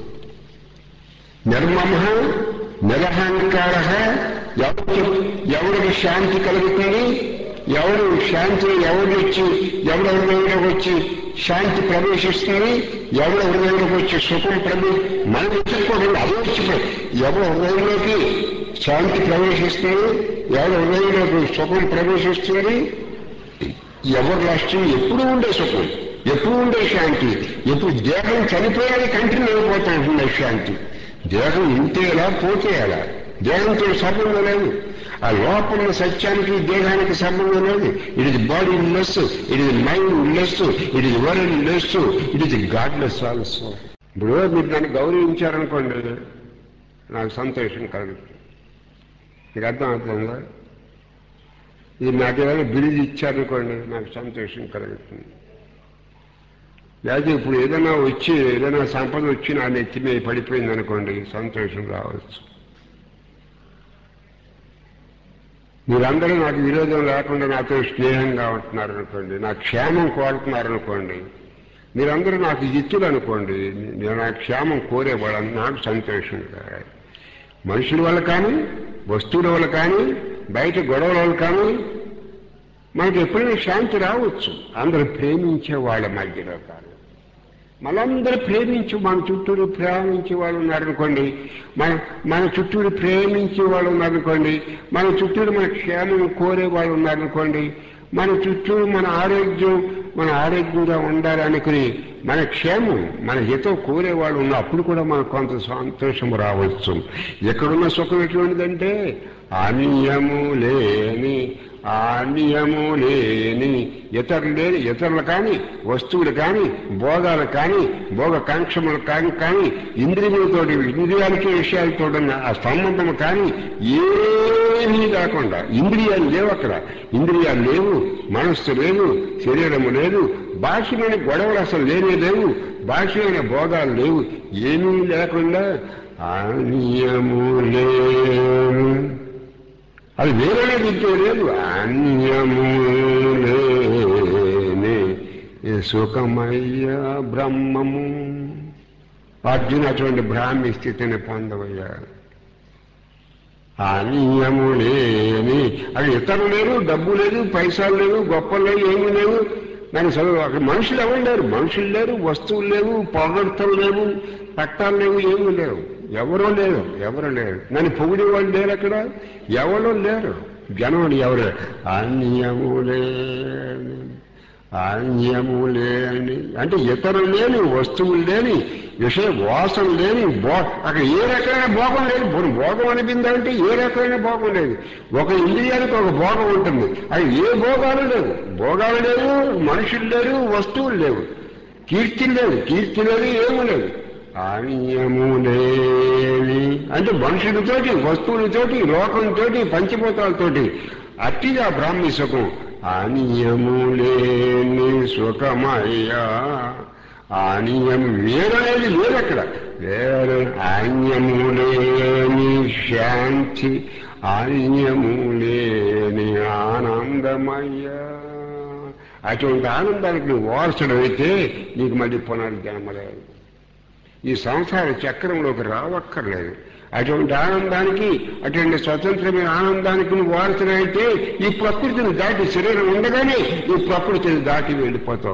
నిర్మమ నిరహంకార ఎవరు ఎవరికి శాంతి కలుగుతుంది ఎవరు శాంతి ఎవరు వచ్చి ఎవరి హృదయంలోకి వచ్చి శాంతి ప్రవేశిస్తుంది ఎవరి హృదయంలోకి వచ్చి సుఖం ప్రవే మనం వెతుక్కోవడం అదే వచ్చిపోయి ఎవరి హృదయంలోకి శాంతి ప్రవేశిస్తుంది ఎవరి హృదయంలోకి సుఖం ప్రవేశిస్తుంది ఎవరి లక్ష్యం ఎప్పుడు ఉండే సుఖం ఎప్పుడు ఉండే శాంతి ఎప్పుడు దేహం చనిపోయాలి కంటిన్యూ అయిపోతా ఉంటుంది శాంతి దేహం ఇంతే ఎలా పోతే ఎలా దేహంతో సంబంధం లేదు ఆ లోపల సత్యానికి దేహానికి సంబంధం లేదు it is bodyless it is mindless it is worldless it is godless also ఇప్పుడు మీరు దాన్ని గౌరవించారనుకోండి నాకు సంతోషం కలుగుతుంది మీకు అర్థం అవుతుందా ఇది నాకు ఏదైనా బిరుదు ఇచ్చారనుకోండి నాకు సంతోషం కలుగుతుంది లేకపోతే ఇప్పుడు ఏదైనా వచ్చి ఏదైనా సంపద వచ్చి నా నెత్తి మీద పడిపోయింది అనుకోండి సంతోషం రావచ్చు మీరందరూ నాకు విరోధం లేకుండా నాతో స్నేహంగా ఉంటున్నారు అనుకోండి నా క్షేమం కోరుతున్నారు అనుకోండి మీరందరూ నాకు ఇచ్చులు అనుకోండి నేను నా క్షేమం కోరేవాళ్ళని నాకు సంతోషం కాదు మనుషుల వల్ల కానీ వస్తువుల వల్ల కానీ బయట గొడవల వల్ల కానీ మనకి ఎప్పుడైనా శాంతి రావచ్చు అందరూ ప్రేమించే వాళ్ళ మధ్యలో కానీ మనందరూ ప్రేమించి మన చుట్టూరు ప్రేమించే వాళ్ళు ఉన్నారనుకోండి మన మన చుట్టూరు ప్రేమించే వాళ్ళు ఉన్నారనుకోండి మన చుట్టూరు మన క్షేమం కోరే వాళ్ళు ఉన్నారనుకోండి మన చుట్టూ మన ఆరోగ్యం మన ఆరోగ్యంగా ఉండాలనుకుని మన క్షేమం మన హితం కోరే వాళ్ళు ఉన్న అప్పుడు కూడా మనకు కొంత సంతోషం రావచ్చు ఎక్కడున్న సుఖం ఎటువంటిదంటే అనియము లేని అనియము లేని ఇతరులు లేని ఇతరులు కానీ వస్తువులు కానీ భోగాలు కానీ భోగ కాంక్షములు కానీ కానీ ఇంద్రియములతోటి ఇంద్రియాలకి విషయాలతో ఉన్న ఆ సంబంధం కానీ ఏమీ లేకుండా ఇంద్రియాలు లేవు అక్కడ ఇంద్రియాలు లేవు మనస్సు లేదు శరీరము లేదు బాహ్యమైన గొడవలు అసలు లేనే లేవు బాహ్యమైన భోగాలు లేవు ఏమీ లేకుండా అనియము లేవు అది వేరే దిక్కు లేదు అన్యములేని ఈ సుఖమయ్య బ్రహ్మము అర్జున అటువంటి బ్రాహ్మి స్థితిని పొందవయ్యా అన్యము లేని అది ఇతరులు లేరు డబ్బు లేదు పైసలు లేవు గొప్పలు లేవు ఏమీ లేవు దాని చదువు అక్కడ మనుషులు ఎవరు లేరు మనుషులు లేరు వస్తువులు లేవు పొగడ్తలు లేవు పట్టాలు లేవు ఏమీ లేవు ఎవరో లేరు ఎవరు లేరు నన్ను పొగిడే వాళ్ళు లేరు అక్కడ ఎవరో లేరు జనం ఎవరు అన్యము లేని అన్యము లేని అంటే ఇతరులు లేని వస్తువులు లేని విషయ వాసన లేని భో అక్కడ ఏ రకమైన భోగం లేదు పోనీ భోగం అనిపిందంటే ఏ రకమైన భోగం లేదు ఒక ఇంద్రియానికి ఒక భోగం ఉంటుంది అది ఏ భోగాలు లేవు భోగాలు లేవు మనుషులు లేరు వస్తువులు లేవు కీర్తి లేదు కీర్తి లేదు ఏమీ లేదు అన్యము లేని అంటే మనుషులతోటి వస్తువులతోటి లోకంతోటి పంచభూతాలతోటి అట్టిగా బ్రాహ్మి సుఖం అనియము లేని సుఖమయ్యా అనియం వేరనేది లేదు అక్కడ వేరే అన్యము లేని శాంతి అన్యము లేని ఆనందమయ్యా అటువంటి ఆనందానికి నువ్వు వారసుడు అయితే నీకు మళ్ళీ పునర్జన్మలేదు ఈ సంసార చక్రంలోకి రావక్కర్లేదు అటువంటి ఆనందానికి అటువంటి స్వతంత్రమైన ఆనందానికి నువ్వు వారసునైతే ఈ ప్రకృతిని దాటి శరీరం ఉండగానే ఈ ప్రకృతిని దాటి వెళ్ళిపోతావు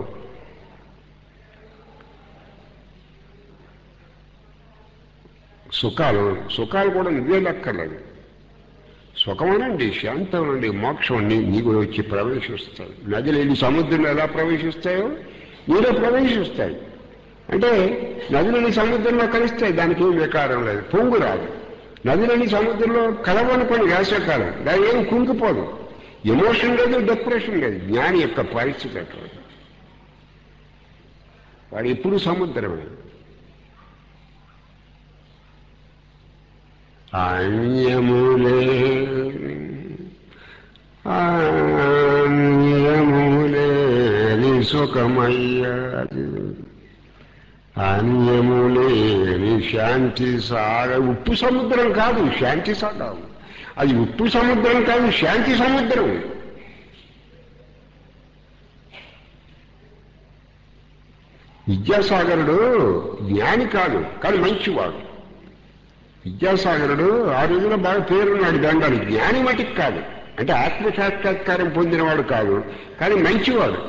సుఖాలు సుఖాలు కూడా నువ్వే లెక్కర్లేదు సుఖమనండి శాంతమనండి మోక్షం నీ నీకు వచ్చి ప్రవేశిస్తాయి నదులు ఎన్ని సముద్రంలో ఎలా ప్రవేశిస్తాయో నీలో ప్రవేశిస్తాయి అంటే నదులని సముద్రంలో కలిస్తాయి దానికి ఏం వికారం లేదు పొంగు రాదు నదులని సముద్రంలో కలవనుకొని వేసవకాలం దాని ఏం కుంగిపోదు ఎమోషన్ లేదు డిప్రెషన్ లేదు జ్ఞాని యొక్క పరిస్థితి అట్లా వాడు ఎప్పుడు సముద్రమే అన్యములే అన్యములేని సుఖమయ్యాది అన్యములేని శాంతి సాగ ఉప్పు సముద్రం కాదు శాంతి సాగం అది ఉప్పు సముద్రం కాదు శాంతి సముద్రం విద్యాసాగరుడు జ్ఞాని కాదు కానీ మంచివాడు విద్యాసాగరుడు ఆ రోజున బాగా పేరున్నాడు దండాలు జ్ఞాని మటికి కాదు అంటే ఆత్మసాక్షాత్కారం పొందినవాడు కాదు కానీ మంచివాడు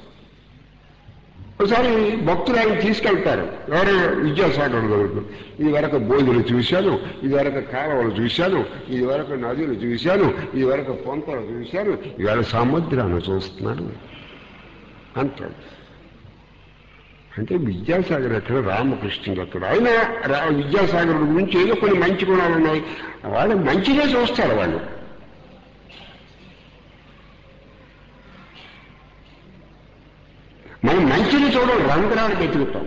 ఒకసారి భక్తులు ఆయన తీసుకెళ్తారు ఎవరు విద్యాసాగరుడు దగ్గరకు ఇది వరకు బోధులు చూశాను ఇది వరకు కాలువలు చూశాను ఇది వరకు నదులు చూశాను ఇది వరకు పొంతలు చూశాను ఇవాళ సముద్రాన్ని చూస్తున్నాను అంటాడు అంటే విద్యాసాగర్ ఎక్కడ రామకృష్ణుడు అక్కడ ఆయన రా విద్యాసాగరుడు గురించి ఏదో కొన్ని మంచి గుణాలు ఉన్నాయి వాళ్ళు మంచిగా చూస్తారు వాళ్ళు మనం మంచిని చూడం రంధ్రాలకు ఎదుగుతాం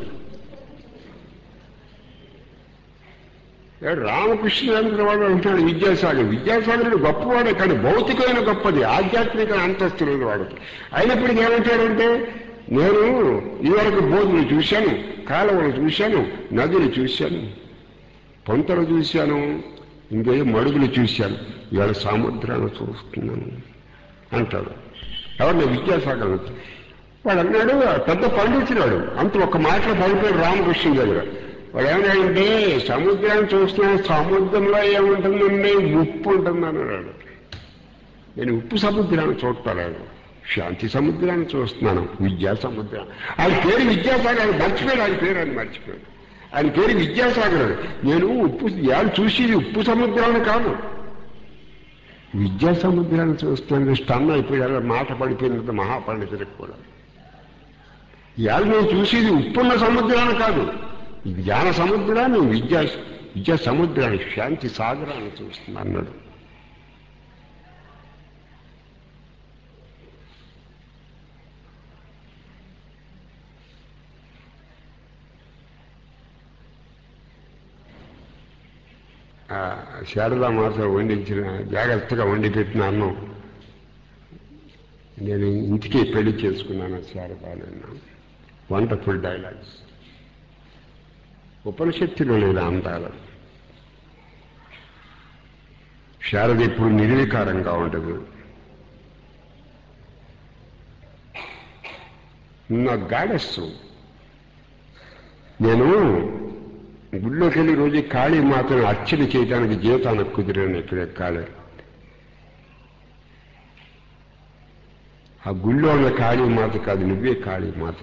రామకృష్ణేంద్ర వాడు అంటాడు విద్యాసాగర్ విద్యాసాగరుడు గొప్పవాడే కానీ భౌతికమైన గొప్పది ఆధ్యాత్మిక అంతస్తు లేదు వాడికి అయినప్పటికీ ఏమంటాడంటే నేను ఇదివరకు బోధులు చూశాను కాలువలు చూశాను నదులు చూశాను పొంతలు చూశాను ఇంకేదో మడుగులు చూశాను ఇవాళ సముద్రాన్ని చూస్తున్నాను అంటాడు ఎవరిని విద్యాసాగర్ వాడు అన్నాడు ఆ పెద్ద పండించినాడు అంత ఒక్క మాటలో పడిపోయాడు రామకృష్ణ దగ్గర వాడు ఏమన్నాడంటే సముద్రాన్ని చూస్తున్నాను సముద్రంలో ఏముంటుందండి ఉప్పు ఉంటుంది అన్నాడు నేను ఉప్పు సముద్రాన్ని చూడలేదు శాంతి సముద్రాన్ని చూస్తున్నాను విద్యా సముద్రం ఆయన పేరు విద్యాసాగర్ ఆయన మర్చిపోయాడు ఆయన పేరు ఆయన మర్చిపోయాడు ఆయన పేరు విద్యాసాగర్ నేను ఉప్పు ఇవాళ చూసేది ఉప్పు సముద్రాన్ని కాదు విద్యా సముద్రాన్ని చూస్తున్నాను స్టన్ అయిపోయాడు మాట పడిపోయినంత మహాపండితుడికి కూడా ఇవాళ నేను చూసేది ఉప్పున్న సముద్రాన్ని కాదు ఈ జ్ఞాన సముద్రాన్ని విద్యా విద్యా సముద్రాన్ని శాంతి సాగరాన్ని చూస్తున్నా అన్నాడు ఆ శారదా మాత వండించిన జాగ్రత్తగా వండి పెట్టిన అన్నం నేను ఇంటికి పెళ్లి చేసుకున్నాను శారదా నిన్న వండర్ఫుల్ డైలాగ్స్ ఉపనిషత్తులో లేదు అందాలు శారద ఇప్పుడు నిర్వికారంగా ఉండదు నా గాడస్సు నేను గుళ్ళోకి వెళ్ళి రోజు కాళీ మాతను అర్చన చేయడానికి జీవితానికి కుదిరాను ఇక్కడ ఎక్కాలి ఆ గుళ్ళో ఉన్న కాళీ మాత కాదు నువ్వే కాళీ మాత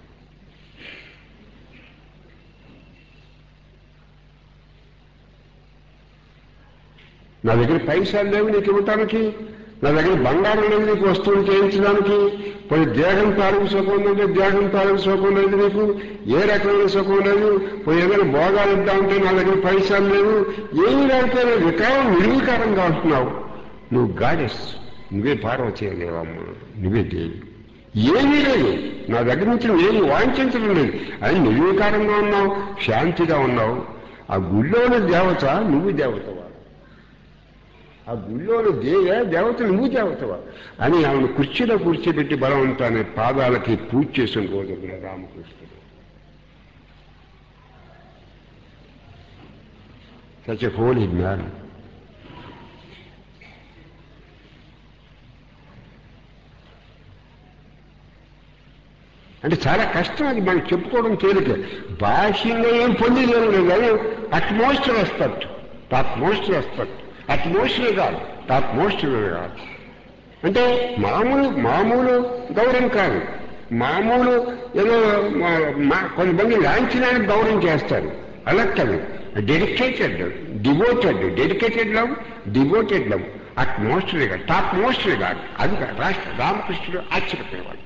నా దగ్గర పైసలు లేవు నీకు ఇవ్వటానికి నా దగ్గర బంగారం లేదు నీకు వస్తువులు చేయించడానికి పోయి దేహం తాలూకు సుఖం ఉందంటే దేహం తాలూకు సుఖం లేదు నీకు ఏ రకమైన సుఖం లేదు పోయి ఏదైనా భోగాలు ఇద్దామంటే నా దగ్గర పైసలు లేవు ఏమీ లేకపోయినా వికారం నిర్వికారంగా ఉంటున్నావు నువ్వు గాడెస్ నువ్వే పార్వతీ లేవమ్మ నువ్వే దేవి ఏమీ లేదు నా దగ్గర నుంచి ఏమి వాంఛించడం లేదు అని నిర్వికారంగా ఉన్నావు శాంతిగా ఉన్నావు ఆ గుళ్ళోని దేవత నువ్వు దేవతవా ఆ గుళ్ళోని దేవ దేవత నువ్వు దేవతవా అని ఆమెను కుర్చీలో కూర్చోబెట్టి బలవంతాన్ని పాదాలకి పూజ చేసిన రోజు కూడా రామకృష్ణుడు సచ్ హోలీ మ్యాన్ అంటే చాలా కష్టం అది మనం చెప్పుకోవడం తేలిక భాష్యంగా ఏం పొందేదేం లేదు అది utmost respect top respect utmost కాదు టాప్ మోస్ట్ కాదు అంటే మామూలు మామూలు గౌరవం కాదు మామూలు ఏదో మా- మా- కొంతమంది లాంఛనానికి గౌరవం చేస్తారు అలా కాదు dedicated devoted dedicated love devoted love అట్మోస్టర్ కాదు టాప్ మోస్టర్ కాదు అది కాదు. రాష్ట్ర రామకృష్ణుడు ఆశ్చర్యపోయేవాడు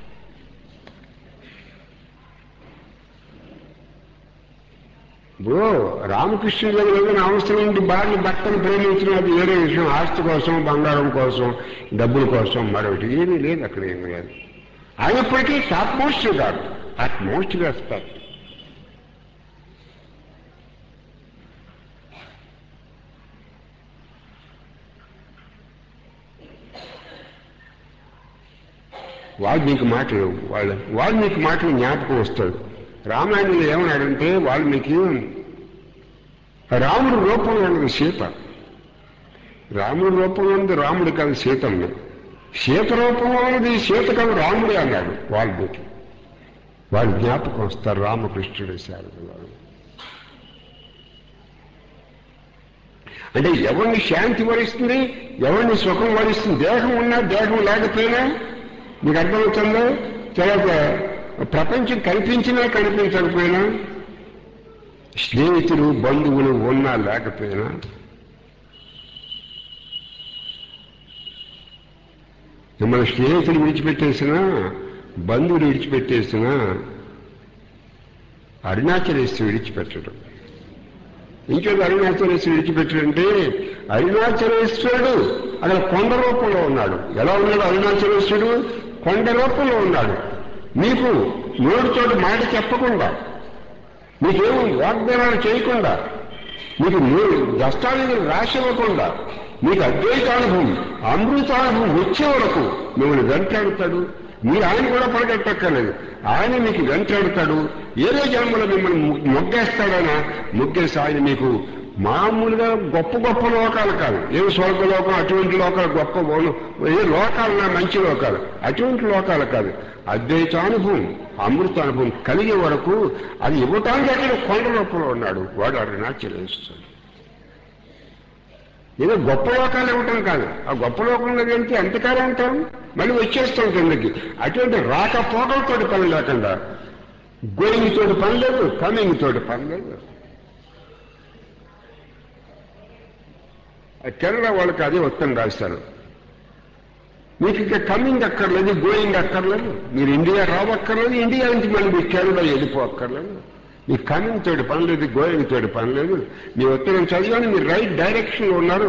ఇప్పుడు రామకృష్ణుడు గారు ఏదైనా అవసరం ఉండి భార్య భర్తను ప్రేమించడం అది వేరే విషయం ఆస్తి కోసం బంగారం కోసం డబ్బుల కోసం మరొకటి ఏమీ లేదు అక్కడ ఏమీ లేదు అయినప్పటికీ టాప్ మోస్ట్ కాదు అట్ మోస్ట్ రెస్పెక్ట్ వాల్మీకి మాటలు వాళ్ళ వాల్మీకి మాటలు జ్ఞాపకం వస్తాడు రామాయణంలో ఏమన్నాడంటే వాల్మీకి రాముడు రూపంలో ఉన్నది సీత రాముడి రూపంలో ఉన్నది రాముడు కాదు సీతమ్మ సీత రూపంలో ఉన్నది సీత కాదు రాముడే అన్నాడు వాల్మీకి వాళ్ళు జ్ఞాపకం వస్తారు రామకృష్ణుడు శారదగారు అంటే ఎవరిని శాంతి వరిస్తుంది ఎవరిని సుఖం వరిస్తుంది దేహం ఉన్నా దేహం లేకపోయినా మీకు అర్థమవుతుందో తర్వాత ప్రపంచం కనిపించినా కనిపించకపోయినా స్నేహితులు బంధువులు ఉన్నా లేకపోయినా మిమ్మల్ని స్నేహితులు విడిచిపెట్టేసినా బంధువులు విడిచిపెట్టేసినా అరుణాచలేశ్వరు విడిచిపెట్టడం ఇంకేదో అరుణాచలేశ్వరుడు విడిచిపెట్టాడంటే అరుణాచలేశ్వరుడు అక్కడ కొండ రూపంలో ఉన్నాడు ఎలా ఉన్నాడు అరుణాచలేశ్వరుడు కొండ రూపంలో ఉన్నాడు మీకు నోటితోటి మాట చెప్పకుండా మీకేమో వాగ్దానాలు చేయకుండా మీకు మీరు దస్తావేజులు రాసివ్వకుండా మీకు అద్వైతానుభవం అమృతానుభవం వచ్చే వరకు మిమ్మల్ని వెంటాడుతాడు మీరు ఆయన కూడా పడగట్టక్కర్లేదు ఆయన మీకు వెంటాడుతాడు ఏదో జన్మలో మిమ్మల్ని ము- మొగ్గేస్తాడైనా మొగ్గేసి ఆయన మీకు మామూలుగా గొప్ప గొప్ప లోకాలు కాదు ఏ స్వర్గలోకం అటువంటి లోకాలు గొప్ప బోను- ఏ లోకాలు నా మంచి లోకాలు అటువంటి లోకాలు కాదు అద్వైతానుభవం అమృతానుభవం కలిగే వరకు అది ఇవ్వటానికి అక్కడ కొండ రూపంలో ఉన్నాడు వాడు అరుణాచలేస్తాడు ఏదో గొప్ప లోకాలు ఇవ్వటం కాదు ఆ గొప్ప లోకంలో వెళ్తే ఎంతకాలం ఉంటాం మళ్ళీ వచ్చేస్తాం కిందకి అటువంటి రాకపోకలతోటి పని లేకుండా గోయింగ్ తోటి పని లేదు కమింగ్ తోటి పని లేదు ఆ కేరళ వాళ్ళకి అదే ఉత్తరం రాస్తారు మీకు ఇక కమింగ్ అక్కర్లేదు గోయింగ్ అక్కర్లేదు మీరు ఇండియా రావక్కర్లేదు ఇండియా నుంచి మళ్ళీ మీరు కేరళ వెళ్ళిపోక్కర్లేదు మీ కమింగ్ తోటి పని లేదు గోయింగ్ తోటి పని లేదు మీ ఉత్తరం చదివాని మీరు రైట్ డైరెక్షన్లో ఉన్నారు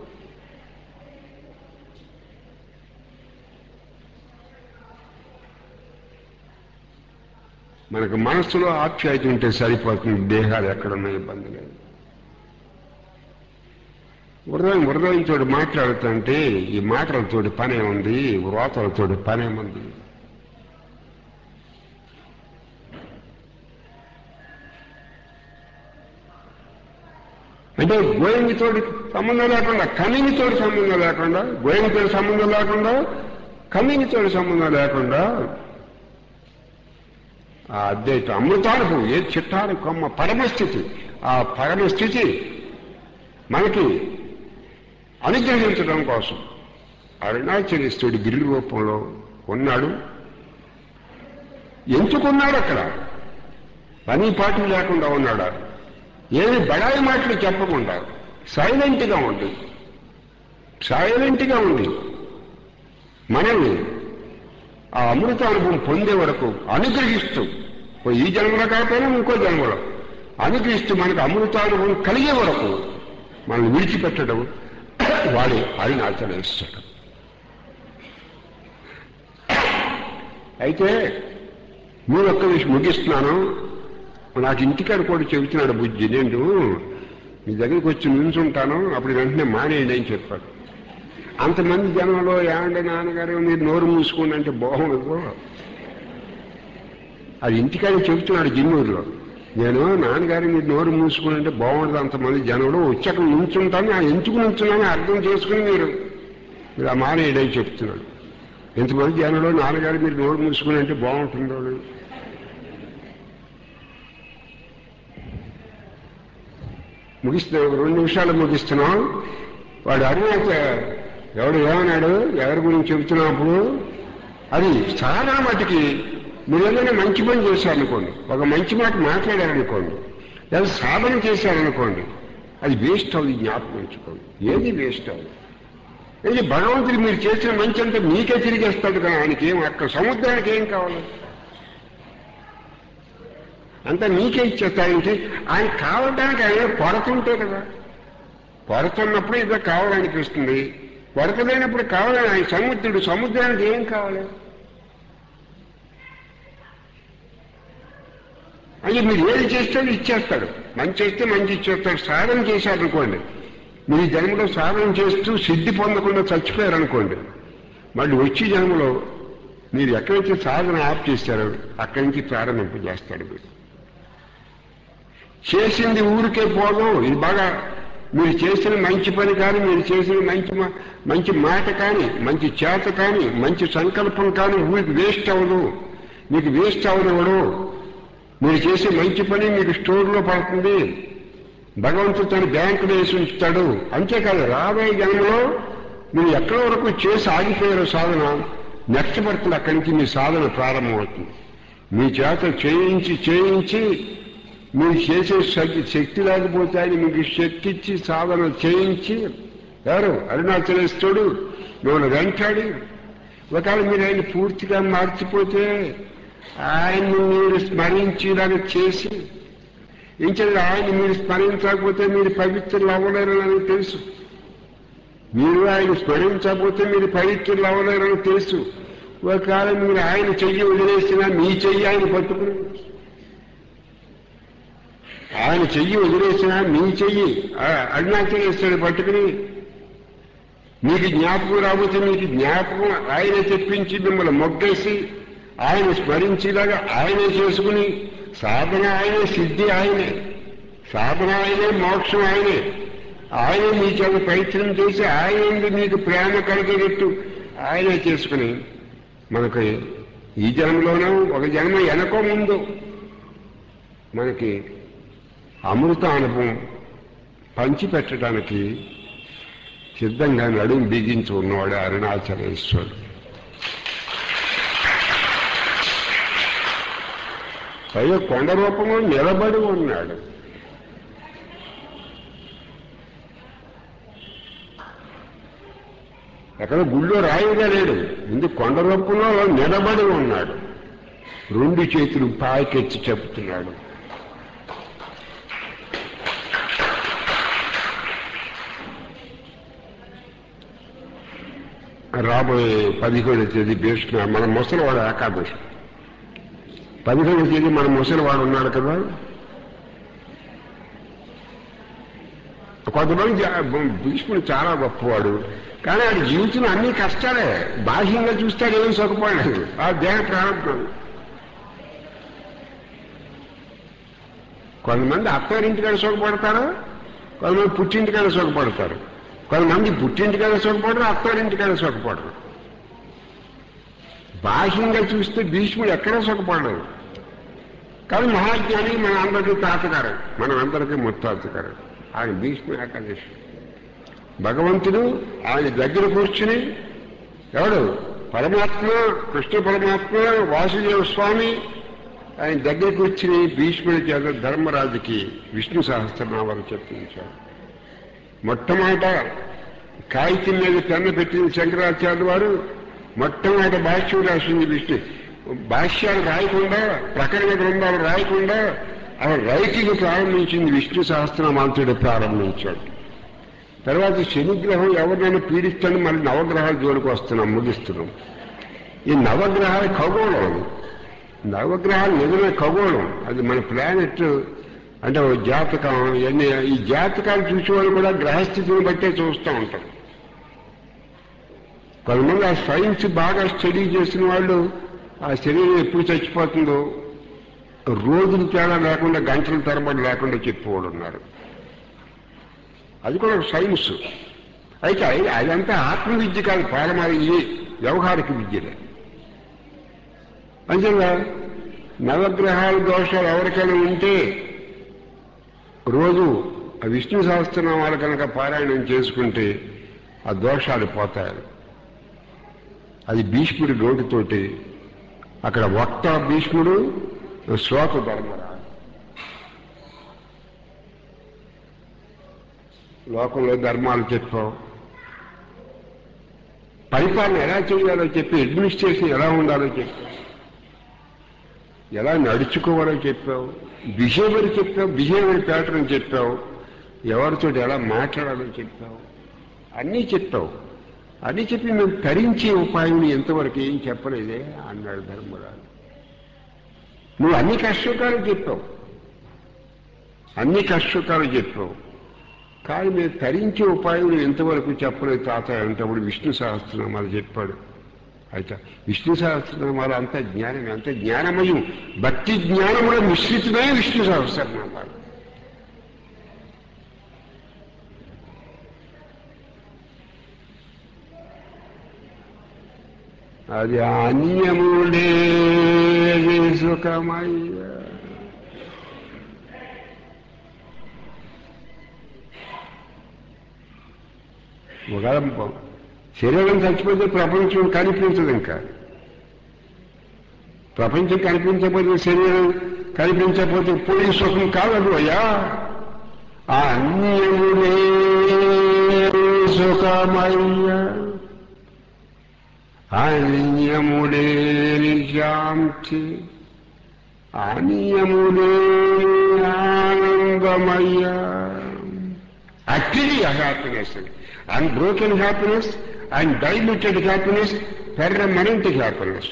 మనకు మనస్సులో ఆప్యాయత ఉంటే సరిపోతుంది దేహాలు ఎక్కడున్నా ఇబ్బంది లేదు హృదయం హృదయంతో మాట్లాడుతుంటే ఈ మాటలతోటి పనే ఉంది వ్రోతలతోటి పనేముంది అంటే గోయింగ్ తోటి సంబంధం లేకుండా కమింగ్ తోటి సంబంధం లేకుండా గోయింగ్ తోటి సంబంధం లేకుండా కమింగ్ తోటి సంబంధం లేకుండా ఆ అద్వైత అమృతానుభవం ఏ చిట్టారు కొమ్మ పరమస్థితి ఆ పరమస్థితి మనకి అనుగ్రహించడం కోసం అరుణాచలిస్తుడి గిరి రూపంలో ఉన్నాడు ఎంచుకున్నాడు అక్కడ పని పాటలు లేకుండా ఉన్నాడు ఏమి బడాయి మాటలు చెప్పకుండా సైలెంట్గా ఉంది సైలెంట్గా ఉంది మనల్ని ఆ అమృత అనుభవం పొందే వరకు అనుగ్రహిస్తూ ఓ ఈ జన్మలో కాకపోయినా ఇంకో జన్మలో అనుగ్రహిస్తూ మనకు అమృతానుభవం కలిగే వరకు మనల్ని విడిచిపెట్టడం వాడి అరుణాచలేస్తాడు అయితే మీరు ఒక్క విషయం ముగిస్తున్నాను నాకు ఇంటికాడ కూడా చెబుతున్నాడు బుజ్జి నేను మీ దగ్గరికి వచ్చి నిల్చుంటాను అప్పుడు వెంటనే మానేయండి అని చెప్పాడు అంతమంది జనంలో ఏమంటే నాన్నగారు మీరు నోరు మూసుకోండి అంటే బాగుండదు అది ఇంటికాడ చెబుతున్నాడు జిన్నూరులో నేను నాన్నగారు మీరు నోరు మూసుకుని అంటే బాగుండదు అంతమంది జనంలో వచ్చి అక్కడ నుంచుంటాను ఆ ఎందుకు నుంచున్నాను అర్థం చేసుకుని మీరు మీరు ఆ మానేయడం చెప్తున్నాడు ఎంతమంది జనంలో నాన్నగారు మీరు నోరు మూసుకుని అంటే బాగుంటుందో లేదు. ముగిస్తున్నాం ఒక రెండు నిమిషాలు ముగిస్తున్నాం వాడు అరుణాచ ఎవడు ఏమన్నాడు ఎవరి గురించి చెబుతున్నప్పుడు అది చాలా మటుకి మీరు ఏదైనా మంచి పని చేశారనుకోండి ఒక మంచి మాట మాట్లాడారనుకోండి లేదా సాధన చేశారనుకోండి అది వేస్ట్ అవుతుంది జ్ఞాపకం ఉంచుకోండి ఏది వేస్ట్ అవుతుంది ఇది భగవంతుడు మీరు చేసిన మంచి అంతా మీకే తిరిగేస్తాడు కానీ ఆయనకి ఏం అక్కడ సముద్రానికి ఏం కావాలి అంతా మీకే ఇచ్చేస్తాయంటే ఆయన కావడానికి ఆయన కొరతుంటే కదా కొరతున్నప్పుడు ఇదో కావాలనిపిస్తుంది కొరత లేనప్పుడు కావాలని ఆయన సముద్రుడు సముద్రానికి ఏం కావాలి అంటే మీరు ఏది చేస్తే అది ఇచ్చేస్తాడు మంచి చేస్తే మంచి ఇచ్చేస్తాడు సాధన చేశారనుకోండి మీ జన్మలో సాధన చేస్తూ సిద్ధి పొందకుండా చచ్చిపోయారనుకోండి మళ్ళీ వచ్చే జన్మలో మీరు ఎక్కడైతే సాధన ఆప్ చేశారో అక్కడి నుంచి ప్రారంభింపజేస్తాడు మీరు చేసింది ఊరికే పోదు ఇది బాగా మీరు చేసిన మంచి పని కానీ మీరు చేసిన మంచి మా- మంచి మాట కానీ మంచి చేత కానీ మంచి సంకల్పం కానీ ఊరికి వేస్ట్ అవ్వదు మీకు వేస్ట్ అవ్వనివ్వడు మీరు చేసే మంచి పని మీకు స్టోర్లో పడుతుంది భగవంతుడు తన బ్యాంకులో వేసి ఉంచుతాడు అంతేకాదు రాబోయే జన్మలో మీరు ఎక్కడి వరకు చేసి ఆగిపోయారో సాధన నెక్స్ట్ బర్త్లు అక్కడి నుంచి మీ సాధన ప్రారంభమవుతుంది మీ చేత చేయించి చేయించి మీరు చేసే శక్తి శక్తి లేకపోతే ఆయన మీకు శక్తి ఇచ్చి సాధన చేయించి ఎవరు అరుణాచలేశ్వరుడు మిమ్మల్ని వెంటాడి ఒకవేళ మీరు ఆయన పూర్తిగా మార్చిపోతే ఆయన్ని మీరు స్మరించేలాగా చేసి ఇంకేది ఆయన మీరు స్మరించకపోతే మీరు పవిత్రులు అవ్వలేరని తెలుసు మీరు ఆయన స్మరించకపోతే మీరు పవిత్రులు అవ్వలేరని తెలుసు ఒకవేళ మీరు ఆయన చెయ్యి వదిలేసినా మీ చెయ్యి ఆయన పట్టుకుని ఆయన చెయ్యి వదిలేసినా మీ చెయ్యి అరుణాచలేశ్వరుడు పట్టుకుని మీకు జ్ఞాపకం రాబోతే మీకు జ్ఞాపకం ఆయన తెప్పించి మిమ్మల్ని మొగ్గేసి ఆయన స్మరించేలాగా ఆయనే చేసుకుని సాధన ఆయనే సిద్ధి ఆయనే సాధన ఆయనే మోక్షం ఆయనే ఆయనే మీ చేత ప్రయత్నం చేసి ఆయన మీకు ప్రేమ కలిగేటట్టు ఆయనే చేసుకుని మనకి ఈ జన్మలోనూ ఒక జన్మ వెనకో ముందు మనకి అమృత అనుభవం పంచిపెట్టడానికి సిద్ధంగా నడుము బిగించి ఉన్నవాడు అరుణాచలేశ్వరుడు పైగా కొండ రూపంలో నిలబడి ఉన్నాడు ఎక్కడ గుళ్ళో రాయిగా లేడు ముందు కొండ రూపంలో నిలబడి ఉన్నాడు రెండు చేతులు పాయకెచ్చి చెప్తున్నాడు రాబోయే పదిహేడు తేదీ భీష్మ మన ముసలివాడు ఏకాదశి పదిహేడు తేదీ మన ముసలివాడు ఉన్నాడు కదా కొంతమంది జా- భీష్ముడు చాలా గొప్పవాడు కానీ ఆడి జీవితంలో అన్ని కష్టాలే బాహ్యంగా చూస్తే ఏం సుఖపడలేదు ఆ దేహ ప్రారంభం కొంతమంది అత్తారింటికాడ సుఖపడతారు కొంతమంది పుట్టింటికాడ సుఖపడతారు కొంతమంది పుట్టింటికాడ సుఖపడరు అత్తారింటికాడ సుఖపడరు బాహ్యంగా చూస్తే భీష్ముడు ఎక్కడా సుఖపడలేదు కానీ మహాజ్ఞాని మన అందరికీ తాతగారు మనం అందరికీ ముత్తాతగారు ఆయన భీష్మ ఏకాదశి భగవంతుడు ఆయన దగ్గర కూర్చుని ఎవడు పరమాత్మ కృష్ణ పరమాత్మ వాసుదేవ స్వామి ఆయన దగ్గర కూర్చుని భీష్ముడి చేత ధర్మరాజుకి విష్ణు సహస్రనామాలు చెప్పించాడు మొట్టమొదట కాగితం మీద పెన్ను పెట్టిన శంకరాచార్య వారు మొట్టమొదట భాష్యం రాసింది విష్ణు భాష్యాలు రాయకుండా ప్రకరణ గ్రంథాలు రాయకుండా అక్కడ రైటింగ్ ప్రారంభించింది విష్ణు సహస్రనామాలతో ప్రారంభించాడు తర్వాత శనిగ్రహం ఎవరినైనా పీడిస్తాను మళ్ళీ నవగ్రహాల జోలికి వస్తున్నాం ముగిస్తున్నాం ఈ నవగ్రహాల ఖగోళం అది. నవగ్రహాలు నిజమే ఖగోళం అది మన ప్లానెట్ అంటే ఓ జాతకం ఇవన్నీ ఈ జాతకాలు చూసేవాళ్ళు కూడా గ్రహస్థితిని బట్టే చూస్తూ ఉంటారు కొంతమంది ఆ సైన్స్ బాగా స్టడీ చేసిన వాళ్ళు ఆ శరీరం ఎప్పుడు చచ్చిపోతుందో రోజులు తేడా లేకుండా గంటల తరబడి లేకుండా చెప్పేవాడు ఉన్నారు అది కూడా ఒక సైన్స్ అయితే అది- అదంతా ఆత్మ విద్య కాదు పాలమారి ఇది వ్యవహారిక విద్యలే అంతేగా నవగ్రహాల దోషాలు ఎవరికైనా ఉంటే రోజు ఆ విష్ణు సహస్రనామాలు కనుక పారాయణం చేసుకుంటే ఆ దోషాలు పోతాయి అది భీష్ముడి నోటితోటి అక్కడ వక్త భీష్ముడు శ్రోత ధర్మరాజు లోకంలో ధర్మాలు చెప్పావు పరిపాలన ఎలా చేయాలో చెప్పి అడ్మినిస్ట్రేషన్ ఎలా ఉండాలో చెప్పావు ఎలా నడుచుకోవాలో చెప్పావు బిహేవియర్ చెప్పావు బిహేవియర్ ప్యాటర్న్ చెప్పావు ఎవరితో ఎలా మాట్లాడాలో చెప్పావు అన్నీ చెప్పావు అన్నీ చెప్పి మేము తరించే ఉపాయం ఎంతవరకు ఏం చెప్పలేదే అన్నాడు ధర్మరాజు నువ్వు అన్ని కష్టకాలు చెప్పావు అన్ని కష్టకాలు చెప్పావు కానీ మేము తరించే ఉపాయం ఎంతవరకు చెప్పలేదు తాత అంటప్పుడు విష్ణు సహస్రనామాలు చెప్పాడు అయితే విష్ణు సహస్రనామాలు అంత జ్ఞానం అంత జ్ఞానమయం భక్తి జ్ఞానముల మిశ్రితమే విష్ణు సహస్రనామాలు అది అన్యముడే సుఖమయ్య ఒక శరీరం చచ్చిపోతే ప్రపంచం కనిపించదు ఇంకా ప్రపంచం కనిపించకపోతే శరీరం కనిపించకపోతే పోయి సుఖం కాదు అయ్యా ఆ అన్యములే సుఖమయ్య అన్యములే శాంతి అన్యములే Anandamayya actually a happiness unbroken happiness undiluted happiness permanent happiness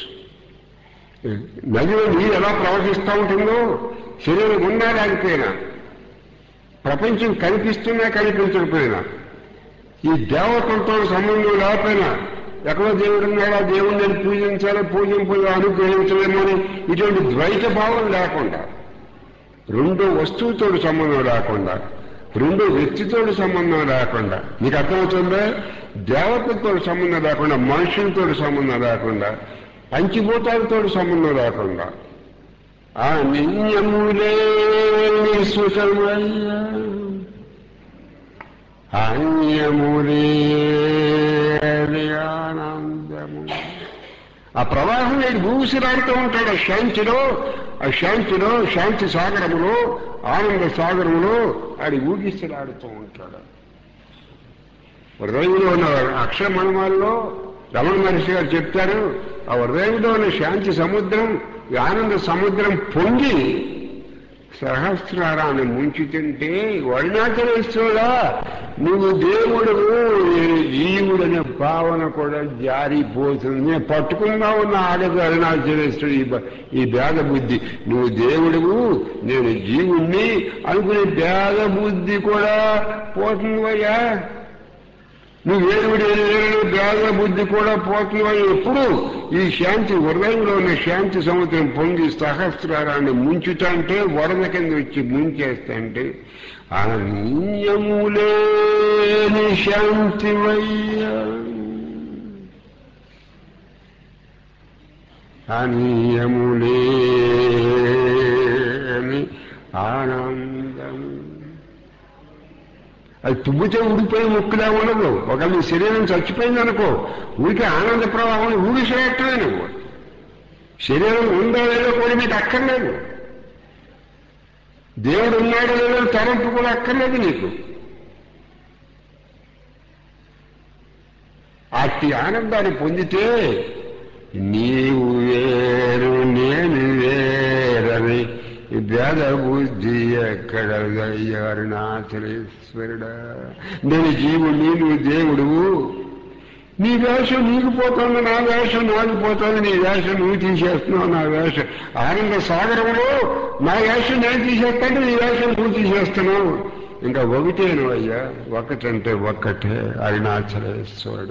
నదిలో నీరు ఎలా ప్రవహిస్తూ ఉంటుందో శరీరం ఉన్నా లేకపోయినా ప్రపంచం కనిపిస్తున్నా కనిపించకపోయినా ఈ దేవతలతో సంబంధం లేకపోయినా ఎక్కడో దేవుడు ఉన్నాడా దేవుడిని నేను పూజించాలో పూజింపు అనుగ్రహించలేమో అని ఇటువంటి ద్వైత భావం లేకుండా రెండో వస్తువుతో సంబంధం లేకుండా రెండో వ్యక్తితో సంబంధం లేకుండా నీకు అర్థమవుతుందా దేవతలతో సంబంధం లేకుండా మనుషులతో సంబంధం లేకుండా పంచిభూతాలతో సంబంధం లేకుండా ఆ నిన్యములే సుఖమయ్యా అన్యములే ఆనందము ఆ ప్రవాహం నేడు ఊసిరాడుతూ ఉంటాడు ఆ శాంతిలో ఆ శాంతిలో శాంతి సాగరములో ఆనంద సాగరములో ఆడి ఊగిసిలాడుతూ ఉంటాడు హృదయంలో ఉన్న అక్షర మనమాల్లో రమణ మహర్షి గారు చెప్తారు ఆ హృదయంలో ఉన్న శాంతి సముద్రం ఈ ఆనంద సముద్రం పొంగి సహస్రారాన్ని ముంచుతుంటే వర్ణాచలేశ్వరా నువ్వు దేవుడు నేను జీవుడనే భావన కూడా జారిపోతుంది నేను పట్టుకుందా ఉన్న ఆడదు అరుణాచలేశ్వరుడు ఈ బ- ఈ భేద బుద్ధి నువ్వు దేవుడువు నేను జీవుణ్ణి అనుకునే భేద బుద్ధి కూడా పోతుందయ్యా నువ్వు వేరువిడి వేరు భేద బుద్ధి కూడా పోతుందని ఎప్పుడు ఈ శాంతి హృదయంలో ఉన్న శాంతి సముద్రం పొంగి సహస్రారాన్ని ముంచుతంటే వరద కింద వచ్చి ముంచేస్తంటే అన్యములేని శాంతి అనియములేని ఆనందము అది తుమ్మితే ఊడిపోయి ముక్కులా ఉండదు ఒకవేళ నీ శరీరం చచ్చిపోయింది అనుకో ఊరికి ఆనంద ప్రవాహం ఊడిసేయటమే నువ్వు శరీరం ఉందో లేదో కూడా నీకు అక్కర్లేదు దేవుడు ఉన్నాడో లేదో తలంపు కూడా అక్కర్లేదు నీకు అట్టి ఆనందాన్ని పొందితే నీవు వేరు నేను వేరని ఈ భేద బుద్ధి ఎక్కడ అరుణాచలేశ్వరుడా నేను జీవుడిని నువ్వు దేవుడువు నీ వేషం నీకు పోతుంది నా వేషం నాకు పోతుంది నీ వేషం నువ్వు తీసేస్తున్నావు నా వేషం ఆనంద సాగరంలో నా వేషం నేను తీసేస్తాను నీ వేషం నువ్వు తీసేస్తున్నావు ఇంకా ఒకటేను అయ్యా ఒకటంటే ఒక్కటే అరుణాచలేశ్వరుడు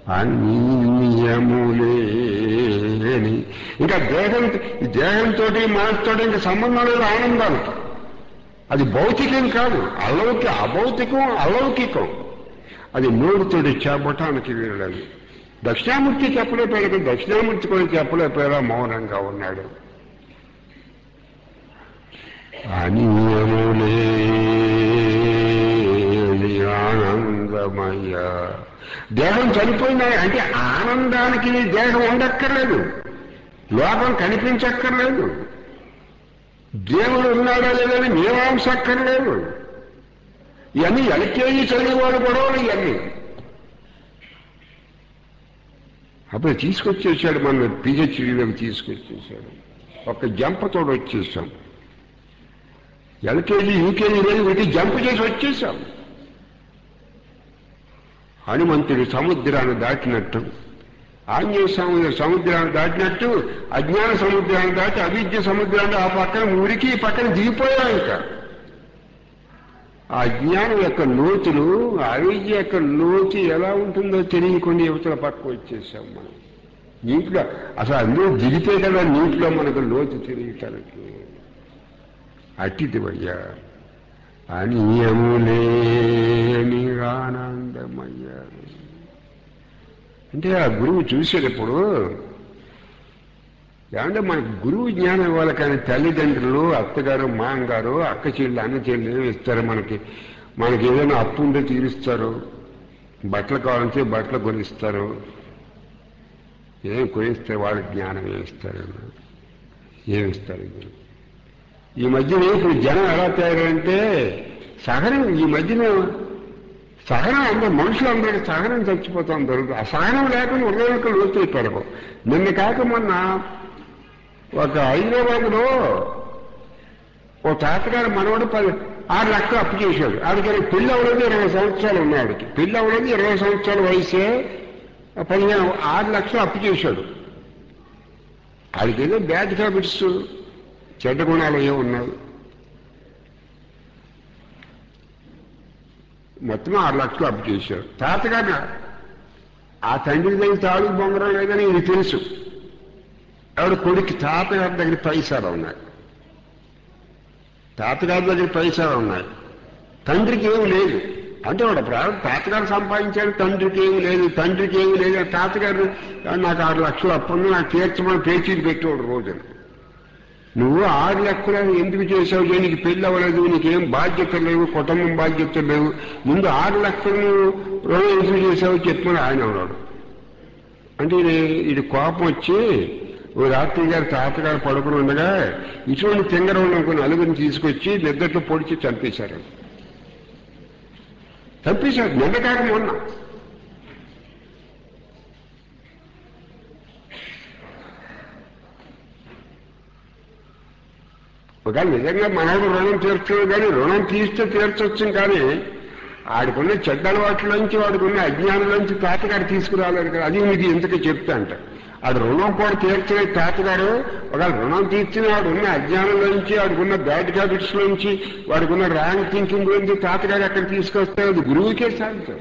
అన్యములేని ఇంకా దేహం ఈ దేహంతో మనసుతో ఇంకా సంబంధం లేదు ఆనందానికి అది భౌతికం కాదు అలౌకి అభౌతికం అలౌకికం అది నోరుతోటి చెప్పటానికి వీరలేదు దక్షిణామూర్తి చెప్పలేకపోయాడు కానీ దక్షిణామూర్తి కూడా చెప్పలేకపోయారా మౌనంగా ఉన్నాడు అనియములే ఆనందమయ్య దేహం చనిపోయిందా అంటే ఆనందానికి నీ దేహం ఉండక్కర్లేదు లోపం కనిపించక్కర్లేదు దేవుడు ఉన్నాడా లేదని మీమాంస అక్కర్లేదు ఇవన్నీ ఎల్కేజీ చదివేవాడు గొడవలు ఇవన్నీ అప్పుడు తీసుకొచ్చేసాడు మన పిహెచ్డీలోకి తీసుకొచ్చేసాడు ఒక జంపతో వచ్చేసాం ఎల్కేజీ యూకేజీ లేదు వీటి జంప్ చేసి వచ్చేసాం హనుమంతుడు సముద్రాన్ని దాటినట్టు ఆంజనేయ స్వామి సముద్రాన్ని దాటినట్టు అజ్ఞాన సముద్రాన్ని దాటి అవిద్య సముద్రాన్ని ఆ పక్కన ఉరికి ఈ పక్కన దిగిపోయాం ఇంకా ఆ అజ్ఞానం యొక్క లోతులు అవిద్య యొక్క లోతు ఎలా ఉంటుందో తెలియకుండా యువతల పక్క వచ్చేసాం మనం నీటిలో అసలు అందులో దిగితే కదా నీటిలో మనకు లోతు తెలియటానికి అట్టిదివయ్యా అనియములేని ఆనందమయ్యా అంటే ఆ గురువు చూసేటప్పుడు ఏమంటే మనకు గురువు జ్ఞానం ఇవ్వాలి కానీ తల్లిదండ్రులు అత్తగారు మామగారు అక్క చెల్లి అన్న చెల్లి ఏమి ఇస్తారు మనకి మనకి ఏదైనా అప్పు ఉంటే తీరుస్తారు బట్టలు కావాలంటే బట్టలు కొనిస్తారు ఏం కొనిస్తే వాళ్ళకి జ్ఞానం ఏమిస్తారు ఏమిస్తారు గురువు ఈ మధ్యన ఇప్పుడు జనం ఎలా తయారంటే సహనం ఈ మధ్యన సహనం అందరూ మనుషులు అందరికీ సహనం చచ్చిపోతాం దొరుకుతుంది ఆ సహనం లేకుండా ఉదయం లోతు పెరగవు నిన్న కాక మొన్న ఒక హైదరాబాద్లో ఓ తాతగారు మనవాడు పది ఆరు లక్షలు అప్పు చేశాడు ఆడికి పెళ్ళి అవ్వలేదు ఇరవై సంవత్సరాలు ఉన్నాడికి పెళ్ళి అవ్వలేదు ఇరవై సంవత్సరాల వయసే పదిహేను ఆరు లక్షలు అప్పు చేశాడు ఆడికి ఏదో బ్యాడ్ హ్యాబిట్స్ చెడ్డ గుణాలు ఏ ఉన్నాయి మొత్తం ఆరు లక్షలు అప్పు చేశాడు తాతగారు ఆ తండ్రి దగ్గర తాడు బొంగరం లేదని ఇది తెలుసు ఆవిడ కొడుకు తాతగారి దగ్గర పైసలు ఉన్నాయి తాతగారి దగ్గర పైసలు ఉన్నాయి తండ్రికి ఏమి లేదు అంటే వాడు ప్రారంభ తాతగారు సంపాదించాడు తండ్రికి ఏమి లేదు తండ్రికి ఏమి లేదు తాతగారు నాకు ఆరు లక్షలు అప్పుడు నాకు తీర్చమని పేచీలు పెట్టేవాడు రోజున నువ్వు ఆరు లక్షలు ఎందుకు చేసావు నీకు పెళ్ళి అవ్వలేదు నీకేం బాధ్యత లేవు కుటుంబం బాధ్యత లేవు ముందు ఆరు లక్షలు నువ్వు రుణం ఎందుకు చేసావు చెప్పమని ఆయన ఉన్నాడు అంటే ఇది- ఇది కోపం వచ్చి ఓ రాత్రి గారు తాతగారు పడుకుని ఉండగా ఇటువంటి తింగర ఉన్న నలుగురిని తీసుకొచ్చి నిద్రలో పొడిచి చంపేశారు చంపేశారు నిన్న కాక మొన్న ఒకవేళ నిజంగా మనవాడు రుణం తీర్చడు కానీ రుణం తీస్తే తీర్చొచ్చు కానీ ఆడుకున్న చెడ్డ అలవాట్లోంచి వాడుకున్న అజ్ఞానంలోంచి తాతగారు తీసుకురాలేదు కదా అది మీకు ఎందుకు చెప్తా అంట ఆడు రుణం కూడా తీర్చలే తాతగారు ఒకవేళ రుణం తీర్చిన వాడు ఉన్న అజ్ఞానంలోంచి వాడుకున్న బ్యాడ్ హ్యాబిట్స్ లోంచి వాడుకున్న రాంగ్ థింకింగ్ లోంచి తాతగారు అక్కడ తీసుకొస్తే అది గురువుకే సాధ్యం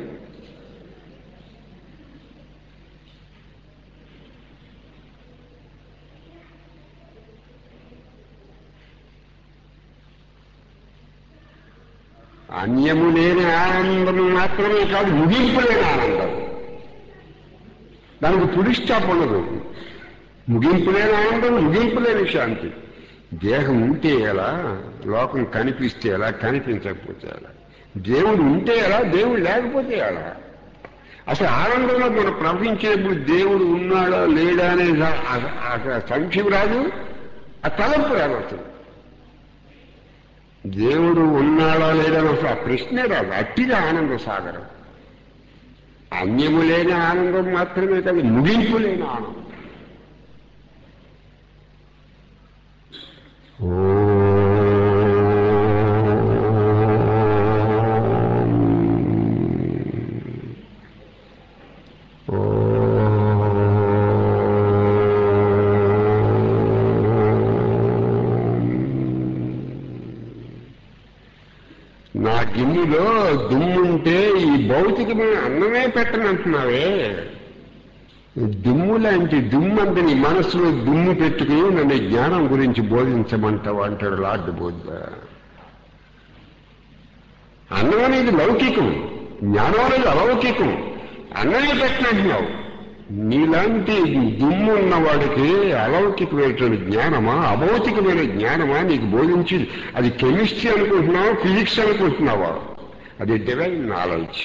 అన్యము లేని ఆనందం మాత్రమే కాదు ముగింపు లేని ఆనందం దానికి పుడి స్టాప్ ఉండదు ముగింపు లేని ఆనందం ముగింపు లేని శాంతి దేహం ఉంటే ఎలా లోకం కనిపిస్తే ఎలా కనిపించకపోతే ఎలా దేవుడు ఉంటే ఎలా దేవుడు లేకపోతే ఎలా అసలు ఆనందంలో మనం ప్రవహించేప్పుడు దేవుడు ఉన్నాడా లేడా అనే సంక్షేమ రాదు ఆ తలంపు రాదు అసలు దేవుడు ఉన్నాడా లేడా అని అసలు ఆ ప్రశ్నే రాదు అట్టిగా ఆనంద సాగరం అన్యము లేని ఆనందం మాత్రమే కాదు ముగింపు లేని ఆనందం నా గిన్నెలో దుమ్ముంటే ఈ భౌతికమైన అన్నమే పెట్టనంటున్నావే దుమ్ము లాంటి దుమ్ము అంత నీ మనసులో దుమ్ము పెట్టుకుని నన్ను జ్ఞానం గురించి బోధించమంటావు అంటాడు లార్డ్ బోధ అన్నం అనేది లౌకికం జ్ఞానం అనేది అలౌకికం అన్నమే పెట్టనంటున్నావు నీలాంటి దుమ్ము ఉన్నవాడికి అలౌకికమైనటువంటి జ్ఞానమా అభౌతికమైన జ్ఞానమా నీకు బోధించి అది కెమిస్ట్రీ అనుకుంటున్నావా ఫిజిక్స్ అనుకుంటున్నావా అది డివైన్ నాలెడ్జ్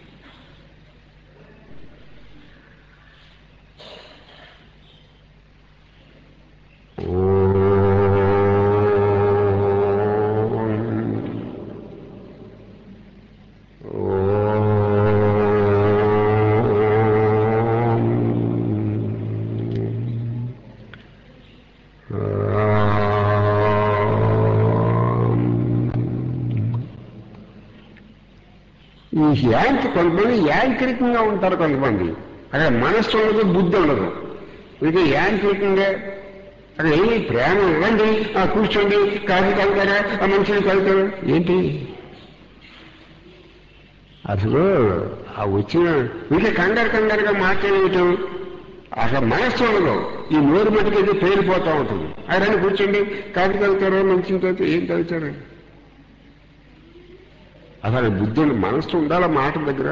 ఈ యాంక్ కొంతమంది యాంత్రికంగా ఉంటారు కొంతమంది అక్కడ మనస్సు ఉండదు బుద్ధి ఉండదు ఇది యాంత్రికంగా అక్కడ ఏమి ప్రేమ ఇవ్వండి ఆ కూర్చోండి కాఫీ తాగుతారా ఆ మనుషులు తాగుతారా ఏంటి అసలు ఆ వచ్చిన ఇంకా కంగారు కంగారుగా మాట్లాడేయటం అసలు మనస్సు ఉండదు ఈ నోరు మటుకైతే పేలిపోతూ ఉంటుంది ఆయన కూర్చోండి కాఫీ తాగుతారా మంచి తాగుతారు ఏం తాగుతారు అసలు బుద్ధి మనస్సు ఉండాలా మాట దగ్గర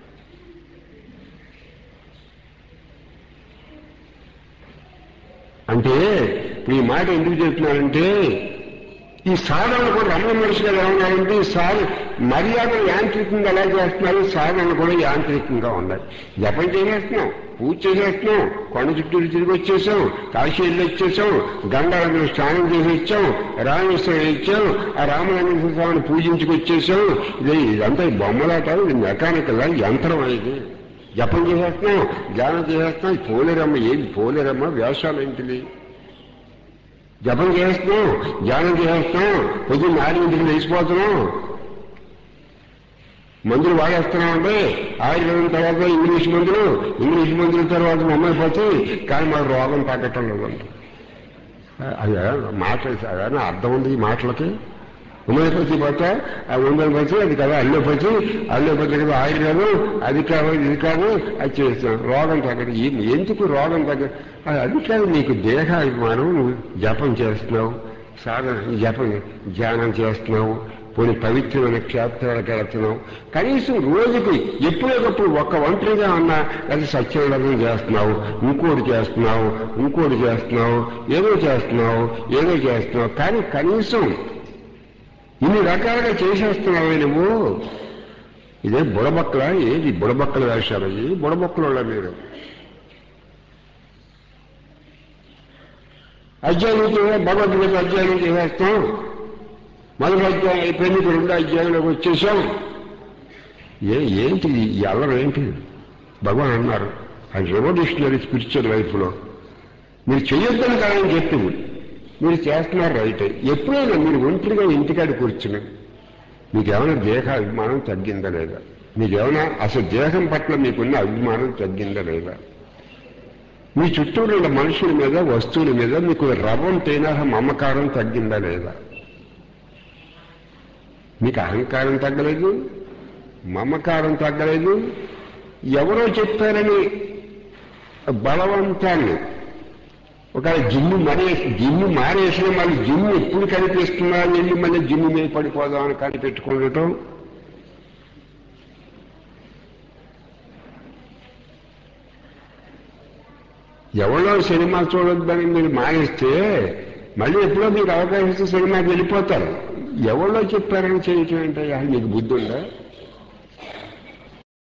అంటే ఈ మాట ఎందుకు చెప్తున్నానంటే ఈ సాధనలు కూడా రమణ మనిషి గారు ఏమన్నారంటే ఈ సాధ మర్యాదలు యాంత్రికంగా ఎలా చేస్తున్నారు సాధనలు కూడా యాంత్రికంగా ఉన్నాయి జపం చేసేస్తున్నాం పూజ చేసేస్తున్నాం కొండ చుట్టూ తిరిగి వచ్చేసాం కాశీ వెళ్ళి వచ్చేసాం గంగాళంలో స్నానం చేసి వచ్చాం రామేశ్వరం ఇచ్చాం ఆ రామలింగేశ్వర స్వామిని పూజించుకు వచ్చేసాం ఇది ఇదంతా ఈ బొమ్మలాట ఇది మెకానికల్ యంత్రం ఇది జపం చేసేస్తున్నాం ధ్యానం చేసేస్తున్నాం ఇది పోలేరమ్మ ఏది పోలేరమ్మ వేషాలు ఏంటిది జపం చేస్తున్నాం ధ్యానం చేస్తున్నాం పొద్దున్న నాలుగింటికి లేచిపోతున్నాం మందులు వాడేస్తున్నాం అంటే ఆయుర్వేదం తర్వాత ఇంగ్లీష్ మందులు ఇంగ్లీష్ మందుల తర్వాత హోమియోపతి కానీ మాకు రోగం తగ్గటం లేదండి అది మాట అదే అర్థం ఉంది ఈ మాటలకి హోమియోపతి పోతే ఆ హోమియోపతి అది కదా అల్లోపతి అల్లోపతి కదా ఆయుర్వేదం అది కాదు ఇది కాదు అది చేస్తాం రోగం తగ్గదు ఎందుకు రోగం తగ్గదు అది కాదు నీకు దేహాభిమానం నువ్వు జపం చేస్తున్నావు సాధన జపం ధ్యానం చేస్తున్నావు పోనీ పవిత్రమైన క్షేత్రాలకు వెళుతున్నావు కనీసం రోజుకి ఎప్పుడోకప్పుడు ఒక్క ఒంటరిగా ఉన్నా అది సత్యవ్రతం చేస్తున్నావు ఇంకోటి చేస్తున్నావు ఇంకోటి చేస్తున్నావు ఏదో చేస్తున్నావు ఏదో చేస్తున్నావు కానీ కనీసం ఇన్ని రకాలుగా చేసేస్తున్నావు నువ్వు ఇదే బుడబక్కల ఏది బుడబక్కల వేషాలు అయ్యి బుడబక్కల మీరు అధ్యాయం చేయ భగవద్గీత అధ్యాయం చేసేస్తాం మొదటి అధ్యాయం అయిపోయింది ఇప్పుడు రెండో అధ్యాయంలోకి వచ్చేసాం ఏ ఏంటి ఈ అల్లరం ఏంటి భగవాన్ అన్నారు ఆయన రెవల్యూషనరీ స్పిరిచువల్ లైఫ్లో మీరు చేయొద్దని కాదని చెప్పింది మీరు చేస్తున్నారు రైట్ ఎప్పుడైనా మీరు ఒంటరిగా ఇంటికాడ కూర్చుని మీకేమైనా దేహ అభిమానం తగ్గిందా లేదా మీకేమైనా అసలు దేహం పట్ల మీకున్న అభిమానం తగ్గిందా లేదా మీ చుట్టూ ఉన్న మనుషుల మీద వస్తువుల మీద మీకు రవంతైనా మమకారం తగ్గిందా లేదా మీకు అహంకారం తగ్గలేదు మమకారం తగ్గలేదు ఎవరో చెప్పారని బలవంతాన్ని ఒక జిమ్ము మరేసి జిమ్ము మారేసిన మళ్ళీ జిమ్ము ఎప్పుడు కనిపిస్తున్నా వెళ్ళి మళ్ళీ జిమ్ము మీద పడిపోదామని కనిపెట్టుకుండటం ఎవరో సినిమా చూడొద్దని మీరు మానేస్తే మళ్ళీ ఎప్పుడో మీకు అవకాశం ఇస్తే సినిమాకి వెళ్ళిపోతారు ఎవరో చెప్పారని చేయటం ఏంటయ్యా మీకు బుద్ధి ఉందా